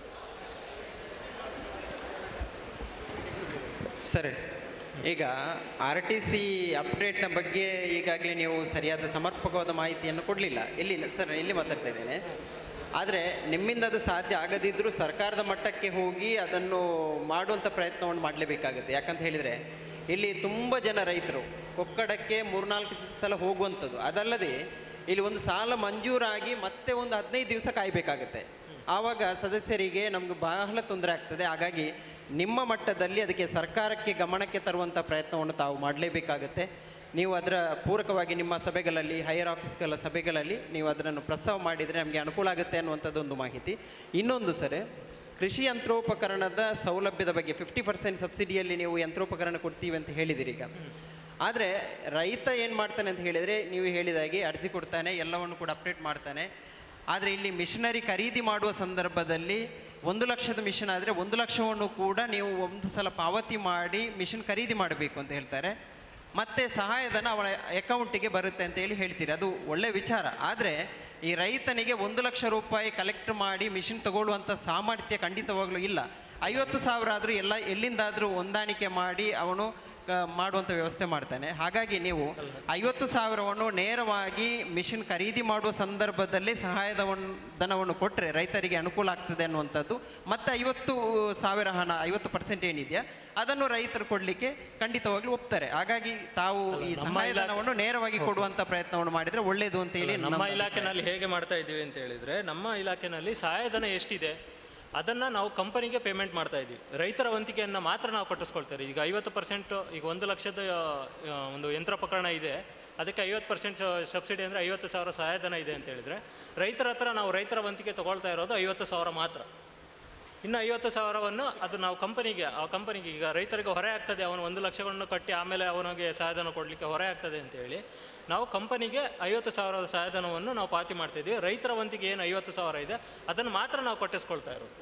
ಸರಿ ಈಗ ಆರ್ ಟಿ ಸಿ ಅಪ್ಡೇಟ್ನ ಬಗ್ಗೆ ಈಗಾಗಲೇ ನೀವು ಸರಿಯಾದ ಸಮರ್ಪಕವಾದ ಮಾಹಿತಿಯನ್ನು ಕೊಡಲಿಲ್ಲ ಎಲ್ಲಿ ಸರ್ ಇಲ್ಲಿ ಮಾತಾಡ್ತಾ ಇದ್ದೇನೆ ಆದರೆ ನಿಮ್ಮಿಂದ ಅದು ಸಾಧ್ಯ ಆಗದಿದ್ದರೂ ಸರ್ಕಾರದ ಮಟ್ಟಕ್ಕೆ ಹೋಗಿ ಅದನ್ನು ಮಾಡುವಂಥ ಪ್ರಯತ್ನವನ್ನು ಮಾಡಲೇಬೇಕಾಗುತ್ತೆ ಯಾಕಂತ ಹೇಳಿದರೆ ಇಲ್ಲಿ ತುಂಬ ಜನ ರೈತರು ಕೊಕ್ಕಡಕ್ಕೆ ಮೂರ್ನಾಲ್ಕು ಸಲ ಹೋಗುವಂಥದ್ದು ಅದಲ್ಲದೆ ಇಲ್ಲಿ ಒಂದು ಸಾಲ ಮಂಜೂರಾಗಿ ಮತ್ತೆ ಒಂದು ಹದಿನೈದು ದಿವಸ ಕಾಯಬೇಕಾಗುತ್ತೆ ಆವಾಗ ಸದಸ್ಯರಿಗೆ ನಮ್ಗೆ ಬಹಳ ತೊಂದರೆ ಆಗ್ತದೆ ಹಾಗಾಗಿ ನಿಮ್ಮ ಮಟ್ಟದಲ್ಲಿ ಅದಕ್ಕೆ ಸರ್ಕಾರಕ್ಕೆ ಗಮನಕ್ಕೆ ತರುವಂಥ ಪ್ರಯತ್ನವನ್ನು ತಾವು ಮಾಡಲೇಬೇಕಾಗತ್ತೆ ನೀವು ಅದರ ಪೂರಕವಾಗಿ ನಿಮ್ಮ ಸಭೆಗಳಲ್ಲಿ ಹೈಯರ್ ಆಫೀಸ್ಗಳ ಸಭೆಗಳಲ್ಲಿ ನೀವು ಅದನ್ನು ಪ್ರಸ್ತಾವ ಮಾಡಿದರೆ ನಮಗೆ ಅನುಕೂಲ ಆಗುತ್ತೆ ಅನ್ನುವಂಥದ್ದು ಒಂದು ಮಾಹಿತಿ ಇನ್ನೊಂದು ಸರ್ ಕೃಷಿ ಯಂತ್ರೋಪಕರಣದ ಸೌಲಭ್ಯದ ಬಗ್ಗೆ ಫಿಫ್ಟಿ ಪರ್ಸೆಂಟ್ ಸಬ್ಸಿಡಿಯಲ್ಲಿ ನೀವು ಯಂತ್ರೋಪಕರಣ ಕೊಡ್ತೀವಿ ಅಂತ ಹೇಳಿದಿರಿ ಈಗ ಆದರೆ ರೈತ ಏನು ಮಾಡ್ತಾನೆ ಅಂತ ಹೇಳಿದರೆ ನೀವು ಹೇಳಿದಾಗೆ ಅರ್ಜಿ ಕೊಡ್ತಾನೆ ಎಲ್ಲವನ್ನು ಕೂಡ ಅಪ್ಡೇಟ್ ಮಾಡ್ತಾನೆ ಆದರೆ ಇಲ್ಲಿ ಮಿಷನರಿ ಖರೀದಿ ಮಾಡುವ ಸಂದರ್ಭದಲ್ಲಿ ಒಂದು ಲಕ್ಷದ ಮಿಷನ್ ಆದರೆ ಒಂದು ಲಕ್ಷವನ್ನು ಕೂಡ ನೀವು ಒಂದು ಸಲ ಪಾವತಿ ಮಾಡಿ ಮಿಷನ್ ಖರೀದಿ ಮಾಡಬೇಕು ಅಂತ ಹೇಳ್ತಾರೆ ಮತ್ತೆ ಸಹಾಯಧನ ಅವನ ಅಕೌಂಟಿಗೆ ಬರುತ್ತೆ ಅಂತ ಹೇಳಿ ಹೇಳ್ತೀರಿ ಅದು ಒಳ್ಳೆ ವಿಚಾರ ಆದರೆ ಈ ರೈತನಿಗೆ ಒಂದು ಲಕ್ಷ ರೂಪಾಯಿ ಕಲೆಕ್ಟ್ ಮಾಡಿ ಮಿಷಿನ್ ತಗೊಳ್ಳುವಂಥ ಸಾಮರ್ಥ್ಯ ಖಂಡಿತವಾಗ್ಲೂ ಇಲ್ಲ ಐವತ್ತು ಸಾವಿರ ಆದರೂ ಎಲ್ಲ ಎಲ್ಲಿಂದಾದರೂ ಹೊಂದಾಣಿಕೆ ಮಾಡಿ ಅವನು ಕ- ಮಾಡುವಂಥ ವ್ಯವಸ್ಥೆ ಮಾಡ್ತಾನೆ ಹಾಗಾಗಿ ನೀವು ಐವತ್ತು ಸಾವಿರವನ್ನು ನೇರವಾಗಿ ಮಿಷಿನ್ ಖರೀದಿ ಮಾಡುವ ಸಂದರ್ಭದಲ್ಲಿ ಸಹಾಯಧವನ್ನು ಧನವನ್ನು ಕೊಟ್ಟರೆ ರೈತರಿಗೆ ಅನುಕೂಲ ಆಗ್ತದೆ ಅನ್ನುವಂಥದ್ದು ಮತ್ತು ಐವತ್ತು ಸಾವಿರ ಹಣ ಐವತ್ತು ಪರ್ಸೆಂಟ್ ಏನಿದೆಯಾ ಅದನ್ನು ರೈತರು ಕೊಡಲಿಕ್ಕೆ ಖಂಡಿತವಾಗ್ಲೂ ಒಪ್ತಾರೆ ಹಾಗಾಗಿ ತಾವು ಈ ನಮ್ಮ ಸಹಾಯಧನವನ್ನು ನೇರವಾಗಿ ಕೊಡುವಂಥ ಪ್ರಯತ್ನವನ್ನು ಮಾಡಿದರೆ ಒಳ್ಳೆಯದು ಅಂತ ಹೇಳಿ ನಮ್ಮ ನನ್ನ ಇಲಾಖೆನಲ್ಲಿ ಹೇಗೆ ಮಾಡ್ತಾ ಇದ್ದೀವಿ ಅಂತ ಹೇಳಿದ್ರೆ ನಮ್ಮ ಇಲಾಖೆನಲ್ಲಿ ಸಹಾಯಧನ ಎಷ್ಟಿದೆ ಅದನ್ನು ನಾವು ಕಂಪನಿಗೆ ಪೇಮೆಂಟ್ ಮಾಡ್ತಾ ಇದ್ದೀವಿ ರೈತರ ವಂತಿಗೆಯನ್ನು ಮಾತ್ರ ನಾವು ಕಟ್ಟಿಸ್ಕೊಳ್ತಾರೆ ಈಗ ಐವತ್ತು ಪರ್ಸೆಂಟ್ ಈಗ ಒಂದು ಲಕ್ಷದ ಆ, ಒಂದು ಯಂತ್ರೋಪಕರಣ ಇದೆ ಅದಕ್ಕೆ ಐವತ್ತು ಪರ್ಸೆಂಟ್ ಸಬ್ಸಿಡಿ ಅಂದರೆ ಐವತ್ತು ಸಾವಿರ ಸಹಾಯಧನ ಇದೆ ಅಂತ ಹೇಳಿದರೆ ರೈತರ ಹತ್ರ ನಾವು ರೈತರ ವಂತಿಗೆ ತೊಗೊಳ್ತಾ ಇರೋದು ಐವತ್ತು ಸಾವಿರ ಮಾತ್ರ ಇನ್ನು ಐವತ್ತು ಸಾವಿರವನ್ನು ಅದು ನಾವು ಕಂಪನಿಗೆ ಆ ಕಂಪನಿಗೆ ಈಗ ರೈತರಿಗೆ ಹೊರೆ ಆಗ್ತದೆ ಅವನು ಒಂದು ಲಕ್ಷವನ್ನು ಕಟ್ಟಿ ಆಮೇಲೆ ಅವನಿಗೆ ಸಹಾಯಧನ ಕೊಡಲಿಕ್ಕೆ ಹೊರೆ ಆಗ್ತದೆ ಅಂತೇಳಿ ನಾವು ಕಂಪನಿಗೆ ಐವತ್ತು ಸಾವಿರದ ಸಹಾಯಧನವನ್ನು ನಾವು ಪಾವತಿ ಮಾಡ್ತಿದ್ದೀವಿ ರೈತರ ವಂತಿಗೆ ಏನು ಐವತ್ತು ಸಾವಿರ ಇದೆ ಅದನ್ನು ಮಾತ್ರ ನಾವು ಕಟ್ಟಿಸ್ಕೊಳ್ತಾ ಇರೋದು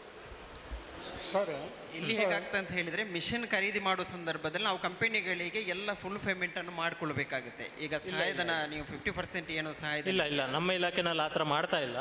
ಸರ್ ಇಲ್ಲಿ ಹೇಗಾಗ್ತದೆ ಅಂತ ಹೇಳಿದ್ರೆ ಮಿಷನ್ ಖರೀದಿ ಮಾಡುವ ಸಂದರ್ಭದಲ್ಲಿ ನಾವು ಕಂಪನಿಗಳಿಗೆ ಎಲ್ಲ ಫುಲ್ ಪೇಮೆಂಟ್ ಅನ್ನು ಮಾಡ್ಕೊಳ್ಬೇಕಾಗುತ್ತೆ ಈಗ ಸಹಾಯಧನ ನೀವು ಫಿಫ್ಟಿ ಪರ್ಸೆಂಟ್ ಏನು ಸಹಾಯಧನ ಇಲ್ಲ ಇಲ್ಲ ನಮ್ಮ ಇಲಾಖೆನಲ್ಲಿ ಆ ಥರ ಮಾಡ್ತಾ ಇಲ್ಲ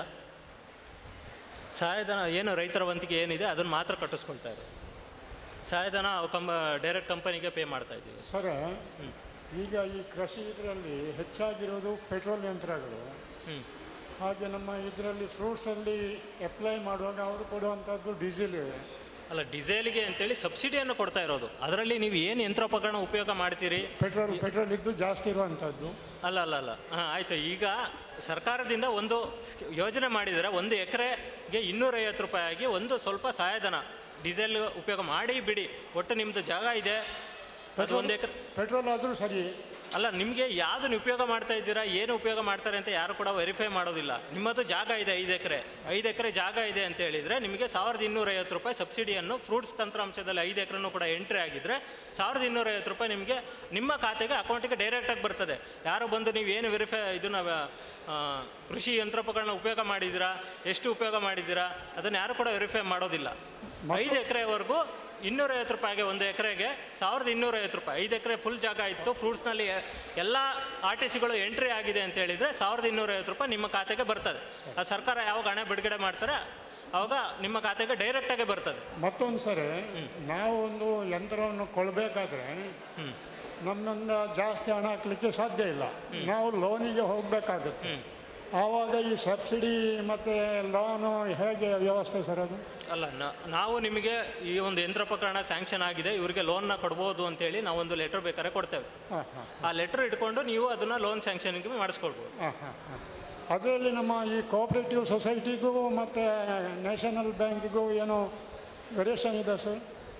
ಸಹಾಯಧನ ಏನು ರೈತರ ವಂತಿಗೆ ಏನಿದೆ ಅದನ್ನು ಮಾತ್ರ ಕಟ್ಟಿಸ್ಕೊಳ್ತಾ ಇರೋದು ಸಹಾಯಧನ ಕಂಬ ಡೈರೆಕ್ಟ್ ಕಂಪನಿಗೆ ಪೇ ಮಾಡ್ತಾ ಇದ್ದೀವಿ ಸರ್ ಈಗ ಈ ಕೃಷಿ ಇದರಲ್ಲಿ ಹೆಚ್ಚಾಗಿರೋದು ಪೆಟ್ರೋಲ್ ಯಂತ್ರಗಳು ಹಾಗೆ ನಮ್ಮ ಇದರಲ್ಲಿ ಫ್ರೂಟ್ಸಲ್ಲಿ ಅಪ್ಲೈ ಮಾಡುವಾಗ ಅವರು ಕೊಡುವಂಥದ್ದು ಡೀಸೆಲ್ ಅಲ್ಲ ಡಿಸೇಲ್ಗೆ ಅಂತೇಳಿ ಸಬ್ಸಿಡಿಯನ್ನು ಕೊಡ್ತಾ ಇರೋದು ಅದರಲ್ಲಿ ನೀವು ಏನು ಯಂತ್ರೋಪಕರಣ ಉಪಯೋಗ ಮಾಡ್ತೀರಿ ಪೆಟ್ರೋಲ್ ಪೆಟ್ರೋಲ್ ಇದ್ದು ಜಾಸ್ತಿ ಇರುವಂಥದ್ದು ಅಲ್ಲ ಅಲ್ಲ ಅಲ್ಲ ಹಾಂ ಆಯಿತು ಈಗ ಸರ್ಕಾರದಿಂದ ಒಂದು ಸ್ಕಿ- ಯೋಜನೆ ಮಾಡಿದರೆ ಒಂದು ಎಕರೆಗೆ ಇನ್ನೂರೈವತ್ತು ರೂಪಾಯಿ ಆಗಿ ಒಂದು ಸ್ವಲ್ಪ ಸಹಾಯಧನ ಡೀಸೆಲ್ ಉಪಯೋಗ ಮಾಡಿ ಬಿಡಿ ಒಟ್ಟು ನಿಮ್ಮದು ಜಾಗ ಇದೆ ಅದು ಒಂದು ಎಕರೆ ಪೆಟ್ರೋಲ್ ಆದರೂ ಸರಿ ಅಲ್ಲ ನಿಮಗೆ ಯಾವುದನ್ನು ಉಪಯೋಗ ಮಾಡ್ತಾ ಇದ್ದೀರಾ ಏನು ಉಪಯೋಗ ಮಾಡ್ತಾರೆ ಅಂತ ಯಾರು ಕೂಡ ವೆರಿಫೈ ಮಾಡೋದಿಲ್ಲ ನಿಮ್ಮದು ಜಾಗ ಇದೆ ಐದು ಎಕರೆ ಐದು ಎಕರೆ ಜಾಗ ಇದೆ ಅಂತ ಹೇಳಿದರೆ ನಿಮಗೆ ಸಾವಿರದ ಇನ್ನೂರೈವತ್ತು ರೂಪಾಯಿ ಸಬ್ಸಿಡಿಯನ್ನು ಫ್ರೂಟ್ಸ್ ತಂತ್ರಾಂಶದಲ್ಲಿ ಐದು ಎಕರೆನೂ ಕೂಡ ಎಂಟ್ರಿ ಆಗಿದ್ದರೆ ಸಾವಿರದ ಇನ್ನೂರೈವತ್ತು ರೂಪಾಯಿ ನಿಮಗೆ ನಿಮ್ಮ ಖಾತೆಗೆ ಅಕೌಂಟಿಗೆ ಡೈರೆಕ್ಟಾಗಿ ಬರ್ತದೆ ಯಾರು ಬಂದು ನೀವು ಏನು ವೆರಿಫೈ ಇದನ್ನು ಆ, ಕೃಷಿ ಯಂತ್ರೋಪಕರಣ ಉಪಯೋಗ ಮಾಡಿದ್ದೀರಾ ಎಷ್ಟು ಉಪಯೋಗ ಮಾಡಿದ್ದೀರಾ ಅದನ್ನು ಯಾರು ಕೂಡ ವೆರಿಫೈ ಮಾಡೋದಿಲ್ಲ ಐದು ಎಕರೆವರೆಗೂ ಇನ್ನೂರೈವತ್ತು ರೂಪಾಯಿಗೆ ಒಂದು ಎಕರೆಗೆ ಸಾವಿರದ ಇನ್ನೂರೈವತ್ತು ರೂಪಾಯಿ ಐದು ಎಕರೆ ಫುಲ್ ಜಾಗ ಇತ್ತು ಫ್ರೂಟ್ಸ್ನಲ್ಲಿ ಎಲ್ಲ ಆರ್ ಟಿ ಸಿಗಳು ಎಂಟ್ರಿ ಆಗಿದೆ ಅಂತ ಹೇಳಿದರೆ ಸಾವಿರದ ಇನ್ನೂರೈವತ್ತು ರೂಪಾಯಿ ನಿಮ್ಮ ಖಾತೆಗೆ ಬರ್ತದೆ ಆ ಸರ್ಕಾರ ಯಾವಾಗ ಹಣ ಬಿಡುಗಡೆ ಮಾಡ್ತಾರೆ ಆವಾಗ ನಿಮ್ಮ ಖಾತೆಗೆ ಡೈರೆಕ್ಟಾಗಿ ಬರ್ತದೆ ಮತ್ತೊಂದು ಸರಿ ನಾವು ಒಂದು ಯಂತ್ರವನ್ನು ಕೊಡಬೇಕಾದ್ರೆ ನಮ್ಮಿಂದ ಜಾಸ್ತಿ ಹಣ ಹಾಕ್ಲಿಕ್ಕೆ ಸಾಧ್ಯ ಇಲ್ಲ ನಾವು ಲೋನಿಗೆ ಹೋಗಬೇಕಾಗುತ್ತೆ ಆವಾಗ ಈ ಸಬ್ಸಿಡಿ ಮತ್ತು ಲೋನು ಹೇಗೆ ವ್ಯವಸ್ಥೆ ಸರ್ ಅದು ಅಲ್ಲ ನ- ನಾವು ನಿಮಗೆ ಈ ಒಂದು ಯಂತ್ರೋಪಕರಣ ಸ್ಯಾಂಕ್ಷನ್ ಆಗಿದೆ ಇವರಿಗೆ ಲೋನ್ನ ಕೊಡ್ಬೋದು ಅಂತೇಳಿ ನಾವೊಂದು ಲೆಟ್ರ್ ಬೇಕಾದ್ರೆ ಕೊಡ್ತೇವೆ ಹಾಂ ಹಾಂ ಆ ಲೆಟ್ರ್ ಇಟ್ಕೊಂಡು ನೀವು ಅದನ್ನು ಲೋನ್ ಸ್ಯಾಂಕ್ಷನ್ಗೆ ಮಾಡಿಸ್ಕೊಳ್ಬೋದು ಹಾಂ ಹಾಂ ಹಾಂ ಅದರಲ್ಲಿ ನಮ್ಮ ಈ ಕೋಆಪ್ರೇಟಿವ್ ಸೊಸೈಟಿಗೂ ಮತ್ತು ನ್ಯಾಷನಲ್ ಬ್ಯಾಂಕಿಗೂ ಏನೋ ವೇರಿಯೇಷನ್ ಇದೆ ಸರ್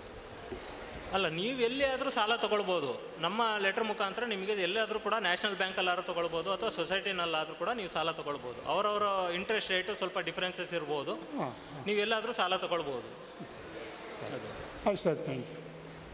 ಅಲ್ಲ ನೀವು ಎಲ್ಲಿ ಆದರೂ ಸಾಲ ತಗೊಳ್ಬೋದು ನಮ್ಮ ಲೆಟರ್ ಮುಖಾಂತರ ನಿಮಗೆ ಎಲ್ಲಾದರೂ ಕೂಡ ನ್ಯಾಷನಲ್ ಬ್ಯಾಂಕಲ್ಲಾದ್ರೂ ತೊಗೊಳ್ಬೋದು ಅಥವಾ ಸೊಸೈಟಿನಲ್ಲಾದರೂ ಕೂಡ ನೀವು ಸಾಲ ತೊಗೊಳ್ಬೋದು ಅವರವರ ಇಂಟ್ರೆಸ್ಟ್ ರೇಟು ಸ್ವಲ್ಪ ಡಿಫ್ರೆನ್ಸಸ್ ಇರ್ಬೋದು ಹಾಂ ನೀವು ಎಲ್ಲಾದರೂ ಸಾಲ ತಗೊಳ್ಬೋದು ಆಯ್ತು ಸರ್ ಥ್ಯಾಂಕ್ ಯು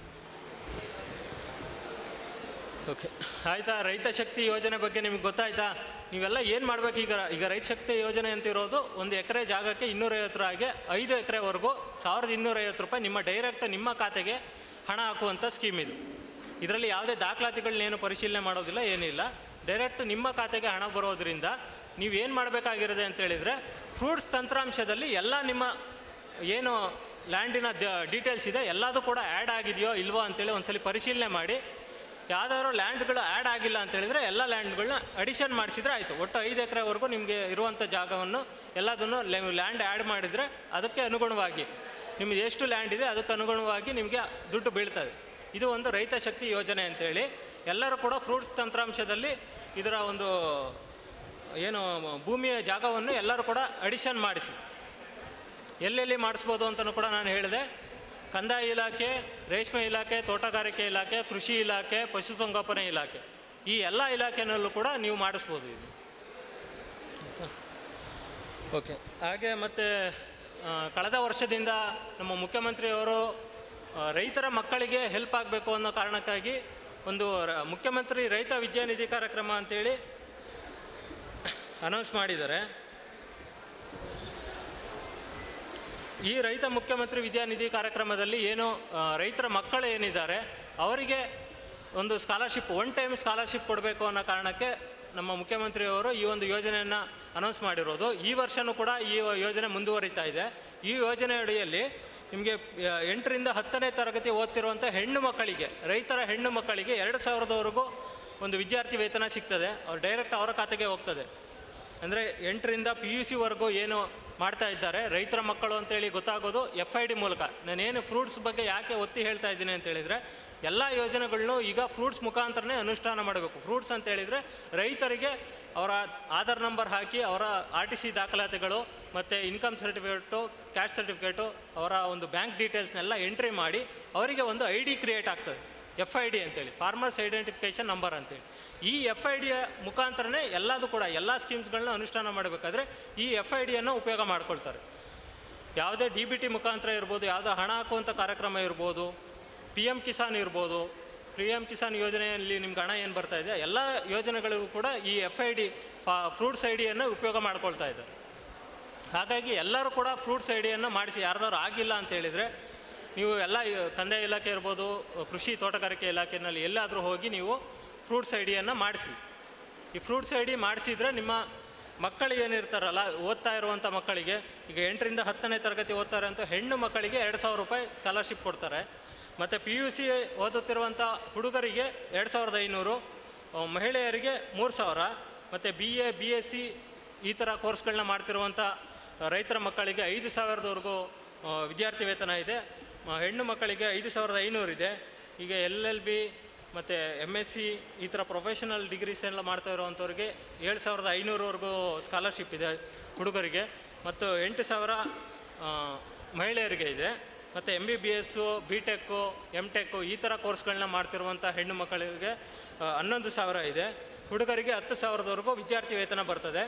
ಓಕೆ ಆಯಿತಾ ರೈತ ಶಕ್ತಿ ಯೋಜನೆ ಬಗ್ಗೆ ನಿಮಗೆ ಗೊತ್ತಾಯ್ತಾ ನೀವೆಲ್ಲ ಏನು ಮಾಡಬೇಕು ಈಗ ಈಗ ರೈತ ಶಕ್ತಿ ಯೋಜನೆ ಅಂತ ಇರೋದು ಒಂದು ಎಕರೆ ಜಾಗಕ್ಕೆ ಇನ್ನೂರೈವತ್ತು ರೂಪಾಯಿಗೆ ಐದು ಎಕರೆವರೆಗೂ ಸಾವಿರದ ಇನ್ನೂರೈವತ್ತು ರೂಪಾಯಿ ನಿಮ್ಮ ಡೈರೆಕ್ಟ್ ನಿಮ್ಮ ಖಾತೆಗೆ ಹಣ ಹಾಕುವಂಥ ಸ್ಕೀಮ್ ಇದು ಇದರಲ್ಲಿ ಯಾವುದೇ ದಾಖಲಾತಿಗಳನ್ನೇನು ಪರಿಶೀಲನೆ ಮಾಡೋದಿಲ್ಲ ಏನಿಲ್ಲ ಡೈರೆಕ್ಟ್ ನಿಮ್ಮ ಖಾತೆಗೆ ಹಣ ಬರೋದ್ರಿಂದ ನೀವು ಏನು ಮಾಡಬೇಕಾಗಿರೋದೆ ಅಂತ ಹೇಳಿದರೆ ಫ್ರೂಟ್ಸ್ ತಂತ್ರಾಂಶದಲ್ಲಿ ಎಲ್ಲ ನಿಮ್ಮ ಏನು ಲ್ಯಾಂಡಿನ ಡೀಟೇಲ್ಸ್ ಇದೆ ಎಲ್ಲದೂ ಕೂಡ ಆ್ಯಡ್ ಆಗಿದೆಯೋ ಇಲ್ವೋ ಅಂತೇಳಿ ಒಂದ್ಸಲಿ ಪರಿಶೀಲನೆ ಮಾಡಿ ಯಾವ್ದಾದ್ರು ಲ್ಯಾಂಡ್ಗಳು ಆ್ಯಡ್ ಆಗಿಲ್ಲ ಅಂತ ಹೇಳಿದರೆ ಎಲ್ಲ ಲ್ಯಾಂಡ್ಗಳನ್ನ ಅಡಿಷನ್ ಮಾಡಿಸಿದ್ರೆ ಆಯಿತು ಒಟ್ಟು ಐದು ಎಕರೆವರೆಗೂ ನಿಮಗೆ ಇರುವಂಥ ಜಾಗವನ್ನು ಎಲ್ಲದನ್ನು ಲ್ಯಾಂಡ್ ಆ್ಯಡ್ ಮಾಡಿದರೆ ಅದಕ್ಕೆ ಅನುಗುಣವಾಗಿ ನಿಮಗೆ ಎಷ್ಟು ಲ್ಯಾಂಡ್ ಇದೆ ಅದಕ್ಕೆ ಅನುಗುಣವಾಗಿ ನಿಮಗೆ ದುಡ್ಡು ಬೀಳ್ತದೆ ಇದು ಒಂದು ರೈತ ಶಕ್ತಿ ಯೋಜನೆ ಅಂತೇಳಿ ಎಲ್ಲರೂ ಕೂಡ ಫ್ರೂಟ್ಸ್ ತಂತ್ರಾಂಶದಲ್ಲಿ ಇದರ ಒಂದು ಏನು ಭೂಮಿಯ ಜಾಗವನ್ನು ಎಲ್ಲರೂ ಕೂಡ ಅಡಿಷನ್ ಮಾಡಿಸಿ ಎಲ್ಲೆಲ್ಲಿ ಮಾಡಿಸ್ಬೋದು ಅಂತಲೂ ಕೂಡ ನಾನು ಹೇಳಿದೆ ಕಂದಾಯ ಇಲಾಖೆ ರೇಷ್ಮೆ ಇಲಾಖೆ ತೋಟಗಾರಿಕೆ ಇಲಾಖೆ ಕೃಷಿ ಇಲಾಖೆ ಪಶುಸಂಗೋಪನೆ ಇಲಾಖೆ ಈ ಎಲ್ಲ ಇಲಾಖೆನಲ್ಲೂ ಕೂಡ ನೀವು ಮಾಡಿಸ್ಬೋದು ಇದು ಓಕೆ ಹಾಗೆ ಮತ್ತು ಆ, ಕಳೆದ ವರ್ಷದಿಂದ ನಮ್ಮ ಮುಖ್ಯಮಂತ್ರಿಯವರು ಆ, ರೈತರ ಮಕ್ಕಳಿಗೆ ಹೆಲ್ಪ್ ಆಗಬೇಕು ಅನ್ನೋ ಕಾರಣಕ್ಕಾಗಿ ಒಂದು ರ- ಮುಖ್ಯಮಂತ್ರಿ ರೈತ ವಿದ್ಯಾನಿಧಿ ಕಾರ್ಯಕ್ರಮ ಅಂತೇಳಿ ಅನೌನ್ಸ್ ಮಾಡಿದ್ದಾರೆ ಈ ರೈತ ಮುಖ್ಯಮಂತ್ರಿ ವಿದ್ಯಾನಿಧಿ ಕಾರ್ಯಕ್ರಮದಲ್ಲಿ ಏನು ಆ, ರೈತರ ಮಕ್ಕಳು ಏನಿದ್ದಾರೆ ಅವರಿಗೆ ಒಂದು ಸ್ಕಾಲರ್ಶಿಪ್ ಒನ್ ಟೈಮ್ ಸ್ಕಾಲರ್ಶಿಪ್ ಕೊಡಬೇಕು ಅನ್ನೋ ಕಾರಣಕ್ಕೆ ನಮ್ಮ ಮುಖ್ಯಮಂತ್ರಿಯವರು ಈ ಒಂದು ಯೋಜನೆಯನ್ನು ಅನೌನ್ಸ್ ಮಾಡಿರೋದು ಈ ವರ್ಷವೂ ಕೂಡ ಈ ಯೋಜನೆ ಮುಂದುವರಿತಾ ಇದೆ ಈ ಯೋಜನೆ ಅಡಿಯಲ್ಲಿ ನಿಮಗೆ ಆ, ಎಂಟರಿಂದ ಹತ್ತನೇ ತರಗತಿ ಓದ್ತಿರುವಂಥ ಹೆಣ್ಣು ಮಕ್ಕಳಿಗೆ ರೈತರ ಹೆಣ್ಣು ಮಕ್ಕಳಿಗೆ ಎರಡು ಸಾವಿರದವರೆಗೂ ಒಂದು ವಿದ್ಯಾರ್ಥಿ ವೇತನ ಸಿಗ್ತದೆ ಅವ್ರು ಡೈರೆಕ್ಟ್ ಅವರ ಖಾತೆಗೆ ಹೋಗ್ತದೆ ಅಂದರೆ ಎಂಟರಿಂದ ಪಿ ಯು ಸಿವರೆಗೂ ಏನು ಮಾಡ್ತಾ ಇದ್ದಾರೆ ರೈತರ ಮಕ್ಕಳು ಅಂತೇಳಿ ಗೊತ್ತಾಗೋದು ಎಫ್ ಐ ಡಿ ಮೂಲಕ ನಾನೇನು ಫ್ರೂಟ್ಸ್ ಬಗ್ಗೆ ಯಾಕೆ ಒತ್ತಿ ಹೇಳ್ತಾ ಇದ್ದೀನಿ ಅಂತ ಹೇಳಿದರೆ ಎಲ್ಲ ಯೋಜನೆಗಳನ್ನು ಈಗ ಫ್ರೂಟ್ಸ್ ಮುಖಾಂತರನೇ ಅನುಷ್ಠಾನ ಮಾಡಬೇಕು ಫ್ರೂಟ್ಸ್ ಅಂತ ಹೇಳಿದರೆ ರೈತರಿಗೆ ಅವರ ಆಧಾರ್ ನಂಬರ್ ಹಾಕಿ ಅವರ ಆರ್ ಟಿ ಸಿ ದಾಖಲಾತಿಗಳು ಮತ್ತು ಇನ್ಕಮ್ ಸರ್ಟಿಫಿಕೇಟು ಕ್ಯಾಶ್ ಸರ್ಟಿಫಿಕೇಟು ಅವರ ಒಂದು ಬ್ಯಾಂಕ್ ಡೀಟೇಲ್ಸ್ನೆಲ್ಲ ಎಂಟ್ರಿ ಮಾಡಿ ಅವರಿಗೆ ಒಂದು ಐ ಡಿ ಕ್ರಿಯೇಟ್ ಆಗ್ತದೆ ಎಫ್ ಐ ಡಿ ಅಂತೇಳಿ ಫಾರ್ಮರ್ಸ್ ಐಡೆಂಟಿಫಿಕೇಷನ್ ನಂಬರ್ ಅಂತೇಳಿ ಈ ಎಫ್ ಐ ಡಿಯ ಮುಖಾಂತರನೇ ಎಲ್ಲದೂ ಕೂಡ ಎಲ್ಲ ಸ್ಕೀಮ್ಸ್ಗಳನ್ನ ಅನುಷ್ಠಾನ ಮಾಡಬೇಕಾದ್ರೆ ಈ ಎಫ್ ಐ ಡಿಯನ್ನು ಉಪಯೋಗ ಮಾಡ್ಕೊಳ್ತಾರೆ ಯಾವುದೇ ಡಿ ಬಿ ಟಿ ಮುಖಾಂತರ ಇರ್ಬೋದು ಯಾವುದೋ ಹಣ ಹಾಕುವಂಥ ಕಾರ್ಯಕ್ರಮ ಇರ್ಬೋದು ಪಿ ಎಮ್ ಕಿಸಾನ್ ಇರ್ಬೋದು ಪಿ ಎಮ್ ಕಿಸಾನ್ ಯೋಜನೆಯಲ್ಲಿ ನಿಮ್ಗೆ ಹಣ ಏನು ಬರ್ತಾ ಇದೆ ಎಲ್ಲ ಯೋಜನೆಗಳಿಗೂ ಕೂಡ ಈ ಎಫ್ ಐ ಡಿ ಫಾ ಫ್ರೂಟ್ಸ್ ಐ ಡಿಯನ್ನು ಉಪಯೋಗ ಮಾಡ್ಕೊಳ್ತಾ ಇದ್ದಾರೆ ಹಾಗಾಗಿ ಎಲ್ಲರೂ ಕೂಡ ಫ್ರೂಟ್ಸ್ ಐ ಡಿಯನ್ನು ಮಾಡಿಸಿ ಯಾರ್ದಾದ್ರು ಆಗಿಲ್ಲ ಅಂತ ಹೇಳಿದರೆ ನೀವು ಎಲ್ಲ ಈ ಕಂದಾಯ ಇಲಾಖೆ ಇರ್ಬೋದು ಕೃಷಿ ತೋಟಗಾರಿಕೆ ಇಲಾಖೆಯಲ್ಲಿ ಎಲ್ಲಾದರೂ ಹೋಗಿ ನೀವು ಫ್ರೂಟ್ಸ್ ಐ ಡಿಯನ್ನು ಮಾಡಿಸಿ ಈ ಫ್ರೂಟ್ಸ್ ಐ ಡಿ ಮಾಡಿಸಿದ್ರೆ ನಿಮ್ಮ ಮಕ್ಕಳಿಗೆ ಏನಿರ್ತಾರಲ್ಲ ಓದ್ತಾ ಇರುವಂಥ ಮಕ್ಕಳಿಗೆ ಈಗ ಎಂಟರಿಂದ ಹತ್ತನೇ ತರಗತಿ ಓದ್ತಾ ಇರೋಂಥ ಹೆಣ್ಣು ಮಕ್ಕಳಿಗೆ ಎರಡು ಸಾವಿರ ರೂಪಾಯಿ ಸ್ಕಾಲರ್ಶಿಪ್ ಕೊಡ್ತಾರೆ ಮತ್ತು ಪಿ ಯು ಸಿ ಓದುತ್ತಿರುವಂಥ ಹುಡುಗರಿಗೆ ಎರಡು ಸಾವಿರದ ಐನೂರು ಆ, ಮಹಿಳೆಯರಿಗೆ ಮೂರು ಸಾವಿರ ಮತ್ತು B A B S C ಈ ಥರ ಕೋರ್ಸ್ಗಳನ್ನ ಮಾಡ್ತಿರುವಂಥ ರೈತರ ಮಕ್ಕಳಿಗೆ ಐದು ಸಾವಿರದವರೆಗೂ ಆ, ವಿದ್ಯಾರ್ಥಿ ವೇತನ ಇದೆ ಮ- ಹೆಣ್ಣು ಮಕ್ಕಳಿಗೆ ಐದು ಸಾವಿರದ ಐನೂರು ಇದೆ ಈಗ ಎಲ್ ಎಲ್ ಬಿ ಮತ್ತು ಎಮ್ ಎಸ್ ಸಿ ಈ ಥರ ಪ್ರೊಫೆಷನಲ್ ಡಿಗ್ರೀಸ್ ಎಲ್ಲ ಮಾಡ್ತಾ ಇರೋವಂಥವ್ರಿಗೆ ಏಳು ಸಾವಿರದ ಐನೂರವರೆಗೂ ಸ್ಕಾಲರ್ಶಿಪ್ ಇದೆ ಹುಡುಗರಿಗೆ ಮತ್ತು ಎಂಟು ಸಾವಿರ ಆ, ಮಹಿಳೆಯರಿಗೆ ಇದೆ ಮತ್ತು M B B S B tech M tech ಈ ಥರ ಕೋರ್ಸ್ಗಳನ್ನ ಮಾಡ್ತಿರುವಂಥ ಹೆಣ್ಣು ಮಕ್ಕಳಿಗೆ ಆ, ಹನ್ನೊಂದು ಸಾವಿರ ಇದೆ ಹುಡುಗರಿಗೆ ಹತ್ತು ಸಾವಿರದವರೆಗೂ ವಿದ್ಯಾರ್ಥಿ ವೇತನ ಬರ್ತದೆ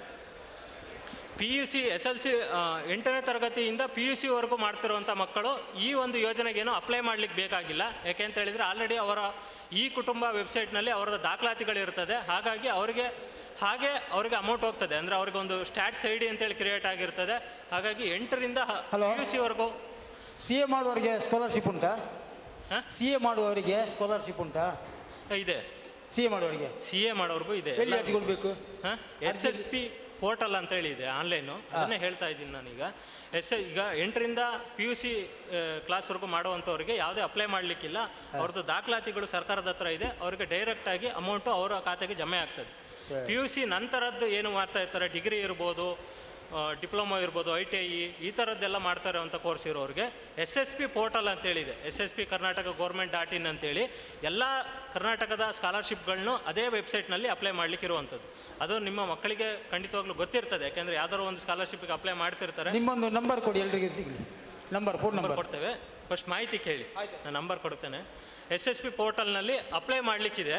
P U C S L C ಎಂಟನೇ ತರಗತಿಯಿಂದ ಪಿ ಯು ಸಿವರೆಗೂ ಮಾಡ್ತಿರುವಂಥ ಮಕ್ಕಳು ಈ ಒಂದು ಯೋಜನೆಗೇನು ಅಪ್ಲೈ ಮಾಡ್ಲಿಕ್ಕೆ ಬೇಕಾಗಿಲ್ಲ ಯಾಕೆ ಅಂತ ಹೇಳಿದರೆ ಆಲ್ರೆಡಿ ಅವರ ಈ ಕುಟುಂಬ ವೆಬ್ಸೈಟ್ನಲ್ಲಿ ಅವರ ದಾಖಲಾತಿಗಳಿರ್ತದೆ ಹಾಗಾಗಿ ಅವರಿಗೆ ಹಾಗೆ ಅವರಿಗೆ ಅಮೌಂಟ್ ಹೋಗ್ತದೆ ಅಂದರೆ ಅವ್ರಿಗೆ ಒಂದು ಸ್ಟ್ಯಾಟ್ಸ್ ಐ ಡಿ ಅಂತೇಳಿ ಕ್ರಿಯೇಟ್ ಆಗಿರ್ತದೆ ಹಾಗಾಗಿ ಎಂಟರಿಂದ ಪಿ ಯು ಸಿವರೆಗೂ ಸಿ ಎ ಮಾಡುವವರಿಗೆ ಸ್ಕಾಲರ್ಶಿಪ್ ಉಂಟಾ ಸಿ ಎ ಮಾಡುವವರಿಗೆ ಸ್ಕಾಲರ್ಶಿಪ್ ಉಂಟಾ ಇದೆ ಸಿ ಎ ಮಾಡುವವರಿಗೆ ಸಿ ಎ ಮಾಡೋರ್ಗೂ ಇದೆ ಎಲ್ಲಿ ಅರ್ಜಿ ಕೊಡಬೇಕು ಎಸ್ ಎಸ್ ಪಿ ಪೋರ್ಟಲ್ ಅಂತೇಳಿ ಇದೆ ಆನ್ಲೈನು ಅದನ್ನೇ ಹೇಳ್ತಾ ಇದ್ದೀನಿ ನಾನೀಗ ಎಸ್ ಈಗ ಎಂಟರಿಂದ ಪಿ ಯು ಸಿ ಕ್ಲಾಸ್ವರೆಗೂ ಮಾಡುವಂಥವ್ರಿಗೆ ಯಾವುದೇ ಅಪ್ಲೈ ಮಾಡಲಿಕ್ಕಿಲ್ಲ ಅವ್ರದ್ದು ದಾಖಲಾತಿಗಳು ಸರ್ಕಾರದ ಹತ್ರ ಇದೆ ಅವ್ರಿಗೆ ಡೈರೆಕ್ಟಾಗಿ ಅಮೌಂಟು ಅವರ ಖಾತೆಗೆ ಜಮೆ ಆಗ್ತದೆ ಸರಿ. ಪಿ ಯು ಸಿ ನಂತರದ್ದು ಏನು ಮಾಡ್ತಾ ಇರ್ತಾರೆ ಡಿಗ್ರಿ ಇರ್ಬೋದು ಡಿಪ್ಲೊಮಾ ಇರ್ಬೋದು ಐ ಟಿ ಐ ಈ ಥರದ್ದೆಲ್ಲ ಮಾಡ್ತಾ ಇರೋವಂಥ ಕೋರ್ಸ್ ಇರೋರಿಗೆ ಎಸ್ ಎಸ್ ಪಿ ಪೋರ್ಟಲ್ ಅಂತೇಳಿದೆ S S P Karnataka government dot in ಅಂತೇಳಿ ಎಲ್ಲ ಕರ್ನಾಟಕದ ಸ್ಕಾಲರ್ಶಿಪ್ಗಳನ್ನು ಅದೇ ವೆಬ್ಸೈಟ್ನಲ್ಲಿ ಅಪ್ಲೈ ಮಾಡಲಿಕ್ಕೆ ಇರುವಂಥದ್ದು ಅದು ನಿಮ್ಮ ಮಕ್ಕಳಿಗೆ ಖಂಡಿತವಾಗ್ಲೂ ಗೊತ್ತಿರ್ತದೆ ಯಾಕೆಂದರೆ ಯಾವ್ದಾದ್ರು ಒಂದು ಸ್ಕಾಲರ್ಶಿಪ್ಗೆ ಅಪ್ಲೈ ಮಾಡ್ತಿರ್ತಾರೆ ನಿಮ್ಮೊಂದು ನಂಬರ್ ಕೊಡಿ ಎಲ್ರಿಗೆ ಸಿಗಲಿ ನಂಬರ್ ಫೋನ್ ನಂಬರ್ ನಂಬರ್ ಕೊಡ್ತೇವೆ ಫಸ್ಟ್ ಮಾಹಿತಿ ಕೇಳಿ ನಾನು ನಂಬರ್ ಕೊಡ್ತೇನೆ ಎಸ್ ಎಸ್ ಪಿ ಪೋರ್ಟಲ್ನಲ್ಲಿ ಅಪ್ಲೈ ಮಾಡಲಿಕ್ಕಿದೆ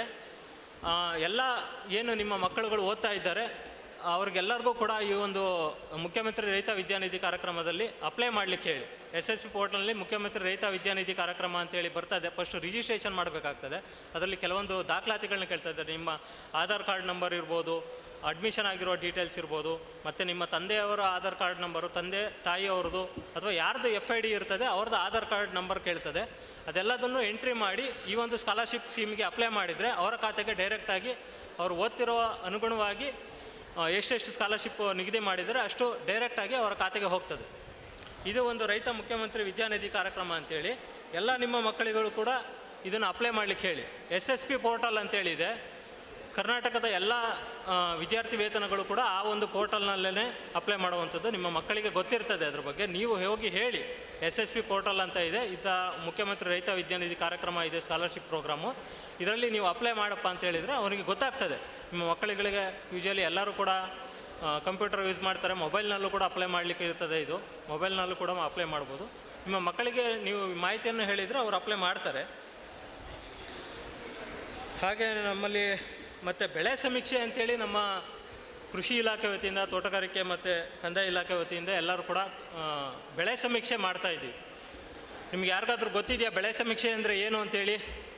ಎಲ್ಲ ಏನು ನಿಮ್ಮ ಮಕ್ಕಳುಗಳು ಓದ್ತಾ ಇದ್ದಾರೆ ಅವ್ರಿಗೆಲ್ಲರಿಗೂ ಕೂಡ ಈ ಒಂದು ಮುಖ್ಯಮಂತ್ರಿ ರೈತ ವಿದ್ಯಾನಿಧಿ ಕಾರ್ಯಕ್ರಮದಲ್ಲಿ ಅಪ್ಲೈ ಮಾಡಲಿಕ್ಕೆ ಹೇಳಿ ಎಸ್ ಎಸ್ ಪಿ ಪೋರ್ಟಲ್ನಲ್ಲಿ ಮುಖ್ಯಮಂತ್ರಿ ರೈತ ವಿದ್ಯಾನಿಧಿ ಕಾರ್ಯಕ್ರಮ ಅಂತೇಳಿ ಬರ್ತದೆ ಫಸ್ಟ್ ರಿಜಿಸ್ಟ್ರೇಷನ್ ಮಾಡಬೇಕಾಗ್ತದೆ ಅದರಲ್ಲಿ ಕೆಲವೊಂದು ದಾಖಲಾತಿಗಳನ್ನ ಕೇಳ್ತಾ ಇದ್ದಾರೆ ನಿಮ್ಮ ಆಧಾರ್ ಕಾರ್ಡ್ ನಂಬರ್ ಇರ್ಬೋದು ಅಡ್ಮಿಷನ್ ಆಗಿರೋ ಡೀಟೇಲ್ಸ್ ಇರ್ಬೋದು ಮತ್ತು ನಿಮ್ಮ ತಂದೆಯವರ ಆಧಾರ್ ಕಾರ್ಡ್ ನಂಬರು ತಂದೆ ತಾಯಿಯವ್ರದ್ದು ಅಥವಾ ಯಾರ್ದು ಎಫ್ ಐ ಡಿ ಇರ್ತದೆ ಅವ್ರದ್ದು ಆಧಾರ್ ಕಾರ್ಡ್ ನಂಬರ್ ಕೇಳ್ತದೆ ಅದೆಲ್ಲದನ್ನು ಎಂಟ್ರಿ ಮಾಡಿ ಈ ಒಂದು ಸ್ಕಾಲರ್ಶಿಪ್ ಸ್ಕೀಮ್ಗೆ ಅಪ್ಲೈ ಮಾಡಿದರೆ ಅವರ ಖಾತೆಗೆ ಡೈರೆಕ್ಟಾಗಿ ಅವರು ಓದ್ತಿರೋ ಅನುಗುಣವಾಗಿ ಆ, ಎಷ್ಟೆಷ್ಟು ಸ್ಕಾಲರ್ಶಿಪ್ ನಿಗದಿ ಮಾಡಿದರೆ ಅಷ್ಟು ಡೈರೆಕ್ಟಾಗಿ ಅವರ ಖಾತೆಗೆ ಹೋಗ್ತದೆ ಇದು ಒಂದು ರೈತ ಮುಖ್ಯಮಂತ್ರಿ ವಿದ್ಯಾನಿಧಿ ಕಾರ್ಯಕ್ರಮ ಅಂತೇಳಿ ಎಲ್ಲ ನಿಮ್ಮ ಮಕ್ಕಳಿಗಳು ಕೂಡ ಇದನ್ನು ಅಪ್ಲೈ ಮಾಡಲಿಕ್ಕೆ ಹೇಳಿ ಎಸ್ ಎಸ್ ಪಿ ಪೋರ್ಟಲ್ ಅಂತೇಳಿದೆ ಕರ್ನಾಟಕದ ಎಲ್ಲ ಆ, ವಿದ್ಯಾರ್ಥಿ ವೇತನಗಳು ಕೂಡ ಆ ಒಂದು ಪೋರ್ಟಲ್ನಲ್ಲೇ ಅಪ್ಲೈ ಮಾಡುವಂಥದ್ದು ನಿಮ್ಮ ಮಕ್ಕಳಿಗೆ ಗೊತ್ತಿರ್ತದೆ ಅದ್ರ ಬಗ್ಗೆ ನೀವು ಹೋಗಿ ಹೇಳಿ ಎಸ್ ಎಸ್ ಪಿ ಪೋರ್ಟಲ್ ಅಂತ ಇದೆ ಇತ ಮುಖ್ಯಮಂತ್ರಿ ರೈತ ವಿದ್ಯಾನಿಧಿ ಕಾರ್ಯಕ್ರಮ ಇದೆ ಸ್ಕಾಲರ್ಶಿಪ್ ಪ್ರೋಗ್ರಾಮು ಇದರಲ್ಲಿ ನೀವು ಅಪ್ಲೈ ಮಾಡಪ್ಪ ಅಂತ ಹೇಳಿದರೆ ಅವರಿಗೆ ಗೊತ್ತಾಗ್ತದೆ ನಿಮ್ಮ ಮಕ್ಕಳುಗಳಿಗೆ ಯೂಶಲಿ ಎಲ್ಲರೂ ಕೂಡ ಕಂಪ್ಯೂಟರ್ ಯೂಸ್ ಮಾಡ್ತಾರೆ ಮೊಬೈಲ್ನಲ್ಲೂ ಕೂಡ ಅಪ್ಲೈ ಮಾಡಲಿಕ್ಕೆ ಇರ್ತದೆ ಇದು ಮೊಬೈಲ್ನಲ್ಲೂ ಕೂಡ ಅಪ್ಲೈ ಮಾಡ್ಬೋದು ನಿಮ್ಮ ಮಕ್ಕಳಿಗೆ ನೀವು ಮಾಹಿತಿಯನ್ನು ಹೇಳಿದರೆ ಅವರು ಅಪ್ಲೈ ಮಾಡ್ತಾರೆ ಹಾಗೆ ನಮ್ಮಲ್ಲಿ ಮತ್ತು ಬೆಳೆ ಸಮೀಕ್ಷೆ ಅಂತೇಳಿ ನಮ್ಮ ಕೃಷಿ ಇಲಾಖೆ ವತಿಯಿಂದ ತೋಟಗಾರಿಕೆ ಮತ್ತು ಕಂದಾಯ ಇಲಾಖೆ ವತಿಯಿಂದ ಎಲ್ಲರೂ ಕೂಡ ಆ, ಬೆಳೆ ಸಮೀಕ್ಷೆ ಮಾಡ್ತಾ ಇದ್ದೀವಿ ನಿಮ್ಗೆ ಯಾರಿಗಾದ್ರೂ ಗೊತ್ತಿದೆಯಾ ಬೆಳೆ ಸಮೀಕ್ಷೆ ಅಂದರೆ ಏನು ಅಂತೇಳಿ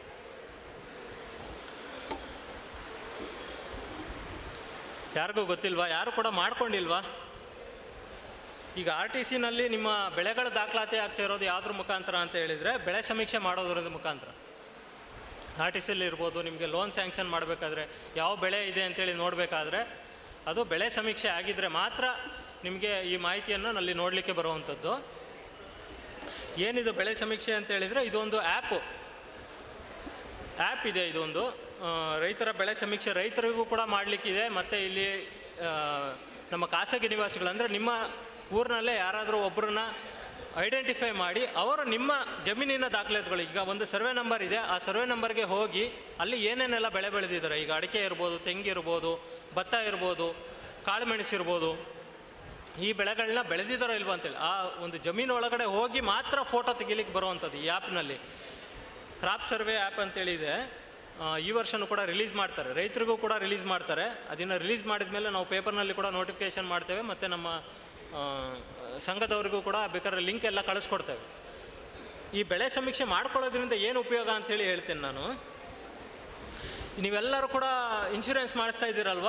ಯಾರಿಗೂ ಗೊತ್ತಿಲ್ವಾ ಯಾರು ಕೂಡ ಮಾಡ್ಕೊಂಡಿಲ್ವಾ ಈಗ ಆರ್ ಟಿ ಸಿನಲ್ಲಿ ನಿಮ್ಮ ಬೆಳೆಗಳ ದಾಖಲಾತಿ ಆಗ್ತಾ ಇರೋದು ಯಾವುದ್ರ ಮುಖಾಂತರ ಅಂತ ಹೇಳಿದರೆ ಬೆಳೆ ಸಮೀಕ್ಷೆ ಮಾಡೋದ್ರದ ಮುಖಾಂತರ ಆರ್ ಟಿ ಸಿಲಿ ಇರ್ಬೋದು ನಿಮಗೆ ಲೋನ್ ಸ್ಯಾಂಕ್ಷನ್ ಮಾಡಬೇಕಾದ್ರೆ ಯಾವ ಬೆಳೆ ಇದೆ ಅಂತೇಳಿ ನೋಡಬೇಕಾದ್ರೆ ಅದು ಬೆಳೆ ಸಮೀಕ್ಷೆ ಆಗಿದ್ದರೆ ಮಾತ್ರ ನಿಮಗೆ ಈ ಮಾಹಿತಿಯನ್ನು ನಲ್ಲಿ ನೋಡಲಿಕ್ಕೆ ಬರುವಂಥದ್ದು ಏನಿದು ಬೆಳೆ ಸಮೀಕ್ಷೆ ಅಂತ ಹೇಳಿದರೆ ಇದೊಂದು ಆ್ಯಪು ಆ್ಯಪ್ ಇದೆ ಇದೊಂದು ಆ, ರೈತರ ಬೆಳೆ ಸಮೀಕ್ಷೆ ರೈತರಿಗೂ ಕೂಡ ಮಾಡಲಿಕ್ಕಿದೆ ಮತ್ತು ಇಲ್ಲಿ ಆ, ನಮ್ಮ ಖಾಸಗಿ ನಿವಾಸಿಗಳು ಅಂದರೆ ನಿಮ್ಮ ಊರಿನಲ್ಲೇ ಯಾರಾದರೂ ಒಬ್ಬರನ್ನ ಐಡೆಂಟಿಫೈ ಮಾಡಿ ಅವರು ನಿಮ್ಮ ಜಮೀನಿನ ದಾಖಲಾತಿಗಳು ಈಗ ಒಂದು ಸರ್ವೆ ನಂಬರ್ ಇದೆ ಆ ಸರ್ವೆ ನಂಬರ್ಗೆ ಹೋಗಿ ಅಲ್ಲಿ ಏನೇನೆಲ್ಲ ಬೆಳೆ ಬೆಳೆದಿದ್ದಾರೆ ಈಗ ಅಡಿಕೆ ಇರ್ಬೋದು ತೆಂಗಿರ್ಬೋದು ಭತ್ತ ಇರ್ಬೋದು ಕಾಳುಮೆಣಸು ಇರ್ಬೋದು ಈ ಬೆಳೆಗಳನ್ನ ಬೆಳೆದಿದ್ದಾರೋ ಇಲ್ವೋ ಅಂತೇಳಿ ಆ ಒಂದು ಜಮೀನು ಒಳಗಡೆ ಹೋಗಿ ಮಾತ್ರ ಫೋಟೋ ತೆಗಿಲಿಕ್ಕೆ ಬರುವಂಥದ್ದು ಈ ಆ್ಯಪ್ನಲ್ಲಿ ಕ್ರಾಪ್ ಸರ್ವೆ ಆ್ಯಪ್ ಅಂತೇಳಿ ಇದೆ ಆ, ಈ ವರ್ಷನೂ ಕೂಡ ರಿಲೀಸ್ ಮಾಡ್ತಾರೆ ರೈತರಿಗೂ ಕೂಡ ರಿಲೀಸ್ ಮಾಡ್ತಾರೆ ಅದನ್ನು ರಿಲೀಸ್ ಮಾಡಿದ ಮೇಲೆ ನಾವು ಪೇಪರ್ನಲ್ಲಿ ಕೂಡ ನೋಟಿಫಿಕೇಷನ್ ಮಾಡ್ತೇವೆ ಮತ್ತು ನಮ್ಮ ಆ, ಸಂಘದವರಿಗೂ ಕೂಡ ಬೇಕಾದ್ರೆ ಲಿಂಕ್ ಎಲ್ಲ ಕಳಿಸ್ಕೊಡ್ತೇವೆ ಈ ಬೆಳೆ ಸಮೀಕ್ಷೆ ಮಾಡ್ಕೊಳ್ಳೋದ್ರಿಂದ ಏನು ಉಪಯೋಗ ಅಂತೇಳಿ ಹೇಳ್ತೇನೆ ನಾನು ನೀವೆಲ್ಲರೂ ಕೂಡ ಇನ್ಶೂರೆನ್ಸ್ ಮಾಡಿಸ್ತಾ ಇದ್ದೀರಲ್ವಾ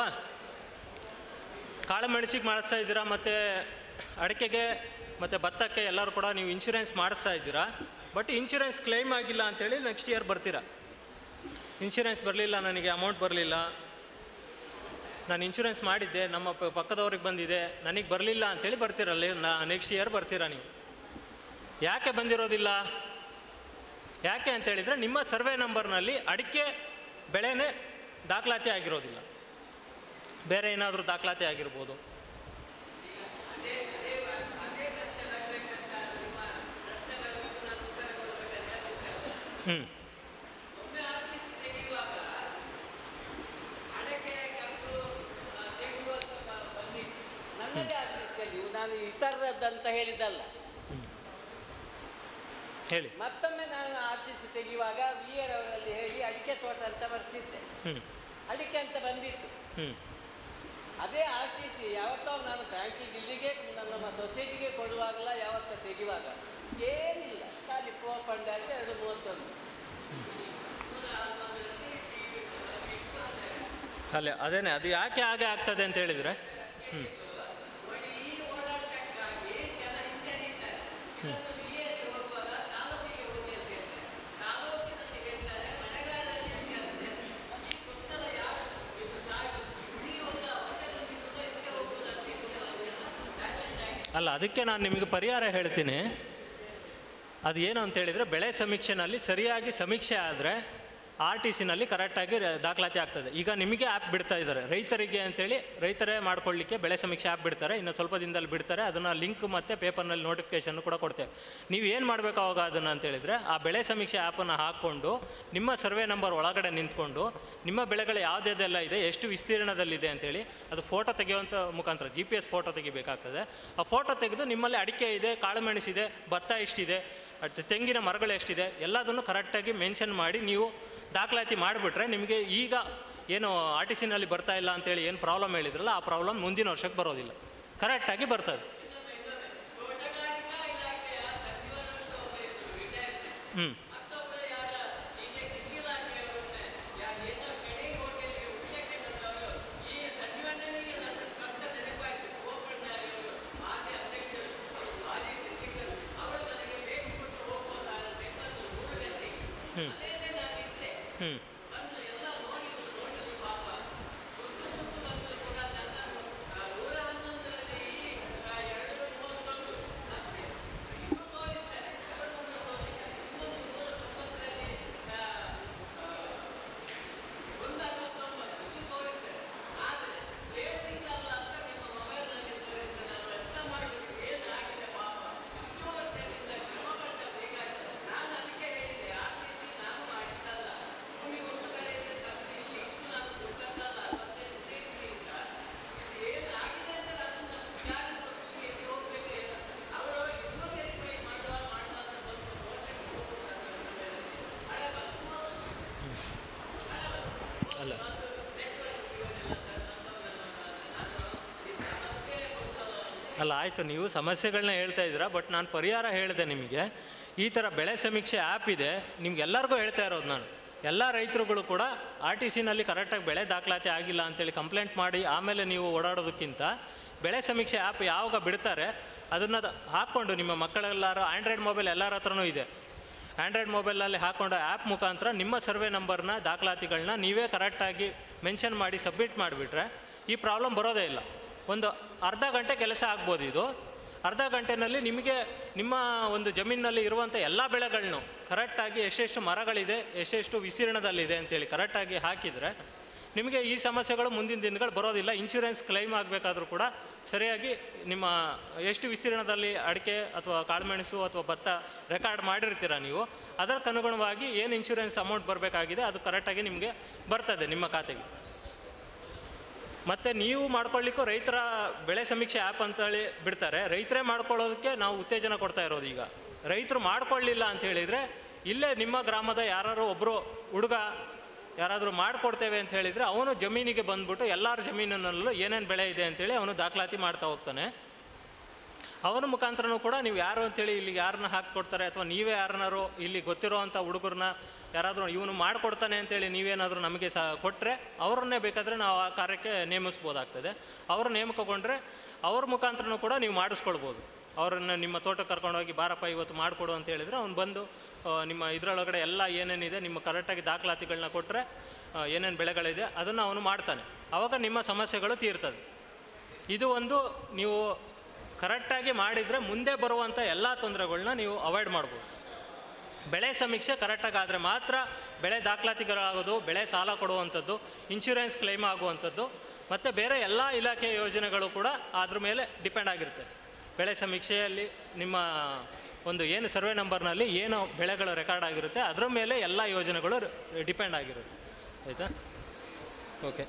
ಕಾಳು ಮೆಣಸಿಗೆ ಮಾಡಿಸ್ತಾ ಇದ್ದೀರಾ ಮತ್ತು ಅಡಿಕೆಗೆ ಮತ್ತು ಭತ್ತಕ್ಕೆ ಎಲ್ಲರೂ ಕೂಡ ನೀವು ಇನ್ಶೂರೆನ್ಸ್ ಮಾಡಿಸ್ತಾ ಇದ್ದೀರಾ ಬಟ್ ಇನ್ಶೂರೆನ್ಸ್ ಕ್ಲೈಮ್ ಆಗಿಲ್ಲ ಅಂತೇಳಿ ನೆಕ್ಸ್ಟ್ ಇಯರ್ ಬರ್ತೀರಾ ಇನ್ಶೂರೆನ್ಸ್ ಬರಲಿಲ್ಲ ನನಗೆ ಅಮೌಂಟ್ ಬರಲಿಲ್ಲ ನಾನು ಇನ್ಶೂರೆನ್ಸ್ ಮಾಡಿದ್ದೆ ನಮ್ಮ ಪ- ಪಕ್ಕದವ್ರಿಗೆ ಬಂದಿದೆ ನನಗೆ ಬರಲಿಲ್ಲ ಅಂತೇಳಿ ಬರ್ತೀರಲ್ಲಿ ನಾ ನೆಕ್ಸ್ಟ್ ಇಯರ್ ಬರ್ತೀರಾ ನೀವು ಯಾಕೆ ಬಂದಿರೋದಿಲ್ಲ ಯಾಕೆ ಅಂತ ಹೇಳಿದರೆ ನಿಮ್ಮ ಸರ್ವೆ ನಂಬರ್ನಲ್ಲಿ ಅಡಿಕೆ ಬೆಳೆನೇ ದಾಖಲಾತಿ ಆಗಿರೋದಿಲ್ಲ ಬೇರೆ ಏನಾದರೂ ದಾಖಲಾತಿ ಆಗಿರ್ಬೋದು ಹ್ಞೂ ನನ್ನದೇ ಆಫೀಸಲ್ಲಿ ನಾನು ಇತರದಂತ ಹೇಳಿದ್ದಲ್ಲ ಹೇಳಿ ಮತ್ತೊಮ್ಮೆ ನಾನು ಆರ್ಟಿಸಿ ತೆಗೆಯುವಾಗ ವಿ ಆರ್ ಅವರಲ್ಲಿ ಹೇಳಿ ಅಡಿಕೆ ತೋಟ ಅಂತ ಬರ್ಸಿದ್ದೆ ಹ್ಞೂ ಅಡಿಕೆ ಅಂತ ಬಂದಿತ್ತು ಹ್ಞೂ ಅದೇ ಆರ್ ಟಿ ಸಿ ಯಾವತ್ತೋ ನಾನು ಬ್ಯಾಂಕಿಗೆ ಇಲ್ಲಿಗೆ ನಮ್ಮ ಸೊಸೈಟಿಗೆ ಕೊಡುವಾಗಲ ಯಾವತ್ತ ತೆಗೆಯುವಾಗ ಏನಿಲ್ಲ ಖಾಲಿ ಪೋಪಂಡ್ ಆಗಿ ಎರಡು ಮೂವತ್ತೊಂದು ಅಲ್ಲೇ ಅದೇನೆ ಅದು ಯಾಕೆ ಹಾಗೆ ಆಗ್ತದೆ ಅಂತ ಹೇಳಿದರೆ ಹ್ಞೂ ಹ್ಞೂ ಅಲ್ಲ ಅದಕ್ಕೆ ನಾನು ನಿಮಗೆ ಪರಿಹಾರ ಹೇಳ್ತೀನಿ ಅದು ಏನು ಅಂತ ಹೇಳಿದರೆ ಬೆಳೆ ಸಮೀಕ್ಷೆನಲ್ಲಿ ಸರಿಯಾಗಿ ಸಮೀಕ್ಷೆ ಆದರೆ ಆರ್ ಟಿ ಸಿನಲ್ಲಿ ಕರೆಕ್ಟಾಗಿ ರ- ದಾಖಲಾತಿ ಆಗ್ತದೆ ಈಗ ನಿಮಗೆ ಆ್ಯಪ್ ಬಿಡ್ತಾ ಇದ್ದಾರೆ ರೈತರಿಗೆ ಅಂತೇಳಿ ರೈತರೇ ಮಾಡ್ಕೊಳ್ಳಿಕ್ಕೆ ಬೆಳೆ ಸಮೀಕ್ಷೆ ಆ್ಯಪ್ ಬಿಡ್ತಾರೆ ಇನ್ನು ಸ್ವಲ್ಪ ದಿನದಲ್ಲಿ ಬಿಡ್ತಾರೆ ಅದನ್ನು ಲಿಂಕ್ ಮತ್ತು ಪೇಪರ್ನಲ್ಲಿ ನೋಟಿಫಿಕೇಷನ್ ಕೂಡ ಕೊಡ್ತೇವೆ ನೀವು ಏನು ಮಾಡಬೇಕು ಅವಾಗ ಅದನ್ನು ಅಂತ ಹೇಳಿದರೆ ಆ ಬೆಳೆ ಸಮೀಕ್ಷೆ ಆ್ಯಪನ್ನು ಹಾಕ್ಕೊಂಡು ನಿಮ್ಮ ಸರ್ವೆ ನಂಬರ್ ಒಳಗಡೆ ನಿಂತ್ಕೊಂಡು ನಿಮ್ಮ ಬೆಳೆಗಳು ಯಾವುದ್ಯಾವ್ದೆಲ್ಲ ಇದೆ ಎಷ್ಟು ವಿಸ್ತೀರ್ಣದಲ್ಲಿದೆ ಅಂತೇಳಿ ಅದು ಫೋಟೋ ತೆಗೆಯುವಂಥ ಮುಖಾಂತರ ಜಿ ಪಿ ಎಸ್ ಫೋಟೋ ತೆಗಿಬೇಕಾಗ್ತದೆ ಆ ಫೋಟೋ ತೆಗೆದು ನಿಮ್ಮಲ್ಲಿ ಅಡಿಕೆ ಇದೆ ಕಾಳುಮೆಣಸಿದೆ ಭತ್ತ ಎಷ್ಟಿದೆ ಅಟ್ ತೆಂಗಿನ ಮರಗಳು ಎಷ್ಟಿದೆ ಎಲ್ಲದನ್ನು ಕರೆಕ್ಟಾಗಿ ಮೆನ್ಷನ್ ಮಾಡಿ ನೀವು ದಾಖಲಾತಿ ಮಾಡಿಬಿಟ್ರೆ ನಿಮಗೆ ಈಗ ಏನು ಆರ್ ಟಿ ಸಿನಲ್ಲಿ ಬರ್ತಾ ಇಲ್ಲ ಅಂತೇಳಿ ಏನು ಪ್ರಾಬ್ಲಮ್ ಹೇಳಿದ್ರಲ್ಲ ಆ ಪ್ರಾಬ್ಲಮ್ ಮುಂದಿನ ವರ್ಷಕ್ಕೆ ಬರೋದಿಲ್ಲ ಕರೆಕ್ಟಾಗಿ ಬರ್ತದೆ ಹ್ಞೂ ಹ್ಞೂ ಹ್ಞೂ ಅಲ್ಲ ಆಯಿತು ನೀವು ಸಮಸ್ಯೆಗಳನ್ನ ಹೇಳ್ತಾ ಇದ್ದೀರಾ ಬಟ್ ನಾನು ಪರಿಹಾರ ಹೇಳಿದೆ ನಿಮಗೆ ಈ ಥರ ಬೆಳೆ ಸಮೀಕ್ಷೆ ಆ್ಯಪ್ ಇದೆ ನಿಮ್ಗೆಲ್ಲರಿಗೂ ಹೇಳ್ತಾ ಇರೋದು ನಾನು ಎಲ್ಲ ರೈತರುಗಳು ಕೂಡ ಆರ್ ಟಿ ಸಿನಲ್ಲಿ ಕರೆಕ್ಟಾಗಿ ಬೆಳೆ ದಾಖಲಾತಿ ಆಗಿಲ್ಲ ಅಂತೇಳಿ ಕಂಪ್ಲೇಂಟ್ ಮಾಡಿ ಆಮೇಲೆ ನೀವು ಓಡಾಡೋದಕ್ಕಿಂತ ಬೆಳೆ ಸಮೀಕ್ಷೆ ಆ್ಯಪ್ ಯಾವಾಗ ಬಿಡ್ತಾರೆ ಅದನ್ನು ಹಾಕ್ಕೊಂಡು ನಿಮ್ಮ ಮಕ್ಕಳೆಲ್ಲರೂ ಆಂಡ್ರಾಯ್ಡ್ ಮೊಬೈಲ್ ಎಲ್ಲರ ಹತ್ರನೂ ಇದೆ ಆ್ಯಂಡ್ರಾಯ್ಡ್ ಮೊಬೈಲಲ್ಲಿ ಹಾಕ್ಕೊಂಡು ಆ್ಯಪ್ ಮುಖಾಂತರ ನಿಮ್ಮ ಸರ್ವೆ ನಂಬರ್ನ ದಾಖಲಾತಿಗಳನ್ನ ನೀವೇ ಕರೆಕ್ಟಾಗಿ ಮೆನ್ಷನ್ ಮಾಡಿ ಸಬ್ಮಿಟ್ ಮಾಡಿಬಿಟ್ರೆ ಈ ಪ್ರಾಬ್ಲಮ್ ಬರೋದೇ ಇಲ್ಲ ಒಂದು ಅರ್ಧ ಗಂಟೆ ಕೆಲಸ ಆಗ್ಬೋದು ಇದು ಅರ್ಧ ಗಂಟೆನಲ್ಲಿ ನಿಮಗೆ ನಿಮ್ಮ ಒಂದು ಜಮೀನಿನಲ್ಲಿ ಇರುವಂಥ ಎಲ್ಲ ಬೆಳೆಗಳನ್ನು ಕರೆಕ್ಟಾಗಿ ಎಷ್ಟೆಷ್ಟು ಮರಗಳಿದೆ ಎಷ್ಟೆಷ್ಟು ವಿಸ್ತೀರ್ಣದಲ್ಲಿದೆ ಅಂತೇಳಿ ಕರೆಕ್ಟಾಗಿ ಹಾಕಿದರೆ ನಿಮಗೆ ಈ ಸಮಸ್ಯೆಗಳು ಮುಂದಿನ ದಿನಗಳು ಬರೋದಿಲ್ಲ ಇನ್ಶೂರೆನ್ಸ್ ಕ್ಲೈಮ್ ಆಗಬೇಕಾದ್ರೂ ಕೂಡ ಸರಿಯಾಗಿ ನಿಮ್ಮ ಎಷ್ಟು ವಿಸ್ತೀರ್ಣದಲ್ಲಿ ಅಡಿಕೆ ಅಥವಾ ಕಾಳುಮೆಣಸು ಅಥವಾ ಭತ್ತ ರೆಕಾರ್ಡ್ ಮಾಡಿರ್ತೀರ ನೀವು ಅದಕ್ಕನುಗುಣವಾಗಿ ಏನು ಇನ್ಶೂರೆನ್ಸ್ ಅಮೌಂಟ್ ಬರಬೇಕಾಗಿದೆ ಅದು ಕರೆಕ್ಟಾಗಿ ನಿಮಗೆ ಬರ್ತದೆ ನಿಮ್ಮ ಖಾತೆಗೆ ಮತ್ತು ನೀವು ಮಾಡ್ಕೊಳ್ಳಿಕ್ಕೂ ರೈತರ ಬೆಳೆ ಸಮೀಕ್ಷೆ ಆ್ಯಪ್ ಅಂತೇಳಿ ಬಿಡ್ತಾರೆ ರೈತರೇ ಮಾಡ್ಕೊಳ್ಳೋದಕ್ಕೆ ನಾವು ಉತ್ತೇಜನ ಕೊಡ್ತಾ ಇರೋದು ಈಗ ರೈತರು ಮಾಡ್ಕೊಳ್ಳಿಲ್ಲ ಅಂತ ಹೇಳಿದರೆ ಇಲ್ಲೇ ನಿಮ್ಮ ಗ್ರಾಮದ ಯಾರು ಒಬ್ಬರು ಹುಡುಗ ಯಾರಾದರೂ ಮಾಡಿಕೊಡ್ತೇವೆ ಅಂತ ಹೇಳಿದರೆ ಅವನು ಜಮೀನಿಗೆ ಬಂದ್ಬಿಟ್ಟು ಎಲ್ಲರ ಜಮೀನಿನಲ್ಲೂ ಏನೇನು ಬೆಳೆ ಇದೆ ಅಂತೇಳಿ ಅವನು ದಾಖಲಾತಿ ಮಾಡ್ತಾ ಹೋಗ್ತಾನೆ ಅವನ ಮುಖಾಂತರನೂ ಕೂಡ ನೀವು ಯಾರು ಅಂತೇಳಿ ಇಲ್ಲಿ ಯಾರನ್ನ ಹಾಕ್ಕೊಡ್ತಾರೆ ಅಥವಾ ನೀವೇ ಯಾರನ್ನಾರು ಇಲ್ಲಿ ಗೊತ್ತಿರೋ ಅಂಥ ಹುಡುಗರನ್ನ ಯಾರಾದರೂ ಇವನು ಮಾಡಿಕೊಡ್ತಾನೆ ಅಂತೇಳಿ ನೀವೇನಾದರೂ ನಮಗೆ ಸಹ ಕೊಟ್ಟರೆ ಅವ್ರನ್ನೇ ಬೇಕಾದರೆ ನಾವು ಆ ಕಾರ್ಯಕ್ಕೆ ನೇಮಿಸ್ಬೋದಾಗ್ತದೆ ಅವರು ನೇಮಕಗೊಂಡ್ರೆ ಅವ್ರ ಮುಖಾಂತರನೂ ಕೂಡ ನೀವು ಮಾಡಿಸ್ಕೊಳ್ಬೋದು ಅವರನ್ನು ನಿಮ್ಮ ತೋಟಕ್ಕೆ ಕರ್ಕೊಂಡೋಗಿ ಬಾರಪ್ಪ ಇವತ್ತು ಮಾಡಿಕೊಡು ಅಂತ ಹೇಳಿದರೆ ಅವ್ನು ಬಂದು ಆ, ನಿಮ್ಮ ಇದರೊಳಗಡೆ ಎಲ್ಲ ಏನೇನಿದೆ ನಿಮ್ಮ ಕರೆಕ್ಟಾಗಿ ದಾಖಲಾತಿಗಳನ್ನ ಕೊಟ್ಟರೆ ಏನೇನು ಬೆಳೆಗಳಿದೆ ಅದನ್ನು ಅವನು ಮಾಡ್ತಾನೆ ಆವಾಗ ನಿಮ್ಮ ಸಮಸ್ಯೆಗಳು ತೀರ್ತದೆ ಇದು ಒಂದು ನೀವು ಕರೆಕ್ಟಾಗಿ ಮಾಡಿದರೆ ಮುಂದೆ ಬರುವಂಥ ಎಲ್ಲ ತೊಂದರೆಗಳನ್ನ ನೀವು ಅವಾಯ್ಡ್ ಮಾಡ್ಬೋದು ಬೆಳೆ ಸಮೀಕ್ಷೆ ಕರೆಕ್ಟಾಗಿ ಆದರೆ ಮಾತ್ರ ಬೆಳೆ ದಾಖಲಾತಿಗಳಾಗೋದು ಬೆಳೆ ಸಾಲ ಕೊಡುವಂಥದ್ದು ಇನ್ಶೂರೆನ್ಸ್ ಕ್ಲೈಮ್ ಆಗುವಂಥದ್ದು ಮತ್ತು ಬೇರೆ ಎಲ್ಲ ಇಲಾಖೆ ಯೋಜನೆಗಳು ಕೂಡ ಅದ್ರ ಮೇಲೆ ಡಿಪೆಂಡ್ ಆಗಿರುತ್ತೆ ಬೆಳೆ ಸಮೀಕ್ಷೆಯಲ್ಲಿ ನಿಮ್ಮ ಒಂದು ಏನು ಸರ್ವೆ ನಂಬರ್ನಲ್ಲಿ ಏನು ಬೆಳೆಗಳ ರೆಕಾರ್ಡ್ ಆಗಿರುತ್ತೆ ಅದರ ಮೇಲೆ ಎಲ್ಲ ಯೋಜನೆಗಳು ಡಿಪೆಂಡ್ ಆಗಿರುತ್ತೆ ಆಯಿತಾ ಓಕೆ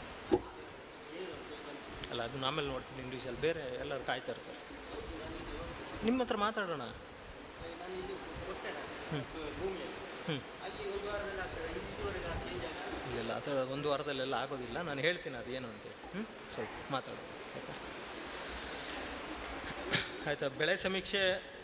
ಅಲ್ಲ ಅದನ್ನ ಆಮೇಲೆ ನೋಡ್ತೀನಿ ಇಂಗ್ಲೀಷಲ್ಲಿ ಬೇರೆ ಎಲ್ಲರೂ ಕಾಯ್ತಾ ಇರ್ತಾರೆ ನಿಮ್ಮ ಹತ್ರ ಮಾತಾಡೋಣ ಹ್ಞೂ ಹ್ಞೂ ಇಲ್ಲ ಅದು ಒಂದು ವಾರದಲ್ಲೆಲ್ಲ ಆಗೋದಿಲ್ಲ ನಾನು ಹೇಳ್ತೀನಿ ಅದೇನು ಅಂತೇಳಿ ಹ್ಞೂ ಸ್ವಲ್ಪ ಮಾತಾಡು ಆಯಿತಾ ಆಯಿತಾ ಬೆಳೆ ಸಮೀಕ್ಷೆ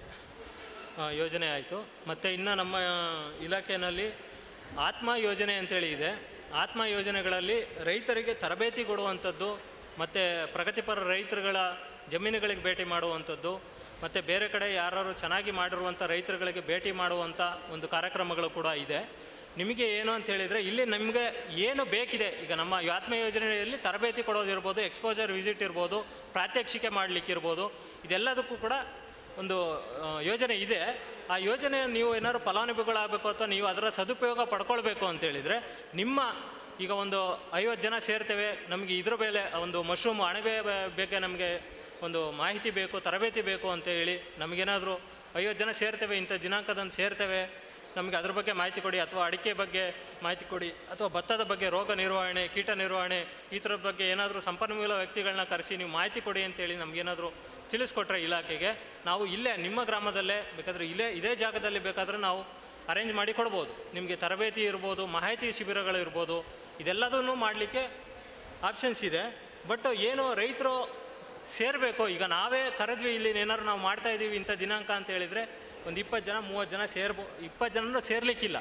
ಆ, ಯೋಜನೆ ಆಯಿತು ಮತ್ತು ಇನ್ನು ನಮ್ಮ ಇಲಾಖೆಯಲ್ಲಿ ಆತ್ಮ ಯೋಜನೆ ಅಂತೇಳಿ ಇದೆ ಆತ್ಮ ಯೋಜನೆಗಳಲ್ಲಿ ರೈತರಿಗೆ ತರಬೇತಿ ಕೊಡುವಂಥದ್ದು ಮತ್ತು ಪ್ರಗತಿಪರ ರೈತರುಗಳ ಜಮೀನುಗಳಿಗೆ ಭೇಟಿ ಮಾಡುವಂಥದ್ದು ಮತ್ತು ಬೇರೆ ಕಡೆ ಯಾರು ಚೆನ್ನಾಗಿ ಮಾಡಿರುವಂಥ ರೈತರುಗಳಿಗೆ ಭೇಟಿ ಮಾಡುವಂಥ ಒಂದು ಕಾರ್ಯಕ್ರಮಗಳು ಕೂಡ ಇದೆ ನಿಮಗೆ ಏನು ಅಂತ ಹೇಳಿದರೆ ಇಲ್ಲಿ ನಮಗೆ ಏನು ಬೇಕಿದೆ ಈಗ ನಮ್ಮ ಈ ಆತ್ಮ ಯೋಜನೆಯಲ್ಲಿ ತರಬೇತಿ ಕೊಡೋದಿರ್ಬೋದು ಎಕ್ಸ್ಪೋಜರ್ ವಿಸಿಟ್ ಇರ್ಬೋದು ಪ್ರಾತ್ಯಕ್ಷಿಕೆ ಮಾಡಲಿಕ್ಕಿರ್ಬೋದು ಇದೆಲ್ಲದಕ್ಕೂ ಕೂಡ ಒಂದು ಆ, ಯೋಜನೆ ಇದೆ ಆ ಯೋಜನೆ ನೀವು ಏನಾದ್ರು ಫಲಾನುಭವಿಗಳಾಗಬೇಕು ಅಥವಾ ನೀವು ಅದರ ಸದುಪಯೋಗ ಪಡ್ಕೊಳ್ಬೇಕು ಅಂತ ಹೇಳಿದರೆ ನಿಮ್ಮ ಈಗ ಒಂದು ಐವತ್ತು ಜನ ಸೇರ್ತೇವೆ ನಮಗೆ ಇದ್ರ ಮೇಲೆ ಒಂದು ಮಶ್ರೂಮ್ ಅಣಬೆ ಬ- ಬಗ್ಗೆ ನಮಗೆ ಒಂದು ಮಾಹಿತಿ ಬೇಕು ತರಬೇತಿ ಬೇಕು ಅಂತ ಹೇಳಿ ನಮಗೇನಾದರೂ ಐವತ್ತು ಜನ ಸೇರ್ತೇವೆ ಇಂಥ ದಿನಾಂಕದಂದು ಸೇರ್ತೇವೆ ನಮಗೆ ಅದ್ರ ಬಗ್ಗೆ ಮಾಹಿತಿ ಕೊಡಿ ಅಥವಾ ಅಡಿಕೆ ಬಗ್ಗೆ ಮಾಹಿತಿ ಕೊಡಿ ಅಥವಾ ಭತ್ತದ ಬಗ್ಗೆ ರೋಗ ನಿರ್ವಹಣೆ ಕೀಟ ನಿರ್ವಹಣೆ ಈ ಥರದ ಬಗ್ಗೆ ಏನಾದರೂ ಸಂಪನ್ಮೂಲ ವ್ಯಕ್ತಿಗಳನ್ನ ಕರೆಸಿ ನೀವು ಮಾಹಿತಿ ಕೊಡಿ ಅಂತೇಳಿ ನಮಗೇನಾದರೂ ತಿಳಿಸ್ಕೊಟ್ರೆ ಇಲಾಖೆಗೆ ನಾವು ಇಲ್ಲೇ ನಿಮ್ಮ ಗ್ರಾಮದಲ್ಲೇ ಬೇಕಾದರೆ ಇಲ್ಲೇ ಇದೇ ಜಾಗದಲ್ಲಿ ಬೇಕಾದರೆ ನಾವು ಅರೇಂಜ್ ಮಾಡಿ ಕೊಡ್ಬೋದು ನಿಮಗೆ ತರಬೇತಿ ಇರ್ಬೋದು ಮಾಹಿತಿ ಶಿಬಿರಗಳು ಇರ್ಬೋದು ಇದೆಲ್ಲದನ್ನು ಮಾಡಲಿಕ್ಕೆ ಆಪ್ಷನ್ಸ್ ಇದೆ ಬಟ್ ಏನು ರೈತರು ಸೇರಬೇಕು ಈಗ ನಾವೇ ಕರೆದ್ವಿ ಇಲ್ಲಿ ಏನಾದ್ರು ನಾವು ಮಾಡ್ತಾ ಇದ್ದೀವಿ ಇಂಥ ದಿನಾಂಕ ಅಂತ ಹೇಳಿದರೆ ಒಂದು ಇಪ್ಪತ್ತು ಜನ ಮೂವತ್ತು ಜನ ಸೇರ್ಬೋ ಇಪ್ಪತ್ತು ಜನರು ಸೇರ್ಲಿಕ್ಕಿಲ್ಲ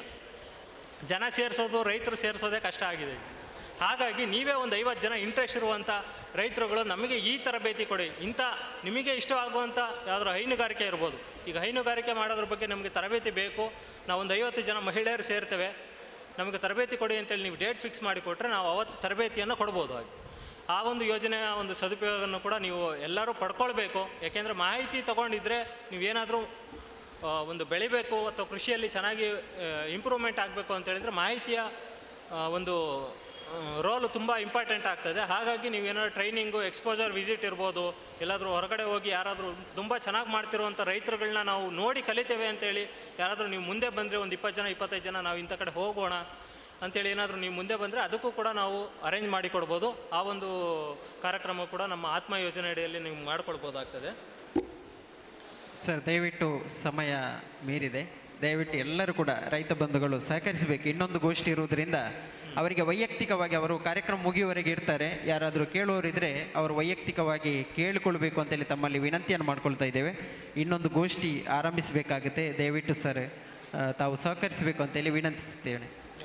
ಜನ ಸೇರಿಸೋದು ರೈತರು ಸೇರಿಸೋದೇ ಕಷ್ಟ ಆಗಿದೆ ಈಗ. ಹಾಗಾಗಿ ನೀವೇ ಒಂದು ಐವತ್ತು ಜನ ಇಂಟ್ರೆಸ್ಟ್ ಇರುವಂಥ ರೈತರುಗಳು ನಮಗೆ ಈ ತರಬೇತಿ ಕೊಡಿ ಇಂಥ ನಿಮಗೆ ಇಷ್ಟವಾಗುವಂಥ ಯಾವ್ದಾದ್ರು ಹೈನುಗಾರಿಕೆ ಇರ್ಬೋದು ಈಗ ಹೈನುಗಾರಿಕೆ ಮಾಡೋದ್ರ ಬಗ್ಗೆ ನಮಗೆ ತರಬೇತಿ ಬೇಕು ನಾವೊಂದು ಐವತ್ತು ಜನ ಮಹಿಳೆಯರು ಸೇರ್ತೇವೆ ನಮಗೆ ತರಬೇತಿ ಕೊಡಿ ಅಂತೇಳಿ ನೀವು ಡೇಟ್ ಫಿಕ್ಸ್ ಮಾಡಿ ಕೊಟ್ಟರೆ ನಾವು ಅವತ್ತು ತರಬೇತಿಯನ್ನು ಕೊಡ್ಬೋದು ಹಾಗೆ ಆ ಒಂದು ಯೋಜನೆಯ ಒಂದು ಸದುಪಯೋಗವನ್ನು ಕೂಡ ನೀವು ಎಲ್ಲರೂ ಪಡ್ಕೊಳ್ಬೇಕು ಯಾಕೆಂದರೆ ಮಾಹಿತಿ ತಗೊಂಡಿದ್ರೆ ನೀವೇನಾದರೂ ಆ, ಒಂದು ಬೆಳಿಬೇಕು ಅಥವಾ ಕೃಷಿಯಲ್ಲಿ ಚೆನ್ನಾಗಿ ಇಂಪ್ರೂವ್ಮೆಂಟ್ ಆಗಬೇಕು ಅಂತ ಹೇಳಿದರೆ ಮಾಹಿತಿಯ ಆ, ಒಂದು ರೋಲು ತುಂಬ ಇಂಪಾರ್ಟೆಂಟ್ ಆಗ್ತದೆ ಹಾಗಾಗಿ ನೀವೇನಾದ್ರು ಟ್ರೈನಿಂಗು ಎಕ್ಸ್ಪೋಜರ್ ವಿಸಿಟ್ ಇರ್ಬೋದು ಎಲ್ಲಾದರೂ ಹೊರಗಡೆ ಹೋಗಿ ಯಾರಾದರೂ ತುಂಬ ಚೆನ್ನಾಗಿ ಮಾಡ್ತಿರುವಂಥ ರೈತರುಗಳನ್ನ ನಾವು ನೋಡಿ ಕಲಿತೇವೆ ಅಂತೇಳಿ ಯಾರಾದರೂ ನೀವು ಮುಂದೆ ಬಂದರೆ ಒಂದು ಇಪ್ಪತ್ತು ಜನ ಇಪ್ಪತ್ತೈದು ಜನ ನಾವು ಇಂಥ ಕಡೆ ಹೋಗೋಣ ಅಂತೇಳಿ ಏನಾದರೂ ನೀವು ಮುಂದೆ ಬಂದರೆ ಅದಕ್ಕೂ ಕೂಡ ನಾವು ಅರೇಂಜ್ ಮಾಡಿ ಕೊಡ್ಬೋದು ಆ ಒಂದು ಕಾರ್ಯಕ್ರಮ ಕೂಡ ನಮ್ಮ ಆತ್ಮ ಯೋಜನೆ ಅಡಿಯಲ್ಲಿ ನೀವು ಮಾಡಿಕೊಡ್ಬೋದಾಗ್ತದೆ ಸರ್ ದಯವಿಟ್ಟು ಸಮಯ ಮೀರಿದೆ ದಯವಿಟ್ಟು ಎಲ್ಲರೂ ಕೂಡ ರೈತ ಬಂಧುಗಳು ಸಹಕರಿಸಬೇಕು ಇನ್ನೊಂದು ಗೋಷ್ಠಿ ಇರುವುದರಿಂದ ಅವರಿಗೆ ವೈಯಕ್ತಿಕವಾಗಿ ಅವರು ಕಾರ್ಯಕ್ರಮ ಮುಗಿಯುವವರೆಗೆ ಇರ್ತಾರೆ ಯಾರಾದರೂ ಕೇಳುವವರಿದ್ದರೆ ಅವರು ವೈಯಕ್ತಿಕವಾಗಿ ಕೇಳಿಕೊಳ್ಬೇಕು ಅಂತೇಳಿ ತಮ್ಮಲ್ಲಿ ವಿನಂತಿಯನ್ನು ಮಾಡ್ಕೊಳ್ತಾ ಇದ್ದೇವೆ ಇನ್ನೊಂದು ಗೋಷ್ಠಿ ಆರಂಭಿಸಬೇಕಾಗುತ್ತೆ ದಯವಿಟ್ಟು ಸರ್ ಆ, ತಾವು ಸಹಕರಿಸಬೇಕು ಅಂತೇಳಿ ವಿನಂತಿಸುತ್ತೇವೆ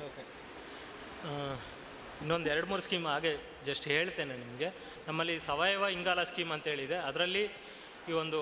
ಆ, ಇನ್ನೊಂದು ಎರಡು ಮೂರು ಸ್ಕೀಮ್ ಹಾಗೆ ಜಸ್ಟ್ ಹೇಳ್ತೇನೆ ನಿಮಗೆ ನಮ್ಮಲ್ಲಿ ಸಾವಯವ ಇಂಗಾಲ ಸ್ಕೀಮ್ ಅಂತೇಳಿದೆ ಅದರಲ್ಲಿ ಈ ಒಂದು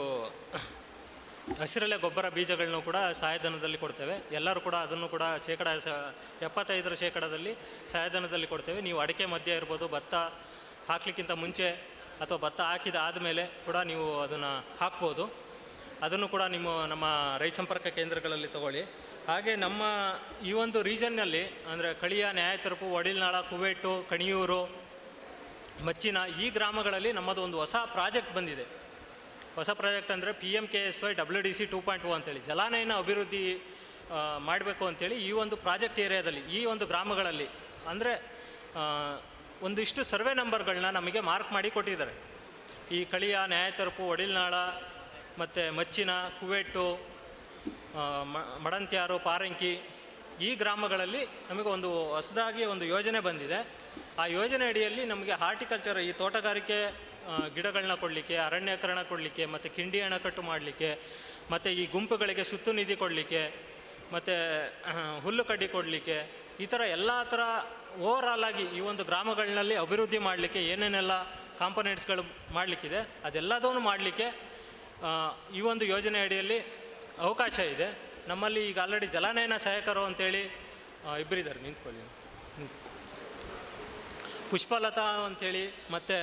ಹಸಿರೆಲೆ ಗೊಬ್ಬರ ಬೀಜಗಳನ್ನು ಕೂಡ ಸಹಾಯಧನದಲ್ಲಿ ಕೊಡ್ತೇವೆ ಎಲ್ಲರೂ ಕೂಡ ಅದನ್ನು ಕೂಡ ಶೇಕಡ ಸ ಎಪ್ಪತ್ತೈದರ ಶೇಕಡದಲ್ಲಿ ಸಹಾಯಧನದಲ್ಲಿ ಕೊಡ್ತೇವೆ ನೀವು ಅಡಿಕೆ ಮಧ್ಯ ಇರ್ಬೋದು ಭತ್ತ ಹಾಕಲಿಕ್ಕಿಂತ ಮುಂಚೆ ಅಥವಾ ಭತ್ತ ಹಾಕಿದ ಆದಮೇಲೆ ಕೂಡ ನೀವು ಅದನ್ನು ಹಾಕ್ಬೋದು ಅದನ್ನು ಕೂಡ ನಿಮ್ಮ ನಮ್ಮ ರೈತ ಸಂಪರ್ಕ ಕೇಂದ್ರಗಳಲ್ಲಿ ತಗೊಳ್ಳಿ ಹಾಗೆ ನಮ್ಮ ಈ ಒಂದು ರೀಜನ್ನಲ್ಲಿ ಅಂದರೆ ಕಳಿಯ ನ್ಯಾಯ ತರಪು ಒಡಿಲ್ನಾಳ ಕುವೆಟ್ಟು ಕಣಿಯೂರು ಮಚ್ಚಿನ ಈ ಗ್ರಾಮಗಳಲ್ಲಿ ನಮ್ಮದು ಒಂದು ಹೊಸ ಪ್ರಾಜೆಕ್ಟ್ ಬಂದಿದೆ ಹೊಸ ಪ್ರಾಜೆಕ್ಟ್ ಅಂದರೆ P M K S Y W D C two point two ಅಂತೇಳಿ ಜಲಾನಯನ ಅಭಿವೃದ್ಧಿ ಮಾಡಬೇಕು ಅಂತೇಳಿ ಈ ಒಂದು ಪ್ರಾಜೆಕ್ಟ್ ಏರಿಯಾದಲ್ಲಿ ಈ ಒಂದು ಗ್ರಾಮಗಳಲ್ಲಿ ಅಂದರೆ ಒಂದಿಷ್ಟು ಸರ್ವೆ ನಂಬರ್ಗಳನ್ನ ನಮಗೆ ಮಾರ್ಕ್ ಮಾಡಿ ಕೊಟ್ಟಿದ್ದಾರೆ ಈ ಕಳಿಯ ನ್ಯಾಯ ತರಪು ಒಡಿಲ್ನಾಳ ಮತ್ತು ಮಚ್ಚಿನ ಕುವೆಟ್ಟು ಆ, ಮ- ಮಡಂತ್ಯಾರು ಪಾರಂಕಿ ಈ ಗ್ರಾಮಗಳಲ್ಲಿ ನಮಗೆ ಒಂದು ಹೊಸದಾಗಿ ಒಂದು ಯೋಜನೆ ಬಂದಿದೆ ಆ ಯೋಜನೆ ಅಡಿಯಲ್ಲಿ ನಮಗೆ ಹಾರ್ಟಿಕಲ್ಚರ್ ಈ ತೋಟಗಾರಿಕೆ ಆ, ಗಿಡಗಳನ್ನ ಕೊಡಲಿಕ್ಕೆ ಅರಣ್ಯೀಕರಣ ಕೊಡಲಿಕ್ಕೆ ಮತ್ತು ಕಿಂಡಿ ಅಣೆಕಟ್ಟು ಮಾಡಲಿಕ್ಕೆ ಮತ್ತು ಈ ಗುಂಪುಗಳಿಗೆ ಸುತ್ತು ನಿಧಿ ಕೊಡಲಿಕ್ಕೆ ಮತ್ತು ಹುಲ್ಲು ಕಡ್ಡಿ ಕೊಡಲಿಕ್ಕೆ ಈ ಥರ ಎಲ್ಲ ಥರ ಓವರಾಲ್ ಆಗಿ ಈ ಒಂದು ಗ್ರಾಮಗಳಲ್ಲಿ ಅಭಿವೃದ್ಧಿ ಮಾಡಲಿಕ್ಕೆ ಏನೇನೆಲ್ಲ ಕಾಂಪೊನೆಂಟ್ಸ್ಗಳು ಮಾಡಲಿಕ್ಕಿದೆ ಅದೆಲ್ಲದನ್ನು ಮಾಡಲಿಕ್ಕೆ ಆ, ಈ ಒಂದು ಯೋಜನೆ ಅಡಿಯಲ್ಲಿ ಅವಕಾಶ ಇದೆ ನಮ್ಮಲ್ಲಿ ಈಗ ಆಲ್ರೆಡಿ ಜಲಾನಯನ ಸಹಾಯಕರು ಅಂತೇಳಿ ಆ, ಇಬ್ಬರಿದ್ದಾರೆ ನಿಂತ್ಕೊಳ್ಳಿ ನಿಂತ್- ಪುಷ್ಪಲತಾ ಅಂಥೇಳಿ ಮತ್ತು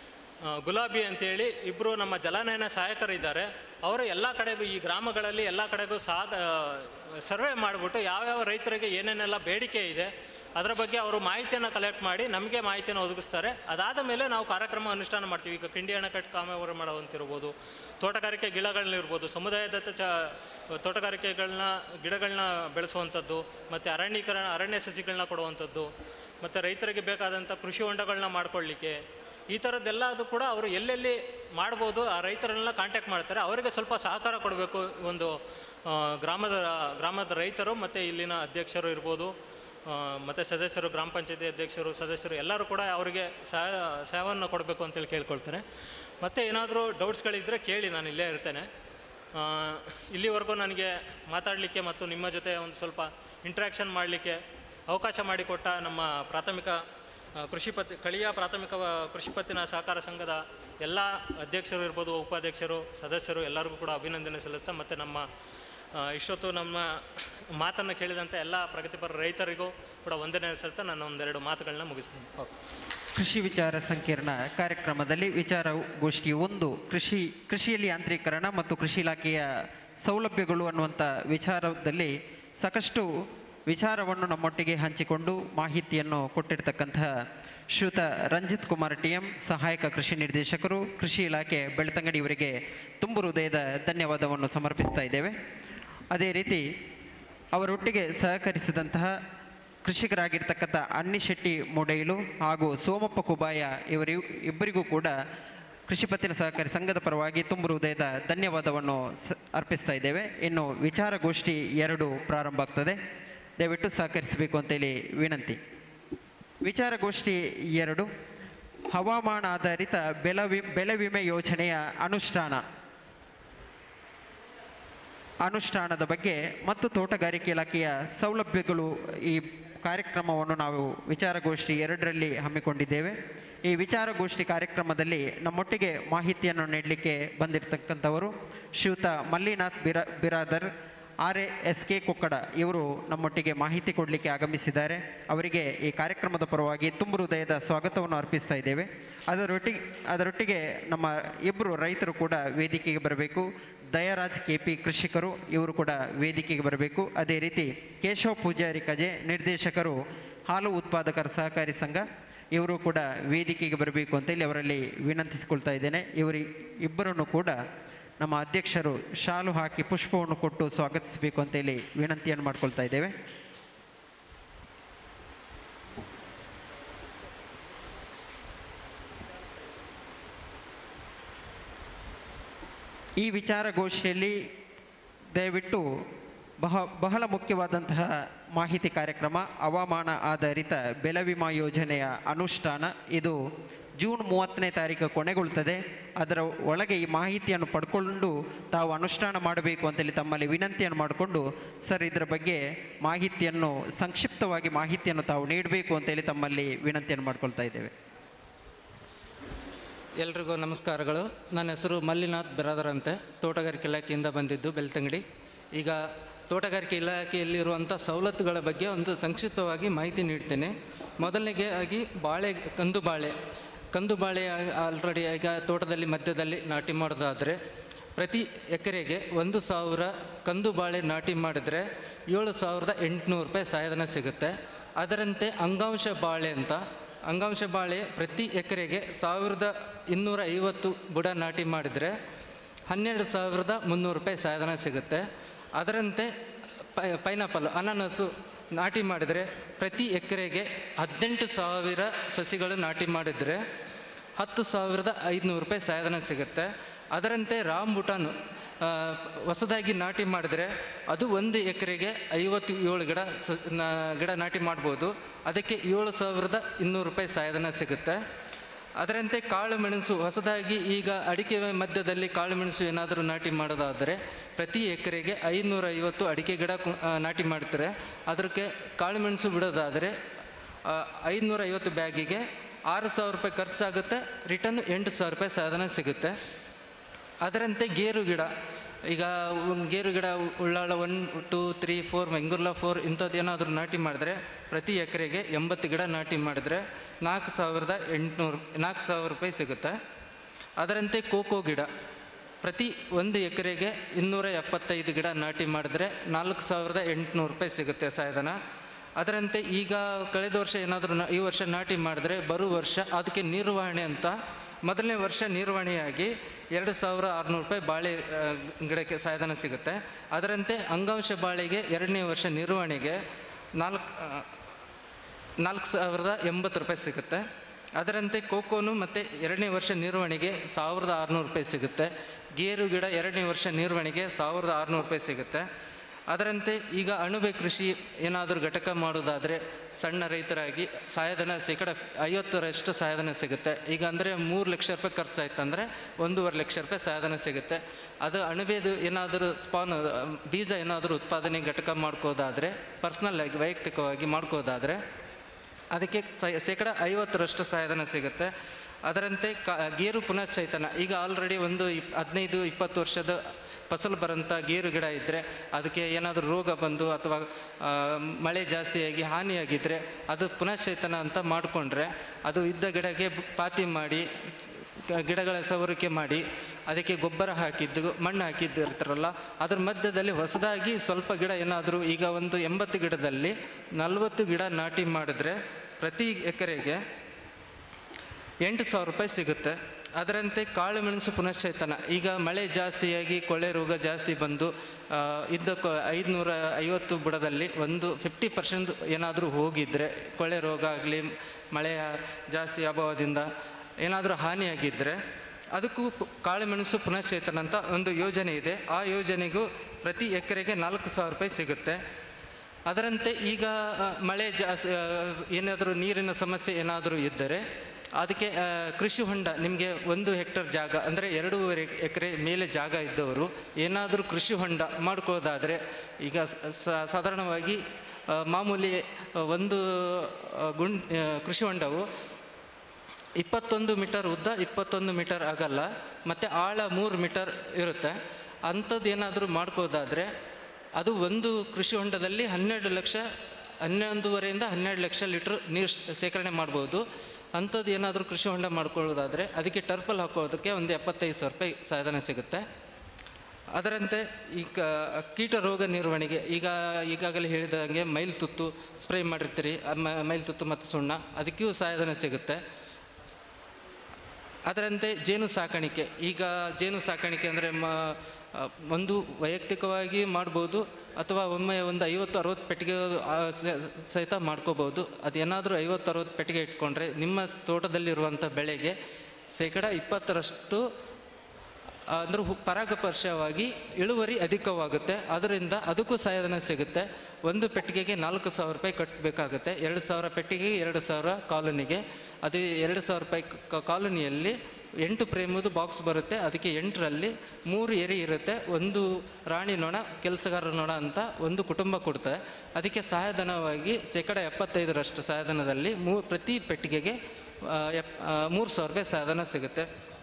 ಗುಲಾಬಿ ಅಂತೇಳಿ ಇಬ್ಬರು ನಮ್ಮ ಜಲಾನಯನ ಸಹಾಯಕರಿದ್ದಾರೆ ಅವರು ಎಲ್ಲ ಕಡೆಗೂ ಈ ಗ್ರಾಮಗಳಲ್ಲಿ ಎಲ್ಲ ಕಡೆಗೂ ಸಾಗ ಸರ್ವೆ ಮಾಡಿಬಿಟ್ಟು ಯಾವ್ಯಾವ ರೈತರಿಗೆ ಏನೇನೆಲ್ಲ ಬೇಡಿಕೆ ಇದೆ ಅದರ ಬಗ್ಗೆ ಅವರು ಮಾಹಿತಿಯನ್ನು ಕಲೆಕ್ಟ್ ಮಾಡಿ ನಮಗೆ ಮಾಹಿತಿಯನ್ನು ಒದಗಿಸ್ತಾರೆ ಅದಾದ ಮೇಲೆ ನಾವು ಕಾರ್ಯಕ್ರಮ ಅನುಷ್ಠಾನ ಮಾಡ್ತೀವಿ ಈಗ ಕಿಂಡಿ ಅಣೆಕಟ್ಟು ಕಾಮಗಾರಿ ಮಾಡೋವಂತಿರ್ಬೋದು ತೋಟಗಾರಿಕೆ ಗಿಡಗಳನ್ನಿರ್ಬೋದು ಸಮುದಾಯದತ್ತ ಚ ತೋಟಗಾರಿಕೆಗಳನ್ನ ಗಿಡಗಳನ್ನ ಬೆಳೆಸುವಂಥದ್ದು ಮತ್ತು ಅರಣ್ಯೀಕರಣ ಅರಣ್ಯ ಸಸಿಗಳನ್ನ ಕೊಡುವಂಥದ್ದು ಮತ್ತು ರೈತರಿಗೆ ಬೇಕಾದಂಥ ಕೃಷಿ ಹೊಂಡಗಳನ್ನ ಮಾಡ್ಕೊಳ್ಳಿಕ್ಕೆ ಈ ಥರದ್ದೆಲ್ಲ ಅದು ಕೂಡ ಅವರು ಎಲ್ಲೆಲ್ಲಿ ಮಾಡ್ಬೋದು ಆ ರೈತರನ್ನೆಲ್ಲ ಕಾಂಟ್ಯಾಕ್ಟ್ ಮಾಡ್ತಾರೆ ಅವರಿಗೆ ಸ್ವಲ್ಪ ಸಹಕಾರ ಕೊಡಬೇಕು ಒಂದು ಆ, ಗ್ರಾಮದ ಗ್ರಾಮದ ರೈತರು ಮತ್ತು ಇಲ್ಲಿನ ಅಧ್ಯಕ್ಷರು ಇರ್ಬೋದು ಮತ್ತು ಸದಸ್ಯರು ಗ್ರಾಮ ಪಂಚಾಯತಿ ಅಧ್ಯಕ್ಷರು ಸದಸ್ಯರು ಎಲ್ಲರೂ ಕೂಡ ಅವರಿಗೆ ಸಹಾಯ ಸಹಾಯವನ್ನು ಕೊಡಬೇಕು ಅಂತೇಳಿ ಕೇಳ್ಕೊಳ್ತೇನೆ ಮತ್ತು ಏನಾದರೂ ಡೌಟ್ಸ್ಗಳಿದ್ದರೆ ಕೇಳಿ ನಾನು ಇಲ್ಲೇ ಇರ್ತೇನೆ ಆ, ಇಲ್ಲಿವರೆಗೂ ನನಗೆ ಮಾತಾಡಲಿಕ್ಕೆ ಮತ್ತು ನಿಮ್ಮ ಜೊತೆ ಒಂದು ಸ್ವಲ್ಪ ಇಂಟ್ರ್ಯಾಕ್ಷನ್ ಮಾಡಲಿಕ್ಕೆ ಅವಕಾಶ ಮಾಡಿಕೊಟ್ಟ ನಮ್ಮ ಪ್ರಾಥಮಿಕ ಆ, ಕೃಷಿ ಪತ್ತಿ ಕಳಿಯ ಪ್ರಾಥಮಿಕ ವ- ಕೃಷಿ ಪತ್ತಿನ ಸಹಕಾರ ಸಂಘದ ಎಲ್ಲ ಅಧ್ಯಕ್ಷರು ಇರ್ಬೋದು ಉಪಾಧ್ಯಕ್ಷರು ಸದಸ್ಯರು ಎಲ್ಲರಿಗೂ ಕೂಡ ಅಭಿನಂದನೆ ಸಲ್ಲಿಸ್ತಾ ಮತ್ತು ನಮ್ಮ ಆ, ಇಷ್ಟೊತ್ತು ನಮ್ಮ ಮಾತನ್ನು ಕೇಳಿದಂಥ ಎಲ್ಲ ಪ್ರಗತಿಪರ ರೈತರಿಗೂ ಕೂಡ ವಂದನೆ ಸಲ್ಲಿಸ್ತಾ ನಾನು ಒಂದೆರಡು ಮಾತುಗಳನ್ನ ಮುಗಿಸ್ತೀನಿ ಓಕೆ ಕೃಷಿ ವಿಚಾರ ಸಂಕಿರಣ ಕಾರ್ಯಕ್ರಮದಲ್ಲಿ ವಿಚಾರ ಗೋಷ್ಠಿ ಒಂದು ಕೃಷಿ ಕೃಷಿಯಲ್ಲಿ ಯಾಂತ್ರೀಕರಣ ಮತ್ತು ಕೃಷಿ ಇಲಾಖೆಯ ಸೌಲಭ್ಯಗಳು ಅನ್ನುವಂಥ ವಿಚಾರದಲ್ಲಿ ಸಾಕಷ್ಟು ವಿಚಾರವನ್ನು ನಮ್ಮೊಟ್ಟಿಗೆ ಹಂಚಿಕೊಂಡು ಮಾಹಿತಿಯನ್ನು ಕೊಟ್ಟಿರ್ತಕ್ಕಂತಹ ಶ್ರೀಯುತ ರಂಜಿತ್ ಕುಮಾರ್ ಟಿ ಎಂ ಸಹಾಯಕ ಕೃಷಿ ನಿರ್ದೇಶಕರು ಕೃಷಿ ಇಲಾಖೆ ಬೆಳ್ತಂಗಡಿ ಇವರಿಗೆ ತುಂಬು ಹೃದಯದ ಧನ್ಯವಾದವನ್ನು ಸಮರ್ಪಿಸ್ತಾ ಇದ್ದೇವೆ ಅದೇ ರೀತಿ ಅವರೊಟ್ಟಿಗೆ ಸಹಕರಿಸಿದಂತಹ ಕೃಷಿಕರಾಗಿರ್ತಕ್ಕಂಥ ಅನ್ನಿಶೆಟ್ಟಿ ಮೊಡೈಲು ಹಾಗೂ ಸೋಮಪ್ಪ ಕುಬಾಯ ಇವರಿ ಇಬ್ಬರಿಗೂ ಕೂಡ ಕೃಷಿ ಪತ್ತಿನ ಸಹಕಾರಿ ಸಂಘದ ಪರವಾಗಿ ತುಂಬು ಹೃದಯದ ಧನ್ಯವಾದವನ್ನು ಸ ಅರ್ಪಿಸ್ತಾ ಇದ್ದೇವೆ ಇನ್ನು ವಿಚಾರಗೋಷ್ಠಿ ಎರಡು ಪ್ರಾರಂಭ ಆಗ್ತದೆ ದಯವಿಟ್ಟು ಸಹಕರಿಸಬೇಕು ಅಂತೇಳಿ ವಿನಂತಿ ವಿಚಾರಗೋಷ್ಠಿ ಎರಡು ಹವಾಮಾನ ಆಧಾರಿತ ಬೆಳೆ ವಿ ಬೆಳೆ ವಿಮೆ ಯೋಜನೆಯ ಅನುಷ್ಠಾನ ಅನುಷ್ಠಾನದ ಬಗ್ಗೆ ಮತ್ತು ತೋಟಗಾರಿಕೆ ಇಲಾಖೆಯ ಸೌಲಭ್ಯಗಳು ಈ ಕಾರ್ಯಕ್ರಮವನ್ನು ನಾವು ವಿಚಾರಗೋಷ್ಠಿ ಎರಡರಲ್ಲಿ ಹಮ್ಮಿಕೊಂಡಿದ್ದೇವೆ ಈ ವಿಚಾರಗೋಷ್ಠಿ ಕಾರ್ಯಕ್ರಮದಲ್ಲಿ ನಮ್ಮೊಟ್ಟಿಗೆ ಮಾಹಿತಿಯನ್ನು ನೀಡಲಿಕ್ಕೆ ಬಂದಿರತಕ್ಕಂಥವರು ಶ್ರೀಯುತ ಮಲ್ಲಿನಾಥ್ ಬಿರಾ Biradar R A S K Kokkada ಇವರು ನಮ್ಮೊಟ್ಟಿಗೆ ಮಾಹಿತಿ ಕೊಡಲಿಕ್ಕೆ ಆಗಮಿಸಿದ್ದಾರೆ ಅವರಿಗೆ ಈ ಕಾರ್ಯಕ್ರಮದ ಪರವಾಗಿ ತುಂಬ ಹೃದಯದ ಸ್ವಾಗತವನ್ನು ಅರ್ಪಿಸ್ತಾ ಇದ್ದೇವೆ ಅದರೊಟ್ಟಿಗೆ ಅದರೊಟ್ಟಿಗೆ ನಮ್ಮ ಇಬ್ಬರು ರೈತರು ಕೂಡ ವೇದಿಕೆಗೆ ಬರಬೇಕು ದಯಾರಾಜ್ ಕೆ ಪಿ ಕೃಷಿಕರು ಇವರು ಕೂಡ ವೇದಿಕೆಗೆ ಬರಬೇಕು ಅದೇ ರೀತಿ ಕೇಶವ ಪೂಜಾರಿ ಕಜೆ ನಿರ್ದೇಶಕರು ಹಾಲು ಉತ್ಪಾದಕರ ಸಹಕಾರಿ ಸಂಘ ಇವರು ಕೂಡ ವೇದಿಕೆಗೆ ಬರಬೇಕು ಅಂತೇಳಿ ಅವರಲ್ಲಿ ವಿನಂತಿಸಿಕೊಳ್ತಾ ಇದ್ದೇನೆ ಇವರಿ ಇಬ್ಬರನ್ನು ಕೂಡ ನಮ್ಮ ಅಧ್ಯಕ್ಷರು ಶಾಲು ಹಾಕಿ ಪುಷ್ಪವನ್ನು ಕೊಟ್ಟು ಸ್ವಾಗತಿಸಬೇಕು ಅಂತೇಳಿ ವಿನಂತಿಯನ್ನು ಮಾಡ್ಕೊಳ್ತಾ ಇದ್ದೇವೆ ಈ ವಿಚಾರಗೋಷ್ಠಿಯಲ್ಲಿ ದಯವಿಟ್ಟು ಬಹ ಬಹಳ ಮುಖ್ಯವಾದಂತಹ ಮಾಹಿತಿ ಕಾರ್ಯಕ್ರಮ ಹವಾಮಾನ ಆಧಾರಿತ ಬೆಳೆ ವಿಮಾ ಯೋಜನೆಯ ಅನುಷ್ಠಾನ ಇದು ಜೂನ್ ಮೂವತ್ತನೇ ತಾರೀಕು ಕೊನೆಗೊಳ್ತದೆ ಅದರ ಒಳಗೆ ಈ ಮಾಹಿತಿಯನ್ನು ಪಡ್ಕೊಂಡು ತಾವು ಅನುಷ್ಠಾನ ಮಾಡಬೇಕು ಅಂತೇಳಿ ತಮ್ಮಲ್ಲಿ ವಿನಂತಿಯನ್ನು ಮಾಡಿಕೊಂಡು ಸರ್ ಇದರ ಬಗ್ಗೆ ಮಾಹಿತಿಯನ್ನು ಸಂಕ್ಷಿಪ್ತವಾಗಿ ಮಾಹಿತಿಯನ್ನು ತಾವು ನೀಡಬೇಕು ಅಂತೇಳಿ ತಮ್ಮಲ್ಲಿ ವಿನಂತಿಯನ್ನು ಮಾಡ್ಕೊಳ್ತಾ ಇದ್ದೇವೆ ಎಲ್ರಿಗೂ ನಮಸ್ಕಾರಗಳು ನನ್ನ ಹೆಸರು ಮಲ್ಲಿನಾಥ್ ಬಿರಾದರ್ ಅಂತೆ ತೋಟಗಾರಿಕೆ ಇಲಾಖೆಯಿಂದ ಬಂದಿದ್ದು ಬೆಳ್ತಂಗಡಿ ಈಗ ತೋಟಗಾರಿಕೆ ಇಲಾಖೆಯಲ್ಲಿರುವಂಥ ಸವಲತ್ತುಗಳ ಬಗ್ಗೆ ಒಂದು ಸಂಕ್ಷಿಪ್ತವಾಗಿ ಮಾಹಿತಿ ನೀಡ್ತೇನೆ ಮೊದಲನೇಗೆ ಆಗಿ ಬಾಳೆ ಕಂದು ಬಾಳೆ ಕಂದು ಬಾಳೆ ಆಲ್ರೆಡಿ ಈಗ ತೋಟದಲ್ಲಿ ಮಧ್ಯದಲ್ಲಿ ನಾಟಿ ಮಾಡೋದಾದರೆ ಪ್ರತಿ ಎಕರೆಗೆ ಒಂದು ಸಾವಿರ ಕಂದು ಬಾಳೆ ನಾಟಿ ಮಾಡಿದರೆ ಏಳು ಸಾವಿರದ ಎಂಟುನೂರು ರೂಪಾಯಿ ಸಹಾಯಧನ ಸಿಗುತ್ತೆ ಅದರಂತೆ ಅಂಗಾಂಶ ಬಾಳೆ ಅಂತ ಅಂಗಾಂಶ ಬಾಳೆ ಪ್ರತಿ ಎಕರೆಗೆ ಸಾವಿರದ ಇನ್ನೂರ ಐವತ್ತು ಬುಡ ನಾಟಿ ಮಾಡಿದರೆ ಹನ್ನೆರಡು ಸಾವಿರದ ಮುನ್ನೂರು ರೂಪಾಯಿ ಸಹಾಯಧನ ಸಿಗುತ್ತೆ ಅದರಂತೆ ಪೈ ಪೈನಾಪಲ್ ಅನಾನಸು ನಾಟಿ ಮಾಡಿದರೆ ಪ್ರತಿ ಎಕರೆಗೆ ಹದಿನೆಂಟು ಸಾವಿರ ಸಸಿಗಳು ನಾಟಿ ಮಾಡಿದರೆ ಹತ್ತು ಸಾವಿರದ ಐದುನೂರು ರೂಪಾಯಿ ಸಹಾಯಧನ ಸಿಗುತ್ತೆ ಅದರಂತೆ ರಾಂಬುಟಾನು ಆ, ಹೊಸದಾಗಿ ನಾಟಿ ಮಾಡಿದರೆ ಅದು ಒಂದು ಎಕರೆಗೆ ಐವತ್ತು ಏಳು ಗಿಡ ಸ ನಾ- ಗಿಡ ನಾಟಿ ಮಾಡ್ಬೋದು ಅದಕ್ಕೆ ಏಳು ಸಾವಿರದ ಇನ್ನೂರು ರೂಪಾಯಿ ಸಹಾಯಧನ ಸಿಗುತ್ತೆ ಅದರಂತೆ ಕಾಳು ಮೆಣಸು ಹೊಸದಾಗಿ ಈಗ ಅಡಿಕೆ ಮಧ್ಯದಲ್ಲಿ ಕಾಳು ಮೆಣಸು ಏನಾದರೂ ನಾಟಿ ಮಾಡೋದಾದರೆ ಪ್ರತಿ ಎಕರೆಗೆ ಐನೂರ ಐವತ್ತು ಅಡಿಕೆ ಗಿಡ ಕು- ಆ, ನಾಟಿ ಮಾಡ್ತಾರೆ ಅದಕ್ಕೆ ಕಾಳು ಮೆಣಸು ಬಿಡೋದಾದರೆ ಐದುನೂರ ಐವತ್ತು ಬ್ಯಾಗಿಗೆ ಆರು ಸಾವಿರ ರೂಪಾಯಿ ಖರ್ಚಾಗುತ್ತೆ ರಿಟರ್ನ್ ಎಂಟು ಸಾವಿರ ರೂಪಾಯಿ ಸಾಧನ ಸಿಗುತ್ತೆ ಅದರಂತೆ ಗೇರು ಗಿಡ ಈಗ ಒಂದು ಗೇರು ಗಿಡ Ullal one two three four Vengurla four ಇಂಥದ್ದು ಏನಾದರೂ ನಾಟಿ ಮಾಡಿದ್ರೆ ಪ್ರತಿ ಎಕರೆಗೆ ಎಂಬತ್ತು ಗಿಡ ನಾಟಿ ಮಾಡಿದ್ರೆ ನಾಲ್ಕು ಸಾವಿರದ ಎಂಟುನೂರು ನಾಲ್ಕು ಸಾವಿರ ರೂಪಾಯಿ ಸಿಗುತ್ತೆ ಅದರಂತೆ ಕೋಕೋ ಗಿಡ ಪ್ರತಿ ಒಂದು ಎಕರೆಗೆ ಇನ್ನೂರ ಎಪ್ಪತ್ತೈದು ಗಿಡ ನಾಟಿ ಮಾಡಿದ್ರೆ ನಾಲ್ಕು ಸಾವಿರದ ಎಂಟುನೂರು ರೂಪಾಯಿ ಸಿಗುತ್ತೆ ಸಾಯಧನ ಅದರಂತೆ ಈಗ ಕಳೆದ ವರ್ಷ ಏನಾದರೂ ನಾ- ಈ ವರ್ಷ ನಾಟಿ ಮಾಡಿದ್ರೆ ಬರುವ ವರ್ಷ ಅದಕ್ಕೆ ನಿರ್ವಹಣೆ ಅಂತ ಮೊದಲನೇ ವರ್ಷ ನಿರ್ವಹಣೆಯಾಗಿ ಎರಡು ಸಾವಿರ ಆರುನೂರು ರೂಪಾಯಿ ಬಾಳೆ ಆ, ಗಿಡಕ್ಕೆ ಸಹಾಯಧನ ಸಿಗುತ್ತೆ ಅದರಂತೆ ಅಂಗಾಂಶ ಬಾಳೆಗೆ ಎರಡನೇ ವರ್ಷ ನಿರ್ವಹಣೆಗೆ ನಾಲ್ಕು ಆ, ನಾಲ್ಕು ಸಾವಿರದ ಎಂಬತ್ತು ರೂಪಾಯಿ ಸಿಗುತ್ತೆ ಅದರಂತೆ ಕೋಕೋನು ಮತ್ತು ಎರಡನೇ ವರ್ಷ ನಿರ್ವಹಣೆಗೆ ಸಾವಿರದ ಆರುನೂರು ರೂಪಾಯಿ ಸಿಗುತ್ತೆ ಗೇರು ಗಿಡ ಎರಡನೇ ವರ್ಷ ನಿರ್ವಹಣೆಗೆ ಸಾವಿರದ ಆರುನೂರು ರೂಪಾಯಿ ಸಿಗುತ್ತೆ ಅದರಂತೆ ಈಗ ಅಣುಬೆ ಕೃಷಿ ಏನಾದರೂ ಘಟಕ ಮಾಡೋದಾದರೆ ಸಣ್ಣ ರೈತರಾಗಿ ಸಹಾಯಧನ ಶೇಕಡ ಐವತ್ತರಷ್ಟು ಸಹಾಯಧನ ಸಿಗುತ್ತೆ ಈಗ ಅಂದರೆ ಮೂರು ಲಕ್ಷ ರೂಪಾಯಿ ಖರ್ಚಾಯ್ತಂದರೆ ಒಂದೂವರೆ ಲಕ್ಷ ರೂಪಾಯಿ ಸಹಾಯಧನ ಸಿಗುತ್ತೆ ಅದು ಅಣುಬೆದು ಏನಾದರೂ ಸ್ಪಾನ್ ಬೀಜ ಏನಾದರೂ ಉತ್ಪಾದನೆ ಘಟಕ ಮಾಡ್ಕೋದಾದರೆ ಪರ್ಸ್ನಲ್ ಆಗಿ ವೈಯಕ್ತಿಕವಾಗಿ ಮಾಡ್ಕೋದಾದರೆ ಅದಕ್ಕೆ ಸ- ಶೇಕಡ ಐವತ್ತರಷ್ಟು ಸಹಾಯಧನ ಸಿಗುತ್ತೆ ಅದರಂತೆ ಕ ಗೇರು ಪುನಶ್ಚೈತನ ಈಗ ಆಲ್ರೆಡಿ ಒಂದು ಇಪ್ ಹದಿನೈದು ಇಪ್ಪತ್ತು ವರ್ಷದ ಫಸಲು ಬರೋಂಥ ಗೇರು ಗಿಡ ಇದ್ದರೆ ಅದಕ್ಕೆ ಏನಾದರೂ ರೋಗ ಬಂದು ಅಥವಾ ಆ, ಮಳೆ ಜಾಸ್ತಿಯಾಗಿ ಹಾನಿಯಾಗಿದ್ದರೆ ಅದು ಪುನಶ್ಚೈತನ ಅಂತ ಮಾಡಿಕೊಂಡ್ರೆ ಅದು ಇದ್ದ ಗಿಡಕ್ಕೆ ಬ- ಪಾತಿ ಮಾಡಿ ಕ- ಗಿಡಗಳ ಸವರಿಕೆ ಮಾಡಿ ಅದಕ್ಕೆ ಗೊಬ್ಬರ ಹಾಕಿದ್ದು ಮಣ್ಣು ಹಾಕಿದ್ದು ಇರ್ತಾರಲ್ಲ ಅದ್ರ ಮಧ್ಯದಲ್ಲಿ ಹೊಸದಾಗಿ ಸ್ವಲ್ಪ ಗಿಡ ಏನಾದರೂ ಈಗ ಒಂದು ಎಂಬತ್ತು ಗಿಡದಲ್ಲಿ ನಲವತ್ತು ಗಿಡ ನಾಟಿ ಮಾಡಿದ್ರೆ ಪ್ರತಿ ಎಕರೆಗೆ ಎಂಟು ಸಾವಿರ ರೂಪಾಯಿ ಸಿಗುತ್ತೆ ಅದರಂತೆ ಕಾಳು ಮೆಣಸು ಪುನಶ್ಚೇತನ ಈಗ ಮಳೆ ಜಾಸ್ತಿಯಾಗಿ ಕೊಳೆ ರೋಗ ಜಾಸ್ತಿ ಬಂದು ಆ, ಇದ್ದ ಕೊ ಐದುನೂರ ಐವತ್ತು ಬುಡದಲ್ಲಿ ಒಂದು ಫಿಫ್ಟಿ ಪರ್ಸೆಂಟ್ ಏನಾದರೂ ಹೋಗಿದ್ದರೆ ಕೊಳೆ ರೋಗ ಆಗಲಿ ಮಳೆಯ ಜಾಸ್ತಿ ಅಭಾವದಿಂದ ಏನಾದರೂ ಹಾನಿಯಾಗಿದ್ದರೆ ಅದಕ್ಕೂ ಪು- ಕಾಳುಮೆಣಸು ಪುನಶ್ಚೇತನ ಅಂತ ಒಂದು ಯೋಜನೆ ಇದೆ ಆ ಯೋಜನೆಗೂ ಪ್ರತಿ ಎಕರೆಗೆ ನಾಲ್ಕು ಸಾವಿರ ರೂಪಾಯಿ ಸಿಗುತ್ತೆ ಅದರಂತೆ ಈಗ ಆ, ಮಳೆ ಜಾಸ್ತಿ ಏನಾದರೂ ನೀರಿನ ಸಮಸ್ಯೆ ಏನಾದರೂ ಇದ್ದರೆ ಅದಕ್ಕೆ ಆ, ಕೃಷಿ ಹೊಂಡ ನಿಮಗೆ ಒಂದು ಹೆಕ್ಟರ್ ಜಾಗ ಅಂದರೆ ಎರಡೂವರೆ ಎಕರೆ ಮೇಲೆ ಜಾಗ ಇದ್ದವರು ಏನಾದರೂ ಕೃಷಿ ಹೊಂಡ ಮಾಡ್ಕೊಳ್ಳೋದಾದರೆ ಈಗ ಸ- ಸ- ಸಾಧಾರಣವಾಗಿ ಆ, ಮಾಮೂಲಿ ಆ, ಒಂದು ಆ, ಗುಂಡ್ ಆ, ಕೃಷಿ ಹೊಂಡವು ಇಪ್ಪತ್ತೊಂದು ಮೀಟರ್ ಉದ್ದ ಇಪ್ಪತ್ತೊಂದು ಮೀಟರ್ ಆಗಲ್ಲ ಮತ್ತು ಆಳ ಮೂರು ಮೀಟರ್ ಇರುತ್ತೆ ಅಂಥದ್ದು ಏನಾದರೂ ಮಾಡ್ಕೋದಾದರೆ ಅದು ಒಂದು ಕೃಷಿ ಹೊಂಡದಲ್ಲಿ ಹನ್ನೆರಡು ಲಕ್ಷ ಹನ್ನೊಂದುವರೆಯಿಂದ ಹನ್ನೆರಡು ಲಕ್ಷ ಲೀಟ್ರ್ ನೀರು ಶೇಖರಣೆ ಮಾಡ್ಬೋದು ಅಂಥದ್ದು ಏನಾದರೂ ಕೃಷಿ ಹೊಂಡ ಮಾಡ್ಕೊಳ್ಳೋದಾದರೆ ಅದಕ್ಕೆ ಟರ್ಪಲ್ ಹಾಕೋದಕ್ಕೆ ಒಂದು ಎಪ್ಪತ್ತೈದು ಸಾವಿರ ರೂಪಾಯಿ ಸಾಧನ ಸಿಗುತ್ತೆ ಅದರಂತೆ ಈ ಕ ಕೀಟ ರೋಗ ನಿರ್ವಹಣೆಗೆ ಈಗ ಈಗಾಗಲೇ ಹೇಳಿದಂಗೆ ಮೈಲ್ ತುತ್ತು ಸ್ಪ್ರೇ ಮಾಡಿರ್ತೀರಿ ಆ ಮ- ಮೈಲ್ ತುತ್ತು ಮತ್ತು ಸುಣ್ಣ ಅದಕ್ಕೂ ಸಹಾಯಧನ ಸಿಗುತ್ತೆ ಅದರಂತೆ ಜೇನು ಸಾಕಾಣಿಕೆ ಈಗ ಜೇನು ಸಾಕಾಣಿಕೆ ಅಂದರೆ ಮ ಆ, ಒಂದು ವೈಯಕ್ತಿಕವಾಗಿ ಮಾಡ್ಬೋದು ಅಥವಾ ಒಮ್ಮೆ ಒಂದು ಐವತ್ತು ಅರವತ್ತು ಪೆಟ್ಟಿಗೆ ಆ, ಸ- ಸಹಿತ ಮಾಡ್ಕೋಬೋದು ಅದೇನಾದರೂ ಐವತ್ತು ಅರವತ್ತು ಪೆಟ್ಟಿಗೆ ಇಟ್ಕೊಂಡ್ರೆ ನಿಮ್ಮ ತೋಟದಲ್ಲಿರುವಂಥ ಬೆಳೆಗೆ ಶೇಕಡ ಇಪ್ಪತ್ತರಷ್ಟು ಅಂದ್ರೆ ಹು- ಪರಾಗಸ್ಪರ್ಶವಾಗಿ ಇಳುವರಿ ಅಧಿಕವಾಗುತ್ತೆ ಅದರಿಂದ ಅದಕ್ಕೂ ಸಹಾಯಧನ ಸಿಗುತ್ತೆ ಒಂದು ಪೆಟ್ಟಿಗೆಗೆ ನಾಲ್ಕು ಸಾವಿರ ರೂಪಾಯಿ ಕಟ್ಟಬೇಕಾಗುತ್ತೆ ಎರಡು ಸಾವಿರ ಪೆಟ್ಟಿಗೆಗೆ ಎರಡು ಸಾವಿರ ಕಾಲೋನಿಗೆ ಅದು ಎರಡು ಸಾವಿರ ರೂಪಾಯಿ ಕ- ಕಾಲೋನಿಯಲ್ಲಿ ಎಂಟು ಪ್ರೇಮದು ಬಾಕ್ಸ್ ಬರುತ್ತೆ ಅದಕ್ಕೆ ಎಂಟರಲ್ಲಿ ಮೂರು ಎರಿ ಇರುತ್ತೆ ಒಂದು ರಾಣಿ ನೊಣ ಕೆಲಸಗಾರ ನೊಣ ಅಂತ ಒಂದು ಕುಟುಂಬ ಕೊಡ್ತಾರೆ ಅದಕ್ಕೆ ಸಹಾಯಧನವಾಗಿ ಶೇಕಡ ಎಪ್ಪತ್ತೈದರಷ್ಟು ಸಹಾಯಧನದಲ್ಲಿ ಮೂ ಪ್ರತಿ ಪೆಟ್ಟಿಗೆಗೆ ಆ, ಎಪ್ ಆ, ಮೂರು ಸಾವಿರ ರೂಪಾಯಿ ಸಹಾಯಧನ ಸಿಗುತ್ತೆ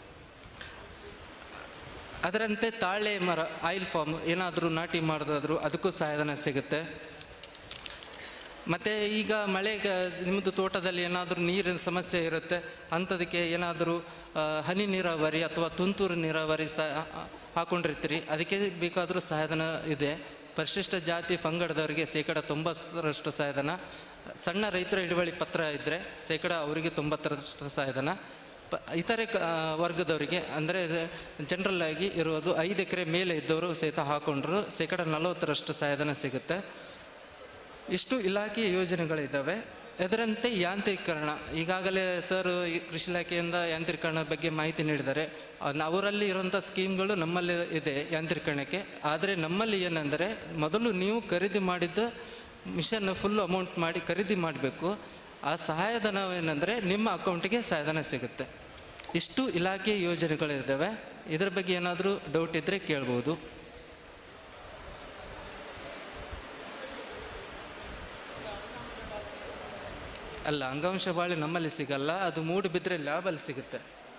ಅದರಂತೆ ತಾಳೆ ಮರ ಆಯಿಲ್ ಫಾರ್ಮ್ ಏನಾದರೂ ನಾಟಿ ಮಾಡೋದಾದ್ರೂ ಅದಕ್ಕೂ ಸಹಾಯಧನ ಸಿಗುತ್ತೆ ಮತ್ತು ಈಗ ಮಳೆಗೆ ನಿಮ್ಮದು ತೋಟದಲ್ಲಿ ಏನಾದರೂ ನೀರಿನ ಸಮಸ್ಯೆ ಇರುತ್ತೆ ಅಂಥದಕ್ಕೆ ಏನಾದರೂ ಆ, ಹನಿ ನೀರಾವರಿ ಅಥವಾ ತುಂತುರು ನೀರಾವರಿ ಸಹ ಹಾಕೊಂಡಿರ್ತೀರಿ ಅದಕ್ಕೆ ಬೇಕಾದರೂ ಸಹಾಯಧನ ಇದೆ ಪರಿಶಿಷ್ಟ ಜಾತಿ ಪಂಗಡದವರಿಗೆ ಶೇಕಡ ತೊಂಬತ್ತರಷ್ಟು ಸಹಾಯಧನ ಸಣ್ಣ ರೈತರ ಹಿಡುವಳಿ ಪತ್ರ ಇದ್ದರೆ ಶೇಕಡ ಅವರಿಗೆ ತೊಂಬತ್ತರಷ್ಟು ಸಹಾಯಧನ ಪ ಇತರೆ ಕ- ಆ, ವರ್ಗದವರಿಗೆ ಅಂದರೆ ಜನರಲ್ ಆಗಿ ಇರುವುದು ಐದು ಎಕರೆ ಮೇಲೆ ಇದ್ದವರು ಸಹಿತ ಹಾಕೊಂಡ್ರು ಶೇಕಡ ನಲವತ್ತರಷ್ಟು ಸಹಾಯಧನ ಸಿಗುತ್ತೆ ಇಷ್ಟು ಇಲಾಖೆ ಯೋಜನೆಗಳಿದ್ದಾವೆ ಅದರಂತೆ ಯಾಂತ್ರೀಕರಣ ಈಗಾಗಲೇ ಸರ್ ಈ ಕೃಷಿ ಇಲಾಖೆಯಿಂದ ಯಾಂತ್ರೀಕರಣ ಬಗ್ಗೆ ಮಾಹಿತಿ ನೀಡಿದ್ದಾರೆ ಅದ್ನ- ಅವರಲ್ಲಿ ಇರುವಂಥ ಸ್ಕೀಮ್ಗಳು ನಮ್ಮಲ್ಲಿ ಇದೆ ಯಾಂತ್ರೀಕರಣಕ್ಕೆ ಆದರೆ ನಮ್ಮಲ್ಲಿ ಏನಂದರೆ ಮೊದಲು ನೀವು ಖರೀದಿ ಮಾಡಿದ್ದ ಮಿಷನ್ ಫುಲ್ ಅಮೌಂಟ್ ಮಾಡಿ ಖರೀದಿ ಮಾಡಬೇಕು ಆ ಸಹಾಯಧನ ಏನಂದರೆ ನಿಮ್ಮ ಅಕೌಂಟಿಗೆ ಸಹಾಯಧನ ಸಿಗುತ್ತೆ ಇಷ್ಟು ಇಲಾಖೆ ಯೋಜನೆಗಳಿದ್ದಾವೆ ಇದರ ಬಗ್ಗೆ ಏನಾದರೂ ಡೌಟ್ ಇದ್ದರೆ ಕೇಳ್ಬೋದು ಅಲ್ಲ ಅಂಗಾಂಶ ಬಾಳೆ ನಮ್ಮಲ್ಲಿ ಸಿಗಲ್ಲ ಅದು ಮೂಡು ಬಿದ್ದರೆ ಲ್ಯಾಬಲ್ಲಿ ಸಿಗುತ್ತೆ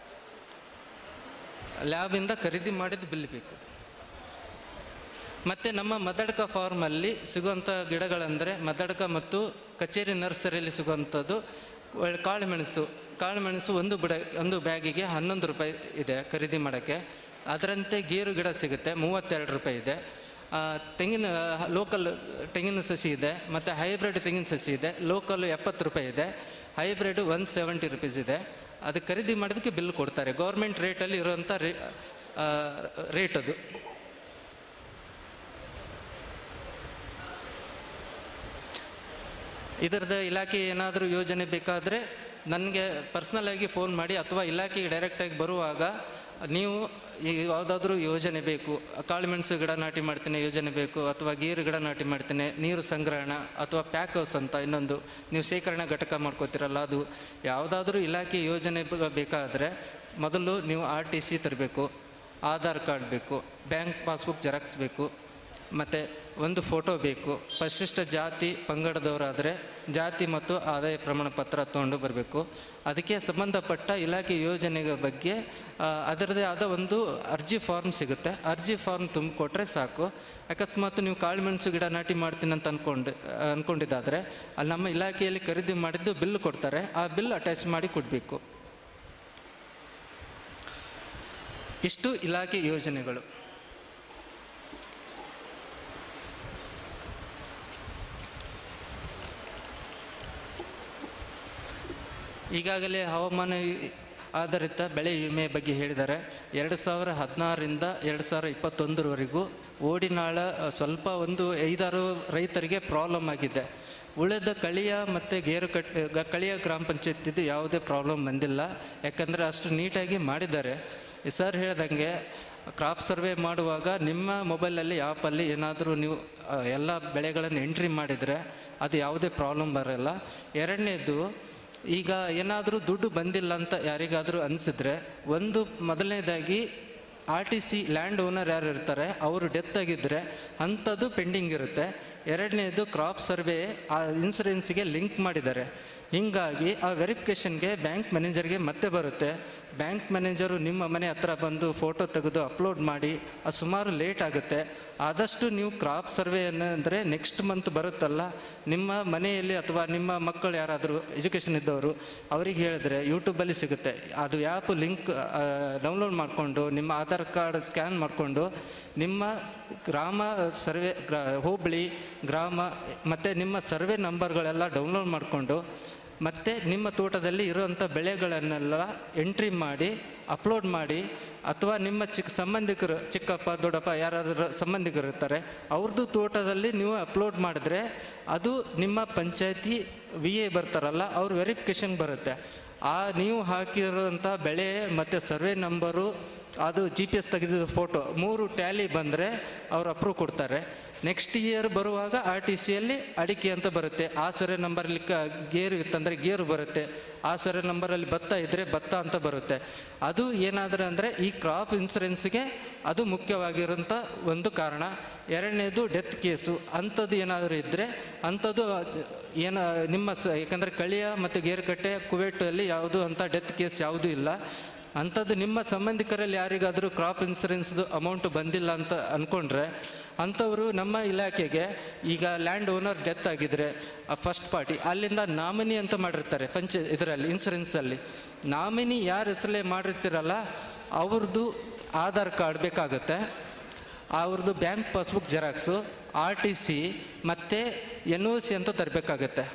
ಲ್ಯಾಬಿಂದ ಖರೀದಿ ಮಾಡಿದ್ದು ಬಿಲ್ ಬೇಕು ಮತ್ತು ನಮ್ಮ ಮದಡ್ಕ ಫಾರ್ಮಲ್ಲಿ ಸಿಗುವಂಥ ಗಿಡಗಳಂದರೆ ಮದಡ್ಕ ಮತ್ತು ಕಚೇರಿ ನರ್ಸರಿಯಲ್ಲಿ ಸಿಗುವಂಥದ್ದು ಒಳ್ಳೆ ಕಾಳುಮೆಣಸು ಕಾಳುಮೆಣಸು ಒಂದು ಬುಡ ಒಂದು ಬ್ಯಾಗಿಗೆ ಹನ್ನೊಂದು ರೂಪಾಯಿ ಇದೆ ಖರೀದಿ ಮಾಡೋಕ್ಕೆ ಅದರಂತೆ ಗೇರು ಗಿಡ ಸಿಗುತ್ತೆ ಮೂವತ್ತೆರಡು ರೂಪಾಯಿ ಇದೆ ಆ, ತೆಂಗಿನ ಲೋಕಲ್ ತೆಂಗಿನ ಸಸಿ ಇದೆ ಮತ್ತು ಹೈಬ್ರಿಡ್ ತೆಂಗಿನ ಸಸಿ ಇದೆ ಲೋಕಲ್ ಎಪ್ಪತ್ತು ರೂಪಾಯಿ ಇದೆ ಹೈಬ್ರಿಡ್ ಒನ್ ಸೆವೆಂಟಿ ರುಪೀಸ್ ಇದೆ ಅದು ಖರೀದಿ ಮಾಡೋದಕ್ಕೆ ಬಿಲ್ ಕೊಡ್ತಾರೆ ಗೌರ್ಮೆಂಟ್ ರೇಟಲ್ಲಿ ಇರುವಂಥ ರೇ ರೇಟ್ ಅದು ಇದರದ ಇಲಾಖೆ ಏನಾದರೂ ಯೋಜನೆ ಬೇಕಾದರೆ ನನಗೆ ಪರ್ಸ್ನಲ್ ಆಗಿ ಫೋನ್ ಮಾಡಿ ಅಥವಾ ಇಲಾಖೆಗೆ ಡೈರೆಕ್ಟಾಗಿ ಬರುವಾಗ ನೀವು ಈ ಯಾವುದಾದ್ರೂ ಯೋಜನೆ ಬೇಕು ಕಾಳುಮೆಣಸು ಗಿಡ ನಾಟಿ ಮಾಡ್ತೀನಿ ಯೋಜನೆ ಬೇಕು ಅಥವಾ ಗೀರು ಗಿಡ ನಾಟಿ ಮಾಡ್ತೀನಿ ನೀರು ಸಂಗ್ರಹಣ ಅಥವಾ ಪ್ಯಾಕ್ ಹೌಸ್ ಅಂತ ಇನ್ನೊಂದು ನೀವು ಶೇಖರಣಾ ಘಟಕ ಮಾಡ್ಕೋತೀರಲ್ಲ ಅದು ಯಾವುದಾದ್ರೂ ಇಲಾಖೆ ಯೋಜನೆ ಬ- ಬೇಕಾದರೆ ಮೊದಲು ನೀವು ಆರ್ ಟಿ ಸಿ ತರಬೇಕು ಆಧಾರ್ ಕಾರ್ಡ್ ಬೇಕು ಬ್ಯಾಂಕ್ ಪಾಸ್ಬುಕ್ ಜೆರಾಕ್ಸ್ ಬೇಕು ಮತ್ತು ಒಂದು ಫೋಟೋ ಬೇಕು ಪರಿಶಿಷ್ಟ ಜಾತಿ ಪಂಗಡದವರಾದರೆ ಜಾತಿ ಮತ್ತು ಆದಾಯ ಪ್ರಮಾಣ ಪತ್ರ ತೊಗೊಂಡು ಬರಬೇಕು ಅದಕ್ಕೆ ಸಂಬಂಧಪಟ್ಟ ಇಲಾಖೆ ಯೋಜನೆಗಳ ಬಗ್ಗೆ ಆ, ಅದರದೇ ಆದ ಒಂದು ಅರ್ಜಿ ಫಾರ್ಮ್ ಸಿಗುತ್ತೆ ಅರ್ಜಿ ಫಾರ್ಮ್ ತುಂಬಿಕೊಟ್ರೆ ಸಾಕು ಅಕಸ್ಮಾತ್ ನೀವು ಕಾಳುಮೆಣಸು ಗಿಡ ನಾಟಿ ಮಾಡ್ತೀನಿ ಅಂತ ಅಂದ್ಕೊಂಡು ಅಂದ್ಕೊಂಡಿದ್ದಾದರೆ ಅಲ್ಲಿ ನಮ್ಮ ಇಲಾಖೆಯಲ್ಲಿ ಖರೀದಿ ಮಾಡಿದ್ದು ಬಿಲ್ ಕೊಡ್ತಾರೆ ಆ ಬಿಲ್ ಅಟ್ಯಾಚ್ ಮಾಡಿ ಕೊಡಬೇಕು ಇಷ್ಟು ಇಲಾಖೆ ಯೋಜನೆಗಳು ಈಗಾಗಲೇ ಹವಾಮಾನ ಇ- ಆಧಾರಿತ ಬೆಳೆ ವಿಮೆ ಬಗ್ಗೆ ಹೇಳಿದ್ದಾರೆ ಎರಡು ಸಾವಿರ ಹದಿನಾರರಿಂದ ಎರಡು ಸಾವಿರ ಇಪ್ಪತ್ತೊಂದರವರೆಗೂ ಓಡಿನಾಳ ಅ, ಸ್ವಲ್ಪ ಒಂದು ಐದಾರು ರೈತರಿಗೆ ಪ್ರಾಬ್ಲಮ್ ಆಗಿದೆ ಉಳಿದ ಕಳಿಯ ಮತ್ತು ಗೇರು ಕಟ್ ಗ- ಕಳಿಯ ಗ್ರಾಮ ಪಂಚಾಯತಿದು ಯಾವುದೇ ಪ್ರಾಬ್ಲಮ್ ಬಂದಿಲ್ಲ ಯಾಕಂದರೆ ಅಷ್ಟು ನೀಟಾಗಿ ಮಾಡಿದ್ದಾರೆ ಸರ್ ಹೇಳ್ದಂಗೆ ಕ್ರಾಪ್ ಸರ್ವೆ ಮಾಡುವಾಗ ನಿಮ್ಮ ಮೊಬೈಲಲ್ಲಿ ಆ್ಯಪಲ್ಲಿ ಏನಾದರೂ ನೀವು ಆ, ಎಲ್ಲ ಬೆಳೆಗಳನ್ನು ಎಂಟ್ರಿ ಮಾಡಿದರೆ ಅದು ಯಾವುದೇ ಪ್ರಾಬ್ಲಮ್ ಬರೋಲ್ಲ ಎರಡನೇದು ಈಗ ಏನಾದರೂ ದುಡ್ಡು ಬಂದಿಲ್ಲ ಅಂತ ಯಾರಿಗಾದರೂ ಅನಿಸಿದ್ರೆ ಒಂದು ಮೊದಲನೇದಾಗಿ R T C land owner ಯಾರು ಇರ್ತಾರೆ ಅವರು ಡೆತ್ ಆಗಿದ್ದರೆ ಅಂಥದ್ದು ಪೆಂಡಿಂಗ್ ಇರುತ್ತೆ ಎರಡನೇದು ಕ್ರಾಪ್ ಸರ್ವೆ ಆ ಇನ್ಸೂರೆನ್ಸಿಗೆ ಲಿಂಕ್ ಮಾಡಿದ್ದಾರೆ ಹೀಗಾಗಿ ಆ ವೆರಿಫಿಕೇಷನ್ಗೆ ಬ್ಯಾಂಕ್ ಮ್ಯಾನೇಜರ್ಗೆ ಮತ್ತೆ ಬರುತ್ತೆ ಬ್ಯಾಂಕ್ ಮ್ಯಾನೇಜರು ನಿಮ್ಮ ಮನೆ ಹತ್ರ ಬಂದು ಫೋಟೋ ತೆಗೆದು ಅಪ್ಲೋಡ್ ಮಾಡಿ ಅದು ಸುಮಾರು ಲೇಟ್ ಆಗುತ್ತೆ ಆದಷ್ಟು ನೀವು ಕ್ರಾಪ್ ಸರ್ವೆ ಅಂದರೆ ನೆಕ್ಸ್ಟ್ ಮಂತ್ ಬರುತ್ತಲ್ಲ ನಿಮ್ಮ ಮನೆಯಲ್ಲಿ ಅಥವಾ ನಿಮ್ಮ ಮಕ್ಕಳು ಯಾರಾದರೂ ಎಜುಕೇಷನ್ ಇದ್ದವರು ಅವರಿಗೆ ಹೇಳಿದ್ರೆ ಯೂಟ್ಯೂಬಲ್ಲಿ ಸಿಗುತ್ತೆ ಅದು ಆ್ಯಪ್ ಲಿಂಕ್ ಡೌನ್ಲೋಡ್ ಮಾಡಿಕೊಂಡು ನಿಮ್ಮ ಆಧಾರ್ ಕಾರ್ಡ್ ಸ್ಕ್ಯಾನ್ ಮಾಡಿಕೊಂಡು ನಿಮ್ಮ ಸ್- ಗ್ರಾಮ ಸರ್ವೆ ಗ್ರಾ ಹೋಬಳಿ ಗ್ರಾಮ ಮತ್ತು ನಿಮ್ಮ ಸರ್ವೆ ನಂಬರ್ಗಳೆಲ್ಲ ಡೌನ್ಲೋಡ್ ಮಾಡಿಕೊಂಡು ಮತ್ತು ನಿಮ್ಮ ತೋಟದಲ್ಲಿ ಇರುವಂಥ ಬೆಳೆಗಳನ್ನೆಲ್ಲ ಎಂಟ್ರಿ ಮಾಡಿ ಅಪ್ಲೋಡ್ ಮಾಡಿ ಅಥವಾ ನಿಮ್ಮ ಚಿಕ್ಕ ಸಂಬಂಧಿಕರು ಚಿಕ್ಕಪ್ಪ ದೊಡ್ಡಪ್ಪ ಯಾರಾದರೂ ಸಂಬಂಧಿಕರು ಇರ್ತಾರೆ ಅವ್ರದ್ದು ತೋಟದಲ್ಲಿ ನೀವು ಅಪ್ಲೋಡ್ ಮಾಡಿದ್ರೆ ಅದು ನಿಮ್ಮ ಪಂಚಾಯತಿ ವಿ ಎ ಬರ್ತಾರಲ್ಲ ಅವ್ರ ವೆರಿಫಿಕೇಷನ್ ಬರುತ್ತೆ ಆ ನೀವು ಹಾಕಿರೋಂಥ ಬೆಳೆ ಮತ್ತು ಸರ್ವೆ ನಂಬರು ಅದು ಜಿ ಪಿ ಎಸ್ ತೆಗೆದಿದ್ದ ಫೋಟೋ ಮೂರು ಟ್ಯಾಲಿ ಬಂದರೆ ಅವ್ರು ಅಪ್ರೂವ್ ಕೊಡ್ತಾರೆ ನೆಕ್ಸ್ಟ್ ಇಯರ್ ಬರುವಾಗ ಆರ್ ಟಿ ಸಿಯಲ್ಲಿ ಅಡಿಕೆ ಅಂತ ಬರುತ್ತೆ ಆ ಸರಿ ನಂಬರಲ್ಲಿ ಕ ಗೇರು ಇತ್ತಂದರೆ ಗೇರು ಬರುತ್ತೆ ಆ ಸರಿ ನಂಬರಲ್ಲಿ ಭತ್ತ ಇದ್ದರೆ ಭತ್ತ ಅಂತ ಬರುತ್ತೆ ಅದು ಏನಾದರೂ ಅಂದರೆ ಈ ಕ್ರಾಪ್ ಇನ್ಸೂರೆನ್ಸ್ಗೆ ಅದು ಮುಖ್ಯವಾಗಿರೋಂಥ ಒಂದು ಕಾರಣ ಎರಡನೇದು ಡೆತ್ ಕೇಸು ಅಂಥದ್ದು ಏನಾದರೂ ಇದ್ದರೆ ಅಂಥದ್ದು ಏನ ನಿಮ್ಮ ಸ ಯಾಕಂದರೆ ಕಳಿಯ ಮತ್ತು ಗೇರುಕಟ್ಟೆ ಕುವೆಟ್ಟಲ್ಲಿ ಯಾವುದು ಅಂಥ ಡೆತ್ ಕೇಸ್ ಯಾವುದೂ ಇಲ್ಲ ಅಂಥದ್ದು ನಿಮ್ಮ ಸಂಬಂಧಿಕರಲ್ಲಿ ಯಾರಿಗಾದರೂ ಕ್ರಾಪ್ ಇನ್ಸೂರೆನ್ಸ್ದು ಅಮೌಂಟ್ ಬಂದಿಲ್ಲ ಅಂತ ಅಂದ್ಕೊಂಡ್ರೆ ಅಂಥವರು ನಮ್ಮ ಇಲಾಖೆಗೆ ಈಗ ಲ್ಯಾಂಡ್ ಓನರ್ ಡೆತ್ ಆಗಿದ್ರೆ ಫಸ್ಟ್ ಪಾರ್ಟಿ ಅಲ್ಲಿಂದ ನಾಮಿನಿ ಅಂತ ಮಾಡಿರ್ತಾರೆ ಪಂಚ ಇದರಲ್ಲಿ ಇನ್ಸೂರೆನ್ಸಲ್ಲಿ ನಾಮಿನಿ ಯಾರ ಹೆಸರಲ್ಲೇ ಮಾಡಿರ್ತೀರಲ್ಲ ಅವ್ರದ್ದು ಆಧಾರ್ ಕಾರ್ಡ್ ಬೇಕಾಗುತ್ತೆ ಅವ್ರದ್ದು bank passbook xerox R T C ಮತ್ತು ಎನ್ ಒ ಸಿ ಅಂತ ತರಬೇಕಾಗತ್ತೆ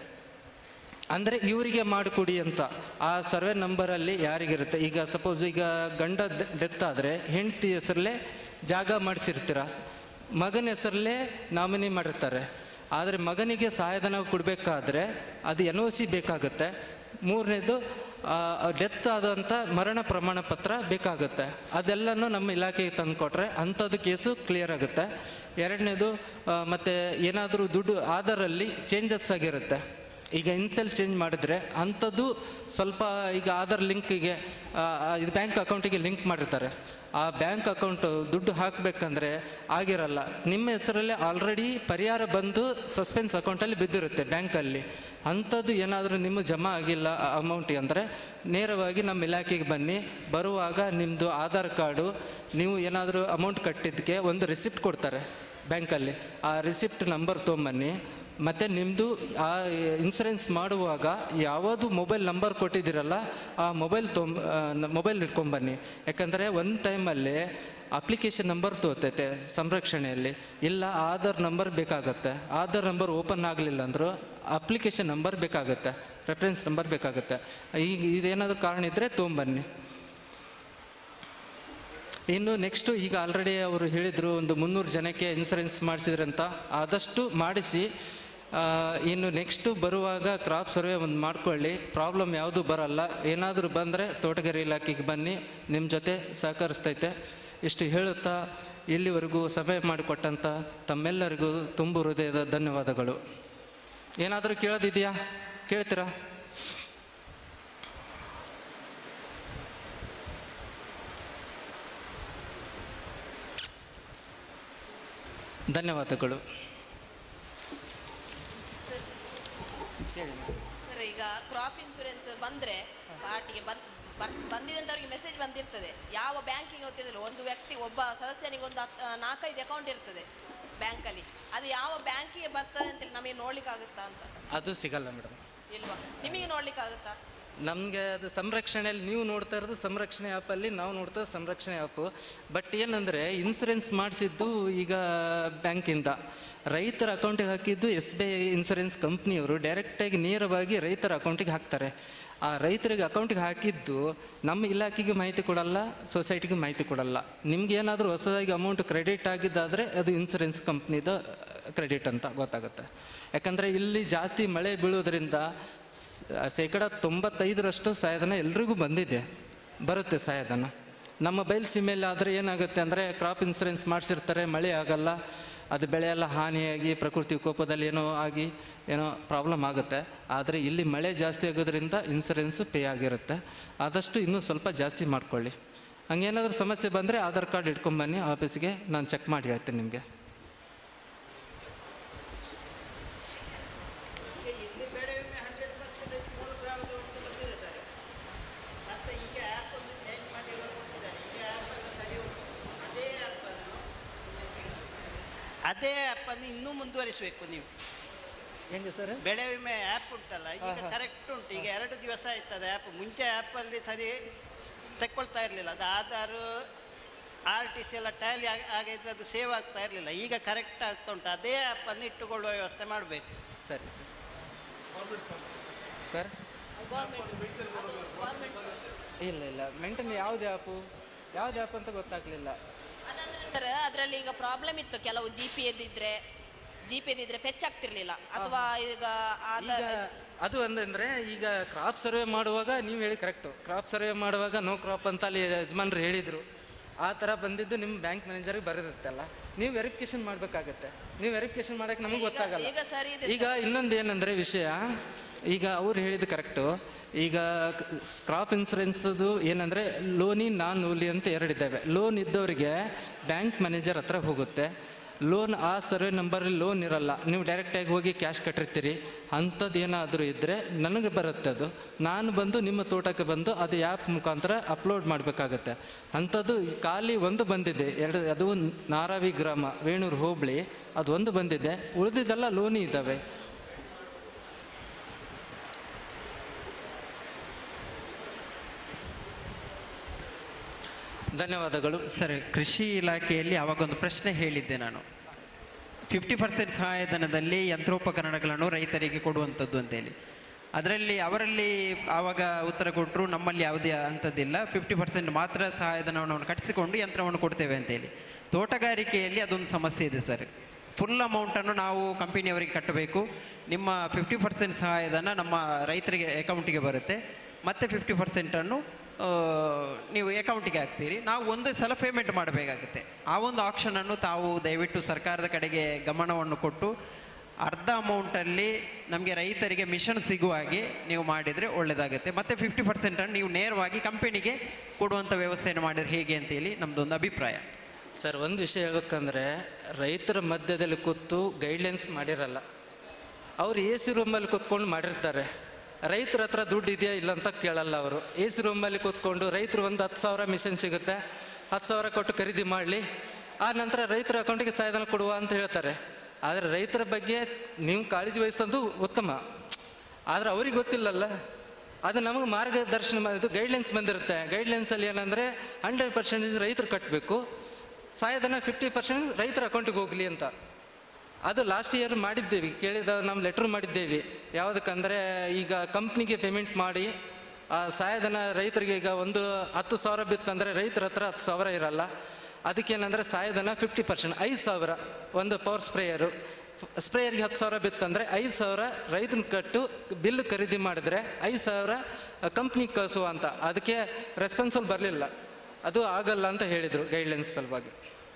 ಅಂದರೆ ಇವರಿಗೆ ಮಾಡಿಕೊಡಿ ಅಂತ ಆ ಸರ್ವೆ ನಂಬರಲ್ಲಿ ಯಾರಿಗಿರುತ್ತೆ ಈಗ ಸಪೋಸ್ ಈಗ ಗಂಡ ಡೆತ್ ಆದರೆ ಹೆಂಡತಿ ಹೆಸರಲ್ಲೇ ಜಾಗ ಮಾಡಿಸಿರ್ತೀರ ಮಗನ ಹೆಸರಲ್ಲೇ ನಾಮಿನಿ ಮಾಡಿರ್ತಾರೆ ಆದರೆ ಮಗನಿಗೆ ಸಹಾಯಧನ ಕೊಡಬೇಕಾದ್ರೆ ಅದು ಎನ್ ಒ ಸಿ ಬೇಕಾಗುತ್ತೆ ಮೂರನೇದು ಡೆತ್ ಆದಂಥ ಮರಣ ಪ್ರಮಾಣ ಪತ್ರ ಬೇಕಾಗುತ್ತೆ ಅದೆಲ್ಲನೂ ನಮ್ಮ ಇಲಾಖೆಗೆ ತಂದುಕೊಟ್ರೆ ಅಂಥದ್ದು ಕೇಸು ಕ್ಲಿಯರ್ ಆಗುತ್ತೆ ಎರಡನೇದು ಮತ್ತು ಏನಾದರೂ ದುಡ್ಡು ಆಧಾರಲ್ಲಿ ಚೇಂಜಸ್ ಆಗಿರುತ್ತೆ ಈಗ ಇನ್ಸೆಲ್ ಚೇಂಜ್ ಮಾಡಿದ್ರೆ ಅಂಥದ್ದು ಸ್ವಲ್ಪ ಈಗ ಆಧಾರ್ ಲಿಂಕಿಗೆ ಇದು ಬ್ಯಾಂಕ್ ಅಕೌಂಟಿಗೆ ಲಿಂಕ್ ಮಾಡಿರ್ತಾರೆ ಆ ಬ್ಯಾಂಕ್ ಅಕೌಂಟು ದುಡ್ಡು ಹಾಕಬೇಕಂದ್ರೆ ಆಗಿರಲ್ಲ ನಿಮ್ಮ ಹೆಸರಲ್ಲಿ ಆಲ್ರೆಡಿ ಪರಿಹಾರ ಬಂದು ಸಸ್ಪೆನ್ಸ್ ಅಕೌಂಟಲ್ಲಿ ಬಿದ್ದಿರುತ್ತೆ ಬ್ಯಾಂಕಲ್ಲಿ ಅಂಥದ್ದು ಏನಾದರೂ ನಿಮ್ಮ ಜಮಾ ಆಗಿಲ್ಲ ಅಮೌಂಟ್ ಅಂದರೆ ನೇರವಾಗಿ ನಮ್ಮ ಇಲಾಖೆಗೆ ಬನ್ನಿ ಬರುವಾಗ ನಿಮ್ಮದು ಆಧಾರ್ ಕಾರ್ಡು ನೀವು ಏನಾದರೂ ಅಮೌಂಟ್ ಕಟ್ಟಿದ್ದಕ್ಕೆ ಒಂದು ರಿಸಿಪ್ಟ್ ಕೊಡ್ತಾರೆ ಬ್ಯಾಂಕಲ್ಲಿ ಆ ರಿಸಿಪ್ಟ್ ನಂಬರ್ ತೊಗೊಂಬನ್ನಿ ಮತ್ತು ನಿಮ್ಮದು ಆ ಇನ್ಸೂರೆನ್ಸ್ ಮಾಡುವಾಗ ಯಾವುದು ಮೊಬೈಲ್ ನಂಬರ್ ಕೊಟ್ಟಿದ್ದೀರಲ್ಲ ಆ ಮೊಬೈಲ್ ತೊಂಬ ಮೊಬೈಲ್ ಇಟ್ಕೊಂಬನ್ನಿ ಯಾಕಂದರೆ ಒಂದು ಟೈಮಲ್ಲಿ ಅಪ್ಲಿಕೇಶನ್ ನಂಬರ್ ತೋತೈತೆ ಸಂರಕ್ಷಣೆಯಲ್ಲಿ ಇಲ್ಲ ಆಧಾರ್ ನಂಬರ್ ಬೇಕಾಗುತ್ತೆ ಆಧಾರ್ ನಂಬರ್ ಓಪನ್ ಆಗಲಿಲ್ಲ ಅಂದರೂ ಅಪ್ಲಿಕೇಶನ್ ನಂಬರ್ ಬೇಕಾಗುತ್ತೆ ರೆಫರೆನ್ಸ್ ನಂಬರ್ ಬೇಕಾಗುತ್ತೆ ಈಗ ಇದೇನಾದರೂ ಕಾರಣ ಇದ್ದರೆ ತೊಗೊಂಬನ್ನಿ ಇನ್ನು ನೆಕ್ಸ್ಟು ಈಗ ಆಲ್ರೆಡಿ ಅವರು ಹೇಳಿದರು ಒಂದು ಮುನ್ನೂರು ಜನಕ್ಕೆ ಇನ್ಸೂರೆನ್ಸ್ ಮಾಡಿಸಿದ್ರಂತ ಆದಷ್ಟು ಮಾಡಿಸಿ ಆ, ಇನ್ನು ನೆಕ್ಸ್ಟು ಬರುವಾಗ ಕ್ರಾಪ್ ಸರ್ವೆ ಒಂದು ಮಾಡ್ಕೊಳ್ಳಿ ಪ್ರಾಬ್ಲಮ್ ಯಾವುದು ಬರಲ್ಲ ಏನಾದರೂ ಬಂದರೆ ತೋಟಗಾರಿ ಇಲಾಖೆಗೆ ಬನ್ನಿ ನಿಮ್ಮ ಜೊತೆ ಸಹಕರಿಸ್ತೈತೆ ಇಷ್ಟು ಹೇಳುತ್ತಾ ಇಲ್ಲಿವರೆಗೂ ಸಭೆ ಮಾಡಿಕೊಟ್ಟಂಥ ತಮ್ಮೆಲ್ಲರಿಗೂ ತುಂಬು ಹೃದಯದ ಧನ್ಯವಾದಗಳು ಏನಾದರೂ ಕೇಳೋದಿದೆಯಾ ಕೇಳ್ತೀರಾ ಧನ್ಯವಾದಗಳು ಸರ್ ಈಗ ಕ್ರಾಪ್ ಇನ್ಸೂರೆನ್ಸ್ ಬಂದ್ರೆ ಪಾರ್ಟಿಗೆ ಬಂದ್ ಬರ್- ಬಂದಿದಂಥವ್ರಿಗೆ ಮೆಸೇಜ್ ಬಂದಿರ್ತದೆ ಯಾವ ಬ್ಯಾಂಕಿಗೆ ಗೊತ್ತಿರಲಿಲ್ಲ ಒಂದು ವ್ಯಕ್ತಿ ಒಬ್ಬ ಸದಸ್ಯನಿಗೆ ಒಂದು ಹತ್- ಆ, ನಾಲ್ಕೈದು ಅಕೌಂಟ್ ಇರ್ತದೆ ಬ್ಯಾಂಕಲ್ಲಿ ಅದು ಯಾವ ಬ್ಯಾಂಕಿಗೆ ಬರ್ತದೆ ಅಂತೇಳಿ ನಮಗೆ ನೋಡ್ಲಿಕ್ಕೆ ಆಗುತ್ತಾ ಅಂತ ಅದು ಸಿಗಲ್ಲ ಮೇಡಮ್ ಇಲ್ವಾ ನಿಮಗೆ ನೋಡ್ಲಿಕ್ಕೆ ಆಗುತ್ತಾ ನಮಗೆ ಅದು ಸಂರಕ್ಷಣೆಯಲ್ಲಿ ನೀವು ನೋಡ್ತಾ ಇರೋದು ಸಂರಕ್ಷಣೆ ಆ್ಯಪಲ್ಲಿ ನಾವು ನೋಡ್ತಾ ಇರೋದು ಸಂರಕ್ಷಣೆ ಆ್ಯಪು ಬಟ್ ಏನಂದರೆ ಇನ್ಸೂರೆನ್ಸ್ ಮಾಡಿಸಿದ್ದು ಈಗ ಬ್ಯಾಂಕಿಂದ ರೈತರ ಅಕೌಂಟಿಗೆ ಹಾಕಿದ್ದು ಎಸ್ ಬಿ ಐ ಇನ್ಸೂರೆನ್ಸ್ ಕಂಪ್ನಿಯವರು ಡೈರೆಕ್ಟಾಗಿ ನೇರವಾಗಿ ರೈತರ ಅಕೌಂಟಿಗೆ ಹಾಕ್ತಾರೆ ಆ ರೈತರಿಗೆ ಅಕೌಂಟಿಗೆ ಹಾಕಿದ್ದು ನಮ್ಮ ಇಲಾಖೆಗೆ ಮಾಹಿತಿ ಕೊಡಲ್ಲ ಸೊಸೈಟಿಗೆ ಮಾಹಿತಿ ಕೊಡಲ್ಲ ನಿಮ್ಗೆ ಏನಾದರೂ ಹೊಸದಾಗಿ ಅಮೌಂಟ್ ಕ್ರೆಡಿಟ್ ಆಗಿದ್ದಾದರೆ ಅದು ಇನ್ಸೂರೆನ್ಸ್ ಕಂಪ್ನಿದು ಕ್ರೆಡಿಟ್ ಅಂತ ಗೊತ್ತಾಗುತ್ತೆ ಯಾಕಂದರೆ ಇಲ್ಲಿ ಜಾಸ್ತಿ ಮಳೆ ಬೀಳೋದ್ರಿಂದ ಸ- ಶೇಕಡ ತೊಂಬತ್ತೈದರಷ್ಟು ಸಹಾಯಧನ ಎಲ್ರಿಗೂ ಬಂದಿದೆ ಬರುತ್ತೆ ಸಹಾಯಧನ ನಮ್ಮ ಬಯಲು ಸೀಮೆಯಲ್ಲಿ ಆದರೆ ಏನಾಗುತ್ತೆ ಅಂದರೆ ಕ್ರಾಪ್ ಇನ್ಸೂರೆನ್ಸ್ ಮಾಡಿಸಿರ್ತಾರೆ ಮಳೆ ಆಗಲ್ಲ ಅದು ಬೆಳೆ ಎಲ್ಲ ಹಾನಿಯಾಗಿ ಪ್ರಕೃತಿ ವಿಕೋಪದಲ್ಲಿ ಏನೋ ಆಗಿ ಏನೋ ಪ್ರಾಬ್ಲಮ್ ಆಗುತ್ತೆ ಆದರೆ ಇಲ್ಲಿ ಮಳೆ ಜಾಸ್ತಿ ಆಗೋದ್ರಿಂದ ಇನ್ಸೂರೆನ್ಸು ಪೇ ಆಗಿರುತ್ತೆ ಆದಷ್ಟು ಇನ್ನೂ ಸ್ವಲ್ಪ ಜಾಸ್ತಿ ಮಾಡ್ಕೊಳ್ಳಿ ಹಂಗೇನಾದರೂ ಸಮಸ್ಯೆ ಬಂದರೆ ಆಧಾರ್ ಕಾರ್ಡ್ ಇಟ್ಕೊಂಬನ್ನಿ ಆಫೀಸ್ಗೆ ನಾನು ಚೆಕ್ ಮಾಡಿ ಹೇಳ್ತೀನಿ ನಿಮಗೆ ಇಲ್ಲಿ ಬೆಳೆ ವಿಮೆ ಹಂಡ್ರೆಡ್ ಪರ್ಸೆಂಟೇಜ್ ಮೂರು ಗ್ರಾಮದವರೆಗೆ ಬಂದಿದೆ ಸರ್ ಮತ್ತೆ ಈಗ ಆ್ಯಪ್ ಒಂದು ಚೇಂಜ್ ಮಾಡಿ ಇವಾಗ ಕೊಟ್ಟಿದ್ದಾರೆ ಈಗ ಆ್ಯಪ್ ಎಲ್ಲ ಸರಿ ಉಂಟು ಅದೇ ಆ್ಯಪನ್ನು ಅದೇ ಆ್ಯಪನ್ನು ಇನ್ನೂ ಮುಂದುವರಿಸಬೇಕು ನೀವು ಹೆಂಗೆ ಸರ್ ಬೆಳೆ ವಿಮೆ ಆ್ಯಪ್ ಉಂಟಲ್ಲ ಈಗ ಹಾ, ಹಾ. ಕರೆಕ್ಟ್ ಉಂಟು ಈಗ ಎರಡು ದಿವಸ ಆಯ್ತದೆ ಆ್ಯಪ್ ಮುಂಚೆ ಆ್ಯಪಲ್ಲಿ ಸರಿ ತಗೊಳ್ತಾ ಇರಲಿಲ್ಲ ಅದು ಆಧಾರು ಆರ್ ಟಿ ಸಿ ಎಲ್ಲ ಟ್ಯಾಲಿ ಆಗಿದ್ರೆ ಅದು ಸೇವ್ ಆಗ್ತಾ ಇರಲಿಲ್ಲ ಈಗ ಕರೆಕ್ಟ್ ಆಗ್ತಾ ಉಂಟು ಅದೇ ಆ್ಯಪನ್ನು ಇಟ್ಟುಕೊಳ್ಳುವ ವ್ಯವಸ್ಥೆ ಮಾಡಬೇಕು ಸರಿ ಸರ್ ಸರ್ ಇಲ್ಲ ಇಲ್ಲ ಮೆಂಟನ್ ಯಾವ್ದು ಆ್ಯಪು ಯಾವ್ದು ಆ್ಯಪ್ ಅಂತ ಗೊತ್ತಾಗಲಿಲ್ಲ ಅದಂದ್ರೆ ಅದರಲ್ಲಿ ಈಗ ಪ್ರಾಬ್ಲಮ್ ಇತ್ತು ಕೆಲವು ಜಿ ಪಿ ಎದ್ದಿದ್ರೆ ಜಿ ಪಿ ಎದ್ದಿದ್ರೆ ಪೆಚ್ ಆಗ್ತಿರ್ಲಿಲ್ಲ ಅಥವಾ ಈಗ ಆಧಾರ್ ಈಗ ಅದು ಒಂದಂದ್ರೆ ಈಗ ಕ್ರಾಪ್ ಸರ್ವೆ ಮಾಡುವಾಗ ನೀವು ಹೇಳಿ ಕರೆಕ್ಟು ಕ್ರಾಪ್ ಸರ್ವೆ ಮಾಡುವಾಗ ನೋ ಕ್ರಾಪ್ ಅಂತ ಅಲ್ಲಿ ಯಜಮಾನ್ರು ಹೇಳಿದರು ಆ ಥರ ಬಂದಿದ್ದು ನಿಮ್ಮ ಬ್ಯಾಂಕ್ ಮ್ಯಾನೇಜರ್ಗೆ ಬರೆದಿರುತ್ತಲ್ಲ ನೀವು ವೆರಿಫಿಕೇಶನ್ ಮಾಡಬೇಕಾಗತ್ತೆ ನೀವು ವೆರಿಫಿಕೇಶನ್ ಮಾಡೋಕ್ಕೆ ನಮಗೆ ಈಗ- ಗೊತ್ತಾಗಲ್ಲ ಈಗ ಸರಿ ಇದೆ ಈಗ ಇನ್ನೊಂದು ಏನಂದರೆ ವಿಷಯ ಈಗ ಅವ್ರು ಹೇಳಿದ್ದು ಕರೆಕ್ಟು ಈಗ ಕ್ರಾಪ್ ಇನ್ಸೂರೆನ್ಸದು ಏನಂದರೆ ಲೋನಿ ನಾನ್ ಲೋಲಿ ಅಂತ ಎರಡಿದ್ದಾವೆ ಲೋನ್ ಇದ್ದವರಿಗೆ ಬ್ಯಾಂಕ್ ಮ್ಯಾನೇಜರ್ ಹತ್ರ ಹೋಗುತ್ತೆ ಲೋನ್ ಆ ಸರ್ವೆ ನಂಬರಲ್ಲಿ ಲೋನ್ ಇರಲ್ಲ ನೀವು ಡೈರೆಕ್ಟಾಗಿ ಹೋಗಿ ಕ್ಯಾಶ್ ಕಟ್ಟಿರ್ತೀರಿ ಅಂಥದ್ದು ಏನಾದರೂ ಇದ್ದರೆ ನನಗೆ ಬರುತ್ತೆ ಅದು ನಾನು ಬಂದು ನಿಮ್ಮ ತೋಟಕ್ಕೆ ಬಂದು ಅದು ಆ್ಯಪ್ ಮುಖಾಂತರ ಅಪ್ಲೋಡ್ ಮಾಡಬೇಕಾಗತ್ತೆ ಅಂಥದ್ದು ಖಾಲಿ ಒಂದು ಬಂದಿದೆ ಎರಡು ಅದು ನಾರಾವಿ ಗ್ರಾಮ ವೇಣೂರು ಹೋಬಳಿ ಅದು ಒಂದು ಬಂದಿದೆ ಉಳಿದಿದ್ದೆಲ್ಲ ಲೋನಿ ಇದ್ದಾವೆ ಧನ್ಯವಾದಗಳು ಸರ್ ಕೃಷಿ ಇಲಾಖೆಯಲ್ಲಿ ಆವಾಗೊಂದು ಪ್ರಶ್ನೆ ಹೇಳಿದ್ದೆ ನಾನು ಫಿಫ್ಟಿ ಪರ್ಸೆಂಟ್ ಸಹಾಯಧನದಲ್ಲಿ ಯಂತ್ರೋಪಕರಣಗಳನ್ನು ರೈತರಿಗೆ ಕೊಡುವಂಥದ್ದು ಅಂತೇಳಿ ಅದರಲ್ಲಿ ಅವರಲ್ಲಿ ಆವಾಗ ಉತ್ತರ ಕೊಟ್ಟರು ನಮ್ಮಲ್ಲಿ ಯಾವುದೇ ಅಂಥದ್ದಿಲ್ಲ ಫಿಫ್ಟಿ ಪರ್ಸೆಂಟ್ ಮಾತ್ರ ಸಹಾಯಧನವನ್ನು ಕಟ್ಟಿಸಿಕೊಂಡು ಯಂತ್ರವನ್ನು ಕೊಡ್ತೇವೆ ಅಂತೇಳಿ ತೋಟಗಾರಿಕೆಯಲ್ಲಿ ಅದೊಂದು ಸಮಸ್ಯೆ ಇದೆ ಸರ್ ಫುಲ್ ಅಮೌಂಟನ್ನು ನಾವು ಕಂಪನಿಯವರಿಗೆ ಕಟ್ಟಬೇಕು ನಿಮ್ಮ ಫಿಫ್ಟಿ ಪರ್ಸೆಂಟ್ ಸಹಾಯಧನ ನಮ್ಮ ರೈತರಿಗೆ ಅಕೌಂಟಿಗೆ ಬರುತ್ತೆ ಮತ್ತು ಫಿಫ್ಟಿ ಪರ್ಸೆಂಟನ್ನು ನೀವು ಅಕೌಂಟಿಗೆ ಹಾಕ್ತೀರಿ ನಾವು ಒಂದೇ ಸಲ ಪೇಮೆಂಟ್ ಮಾಡಬೇಕಾಗುತ್ತೆ ಆ ಒಂದು ಆಪ್ಷನನ್ನು ತಾವು ದಯವಿಟ್ಟು ಸರ್ಕಾರದ ಕಡೆಗೆ ಗಮನವನ್ನು ಕೊಟ್ಟು ಅರ್ಧ ಅಮೌಂಟಲ್ಲಿ ನಮಗೆ ರೈತರಿಗೆ ಮಿಷನ್ ಸಿಗುವ ಹಾಗೆ ನೀವು ಮಾಡಿದರೆ ಒಳ್ಳೆಯದಾಗುತ್ತೆ ಮತ್ತು ಫಿಫ್ಟಿ ಪರ್ಸೆಂಟನ್ನು ನೀವು ನೇರವಾಗಿ ಕಂಪನಿಗೆ ಕೊಡುವಂಥ ವ್ಯವಸ್ಥೆಯನ್ನು ಮಾಡಿದ್ರೆ ಹೇಗೆ ಅಂತೇಳಿ ನಮ್ಮದೊಂದು ಅಭಿಪ್ರಾಯ ಸರ್ ಒಂದು ವಿಷಯ ಹೇಳ್ಬೇಕಂದ್ರೆ ರೈತರ ಮಧ್ಯದಲ್ಲಿ ಕೂತು ಗೈಡ್ಲೈನ್ಸ್ ಮಾಡಿರಲ್ಲ ಅವ್ರು ಎ ಸಿ ರೂಮಲ್ಲಿ ಕೂತ್ಕೊಂಡು ಮಾಡಿರ್ತಾರೆ ರೈತರ ಹತ್ರ ದುಡ್ಡು ಇದೆಯಾ ಇಲ್ಲ ಅಂತ ಕೇಳಲ್ಲ ಅವರು ಎ ಸಿ ರೂಮಲ್ಲಿ ಕೂತ್ಕೊಂಡು ರೈತರು ಒಂದು ಹತ್ತು ಸಾವಿರ ಮಿಷನ್ ಸಿಗುತ್ತೆ ಹತ್ತು ಸಾವಿರ ಕೊಟ್ಟು ಖರೀದಿ ಮಾಡಲಿ ಆ ನಂತರ ರೈತರ ಅಕೌಂಟಿಗೆ ಸಹಾಯಧನ ಕೊಡುವ ಅಂತ ಹೇಳ್ತಾರೆ ಆದರೆ ರೈತರ ಬಗ್ಗೆ ನೀವು ಕಾಳಜಿ ವಹಿಸೋದು ಉತ್ತಮ ಆದರೆ ಅವ್ರಿಗೆ ಗೊತ್ತಿಲ್ಲಲ್ಲ ಅದು ನಮಗೆ ಮಾರ್ಗದರ್ಶನ ಮಾಡಿದ್ದು ಗೈಡ್ಲೈನ್ಸ್ ಬಂದಿರುತ್ತೆ ಗೈಡ್ಲೈನ್ಸಲ್ಲಿ ಏನಂದರೆ ಹಂಡ್ರೆಡ್ ಪರ್ಸೆಂಟೇಜ್ ರೈತರು ಕಟ್ಟಬೇಕು ಸಹಾಯಧನ ಫಿಫ್ಟಿ ಪರ್ಸೆಂಟ್ ರೈತರ ಅಕೌಂಟಿಗೆ ಹೋಗಲಿ ಅಂತ ಅದು ಲಾಸ್ಟ್ ಇಯರ್ ಮಾಡಿದ್ದೇವೆ ಕೇಳಿದ ನಾವು ಲೆಟ್ರ್ ಮಾಡಿದ್ದೇವೆ ಯಾವುದಕ್ಕಂದರೆ ಈಗ ಕಂಪ್ನಿಗೆ ಪೇಮೆಂಟ್ ಮಾಡಿ ಆ ಸಹಾಯಧನ ರೈತರಿಗೆ ಈಗ ಒಂದು ಹತ್ತು ಸಾವಿರ ಬಿತ್ತಂದರೆ ರೈತರ ಹತ್ರ ಹತ್ತು ಸಾವಿರ ಇರಲ್ಲ ಅದಕ್ಕೇನಂದರೆ ಸಹಾಯಧನ ಫಿಫ್ಟಿ ಪರ್ಸೆಂಟ್ ಐದು ಸಾವಿರ ಒಂದು ಪವರ್ ಸ್ಪ್ರೇಯರು ಸ್ಪ್ರೇಯರ್ಗೆ ಹತ್ತು ಸಾವಿರ ಬಿತ್ತಂದರೆ ಐದು ಸಾವಿರ ರೈತನ ಕಟ್ಟು ಬಿಲ್ ಖರೀದಿ ಮಾಡಿದರೆ ಐದು ಸಾವಿರ ಕಂಪ್ನಿಗೆ ಕಳಿಸುವ ಅಂತ ಅದಕ್ಕೆ ರೆಸ್ಪಾನ್ಸಲ್ ಬರಲಿಲ್ಲ ಅದು ಆಗಲ್ಲ ಅಂತ ಹೇಳಿದರು ಗೈಡ್ಲೈನ್ಸ್ ಸಲುವಾಗಿ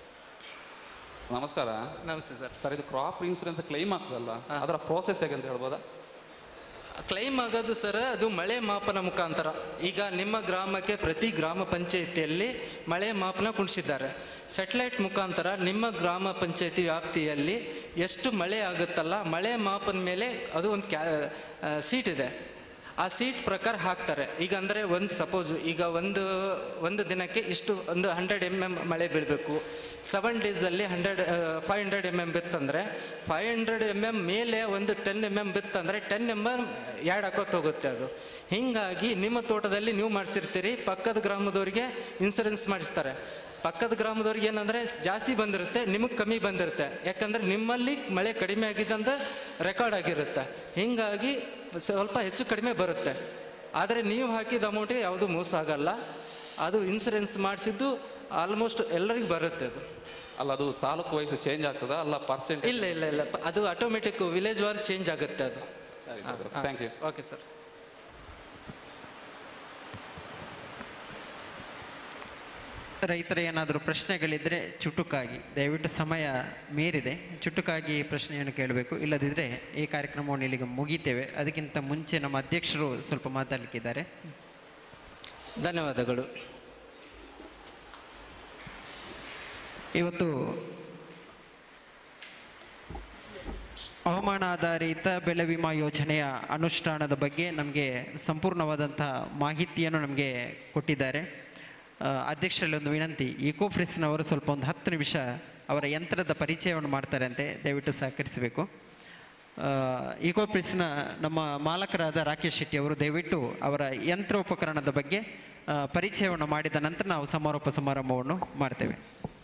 ನಮಸ್ಕಾರ ನಮಸ್ತೆ ಸರ್ ಸರ್ ಇದು ಕ್ರಾಪ್ ಇನ್ಸೂರೆನ್ಸ್ ಕ್ಲೈಮ್ ಆಗ್ತದಲ್ಲ ಅದರ ಪ್ರೋಸೆಸ್ ಹೇಗೆ ಅಂತ ಹೇಳ್ಬೋದಾ ಕ್ಲೈಮ್ ಆಗೋದು ಸರ್ ಅದು ಮಳೆ ಮಾಪನ ಮುಖಾಂತರ ಈಗ ನಿಮ್ಮ ಗ್ರಾಮಕ್ಕೆ ಪ್ರತಿ ಗ್ರಾಮ ಪಂಚಾಯಿತಿಯಲ್ಲಿ ಮಳೆ ಮಾಪನ ಕುಣಿಸಿದ್ದಾರೆ ಸೆಟಲೈಟ್ ಮುಖಾಂತರ ನಿಮ್ಮ ಗ್ರಾಮ ಪಂಚಾಯಿತಿ ವ್ಯಾಪ್ತಿಯಲ್ಲಿ ಎಷ್ಟು ಮಳೆ ಆಗುತ್ತಲ್ಲ ಮಳೆ ಮಾಪನ ಮೇಲೆ ಅದು ಒಂದು ಕ್ಯಾ ಸೀಟ್ ಇದೆ ಆ ಸೀಟ್ ಪ್ರಕಾರ ಹಾಕ್ತಾರೆ ಈಗ ಅಂದರೆ ಒಂದು ಸಪೋಸ್ ಈಗ ಒಂದು ಒಂದು ದಿನಕ್ಕೆ ಇಷ್ಟು ಒಂದು ಹಂಡ್ರೆಡ್ ಎಮ್ ಎಮ್ ಮಳೆ ಬೀಳಬೇಕು ಸೆವೆನ್ ಡೇಸಲ್ಲಿ hundred five hundred M M ಬಿತ್ತಂದರೆ ಫೈವ್ ಹಂಡ್ರೆಡ್ ಎಮ್ ಎಮ್ ಮೇಲೆ ಒಂದು ಟೆನ್ ಎಮ್ ಎಮ್ ಬಿತ್ತಂದರೆ ಟೆನ್ ಎಮ್ ಎಮ್ ಎರಡು ಹಾಕೋತ್ ಹೋಗುತ್ತೆ ಅದು ಹೀಗಾಗಿ ನಿಮ್ಮ ತೋಟದಲ್ಲಿ ನೀವು ಮಾಡಿಸಿರ್ತೀರಿ ಪಕ್ಕದ ಗ್ರಾಮದವ್ರಿಗೆ ಇನ್ಸೂರೆನ್ಸ್ ಮಾಡಿಸ್ತಾರೆ ಪಕ್ಕದ ಗ್ರಾಮದವ್ರಿಗೆ ಏನಂದರೆ ಜಾಸ್ತಿ ಬಂದಿರುತ್ತೆ ನಿಮಗೆ ಕಮ್ಮಿ ಬಂದಿರುತ್ತೆ ಯಾಕಂದರೆ ನಿಮ್ಮಲ್ಲಿ ಮಳೆ ಕಡಿಮೆ ಆಗಿದೆ ಅಂತ ರೆಕಾರ್ಡ್ ಆಗಿರುತ್ತೆ ಹೀಗಾಗಿ ಸ್ವಲ್ಪ ಹೆಚ್ಚು ಕಡಿಮೆ ಬರುತ್ತೆ ಆದರೆ ನೀವು ಹಾಕಿದ ಅಮೌಂಟಿಗೆ ಯಾವುದೂ ಮೋಸ ಆಗಲ್ಲ ಅದು ಇನ್ಸೂರೆನ್ಸ್ ಮಾಡಿಸಿದ್ದು ಆಲ್ಮೋಸ್ಟ್ ಎಲ್ಲರಿಗೂ ಬರುತ್ತೆ ಅದು ಅಲ್ಲ ಅದು ತಾಲೂಕು ವೈಸ್ ಚೇಂಜ್ ಆಗ್ತದಾ ಅಲ್ಲ ಪರ್ಸೆಂಟ್ ಇಲ್ಲ ಇಲ್ಲ ಇಲ್ಲ ಪ- ಅದು ಆಟೋಮೆಟಿಕ್ ವಿಲೇಜ್ ವಾರ್ ಚೇಂಜ್ ಆಗುತ್ತೆ ಅದು ಸರಿ sir thank you okay sir ರೈತರ ಏನಾದರೂ ಪ್ರಶ್ನೆಗಳಿದ್ದರೆ ಚುಟುಕಾಗಿ ದಯವಿಟ್ಟು ಸಮಯ ಮೀರಿದೆ ಚುಟುಕಾಗಿ ಪ್ರಶ್ನೆಯನ್ನು ಕೇಳಬೇಕು ಇಲ್ಲದಿದ್ದರೆ ಈ ಕಾರ್ಯಕ್ರಮವನ್ನು ಇಲ್ಲಿಗೆ ಮುಗಿತೇವೆ ಅದಕ್ಕಿಂತ ಮುಂಚೆ ನಮ್ಮ ಅಧ್ಯಕ್ಷರು ಸ್ವಲ್ಪ ಮಾತಾಡಲಿಕ್ಕಿದ್ದಾರೆ ಧನ್ಯವಾದಗಳು ಇವತ್ತು ಹವಾಮಾನ ಆಧಾರಿತ ಬೆಳೆ ವಿಮಾ ಯೋಜನೆಯ ಅನುಷ್ಠಾನದ ಬಗ್ಗೆ ನಮಗೆ ಸಂಪೂರ್ಣವಾದಂಥ ಮಾಹಿತಿಯನ್ನು ನಮಗೆ ಕೊಟ್ಟಿದ್ದಾರೆ ಆ, ಅಧ್ಯಕ್ಷರಲ್ಲಿ ಒಂದು ವಿನಂತಿ ಇಕೋ ಫ್ರಿಸ್ನವರು ಸ್ವಲ್ಪ ಒಂದು ಹತ್ತು ನಿಮಿಷ ಅವರ ಯಂತ್ರದ ಪರಿಚಯವನ್ನು ಮಾಡ್ತಾರಂತೆ ದಯವಿಟ್ಟು ಸಹಕರಿಸಬೇಕು ಇಕೋ ಫ್ರಿಸ್ನ ನಮ್ಮ ಮಾಲಕರಾದ ರಾಕೇಶ್ ಶೆಟ್ಟಿ ಅವರು ದಯವಿಟ್ಟು ಅವರ ಯಂತ್ರೋಪಕರಣದ ಬಗ್ಗೆ ಆ, ಪರಿಚಯವನ್ನು ಮಾಡಿದ ನಂತರ ನಾವು ಸಮಾರೋಪ ಸಮಾರಂಭವನ್ನು ಮಾಡ್ತೇವೆ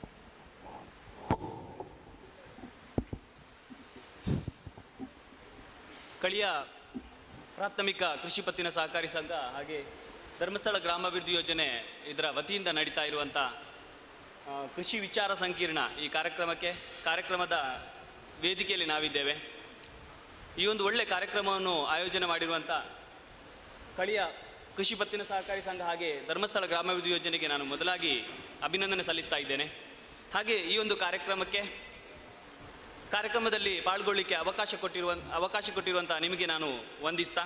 ಕಳಿಯ ಪ್ರಾಥಮಿಕ ಕೃಷಿ ಪತ್ತಿನ ಸಹಕಾರಿ ಸಂಘ ಹಾಗೆ ಧರ್ಮಸ್ಥಳ ಗ್ರಾಮಾಭಿವೃದ್ಧಿ ಯೋಜನೆ ಇದರ ವತಿಯಿಂದ ನಡೀತಾ ಇರುವಂಥ ಆ, ಕೃಷಿ ವಿಚಾರ ಸಂಕಿರಣ ಈ ಕಾರ್ಯಕ್ರಮಕ್ಕೆ ಕಾರ್ಯಕ್ರಮದ ವೇದಿಕೆಯಲ್ಲಿ ನಾವಿದ್ದೇವೆ ಈ ಒಂದು ಒಳ್ಳೆ ಕಾರ್ಯಕ್ರಮವನ್ನು ಆಯೋಜನೆ ಮಾಡಿರುವಂಥ ಕಳಿಯ ಕೃಷಿ ಪತ್ತಿನ ಸಹಕಾರಿ ಸಂಘ ಹಾಗೆ ಧರ್ಮಸ್ಥಳ ಗ್ರಾಮಾಭಿವೃದ್ಧಿ ಯೋಜನೆಗೆ ನಾನು ಮೊದಲಾಗಿ ಅಭಿನಂದನೆ ಸಲ್ಲಿಸ್ತಾ ಇದ್ದೇನೆ ಹಾಗೆ ಈ ಒಂದು ಕಾರ್ಯಕ್ರಮಕ್ಕೆ ಕಾರ್ಯಕ್ರಮದಲ್ಲಿ ಪಾಲ್ಗೊಳ್ಳಿಕ್ಕೆ ಅವಕಾಶ ಕೊಟ್ಟಿರುವ ಅವಕಾಶ ಕೊಟ್ಟಿರುವಂಥ ನಿಮಗೆ ನಾನು ವಂದಿಸ್ತಾ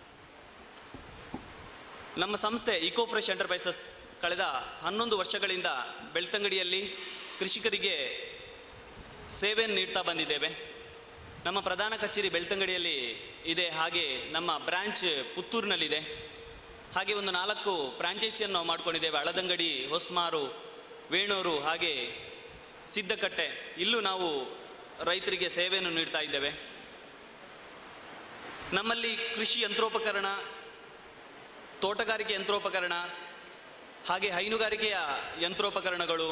ನಮ್ಮ ಸಂಸ್ಥೆ ಇಕೋ ಫ್ರೆಶ್ ಎಂಟರ್ಪ್ರೈಸಸ್ ಕಳೆದ ಹನ್ನೊಂದು ವರ್ಷಗಳಿಂದ ಬೆಳ್ತಂಗಡಿಯಲ್ಲಿ ಕೃಷಿಕರಿಗೆ ಸೇವೆಯನ್ನು ನೀಡ್ತಾ ಬಂದಿದ್ದೇವೆ ನಮ್ಮ ಪ್ರಧಾನ ಕಚೇರಿ ಬೆಳ್ತಂಗಡಿಯಲ್ಲಿ ಇದೆ ಹಾಗೆ ನಮ್ಮ ಬ್ರಾಂಚ್ ಪುತ್ತೂರಿನಲ್ಲಿದೆ ಹಾಗೆ ಒಂದು ನಾಲ್ಕು ಫ್ರಾಂಚೈಸಿಯನ್ನು ನಾವು ಮಾಡ್ಕೊಂಡಿದ್ದೇವೆ ಹಳದಂಗಡಿ ಹೊಸ್ಮಾರು ವೇಣೂರು ಹಾಗೆ ಸಿದ್ದಕಟ್ಟೆ ಇಲ್ಲೂ ನಾವು ರೈತರಿಗೆ ಸೇವೆಯನ್ನು ನೀಡ್ತಾ ಇದ್ದೇವೆ ನಮ್ಮಲ್ಲಿ ಕೃಷಿ ಯಂತ್ರೋಪಕರಣ ತೋಟಗಾರಿಕೆ ಯಂತ್ರೋಪಕರಣ ಹಾಗೆ ಹೈನುಗಾರಿಕೆಯ ಯಂತ್ರೋಪಕರಣಗಳು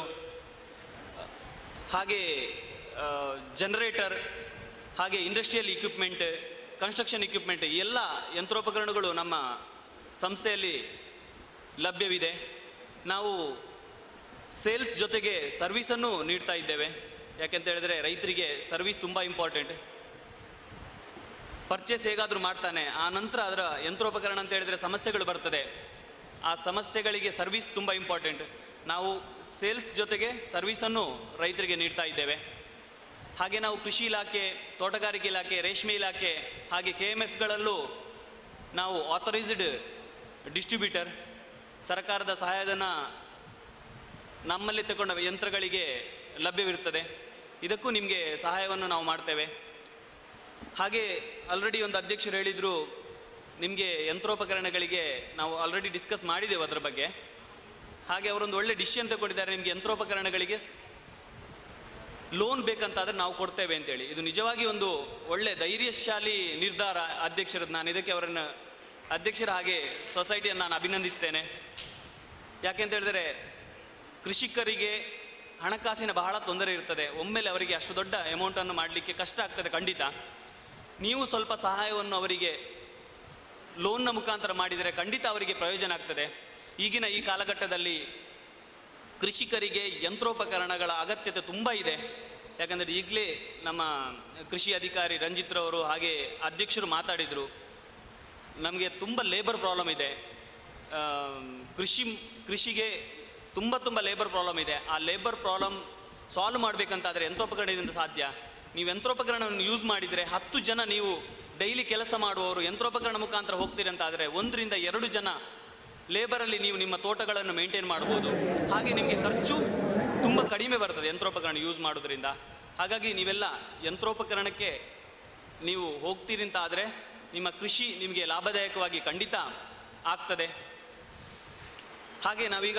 ಹಾಗೆ ಜನರೇಟರ್ ಹಾಗೆ ಇಂಡಸ್ಟ್ರಿಯಲ್ ಇಕ್ವಿಪ್ಮೆಂಟ್ ಕನ್ಸ್ಟ್ರಕ್ಷನ್ ಇಕ್ವಿಪ್ಮೆಂಟ್ ಎಲ್ಲ ಯಂತ್ರೋಪಕರಣಗಳು ನಮ್ಮ ಸಂಸ್ಥೆಯಲ್ಲಿ ಲಭ್ಯವಿದೆ ನಾವು ಸೇಲ್ಸ್ ಜೊತೆಗೆ ಸರ್ವಿಸನ್ನು ನೀಡ್ತಾ ಇದ್ದೇವೆ ಯಾಕೆಂತ ಹೇಳಿದ್ರೆ ರೈತರಿಗೆ ಸರ್ವಿಸ್ ತುಂಬ ಇಂಪಾರ್ಟೆಂಟ್ ಪರ್ಚೇಸ್ ಹೇಗಾದರೂ ಮಾಡ್ತಾನೆ ಆ ನಂತರ ಅದರ ಯಂತ್ರೋಪಕರಣ ಅಂತ ಹೇಳಿದ್ರೆ ಸಮಸ್ಯೆಗಳು ಬರ್ತದೆ ಆ ಸಮಸ್ಯೆಗಳಿಗೆ ಸರ್ವಿಸ್ ತುಂಬ ಇಂಪಾರ್ಟೆಂಟ್ ನಾವು ಸೇಲ್ಸ್ ಜೊತೆಗೆ ಸರ್ವಿಸನ್ನು ರೈತರಿಗೆ ನೀಡ್ತಾ ಇದ್ದೇವೆ ಹಾಗೆ ನಾವು ಕೃಷಿ ಇಲಾಖೆ ತೋಟಗಾರಿಕೆ ಇಲಾಖೆ ರೇಷ್ಮೆ ಇಲಾಖೆ ಹಾಗೆ ಕೆ ಎಮ್ ಎಫ್ಗಳಲ್ಲೂ ನಾವು ಆಥರೈಸ್ಡ್ ಡಿಸ್ಟ್ರಿಬ್ಯೂಟರ್ ಸರ್ಕಾರದ ಸಹಾಯಧನ ನಮ್ಮಲ್ಲಿ ತಗೊಂಡ ಯಂತ್ರಗಳಿಗೆ ಲಭ್ಯವಿರುತ್ತದೆ ಇದಕ್ಕೂ ನಿಮಗೆ ಸಹಾಯವನ್ನು ನಾವು ಮಾಡ್ತೇವೆ ಹಾಗೆ ಆಲ್ರೆಡಿ ಒಂದು ಅಧ್ಯಕ್ಷರು ಹೇಳಿದರು ನಿಮಗೆ ಯಂತ್ರೋಪಕರಣಗಳಿಗೆ ನಾವು ಆಲ್ರೆಡಿ ಡಿಸ್ಕಸ್ ಮಾಡಿದ್ದೇವೆ ಅದರ ಬಗ್ಗೆ ಹಾಗೆ ಅವರೊಂದು ಒಳ್ಳೆ ಡಿಸಿಷನ್ ತಗೊಂಡಿದ್ದಾರೆ ನಿಮಗೆ ಯಂತ್ರೋಪಕರಣಗಳಿಗೆ ಲೋನ್ ಬೇಕಂತಾದ್ರೆ ನಾವು ಕೊಡ್ತೇವೆ ಅಂತೇಳಿ ಇದು ನಿಜವಾಗಿ ಒಂದು ಒಳ್ಳೆ ಧೈರ್ಯಶಾಲಿ ನಿರ್ಧಾರ ಅಧ್ಯಕ್ಷರದ್ದು ನಾನು ಇದಕ್ಕೆ ಅವರನ್ನು ಅಧ್ಯಕ್ಷರ ಹಾಗೆ ಸೊಸೈಟಿಯನ್ನು ನಾನು ಅಭಿನಂದಿಸ್ತೇನೆ ಯಾಕೆಂತ ಹೇಳಿದರೆ ಕೃಷಿಕರಿಗೆ ಹಣಕಾಸಿನ ಬಹಳ ತೊಂದರೆ ಇರ್ತದೆ ಒಮ್ಮೆಲೆ ಅವರಿಗೆ ಅಷ್ಟು ದೊಡ್ಡ ಅಮೌಂಟನ್ನು ಮಾಡಲಿಕ್ಕೆ ಕಷ್ಟ ಆಗ್ತದೆ ಖಂಡಿತ ನೀವು ಸ್ವಲ್ಪ ಸಹಾಯವನ್ನು ಅವರಿಗೆ ಲೋನ್ನ ಮುಖಾಂತರ ಮಾಡಿದರೆ ಖಂಡಿತ ಅವರಿಗೆ ಪ್ರಯೋಜನ ಆಗ್ತದೆ ಈಗಿನ ಈ ಕಾಲಘಟ್ಟದಲ್ಲಿ ಕೃಷಿಕರಿಗೆ ಯಂತ್ರೋಪಕರಣಗಳ ಅಗತ್ಯತೆ ತುಂಬ ಇದೆ ಯಾಕಂದರೆ ಈಗಲೇ ನಮ್ಮ ಕೃಷಿ ಅಧಿಕಾರಿ ರಂಜಿತ್ರವರು ಹಾಗೆ ಅಧ್ಯಕ್ಷರು ಮಾತಾಡಿದರು ನಮಗೆ ತುಂಬ ಲೇಬರ್ ಪ್ರಾಬ್ಲಮ್ ಇದೆ ಆ, ಕೃಷಿ ಕೃಷಿಗೆ ತುಂಬ ತುಂಬ ಲೇಬರ್ ಪ್ರಾಬ್ಲಮ್ ಇದೆ ಆ ಲೇಬರ್ ಪ್ರಾಬ್ಲಮ್ ಸಾಲ್ವ್ ಮಾಡಬೇಕಂತಾದರೆ ಯಂತ್ರೋಪಕರಣದಿಂದ ಸಾಧ್ಯ ನೀವು ಯಂತ್ರೋಪಕರಣವನ್ನು ಯೂಸ್ ಮಾಡಿದರೆ ಹತ್ತು ಜನ ನೀವು ಡೈಲಿ ಕೆಲಸ ಮಾಡುವವರು ಯಂತ್ರೋಪಕರಣ ಮುಖಾಂತರ ಹೋಗ್ತೀರಿ ಅಂತಾದರೆ ಒಂದರಿಂದ ಎರಡು ಜನ ಲೇಬರಲ್ಲಿ ನೀವು ನಿಮ್ಮ ತೋಟಗಳನ್ನು ಮೇಂಟೈನ್ ಮಾಡ್ಬೋದು ಹಾಗೆ ನಿಮಗೆ ಖರ್ಚು ತುಂಬ ಕಡಿಮೆ ಬರ್ತದೆ ಯಂತ್ರೋಪಕರಣ ಯೂಸ್ ಮಾಡೋದ್ರಿಂದ ಹಾಗಾಗಿ ನೀವೆಲ್ಲ ಯಂತ್ರೋಪಕರಣಕ್ಕೆ ನೀವು ಹೋಗ್ತೀರಿ ಅಂತ ಆದರೆ ನಿಮ್ಮ ಕೃಷಿ ನಿಮಗೆ ಲಾಭದಾಯಕವಾಗಿ ಖಂಡಿತ ಆಗ್ತದೆ ಹಾಗೆ ನಾವೀಗ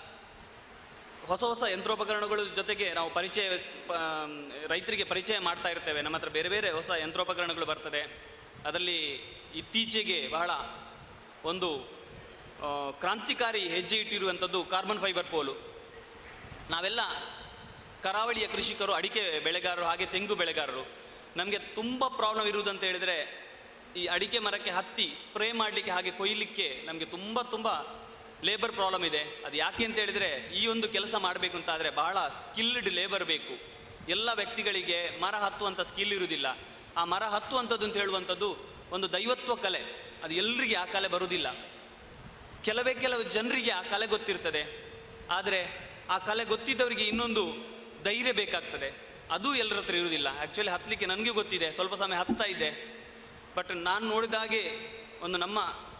ಹೊಸ ಹೊಸ ಯಂತ್ರೋಪಕರಣಗಳ ಜೊತೆಗೆ ನಾವು ಪರಿಚಯ ಪ- ರೈತರಿಗೆ ಪರಿಚಯ ಮಾಡ್ತಾ ಇರ್ತೇವೆ ನಮ್ಮ ಹತ್ರ ಬೇರೆ ಬೇರೆ ಹೊಸ ಯಂತ್ರೋಪಕರಣಗಳು ಬರ್ತದೆ ಅದರಲ್ಲಿ ಇತ್ತೀಚೆಗೆ ಬಹಳ ಒಂದು ಆ, ಕ್ರಾಂತಿಕಾರಿ ಹೆಜ್ಜೆ ಇಟ್ಟಿರುವಂಥದ್ದು ಕಾರ್ಬನ್ ಫೈಬರ್ ಪೋಲು ನಾವೆಲ್ಲ ಕರಾವಳಿಯ ಕೃಷಿಕರು ಅಡಿಕೆ ಬೆಳೆಗಾರರು ಹಾಗೆ ತೆಂಗು ಬೆಳೆಗಾರರು ನಮಗೆ ತುಂಬ ಪ್ರಾಬ್ಲಮ್ ಇರುವುದಂತ ಹೇಳಿದರೆ ಈ ಅಡಿಕೆ ಮರಕ್ಕೆ ಹತ್ತಿ ಸ್ಪ್ರೇ ಮಾಡಲಿಕ್ಕೆ ಹಾಗೆ ಕೊಯ್ಲಿಕ್ಕೆ ನಮಗೆ ತುಂಬ ತುಂಬ ಲೇಬರ್ ಪ್ರಾಬ್ಲಮ್ ಇದೆ ಅದು ಯಾಕೆ ಅಂತ ಹೇಳಿದರೆ ಈ ಒಂದು ಕೆಲಸ ಮಾಡಬೇಕು ಅಂತ ಆದರೆ ಬಹಳ ಸ್ಕಿಲ್ಡ್ ಲೇಬರ್ ಬೇಕು ಎಲ್ಲ ವ್ಯಕ್ತಿಗಳಿಗೆ ಮರ ಹತ್ತುವಂಥ ಸ್ಕಿಲ್ ಇರುವುದಿಲ್ಲ ಆ ಮರ ಹತ್ತುವಂಥದ್ದು ಅಂತ ಹೇಳುವಂಥದ್ದು ಒಂದು ದೈವತ್ವ ಕಲೆ ಅದು ಎಲ್ರಿಗೆ ಆ ಕಲೆ ಬರುವುದಿಲ್ಲ ಕೆಲವೇ ಕೆಲವು ಜನರಿಗೆ ಆ ಕಲೆ ಗೊತ್ತಿರ್ತದೆ ಆದರೆ ಆ ಕಲೆ ಗೊತ್ತಿದ್ದವರಿಗೆ ಇನ್ನೊಂದು ಧೈರ್ಯ ಬೇಕಾಗ್ತದೆ ಅದು ಎಲ್ಲರ ಹತ್ರ ಇರುವುದಿಲ್ಲ ಆ್ಯಕ್ಚುಲಿ ಹತ್ತಲಿಕ್ಕೆ ನನಗೆ ಗೊತ್ತಿದೆ ಸ್ವಲ್ಪ ಸಮಯ ಹತ್ತಾ ಇದೆ ಬಟ್ ನಾನು ನೋಡಿದ ಹಾಗೆ ಒಂದು ನಮ್ಮ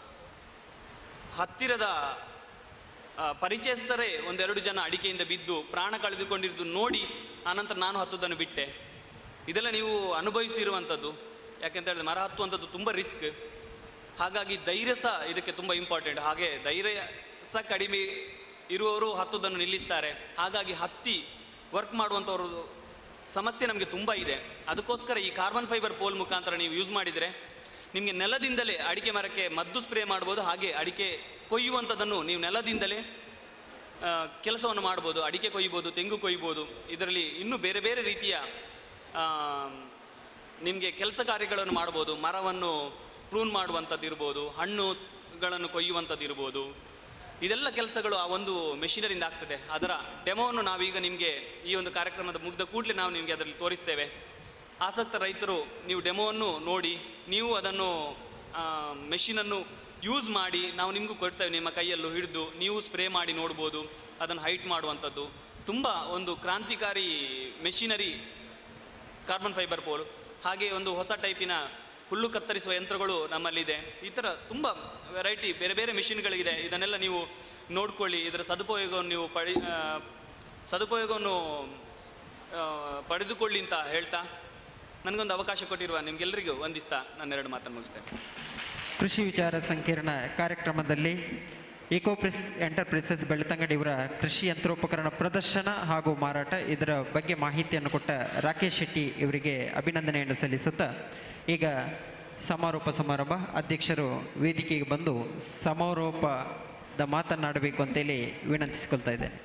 ಹತ್ತಿರದ ಆ, ಪರಿಚಯಸ್ಥರೇ ಒಂದೆರಡು ಜನ ಅಡಿಕೆಯಿಂದ ಬಿದ್ದು ಪ್ರಾಣ ಕಳೆದುಕೊಂಡಿದ್ದು ನೋಡಿ ಆನಂತರ ನಾನು ಹತ್ತುವುದನ್ನು ಬಿಟ್ಟೆ ಇದೆಲ್ಲ ನೀವು ಅನುಭವಿಸಿರುವಂಥದ್ದು ಯಾಕೆಂತ ಹೇಳಿದ್ರೆ ಮರ ಹತ್ತುವಂಥದ್ದು ತುಂಬ ರಿಸ್ಕ್ ಹಾಗಾಗಿ ಧೈರ್ಯ ಸಹ ಇದಕ್ಕೆ ತುಂಬ ಇಂಪಾರ್ಟೆಂಟ್ ಹಾಗೆ ಧೈರ್ಯ ಸಹ ಕಡಿಮೆ ಇರುವವರು ಹತ್ತುವುದನ್ನು ನಿಲ್ಲಿಸ್ತಾರೆ ಹಾಗಾಗಿ ಹತ್ತಿ ವರ್ಕ್ ಮಾಡುವಂಥವ್ರು ಸಮಸ್ಯೆ ನಮಗೆ ತುಂಬ ಇದೆ ಅದಕ್ಕೋಸ್ಕರ ಈ ಕಾರ್ಬನ್ ಫೈಬರ್ ಪೋಲ್ ಮುಖಾಂತರ ನೀವು ಯೂಸ್ ಮಾಡಿದರೆ ನಿಮಗೆ ನೆಲದಿಂದಲೇ ಅಡಿಕೆ ಮರಕ್ಕೆ ಮದ್ದು ಸ್ಪ್ರೇ ಮಾಡ್ಬೋದು ಹಾಗೆ ಅಡಿಕೆ ಕೊಯ್ಯುವಂಥದ್ದನ್ನು ನೀವು ನೆಲದಿಂದಲೇ ಆ, ಕೆಲಸವನ್ನು ಮಾಡ್ಬೋದು ಅಡಿಕೆ ಕೊಯ್ಬೋದು ತೆಂಗು ಕೊಯ್ಬೋದು ಇದರಲ್ಲಿ ಇನ್ನೂ ಬೇರೆ ಬೇರೆ ರೀತಿಯ ನಿಮಗೆ ಕೆಲಸ ಕಾರ್ಯಗಳನ್ನು ಮಾಡ್ಬೋದು ಮರವನ್ನು ಪ್ರೂನ್ ಮಾಡುವಂಥದ್ದು ಇರ್ಬೋದು ಹಣ್ಣುಗಳನ್ನು ಕೊಯ್ಯುವಂಥದ್ದು ಇರ್ಬೋದು ಇದೆಲ್ಲ ಕೆಲಸಗಳು ಆ ಒಂದು ಮೆಷಿನರಿಂದ ಆಗ್ತದೆ ಅದರ ಡೆಮೋವನ್ನು ನಾವೀಗ ನಿಮಗೆ ಈ ಒಂದು ಕಾರ್ಯಕ್ರಮದ ಮುಗಿದ ಕೂಡಲೇ ನಾವು ನಿಮಗೆ ಅದರಲ್ಲಿ ತೋರಿಸ್ತೇವೆ ಆಸಕ್ತ ರೈತರು ನೀವು ಡೆಮೋವನ್ನು ನೋಡಿ ನೀವು ಅದನ್ನು ಮೆಷಿನನ್ನು ಯೂಸ್ ಮಾಡಿ ನಾವು ನಿಮಗೂ ಕೊಡ್ತೇವೆ ನಿಮ್ಮ ಕೈಯಲ್ಲೂ ಹಿಡಿದು ನೀವು ಸ್ಪ್ರೇ ಮಾಡಿ ನೋಡ್ಬೋದು ಅದನ್ನು ಹೈಟ್ ಮಾಡುವಂಥದ್ದು ತುಂಬ ಒಂದು ಕ್ರಾಂತಿಕಾರಿ ಮೆಷಿನರಿ ಕಾರ್ಬನ್ ಫೈಬರ್ ಪೋಲ್ ಹಾಗೆ ಒಂದು ಹೊಸ ಟೈಪಿನ ಹುಲ್ಲು ಕತ್ತರಿಸುವ ಯಂತ್ರಗಳು ನಮ್ಮಲ್ಲಿದೆ ಈ ಥರ ತುಂಬ ವೆರೈಟಿ ಬೇರೆ ಬೇರೆ ಮೆಷಿನ್ಗಳಿದೆ ಇದನ್ನೆಲ್ಲ ನೀವು ನೋಡ್ಕೊಳ್ಳಿ ಇದರ ಸದುಪಯೋಗವನ್ನು ನೀವು ಪಡಿ ಆ, ಸದುಪಯೋಗವನ್ನು ಆ, ಪಡೆದುಕೊಳ್ಳಿ ಅಂತ ಹೇಳ್ತಾ ನನಗೊಂದು ಅವಕಾಶ ಕೊಟ್ಟಿರುವ ನಿಮಗೆಲ್ಲರಿಗೂ ವಂದಿಸ್ತಾ ನನ್ನೆರಡು ಮಾತನ್ನು ಮುಗಿಸ್ತೇನೆ ಕೃಷಿ ವಿಚಾರ ಸಂಕಿರಣ ಕಾರ್ಯಕ್ರಮದಲ್ಲಿ ಇಕೋಪ್ರಿಸ್ ಎಂಟರ್ಪ್ರೈಸಸ್ ಬೆಳ್ತಂಗಡಿ ಇವರ ಕೃಷಿ ಯಂತ್ರೋಪಕರಣ ಪ್ರದರ್ಶನ ಹಾಗೂ ಮಾರಾಟ ಇದರ ಬಗ್ಗೆ ಮಾಹಿತಿಯನ್ನು ಕೊಟ್ಟ ರಾಕೇಶ್ ಶೆಟ್ಟಿ ಇವರಿಗೆ ಅಭಿನಂದನೆಯನ್ನು ಸಲ್ಲಿಸುತ್ತಾ ಈಗ ಸಮಾರೋಪ ಸಮಾರಂಭ ಅಧ್ಯಕ್ಷರು ವೇದಿಕೆಗೆ ಬಂದು ಸಮಾರೋಪದ ಮಾತನಾಡಬೇಕು ಅಂತೇಳಿ ವಿನಂತಿಸಿಕೊಳ್ತಾ ಇದ್ದೇನೆ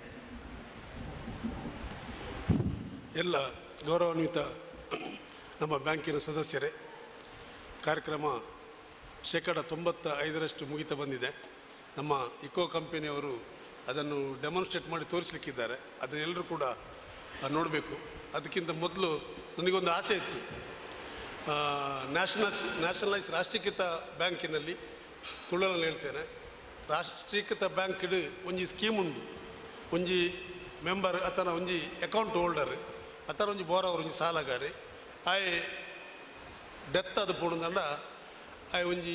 ಎಲ್ಲ ಗೌರವಾನ್ವಿತ ನಮ್ಮ ಬ್ಯಾಂಕಿನ ಸದಸ್ಯರೇ ಕಾರ್ಯಕ್ರಮ ಶೇಕಡ ತೊಂಬತ್ತ ಐದರಷ್ಟು ಮುಗಿತಾ ಬಂದಿದೆ ನಮ್ಮ ಇಕೋ ಕಂಪನಿಯವರು ಅದನ್ನು ಡೆಮಾನ್ಸ್ಟ್ರೇಟ್ ಮಾಡಿ ತೋರಿಸಲಿಕ್ಕಿದ್ದಾರೆ ಅದನ್ನೆಲ್ಲರೂ ಕೂಡ ನೋಡಬೇಕು ಅದಕ್ಕಿಂತ ಮೊದಲು ನನಗೊಂದು ಆಸೆ ಇತ್ತು ನ್ಯಾಷನಲ್ಸ್ ನ್ಯಾಷನಲೈಸ್ ರಾಷ್ಟ್ರೀಕೃತ ಬ್ಯಾಂಕಿನಲ್ಲಿ ತುಳುವಲ್ಲಿ ಹೇಳ್ತೇನೆ ರಾಷ್ಟ್ರೀಕೃತ ಬ್ಯಾಂಕ್ ಒಂಜಿ ಸ್ಕೀಮ್ ಉಂಡು ಒಂಜಿ ಮೆಂಬರ್ ಅತನ ಒಂಜಿ ಅಕೌಂಟ್ ಹೋಲ್ಡರ್ ಅತನ ಒಂಜಿ ಬೋರವರು ಒಂಜಿ ಸಾಲಗಾರಿ ಆಯ್ ಡೆತ್ ಅದು ಪೋಣದಂಡ ಆಯ್ ಒಂಜಿ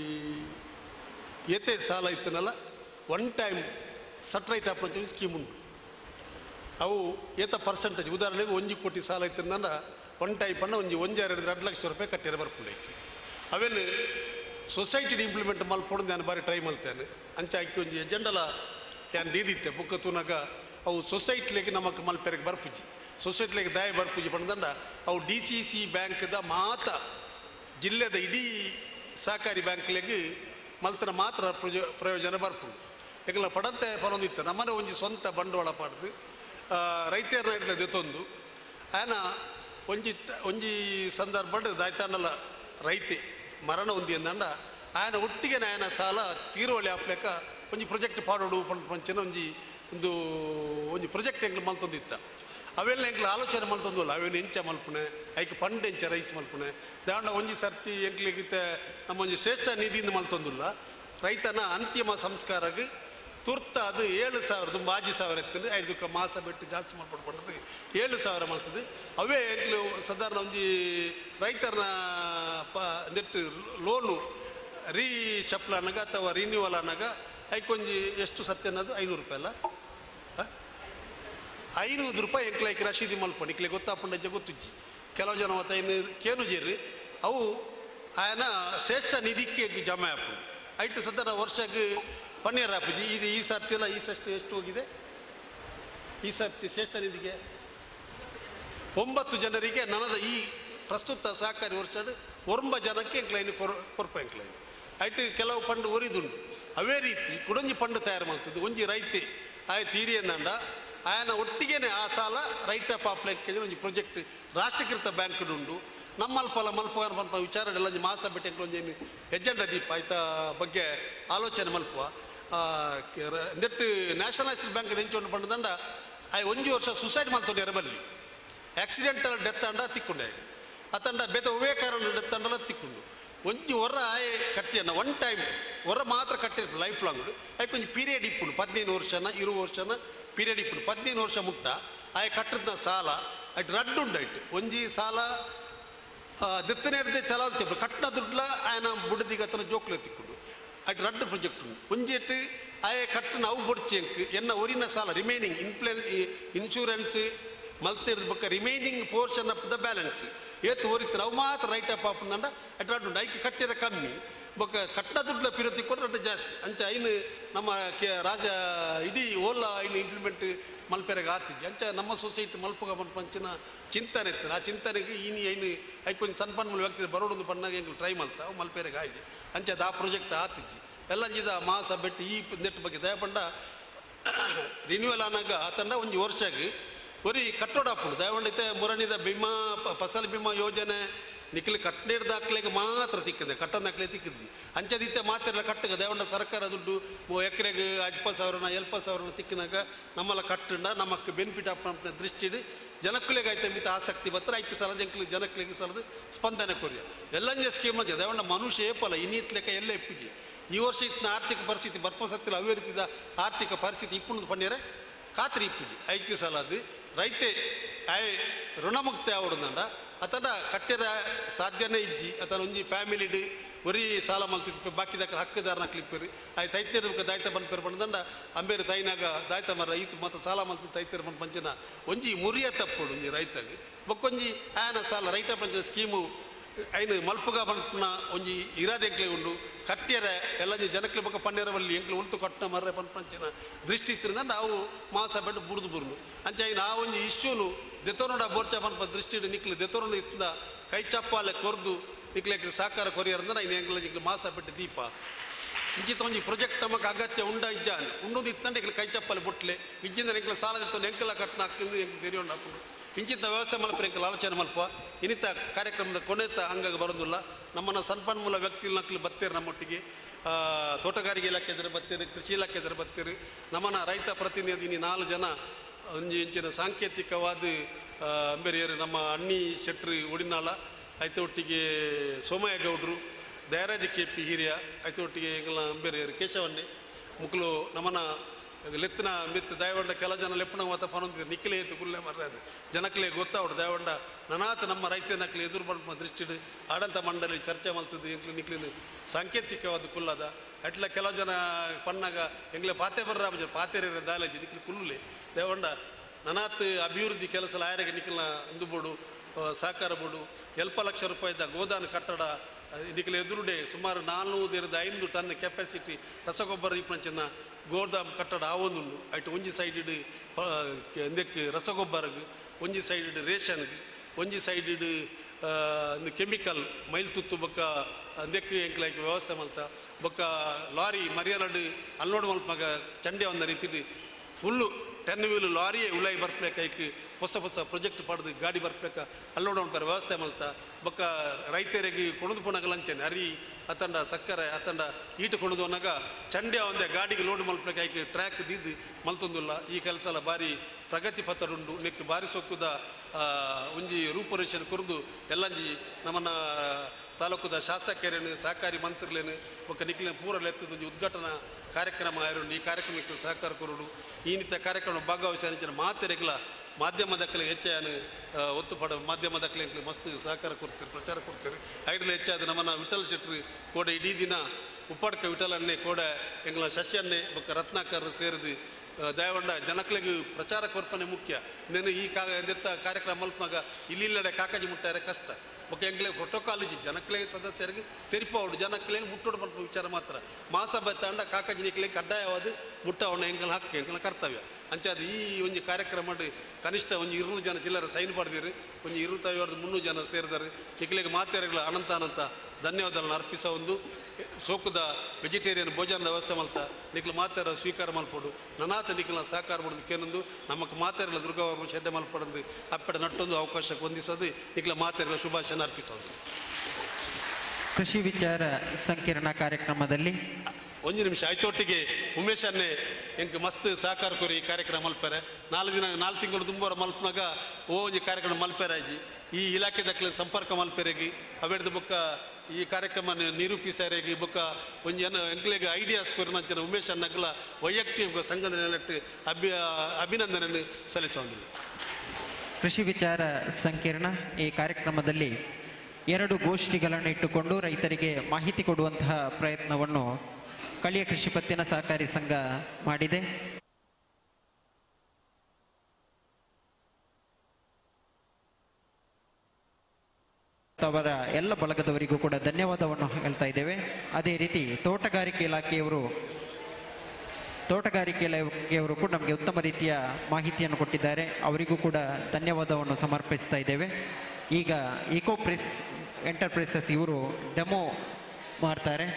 ಏತೆ ಸಾಲ ಇತ್ತನಲ್ಲ ಒನ್ ಟೈಮ್ ಸಟ್ರೈಟ್ ಆಪ್ ಅಂತ ಸ್ಕೀಮ್ ಉಂಟು ಅವು ಏತ ಪರ್ಸೆಂಟೇಜ್ ಉದಾಹರಣೆಗೆ ಒಂಜಿ ಕೋಟಿ ಸಾಲ ಇತ್ತಂದ ಒನ್ ಟೈಮ್ ಪಂಡ ಒಂಜಿ ಒಂಜಿ ಎರಡು ಎರಡು ಲಕ್ಷ ರೂಪಾಯಿ ಕಟ್ಟಿರ ಬರ್ಪುಂಡೈಕಿ ಅವೆನ್ ಸೊಸೈಟಿಡ್ ಇಂಪ್ಲಿಮೆಂಟ್ ಮಲ್ಪೊಡು ನಾನು ಬಾರಿ ಟ್ರೈ ಮಲ್ತೇನೆ ಅಂಚ ಆಕಿ ಒಂಜಿ ಎಜೆಂಡಲ ಯಾನ್ ದೀದಿತ್ತೆ ಬುಕ್ಕ ತೂನಾಗ ಅವು ಸೊಸೈಟಿಲೆಗೆ ನಮಕ್ ಮಲ್ಪೆರೆಗೆ ಬರ್ಪುಜಿ ಸೊಸೈಟಿಲೆಗೆ ದಯ ಬರ್ಪುಜಿ ಪಂಡದಂಡ ಅವು ಡಿ ಸಿ ಸಿ ಬ್ಯಾಂಕ್ದ ಮಾತ ಜಿಲ್ಲೆದ ಇಡೀ ಸಹಕಾರಿ ಬ್ಯಾಂಕ್ಲೆಗೆ ಮಲ್ತನ ಮಾತ್ರ ಪ್ರಯೋ ಪ್ರಯೋಜನ ಬರ್ಪುಂಡು ಯಾಕಂದ್ರೆ ಪಡಂತೆ ಪರೊಂದಿತ್ತು ನಮ್ಮನೆ ಒಂಜಿ ಸ್ವಂತ ಬಂಡವಾಳ ಪಡೆದು ರೈತರ ಹಿಡ್ದ ದೆತ್ತೊಂದು ಆಯನ ಒಂಜಿ ಟ- ಒಂಜಿ ಸಂದರ್ಭಡ್ ದಾಯ್ತಾಂಡಲ ರೈತೆ ಮರಣ ಹೊಂದಿ ಅಂದಂಡ ಆಯನ ಒಟ್ಟಿಗೆ ಆಯನ ಸಾಲ ತೀರುವಳಿ ಆಪ್ಲೆಕ ಒಂಜಿ ಪ್ರಾಜೆಕ್ಟ್ ಪಾಡೋಡು ಪಂಡ ಪಂಚನ ಒಂಜಿ ಒಂದು ಒಂಜಿ ಪ್ರಾಜೆಕ್ಟ್ ಎಂಗ್ಲು ಮಲ್ತೊಂದಿತ್ತ ಅವೆಲ್ಲ ಎಂಕ್ಲು ಆಲೋಚನೆ ಮಲ್ತೊಂದಲ್ಲ ಅವೇನು ಎಂಚ ಮಲ್ಪುಣೆ ಐಕೆ ಫಂಡ್ ಎಂಚ ರೈಸ್ ಮಲ್ಪುಣೆ ದಾಂಡ ಒಂಜಿ ಸರ್ತಿ ಎಂಕ್ಲಿಗಿತ್ತೆ ನಮ್ಮ ಒಂಜಿ ಶ್ರೇಷ್ಠ ನಿಧಿಯಿಂದ ಮಲ್ತೊಂದುಲ್ಲ ರೈತನ ಅಂತಿಮ ಸಂಸ್ಕಾರಕ್ಕೆ ತುರ್ತ ಅದು ಏಳು ಸಾವಿರದ ಬಾಜಿ ಸಾವಿರ ಎತ್ತಿಂದು ಐದಕ್ಕೆ ಮಾಸ ಬಿಟ್ಟು ಜಾಸ್ತಿ ಮಾಡ್ಬಿಟ್ಟು ಏಳು ಸಾವಿರ ಮಾಡ್ತದೆ ಅವೇ ಎಂಕ್ಲು ಸಾಧಾರಣ ಒಂಜಿ ರೈತರನ್ನ ಪ ನೆಟ್ಟು ಲೋನು ರೀ ಶಪ್ಲ ಅನ್ನಗ ಅಥವಾ ರಿನ್ಯೂವಲ್ ಅನ್ನಗ ಐಕೊಂಜಿ ಎಷ್ಟು ಸತ್ಯ ಅನ್ನೋದು ಐನೂರು ರೂಪಾಯಿ ಅಲ್ಲ ಹ? ಐನೂರು ರೂಪಾಯಿ ಎಂಕ್ಲೈಕ್ ರಶೀದಿ ಮಲ್ಪೊಂಡು ಇಕ್ಲೆ ಗೊತ್ತಾಪುಂಡಜ್ಜ ಗೊತ್ತುಜ್ಜಿ ಕೆಲವು ಜನ ಅವತ್ತು ಐನು ಕೇನು ಜೇರಿ ಅವು ಆಯನ ಶ್ರೇಷ್ಠ ನಿಧಿಕ್ಕೆ ಜಮಾ ಆಪು ಐಟು ಸದ್ದ ವರ್ಷಕ್ಕೆ ಪನ್ನೀರ್ ಆಪುಜಿ ಇದು ಈ ಸರ್ತಿ ಎಲ್ಲ ಈ ಸರ್ತಿ ಎಷ್ಟು ಹೋಗಿದೆ ಈ ಸರ್ತಿ ಶ್ರೇಷ್ಠ ನಿಧಿಗೆ ಒಂಬತ್ತು ಜನರಿಗೆ ನನದ ಈ ಪ್ರಸ್ತುತ ಸಹಕಾರಿ ವರ್ಷ ಒಂಬ ಜನಕ್ಕೆ ಎಂಕ್ಲೈನ್ ಕೊರ ಕೊರಪ ಎಂಕ್ಲೈನ್ ಐಟು ಕೆಲವು ಪಂಡು ಒರಿದುಂಡು ಅವೇ ರೀತಿ ಕುಡಂಜಿ ಪಂಡು ತಯಾರು ಮಾಡ್ತದೆ ಒಂಜಿ ರೈತೆ ಆಯ ತೀರಿ ಎಂದಂಡ ಆಯನ ಒಟ್ಟಿಗೆನೆ ಆ ಸಾಲ ರೈಟ್ ಆಫ್ ಅಪ್ಲೈಕೆ ಒಂಜಿ ಪ್ರಾಜೆಕ್ಟ್ ರಾಷ್ಟ್ರೀಕೃತ ಬ್ಯಾಂಕ್ ಉಂಡು ನಮ್ಮಲ್ಪಲ ಮಲ್ಪ ಮಲ್ಪ ವಿಚಾರ ಎಲ್ಲ ಒಂಜಿ ಮಾಸ ಬಿಟ್ಟು ಒಂಜಿ ಎಜೆಂಡ ದೀಪ ಆಯ್ತ ಬಗ್ಗೆ ಆಲೋಚನೆ ಮಲ್ಪುವ ನೆಟ್ಟು ನ್ಯಾಷನಲೈಸ್ಡ್ ಬ್ಯಾಂಕ್ ಹೆಂಚೊಂಡು ಪಂಡದಂಡ ಆಯ್ ಒಂಜಿ ವರ್ಷ ಸುಸೈಡ್ ಮಾಡ್ತೊಂಡು ಎರಬಲ್ಲಿ ಆಕ್ಸಿಡೆಂಟಲ್ ಡೆತ್ ಅಂಡ ತಿಕ್ಕೊಂಡೆ ಅತಂಡ ಬೇತ ಒವೇ ಕಾರಣ ಡೆತ್ ಅಂಡಲ ತಿಕ್ಕೊಂಡು ಒಂಜಿ ಹೊರ ಆಯೆ ಕಟ್ಟಿಯನ್ನ ಒನ್ ಟೈಮ್ ಹೊರ ಮಾತ್ರ ಕಟ್ಟಿರ್ತು ಲೈಫ್ ಲಾಂಗ್ ಆಯ್ಕೆ ಒಂಜಿ ಪೀರಿಯಡ್ ಇಪ್ಪುಂಡು ಪದಿನೈದು ವರ್ಷನ ಇರುವ ವರ್ಷನ ಪೀರಿಯಡ್ ಇಪ್ಪುಂಡು ಪದಿನೈದು ವರ್ಷ ಮುಟ್ಟ ಆಯೆ ಕಟ್ಟಿದ ಸಾಲ ಅಟ್ ರಡ್ಡು ಉಂಡು ಐಟ್ ಒಂಜಿ ಸಾಲ ದೆತ್ತನೇರ್ದೆ ಚಲಾವಲ್ತಿಪ್ಪು ಕಟ್ಟಿನ ದುಡ್ಲ ಆಯನ ಬುಡದಿಗೆ ಅತನ ಜೋಕ್ಲೆ ತಿಕ್ಕೊಂಡು ಅಟ್ ರಡ್ಡು ಪ್ರಾಜೆಕ್ಟ್ ಉಂಡು ಒಂಜೆಟ್ ಆಯೆ ಕಟ್ಟಿನ ಅವು ಬೊಡ್ಚಿ ಎಂಕ್ ಎನ್ನ ಒರಿನ ಸಾಲ ರಿಮೈನಿಂಗ್ ಇನ್ಫ್ಲನ್ ಇನ್ಶೂರೆನ್ಸ್ ಮಲ್ತಿರ್ದ ಬೊಕ್ಕ remaining portion of the balance ಏತು ಒರಿತಾರೆ ಅವು ಮಾತ್ರ ರೈಟ್ ಅಪ್ ಆಪಂದಂಡ ಅಟ್ ರಡ್ಡು ಉಂಡು ಐಕೆ ಕಟ್ಟಿದ ಕಮ್ಮಿ ಬೊಕ್ಕ ಕಟ್ಟಿನ ದುಡ್ಲ ಪಿರತಿ ಕೊಟ್ಟರೆ ರಡ್ಡು ಜಾಸ್ತಿ ಅಂಚ ಐನು ನಮ್ಮ ಕೆ ರಾಜ ಇಡೀ ಓಲಾ ಐನು ಇಂಪ್ಲಿಮೆಂಟ್ ಮಲ್ಪೆರೆಗೆ ಆತಿಜಿ ಅಂಚ ನಮ್ಮ ಸೊಸೈಟಿ ಮಲ್ಪಗ ಮಲ್ಪಂಚಿನ ಚಿಂತನೆ ಇತ್ತು ಆ ಚಿಂತನೆಗೆ ಈನಿ ಐನು ಐಕೊಂದು ಸಂಪನ್ಮೂಲ ವ್ಯಕ್ತಿ ಬರೋಡೊಂದು ಪನ್ನಾಗ ಎಂಗ್ಲು ಟ್ರೈ ಮಲ್ತ ಅವು ಮಲ್ಪೆರೆಗೆ ಆಯ್ಜಿ ಅಂಚ ಆ ಪ್ರಾಜೆಕ್ಟ್ ಆತಿಜಿ ಎಲ್ಲ ಅಂಜಿದ ಮಾಸ ಬೆಟ್ಟು ಈ ನೆಟ್ ಬಗ್ಗೆ ದಯಪಂಡ ರಿನ್ಯೂವಲ್ ಆನಾಗ ಆತಂಡ ಒಂಜಿ ವರ್ಷಕ್ಕೆ ಒರಿ ಕಟ್ಟೋಡ ಹಾಪುಂಡು ದಯವಂಡಿತೆ ಮುರಣಿದ ಬಿಮಾ ಪ- ಫಸಲ್ ಬಿಮಾ ಯೋಜನೆ ನಿಖಿಲ್ ಕಟ್ಟಡ ದಾಖಲೆಗೆ ಮಾತ್ರ ತಿಕ್ಕದೆ ಕಟ್ಟಡ ದಾಖಲೆ ತಿಕ್ಕಿದ್ವಿ ಅಂಚದಿತ್ತೆ ಮಾತೆಲ್ಲ ಕಟ್ಟಗ ದೇವಂಡ ಸರ್ಕಾರ ದುಡ್ಡು ಮೂ ಎಕರೆಗೆ ಅಜ್ಪ ಸಾವಿರನ ಎಲ್ಪ ಸಾವಿರನ ತಿಕ್ಕಿನಾಗ ನಮ್ಮಲ್ಲ ಕಟ್ಟಂಡ ನಮಕ್ ಬೆನಿಫಿಟ್ ಆಫ್ ದೃಷ್ಟಿಡು ಜನಕ್ಕಲಿಗೆ ಆಯ್ತು ಮಿತ ಆಸಕ್ತಿ ಬತ್ತರ ಐಕ್ಯ ಸಲದ ಎಂಕ್ಲಿಗೆ ಜನಕ್ಕಲಿಗೆ ಸಲದ ಸ್ಪಂದನೆ ಕೊರಿಯ ಎಲ್ಲಂಜೆ ಸ್ಕೀಮ್ ಮಧ್ಯ ದೇವಂಡ ಮನುಷ್ಯ ಏಪಲ್ಲ ಇನ್ನಿತ್ ಲೆಕ್ಕ ಎಲ್ಲ ಎಪ್ಪಿಜಿ ಈ ವರ್ಷ ಇತ್ತಿನ ಆರ್ಥಿಕ ಪರಿಸ್ಥಿತಿ ಬರ್ಪ ಸತ್ತಿಲ್ಲ ಅವಿರತಿದ ಆರ್ಥಿಕ ಪರಿಸ್ಥಿತಿ ಇಪ್ಪುಣದು ಪಣ್ಯರೆ ಖಾತ್ರಿ ಇಪ್ಪಿಜಿ ಐಕ್ಯ ಸಲದು ರೈತೆ ಆಯ್ ಋಣಮುಕ್ತಿ ಆವಡುದಂಡ ಅತನ ಕಟ್ಟೆದ ಸಾಧ್ಯನೇ ಇಜ್ಜಿ ಅತನ ಒಂಜಿ ಫ್ಯಾಮಿಲಿಡ್ ಒರಿ ಸಾಲ ಮಲ್ತಿತ್ತು ಬಾಕಿ ದಕ್ಕ ಹಕ್ಕದಾರನ ಕ್ಲಿಪ್ಪರಿ ಆಯ್ ತೈತೇರು ದಾಯ್ತ ಬಂದ್ಪೇರು ಬಂದಂಡ ಅಂಬೇರು ತೈನಾಗ ದಾಯ್ತ ಮರ ಈತು ಮತ್ತು ಸಾಲ ಮಲ್ತಿ ತೈತೇರು ಬಂದು ಪಂಚನ ಒಂಜಿ ಮುರಿಯ ತಪ್ಪುಡು ಒಂಜಿ ರೈತಗೆ ಬೊಕ್ಕೊಂಜಿ ಆಯನ ಸಾಲ ರೈತ ಪಂಚ ಸ್ಕೀಮು ಐನು ಮಲ್ಪುಗ ಬಂಟ್ನ ಒಂಜಿ ಇರಾದೆ ಎಂಕ್ಲೆ ಉಂಡು ಕಟ್ಟಿಯರ ಎಲ್ಲಂಜಿ ಜನಕ್ಲೆ ಬೊಕ್ಕ ಪನ್ನೆರವಲ್ಲಿ ಎಂಕ್ಲೆ ಉಳ್ತು ಕೊಟ್ಟನ ಮರ್ರೆ ಪಂಪಂಚಿನ ದೃಷ್ಟಿ ಇತ್ತಿರಿಂದ ನಾವು ಮಾಸ ಬೆಡ್ ಬುರ್ದು ಬುರ್ನು ಅಂಚ ಐನು ಆ ಒಂಜಿ ಇಶ್ಯೂನು ದೆತೋನೋಡ ಬೋರ್ಚ ಪನ್ಪ ದೃಷ್ಟಿ ನಿಕ್ಲು ದೆತೋರೊಂದು ಇತ್ತಿಂದ ಕೈ ಚಪ್ಪಾಲೆ ಕೊರ್ದು ನಿಕ್ಲೆಕ್ಕೆ ಸಾಕಾರ ಕೊರಿಯರಂದ್ರೆ ಐನು ಎಂಕ್ಲೆ ನಿಕ್ಲು ಮಾಸ ಬೆಡ್ ದೀಪ ಇಂಚಿತ ಒಂಜಿ ಪ್ರಾಜೆಕ್ಟ್ ನಮಕ್ ಅಗತ್ಯ ಉಂಡ ಇಜ್ಜ ಉಂಡುದು ಇತ್ತಂಡೆ ಇಕ್ಲು ಕೈ ಚಪ್ಪಲೆ ಬುಟ್ಲೆ ಇಜ್ಜಿಂದ ಎಂಕ್ಲೆ ಸಾಲ ದಿತ್ತು ಎಂಕಲ ಕಟ್ನ ಹಾಕಿಂದು ಎಂಕ್ ತೆರಿಯೋಣ ಹಾಕೊಂಡು ಇಂಚಿತ ವ್ಯವಸ್ಥೆ ಮಲ್ಪ ಎಂಕಲ್ ಆಲೋಚನೆ ಮಲ್ಪ ಇನ್ನಿತ ಕಾರ್ಯಕ್ರಮದ ಕೊನೆತ ಅಂಗಾಗ ಬರೋದಿಲ್ಲ ನಮ್ಮನ್ನ ಸಂಪನ್ಮೂಲ ವ್ಯಕ್ತಿ ನಕ್ಲು ಬತ್ತೇರು ನಮ್ಮೊಟ್ಟಿಗೆ ಆ, ತೋಟಗಾರಿಕೆ ಇಲಾಖೆ ಎದುರು ಬತ್ತೇರು ಕೃಷಿ ಇಲಾಖೆ ಎದುರು ಬತ್ತೇರು ನಮ್ಮನ್ನ ರೈತ ಪ್ರತಿನಿಧಿ ನೀ ನಾಲ್ಕು ಜನ ಒಂಜಿ ಇಂಚಿನ ಸಾಂಕೇತಿಕವಾದ ಆ, ಅಂಬೇರಿಯರು ನಮ್ಮ ಅಣ್ಣಿ ಶೆಟ್ರು ಉಡಿನಾಳ ಐತೊಟ್ಟಿಗೆ ಸೋಮಯ್ಯ ಗೌಡ್ರು ದಯರಾಜ ಕೆ ಪಿ ಹಿರಿಯ ಐತೊಟ್ಟಿಗೆ ಎಂಗಲ ಅಂಬೇರಿಯರು ಕೇಶವಣ್ಣೆ ಮುಕ್ಲು ನಮ್ಮನ ಲೆತ್ತಿನ ಮಿತ್ ದಯವಂಡ ಕೆಲ ಜನ ಲೆಪ್ಪಣ ಮಾತ ಪನೊಂದಿದ್ರು ನಿಕ್ಲೆ ಎತ್ತು ಕುಲ್ಲೆ ಮರ್ರೆ ಜನಕ್ಲೆ ಗೊತ್ತಾವಡು ದಯವಂಡ ನನಾತ ನಮ್ಮ ರೈತ ನಕ್ಲೆ ಎದುರು ಬಂಡ ದೃಷ್ಟಿಡು ಆಡಳಿತ ಮಂಡಳಿ ಚರ್ಚೆ ಮಲ್ತದ್ದು ಎಂಕ್ಲು ನಿಕ್ಲಿನ ಸಾಂಕೇತಿಕವಾದ ಕುಲ್ಲದ ಅಟ್ಲ ಕೆಲವು ಜನ ಪನ್ನಾಗ ಎಂಗ್ಲೆ ಪಾತೆ ಬರ್ರ ಪಾತೆರ ದಾಲೇಜಿ ನಿಕ್ಲು ಕುಲ್ಲುಲೆ ದಯವಂಡ ನನಾತ್ ಅಭಿವೃದ್ಧಿ ಕೆಲಸ ಆಯರಿಗೆ ನಿಕ್ಲ ಇಂದು ಬೋಡು ಆ, ಸಹಕಾರ ಬೋರ್ಡು ಎಲ್ಪ ಲಕ್ಷ ರೂಪಾಯಿದ ಗೋದಾನ ಕಟ್ಟಡ ಇದಕ್ಕೆ ಎದುರುಡೆ ಸುಮಾರು ನಾಲ್ನೂರೈದು ಐದು ಟನ್ ಕೆಪಾಸಿಟಿ ರಸಗೊಬ್ಬರ ಇಪ್ಪಂಚಿನ ಗೋದಾಮ್ ಕಟ್ಟಡ ಆವೊಂದುಂಡು ಐಟು ಒಂಜಿ ಸೈಡ್ ಎಂದಕ್ಕೆ ರಸಗೊಬ್ಬರಗ್ ಒಂಜಿ ಸೈಡ್ ರೇಷನ್ಗ್ ಒಂಜಿ ಸೈಡ್ ಕೆಮಿಕಲ್ ಮೈಲ್ ತುತ್ತು ಬೊಕ್ಕ ಅಂದಕ್ಕೆ ಎಂಕ್ಲೈಕ್ ವ್ಯವಸ್ಥೆ ಮಲ್ತ ಬೊಕ್ಕ ಲಾರಿ ಮರಿಯಲಡ್ ಅಲ್ನೋಡು ಮಲ್ಪಗ ಚಂಡೆ ಒಂದ ರೀತಿಲಿ ಫುಲ್ಲು ಟೆನ್ ವೀಲ್ ಲಾರಿಯೇ ಉಲಾಯಿ ಬರ್ಬೇಕೈಕ್ ಹೊಸ ಹೊಸ ಪ್ರಾಜೆಕ್ಟ್ ಪಡೆದು ಗಾಡಿ ಬರ್ಬೇಕ ಅಲ್ಲೋಡ ಬರ ವ್ಯವಸ್ಥೆ ಮಲ್ತ ಬೊಕ್ಕ ರೈತರಿಗೆ ಕೊಣದು ಪುನಗ ಲಂಚನೆ ಅರಿ ಅತ್ತಂಡ ಸಕ್ಕರೆ ಅತ್ತಂಡ ಈಟು ಕೊಣದು ಅನ್ನಗ ಚಂಡೆ ಒಂದೇ ಗಾಡಿಗೆ ಲೋಡ್ ಮಲ್ಪಬೇಕೈಕ್ ಟ್ರ್ಯಾಕ್ ದಿದ್ದು ಮಲ್ತೊಂದುಲ್ಲ ಈ ಕೆಲಸ ಎಲ್ಲ ಬಾರಿ ಪ್ರಗತಿ ಪತ್ರಡುಂಡು ನೆಕ್ ಬಾರಿ ಸೊಕ್ಕುದ ಆ, ಒಂಜಿ ರೂಪುರೇಷನ್ ಕೊರ್ದು ಎಲ್ಲಂಜಿ ನಮ್ಮನ್ನ ತಾಲೂಕುದ ಶಾಸಕರೇನು ಸಹಕಾರಿ ಮಂತ್ರಿಲೇನು ಬೊಕ್ಕ ನಿಕ್ಲಿನ ಪೂರ ಲೆತ್ತದ ಒಂಜಿ ಉದ್ಘಾಟನಾ ಕಾರ್ಯಕ್ರಮ ಆಯ್ರುಂಡು ಈ ಕಾರ್ಯಕ್ರಮಕ್ಕೆ ಸಹಕಾರ ಕೊರುಡು ಈ ನಿತ್ಯ ಕಾರ್ಯಕ್ರಮ ಭಾಗವಹಿಸಿನ ಮಾತೆರೆಗ್ಲ ಮಾಧ್ಯಮದಕ್ಕಲೆ ಹೆಚ್ಚಾನು ಒತ್ತು ಪಡ ಮಾಧ್ಯಮದಕ್ಕಲೆ ಮಸ್ತ್ ಸಹಕಾರ ಕೊಡ್ತೀರಿ ಪ್ರಚಾರ ಕೊಡ್ತೀರಿ ಐಡ್ಲ ಹೆಚ್ಚಾದ ನಮ್ಮನ್ನ ವಿಠಲ್ ಶೆಟ್ರಿ ಕೋಡೆ ಇಡೀ ದಿನ ಉಪ್ಪಾಡ್ಕ ವಿಠಲನ್ನೇ ಕೋಡೆ ಎಂಗ್ಲ ಶಶಿಯನ್ನೇ ಬೊಕ್ಕ ರತ್ನಾಕರ್ ಸೇರಿದು ಆ, ದಯವಂಡ ಜನಕ್ಲೆಗ್ ಪ್ರಚಾರ ಕೊರ್ಪನೆ ಮುಖ್ಯ నేను ಈ ಕಾ ದೆತ್ತ ಕಾರ್ಯಕ್ರಮ ಮಲ್ಪನಾಗ ಇಲ್ಲಿಲ್ಲಡೆ ಕಾಕಾಜಿ ಮುಟ್ಟಾರೆ ಕಷ್ಟ ಬೊಕ್ಕ ಎಂಗ್ಲೆ ಪ್ರೋಟೋಕಾಲಜಿ ಜನಕ್ಲೆ ಸದಸ್ಯರಿಗೆ ತೆರಿಪವಡು ಜನಕ್ಲೆ ಮುಟ್ಟೋಡು ಮಲ್ಪ ವಿಚಾರ ಮಾತ್ರ ಮಾಸಭೆ ತಂಡ ಕಾಕಾಜಿ ನಿಕ್ಲೆ ಕಡ್ಡಾಯವಾದ ಮುಟ್ಟವಣ್ಣ ಎಂಗಲ ಹಕ್ಕು ಎಂಗಲ ಕರ್ತವ್ಯ ಅಂಚಾದ ಈ ಒಂಜಿ ಕಾರ್ಯಕ್ರಮ ಮಾಡಿ ಕನಿಷ್ಠ ಒಂಜಿ ಇರುನೂರು ಜನ ಚಿಲ್ಲರ ಸೈನ್ ಬರ್ದಿರಿ ಒಂಜಿ ಇರುವತ್ತೈವತ್ತು ಮುನ್ನೂರು ಜನ ಸೇರಿದಾರೆ ನಿಕ್ಲೆಗೆ ಮಾತೆರೆಗಳ ಅನಂತ ಅನಂತ ಧನ್ಯವಾದಗಳನ್ನು ಅರ್ಪಿಸ ಒಂದು ಸೋಕುದ ವೆಜಿಟೇರಿಯನ್ ಭೋಜನದ ವ್ಯವಸ್ಥೆ ಮಲ್ತ ನಿಕ್ಲು ಮಾತಾರ ಸ್ವೀಕಾರ ಮಲ್ಪಡು ನನಾತ ನಿಕ್ಲ ಸಹಕಾರ ಪಡೋದು ಕೇನೊಂದು ನಮಕ್ ಮಾತಾರಲ ದುರ್ಗಾವರ್ಮ ಶೆಡ್ಡೆ ಮಲ್ಪಡಂದು ಅಪ್ಪಡ ನಟ್ಟೊಂದು ಅವಕಾಶ ಹೊಂದಿಸೋದು ನಿಕ್ಲ ಮಾತಾರಲ ಶುಭಾಶಯ ಅರ್ಪಿಸೋದು ಕೃಷಿ ವಿಚಾರ ಸಂಕಿರಣ ಕಾರ್ಯಕ್ರಮದಲ್ಲಿ ಒಂದು ನಿಮಿಷ ಆಯ್ತೊಟ್ಟಿಗೆ ಉಮೇಶ್ ಅನ್ನೆ ಎಂಕ್ ಮಸ್ತ್ ಸಹಕಾರ ಕೊರಿ ಈ ಕಾರ್ಯಕ್ರಮ ಮಲ್ಪರೆ ನಾಲ್ಕು ದಿನ ನಾಲ್ಕು ತಿಂಗಳು ತುಂಬರ ಮಲ್ಪನಾಗ ಓ ಒಂಜಿ ಕಾರ್ಯಕ್ರಮ ಮಲ್ಪೆರಾಜಿ ಈ ಇಲಾಖೆ ದಕ್ಲೆ ಸಂಪರ್ಕ ಮಲ್ಪೆರೆಗಿ ಅವೆಡ್ದು ಬೊಕ್ಕ ಈ ಕಾರ್ಯಕ್ರಮ ನಿರೂಪಿಸಾರೆಗಿ ಬೊಕ್ಕ ಒಂಜಿ ಜನ ಎಂಕ್ಲೆಗೆ ಐಡಿಯಾಸ್ ಕೊರಿನಂಚಿನ ಉಮೇಶ್ ಅನ್ನಗ್ಲ ವೈಯಕ್ತಿಕ ಸಂಘದ ನೆಲೆಟ್ಟು ಅಭಿ ಅಭಿನಂದನೆ ಸಲ್ಲಿಸೋದಿಲ್ಲ ಕೃಷಿ ವಿಚಾರ ಸಂಕಿರಣ ಈ ಕಾರ್ಯಕ್ರಮದಲ್ಲಿ ಎರಡು ಗೋಷ್ಠಿಗಳನ್ನು ಇಟ್ಟುಕೊಂಡು ರೈತರಿಗೆ ಮಾಹಿತಿ ಕೊಡುವಂತಹ ಪ್ರಯತ್ನವನ್ನು ಕಳಿಯ ಕೃಷಿ ಪತ್ತಿನ ಸಹಕಾರಿ ಸಂಘ ಮಾಡಿದೆ ಅವರ ಎಲ್ಲ ಬಳಗದವರಿಗೂ ಕೂಡ ಧನ್ಯವಾದವನ್ನು ಹೇಳ್ತಾ ಇದ್ದೇವೆ ಅದೇ ರೀತಿ ತೋಟಗಾರಿಕೆ ಇಲಾಖೆಯವರು ತೋಟಗಾರಿಕೆ ಇಲಾಖೆಯವರು ಕೂಡ ನಮಗೆ ಉತ್ತಮ ರೀತಿಯ ಮಾಹಿತಿಯನ್ನು ಕೊಟ್ಟಿದ್ದಾರೆ ಅವರಿಗೂ ಕೂಡ ಧನ್ಯವಾದವನ್ನು ಸಮರ್ಪಿಸ್ತಾ ಇದ್ದೇವೆ ಈಗ ಇಕೋ ಪ್ರೆಸ್ ಎಂಟರ್ಪ್ರೈಸಸ್ ಇವರು ಡೆಮೋ ಮಾಡ್ತಾರೆ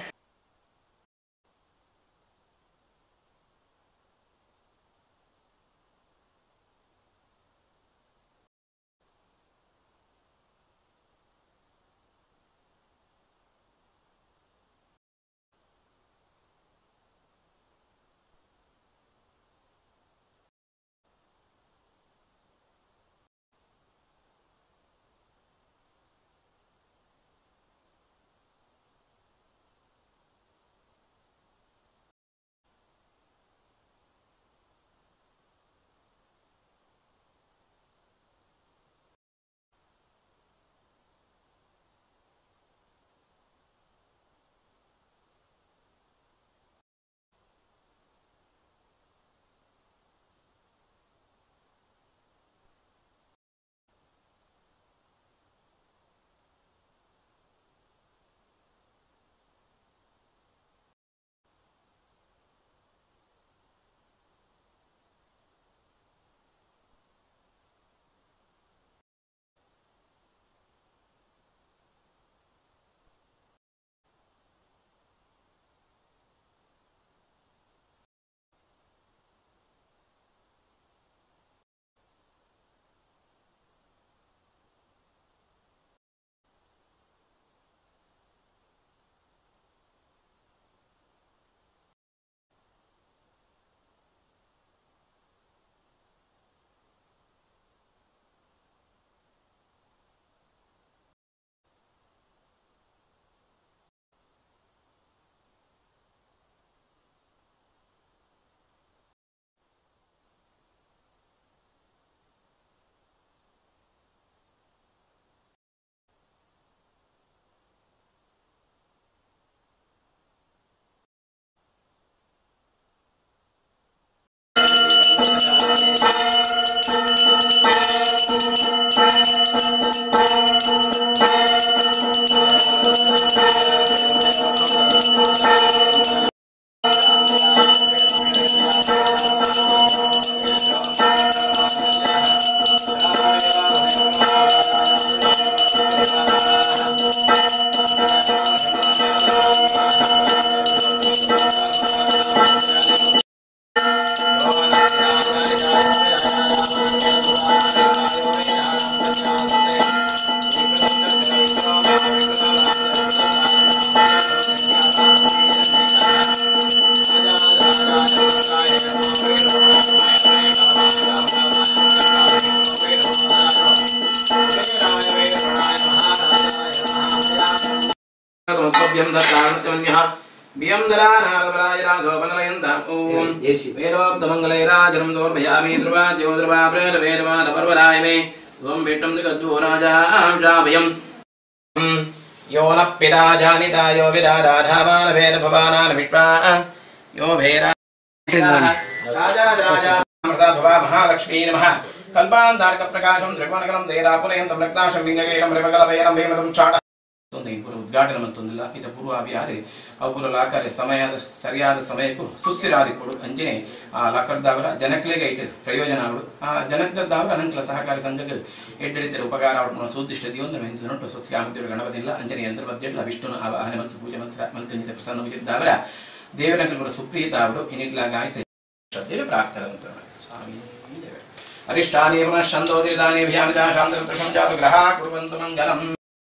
ಸೌಭ್ಯಂ ದತ್ತಾನತ್ಯಮನ್ಯಃ ಬಿಯಂ ದರಾನಾರದರಾಯ ರಾಧೋಪನಲಯಂತ ಓಂ ವೇದೋಕ್ತಮಂಗಲೈರಾಜನಂ ದೋರ್ಭಯಾಮಿ ಧ್ರುವಾದ್ಯೋ ಧ್ರುವ ಪ್ರೇರವೇದವಾದ ಪರ್ವರಾಯ ಮೇ ತ್ವಂ ವಿಟ್ಟಂ ದಿಗದ್ವೋ ರಾಜಾಂ ಶಾಭಯಂ यो न पिता जानिता यो विदाधामान भेद भवानान विट्वा यो भेदा राजा राजा अमृता भवा महालक्ष्मी नमः कल्पान्तारक प्रकाशं त्रिभुवनगलं देरापुरयन्तं रक्ताशं लिङ्गकेटं रिवकलवेरं भीमतं चाट ಒಂದು ಪೂರ್ವ ಉದ್ಘಾಟನೆ ಮತ್ತೊಂದಿಲ್ಲ ಇತ ಪೂರ್ವ ಅಭಿಯಾರಿ ಅಪೂರ್ವ ಲಾಕರೆ ಸಮಯದ ಸರಿಯಾದ ಸಮಯಕ್ಕೂ ಸುಸ್ಥಿರಾದಿ ಕೊಡು ಅಂಜನೆ ಆ ಲಾಕರ್ದವರ ಜನಕ್ಲೆಗೆ ಇಟ್ಟು ಪ್ರಯೋಜನ ಅವಳು ಆ ಜನಕರ್ದವರ ಅನಂಕಲ ಸಹಕಾರಿ ಸಂಘಕ್ಕೆ ಎಡ್ಡೆಡಿತರ ಉಪಕಾರ ಅವಳು ಸೂದಿಷ್ಟದಿ ಒಂದು ಮೆಂತು ನೊಟ್ಟು ಸಸ್ಯಾಮತಿಗಳು ಗಣಪತಿಲ್ಲ ಅಂಜನೆ ಯಂತ್ರ ಬಜ್ಜೆಟ್ಲ ವಿಷ್ಣುನ ಆವಾಹನೆ ಮತ್ತು ಪೂಜೆ ಮಂತ್ರ ಮಂತ್ರಂಜಿತ ಪ್ರಸನ್ನ ಮುಗಿದ್ದವರ ದೇವರ ಕೂಡ ಸುಪ್ರೀತ ಅವಳು ಇನ್ನಿಡ್ಲಾಗ ಆಯ್ತು ಶ್ರದ್ಧೆಯ ಪ್ರಾರ್ಥನೆ ಸ್ವಾಮಿ ದೇವರು ಅರಿಷ್ಟಾನಿ ಪುನಃ ಛಂದೋದಿದಾನಿ ಭ್ಯಾನಜಾ ಶಾಂತರತ್ರಷಂ ಜಾತು ಗ್ರಹ ಕುರುವಂತು ಮಂಗಲಂ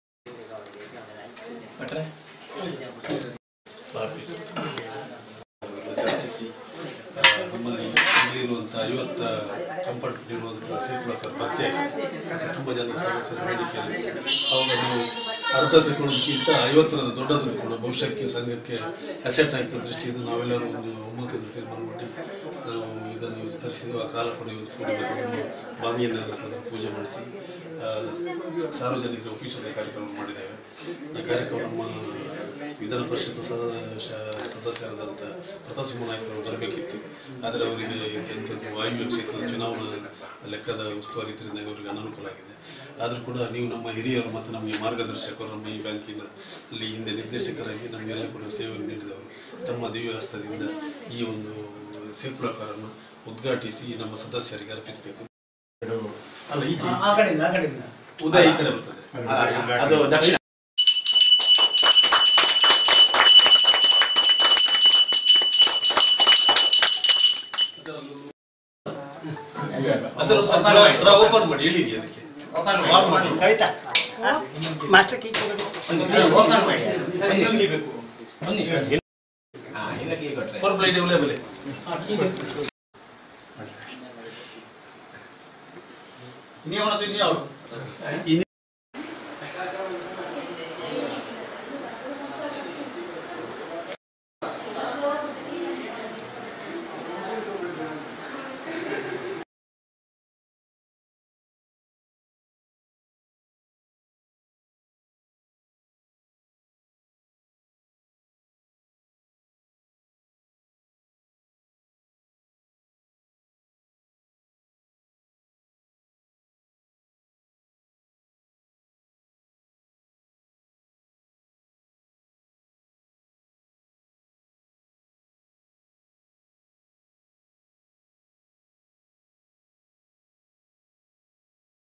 ಭಟ್ರೆ ನಮ್ಮಲ್ಲಿ ಇಲ್ಲಿರುವಂಥ ಐವತ್ತ ಕಂಪಾರ್ಟ್ಮೆಂಟ್ ಇರುವಂಥ ಸೀಟ್ಗಳ ಭರ್ತಿ ಮತ್ತು ತುಂಬ ಜನ ಸದಸ್ಯರ ಬೇಡಿಕೆಯಲ್ಲಿ ಅವಾಗ ನಾವು ಅರ್ಧ ತಗೊಳ್ಳೋದಕ್ಕಿಂತ ಐವತ್ತರ ದೊಡ್ಡದು ಕೂಡ ಭವಿಷ್ಯಕ್ಕೆ ಸಂಘಕ್ಕೆ ಅಸೆಟ್ ಆಗ್ತದೆ ದೃಷ್ಟಿಯಿಂದ ನಾವೆಲ್ಲರೂ ಒಂದು ಒಮ್ಮತದಿಂದ ತೀರ್ಮಾನ ಮಾಡಿ ನಾವು ಇದನ್ನು ಇವತ್ತು ತರಿಸಿದ್ವಿ ಆ ಕಾಲ ಕೂಡ ಇವತ್ತು ಕೂಡಿ ಬಂದು ನಮ್ಮ ಬಾವಿಯನ್ನು ಅದಕ್ಕೆ ಪೂಜೆ ಮಾಡಿಸಿ ಆ, ಸಾರ್ವಜನಿಕರಿಗೆ ಒಪ್ಪಿಸುವ ಕಾರ್ಯಕ್ರಮ ಮಾಡಿದ್ದೇವೆ ಈ ಕಾರ್ಯಕ್ರಮ ನಮ್ಮ ವಿಧಾನ ಪರಿಷತ್ ಸದ ಶ- ಸದಸ್ಯರಾದಂಥ ಪ್ರತಾಪ್ ನಾಯಕರು ಬರಬೇಕಿತ್ತು ಆದರೆ ಅವರಿಗೆ ಎಂಥದ್ದು ವಾಯುವ್ಯ ಕ್ಷೇತ್ರದ ಚುನಾವಣಾ ಲೆಕ್ಕದ ಉಸ್ತುವಾರಿ ಇದ್ರಿಂದ ಅವರಿಗೆ ಅನಾನುಕೂಲ ಆಗಿದೆ ಆದರೂ ಕೂಡ ನೀವು ನಮ್ಮ ಹಿರಿಯರು ಮತ್ತು ನಮಗೆ ಮಾರ್ಗದರ್ಶಕರು ನಮ್ಮ ಈ ಬ್ಯಾಂಕಿನ ಅಲ್ಲಿ ಹಿಂದೆ ನಿರ್ದೇಶಕರಾಗಿ ನಮಗೆಲ್ಲ ಕೂಡ ಸೇವೆಯನ್ನು ನೀಡಿದವರು ತಮ್ಮ ದಿವ್ಯ ಹಸ್ತದಿಂದ ಈ ಒಂದು ಶಿಲ್ಪಕಾರನ್ನು ಉದ್ಘಾಟಿಸಿ ನಮ್ಮ ಸದಸ್ಯರಿಗೆ ಅರ್ಪಿಸಬೇಕು ಅಲ್ಲ ಈಚೆ ಆ ಕಡೆಯಿಂದ ಆ ಕಡೆಯಿಂದ ಉದಯ ಈ ಕಡೆ ಬರ್ತದೆ ಅದು ದಕ್ಷಿಣ ಅದರ ಸ್ವಲ್ಪ ಓಪನ್ ಮಾಡಿ ಎಳಿರಿ ಅದಕ್ಕೆ Lock ಮಾಡಿ ಕವಿತಾ ಮಾಸ್ಟರ್ ಕೀ ಓಪನ್ ಮಾಡಿ ಫೋರ್ ಬ್ಲೇಡ್ ಅವೈಲೇಬಲ್ ಇನ್ನೇ ಅವನದು ಇನ್ನೇ ಅವಳು ಇನ್ನು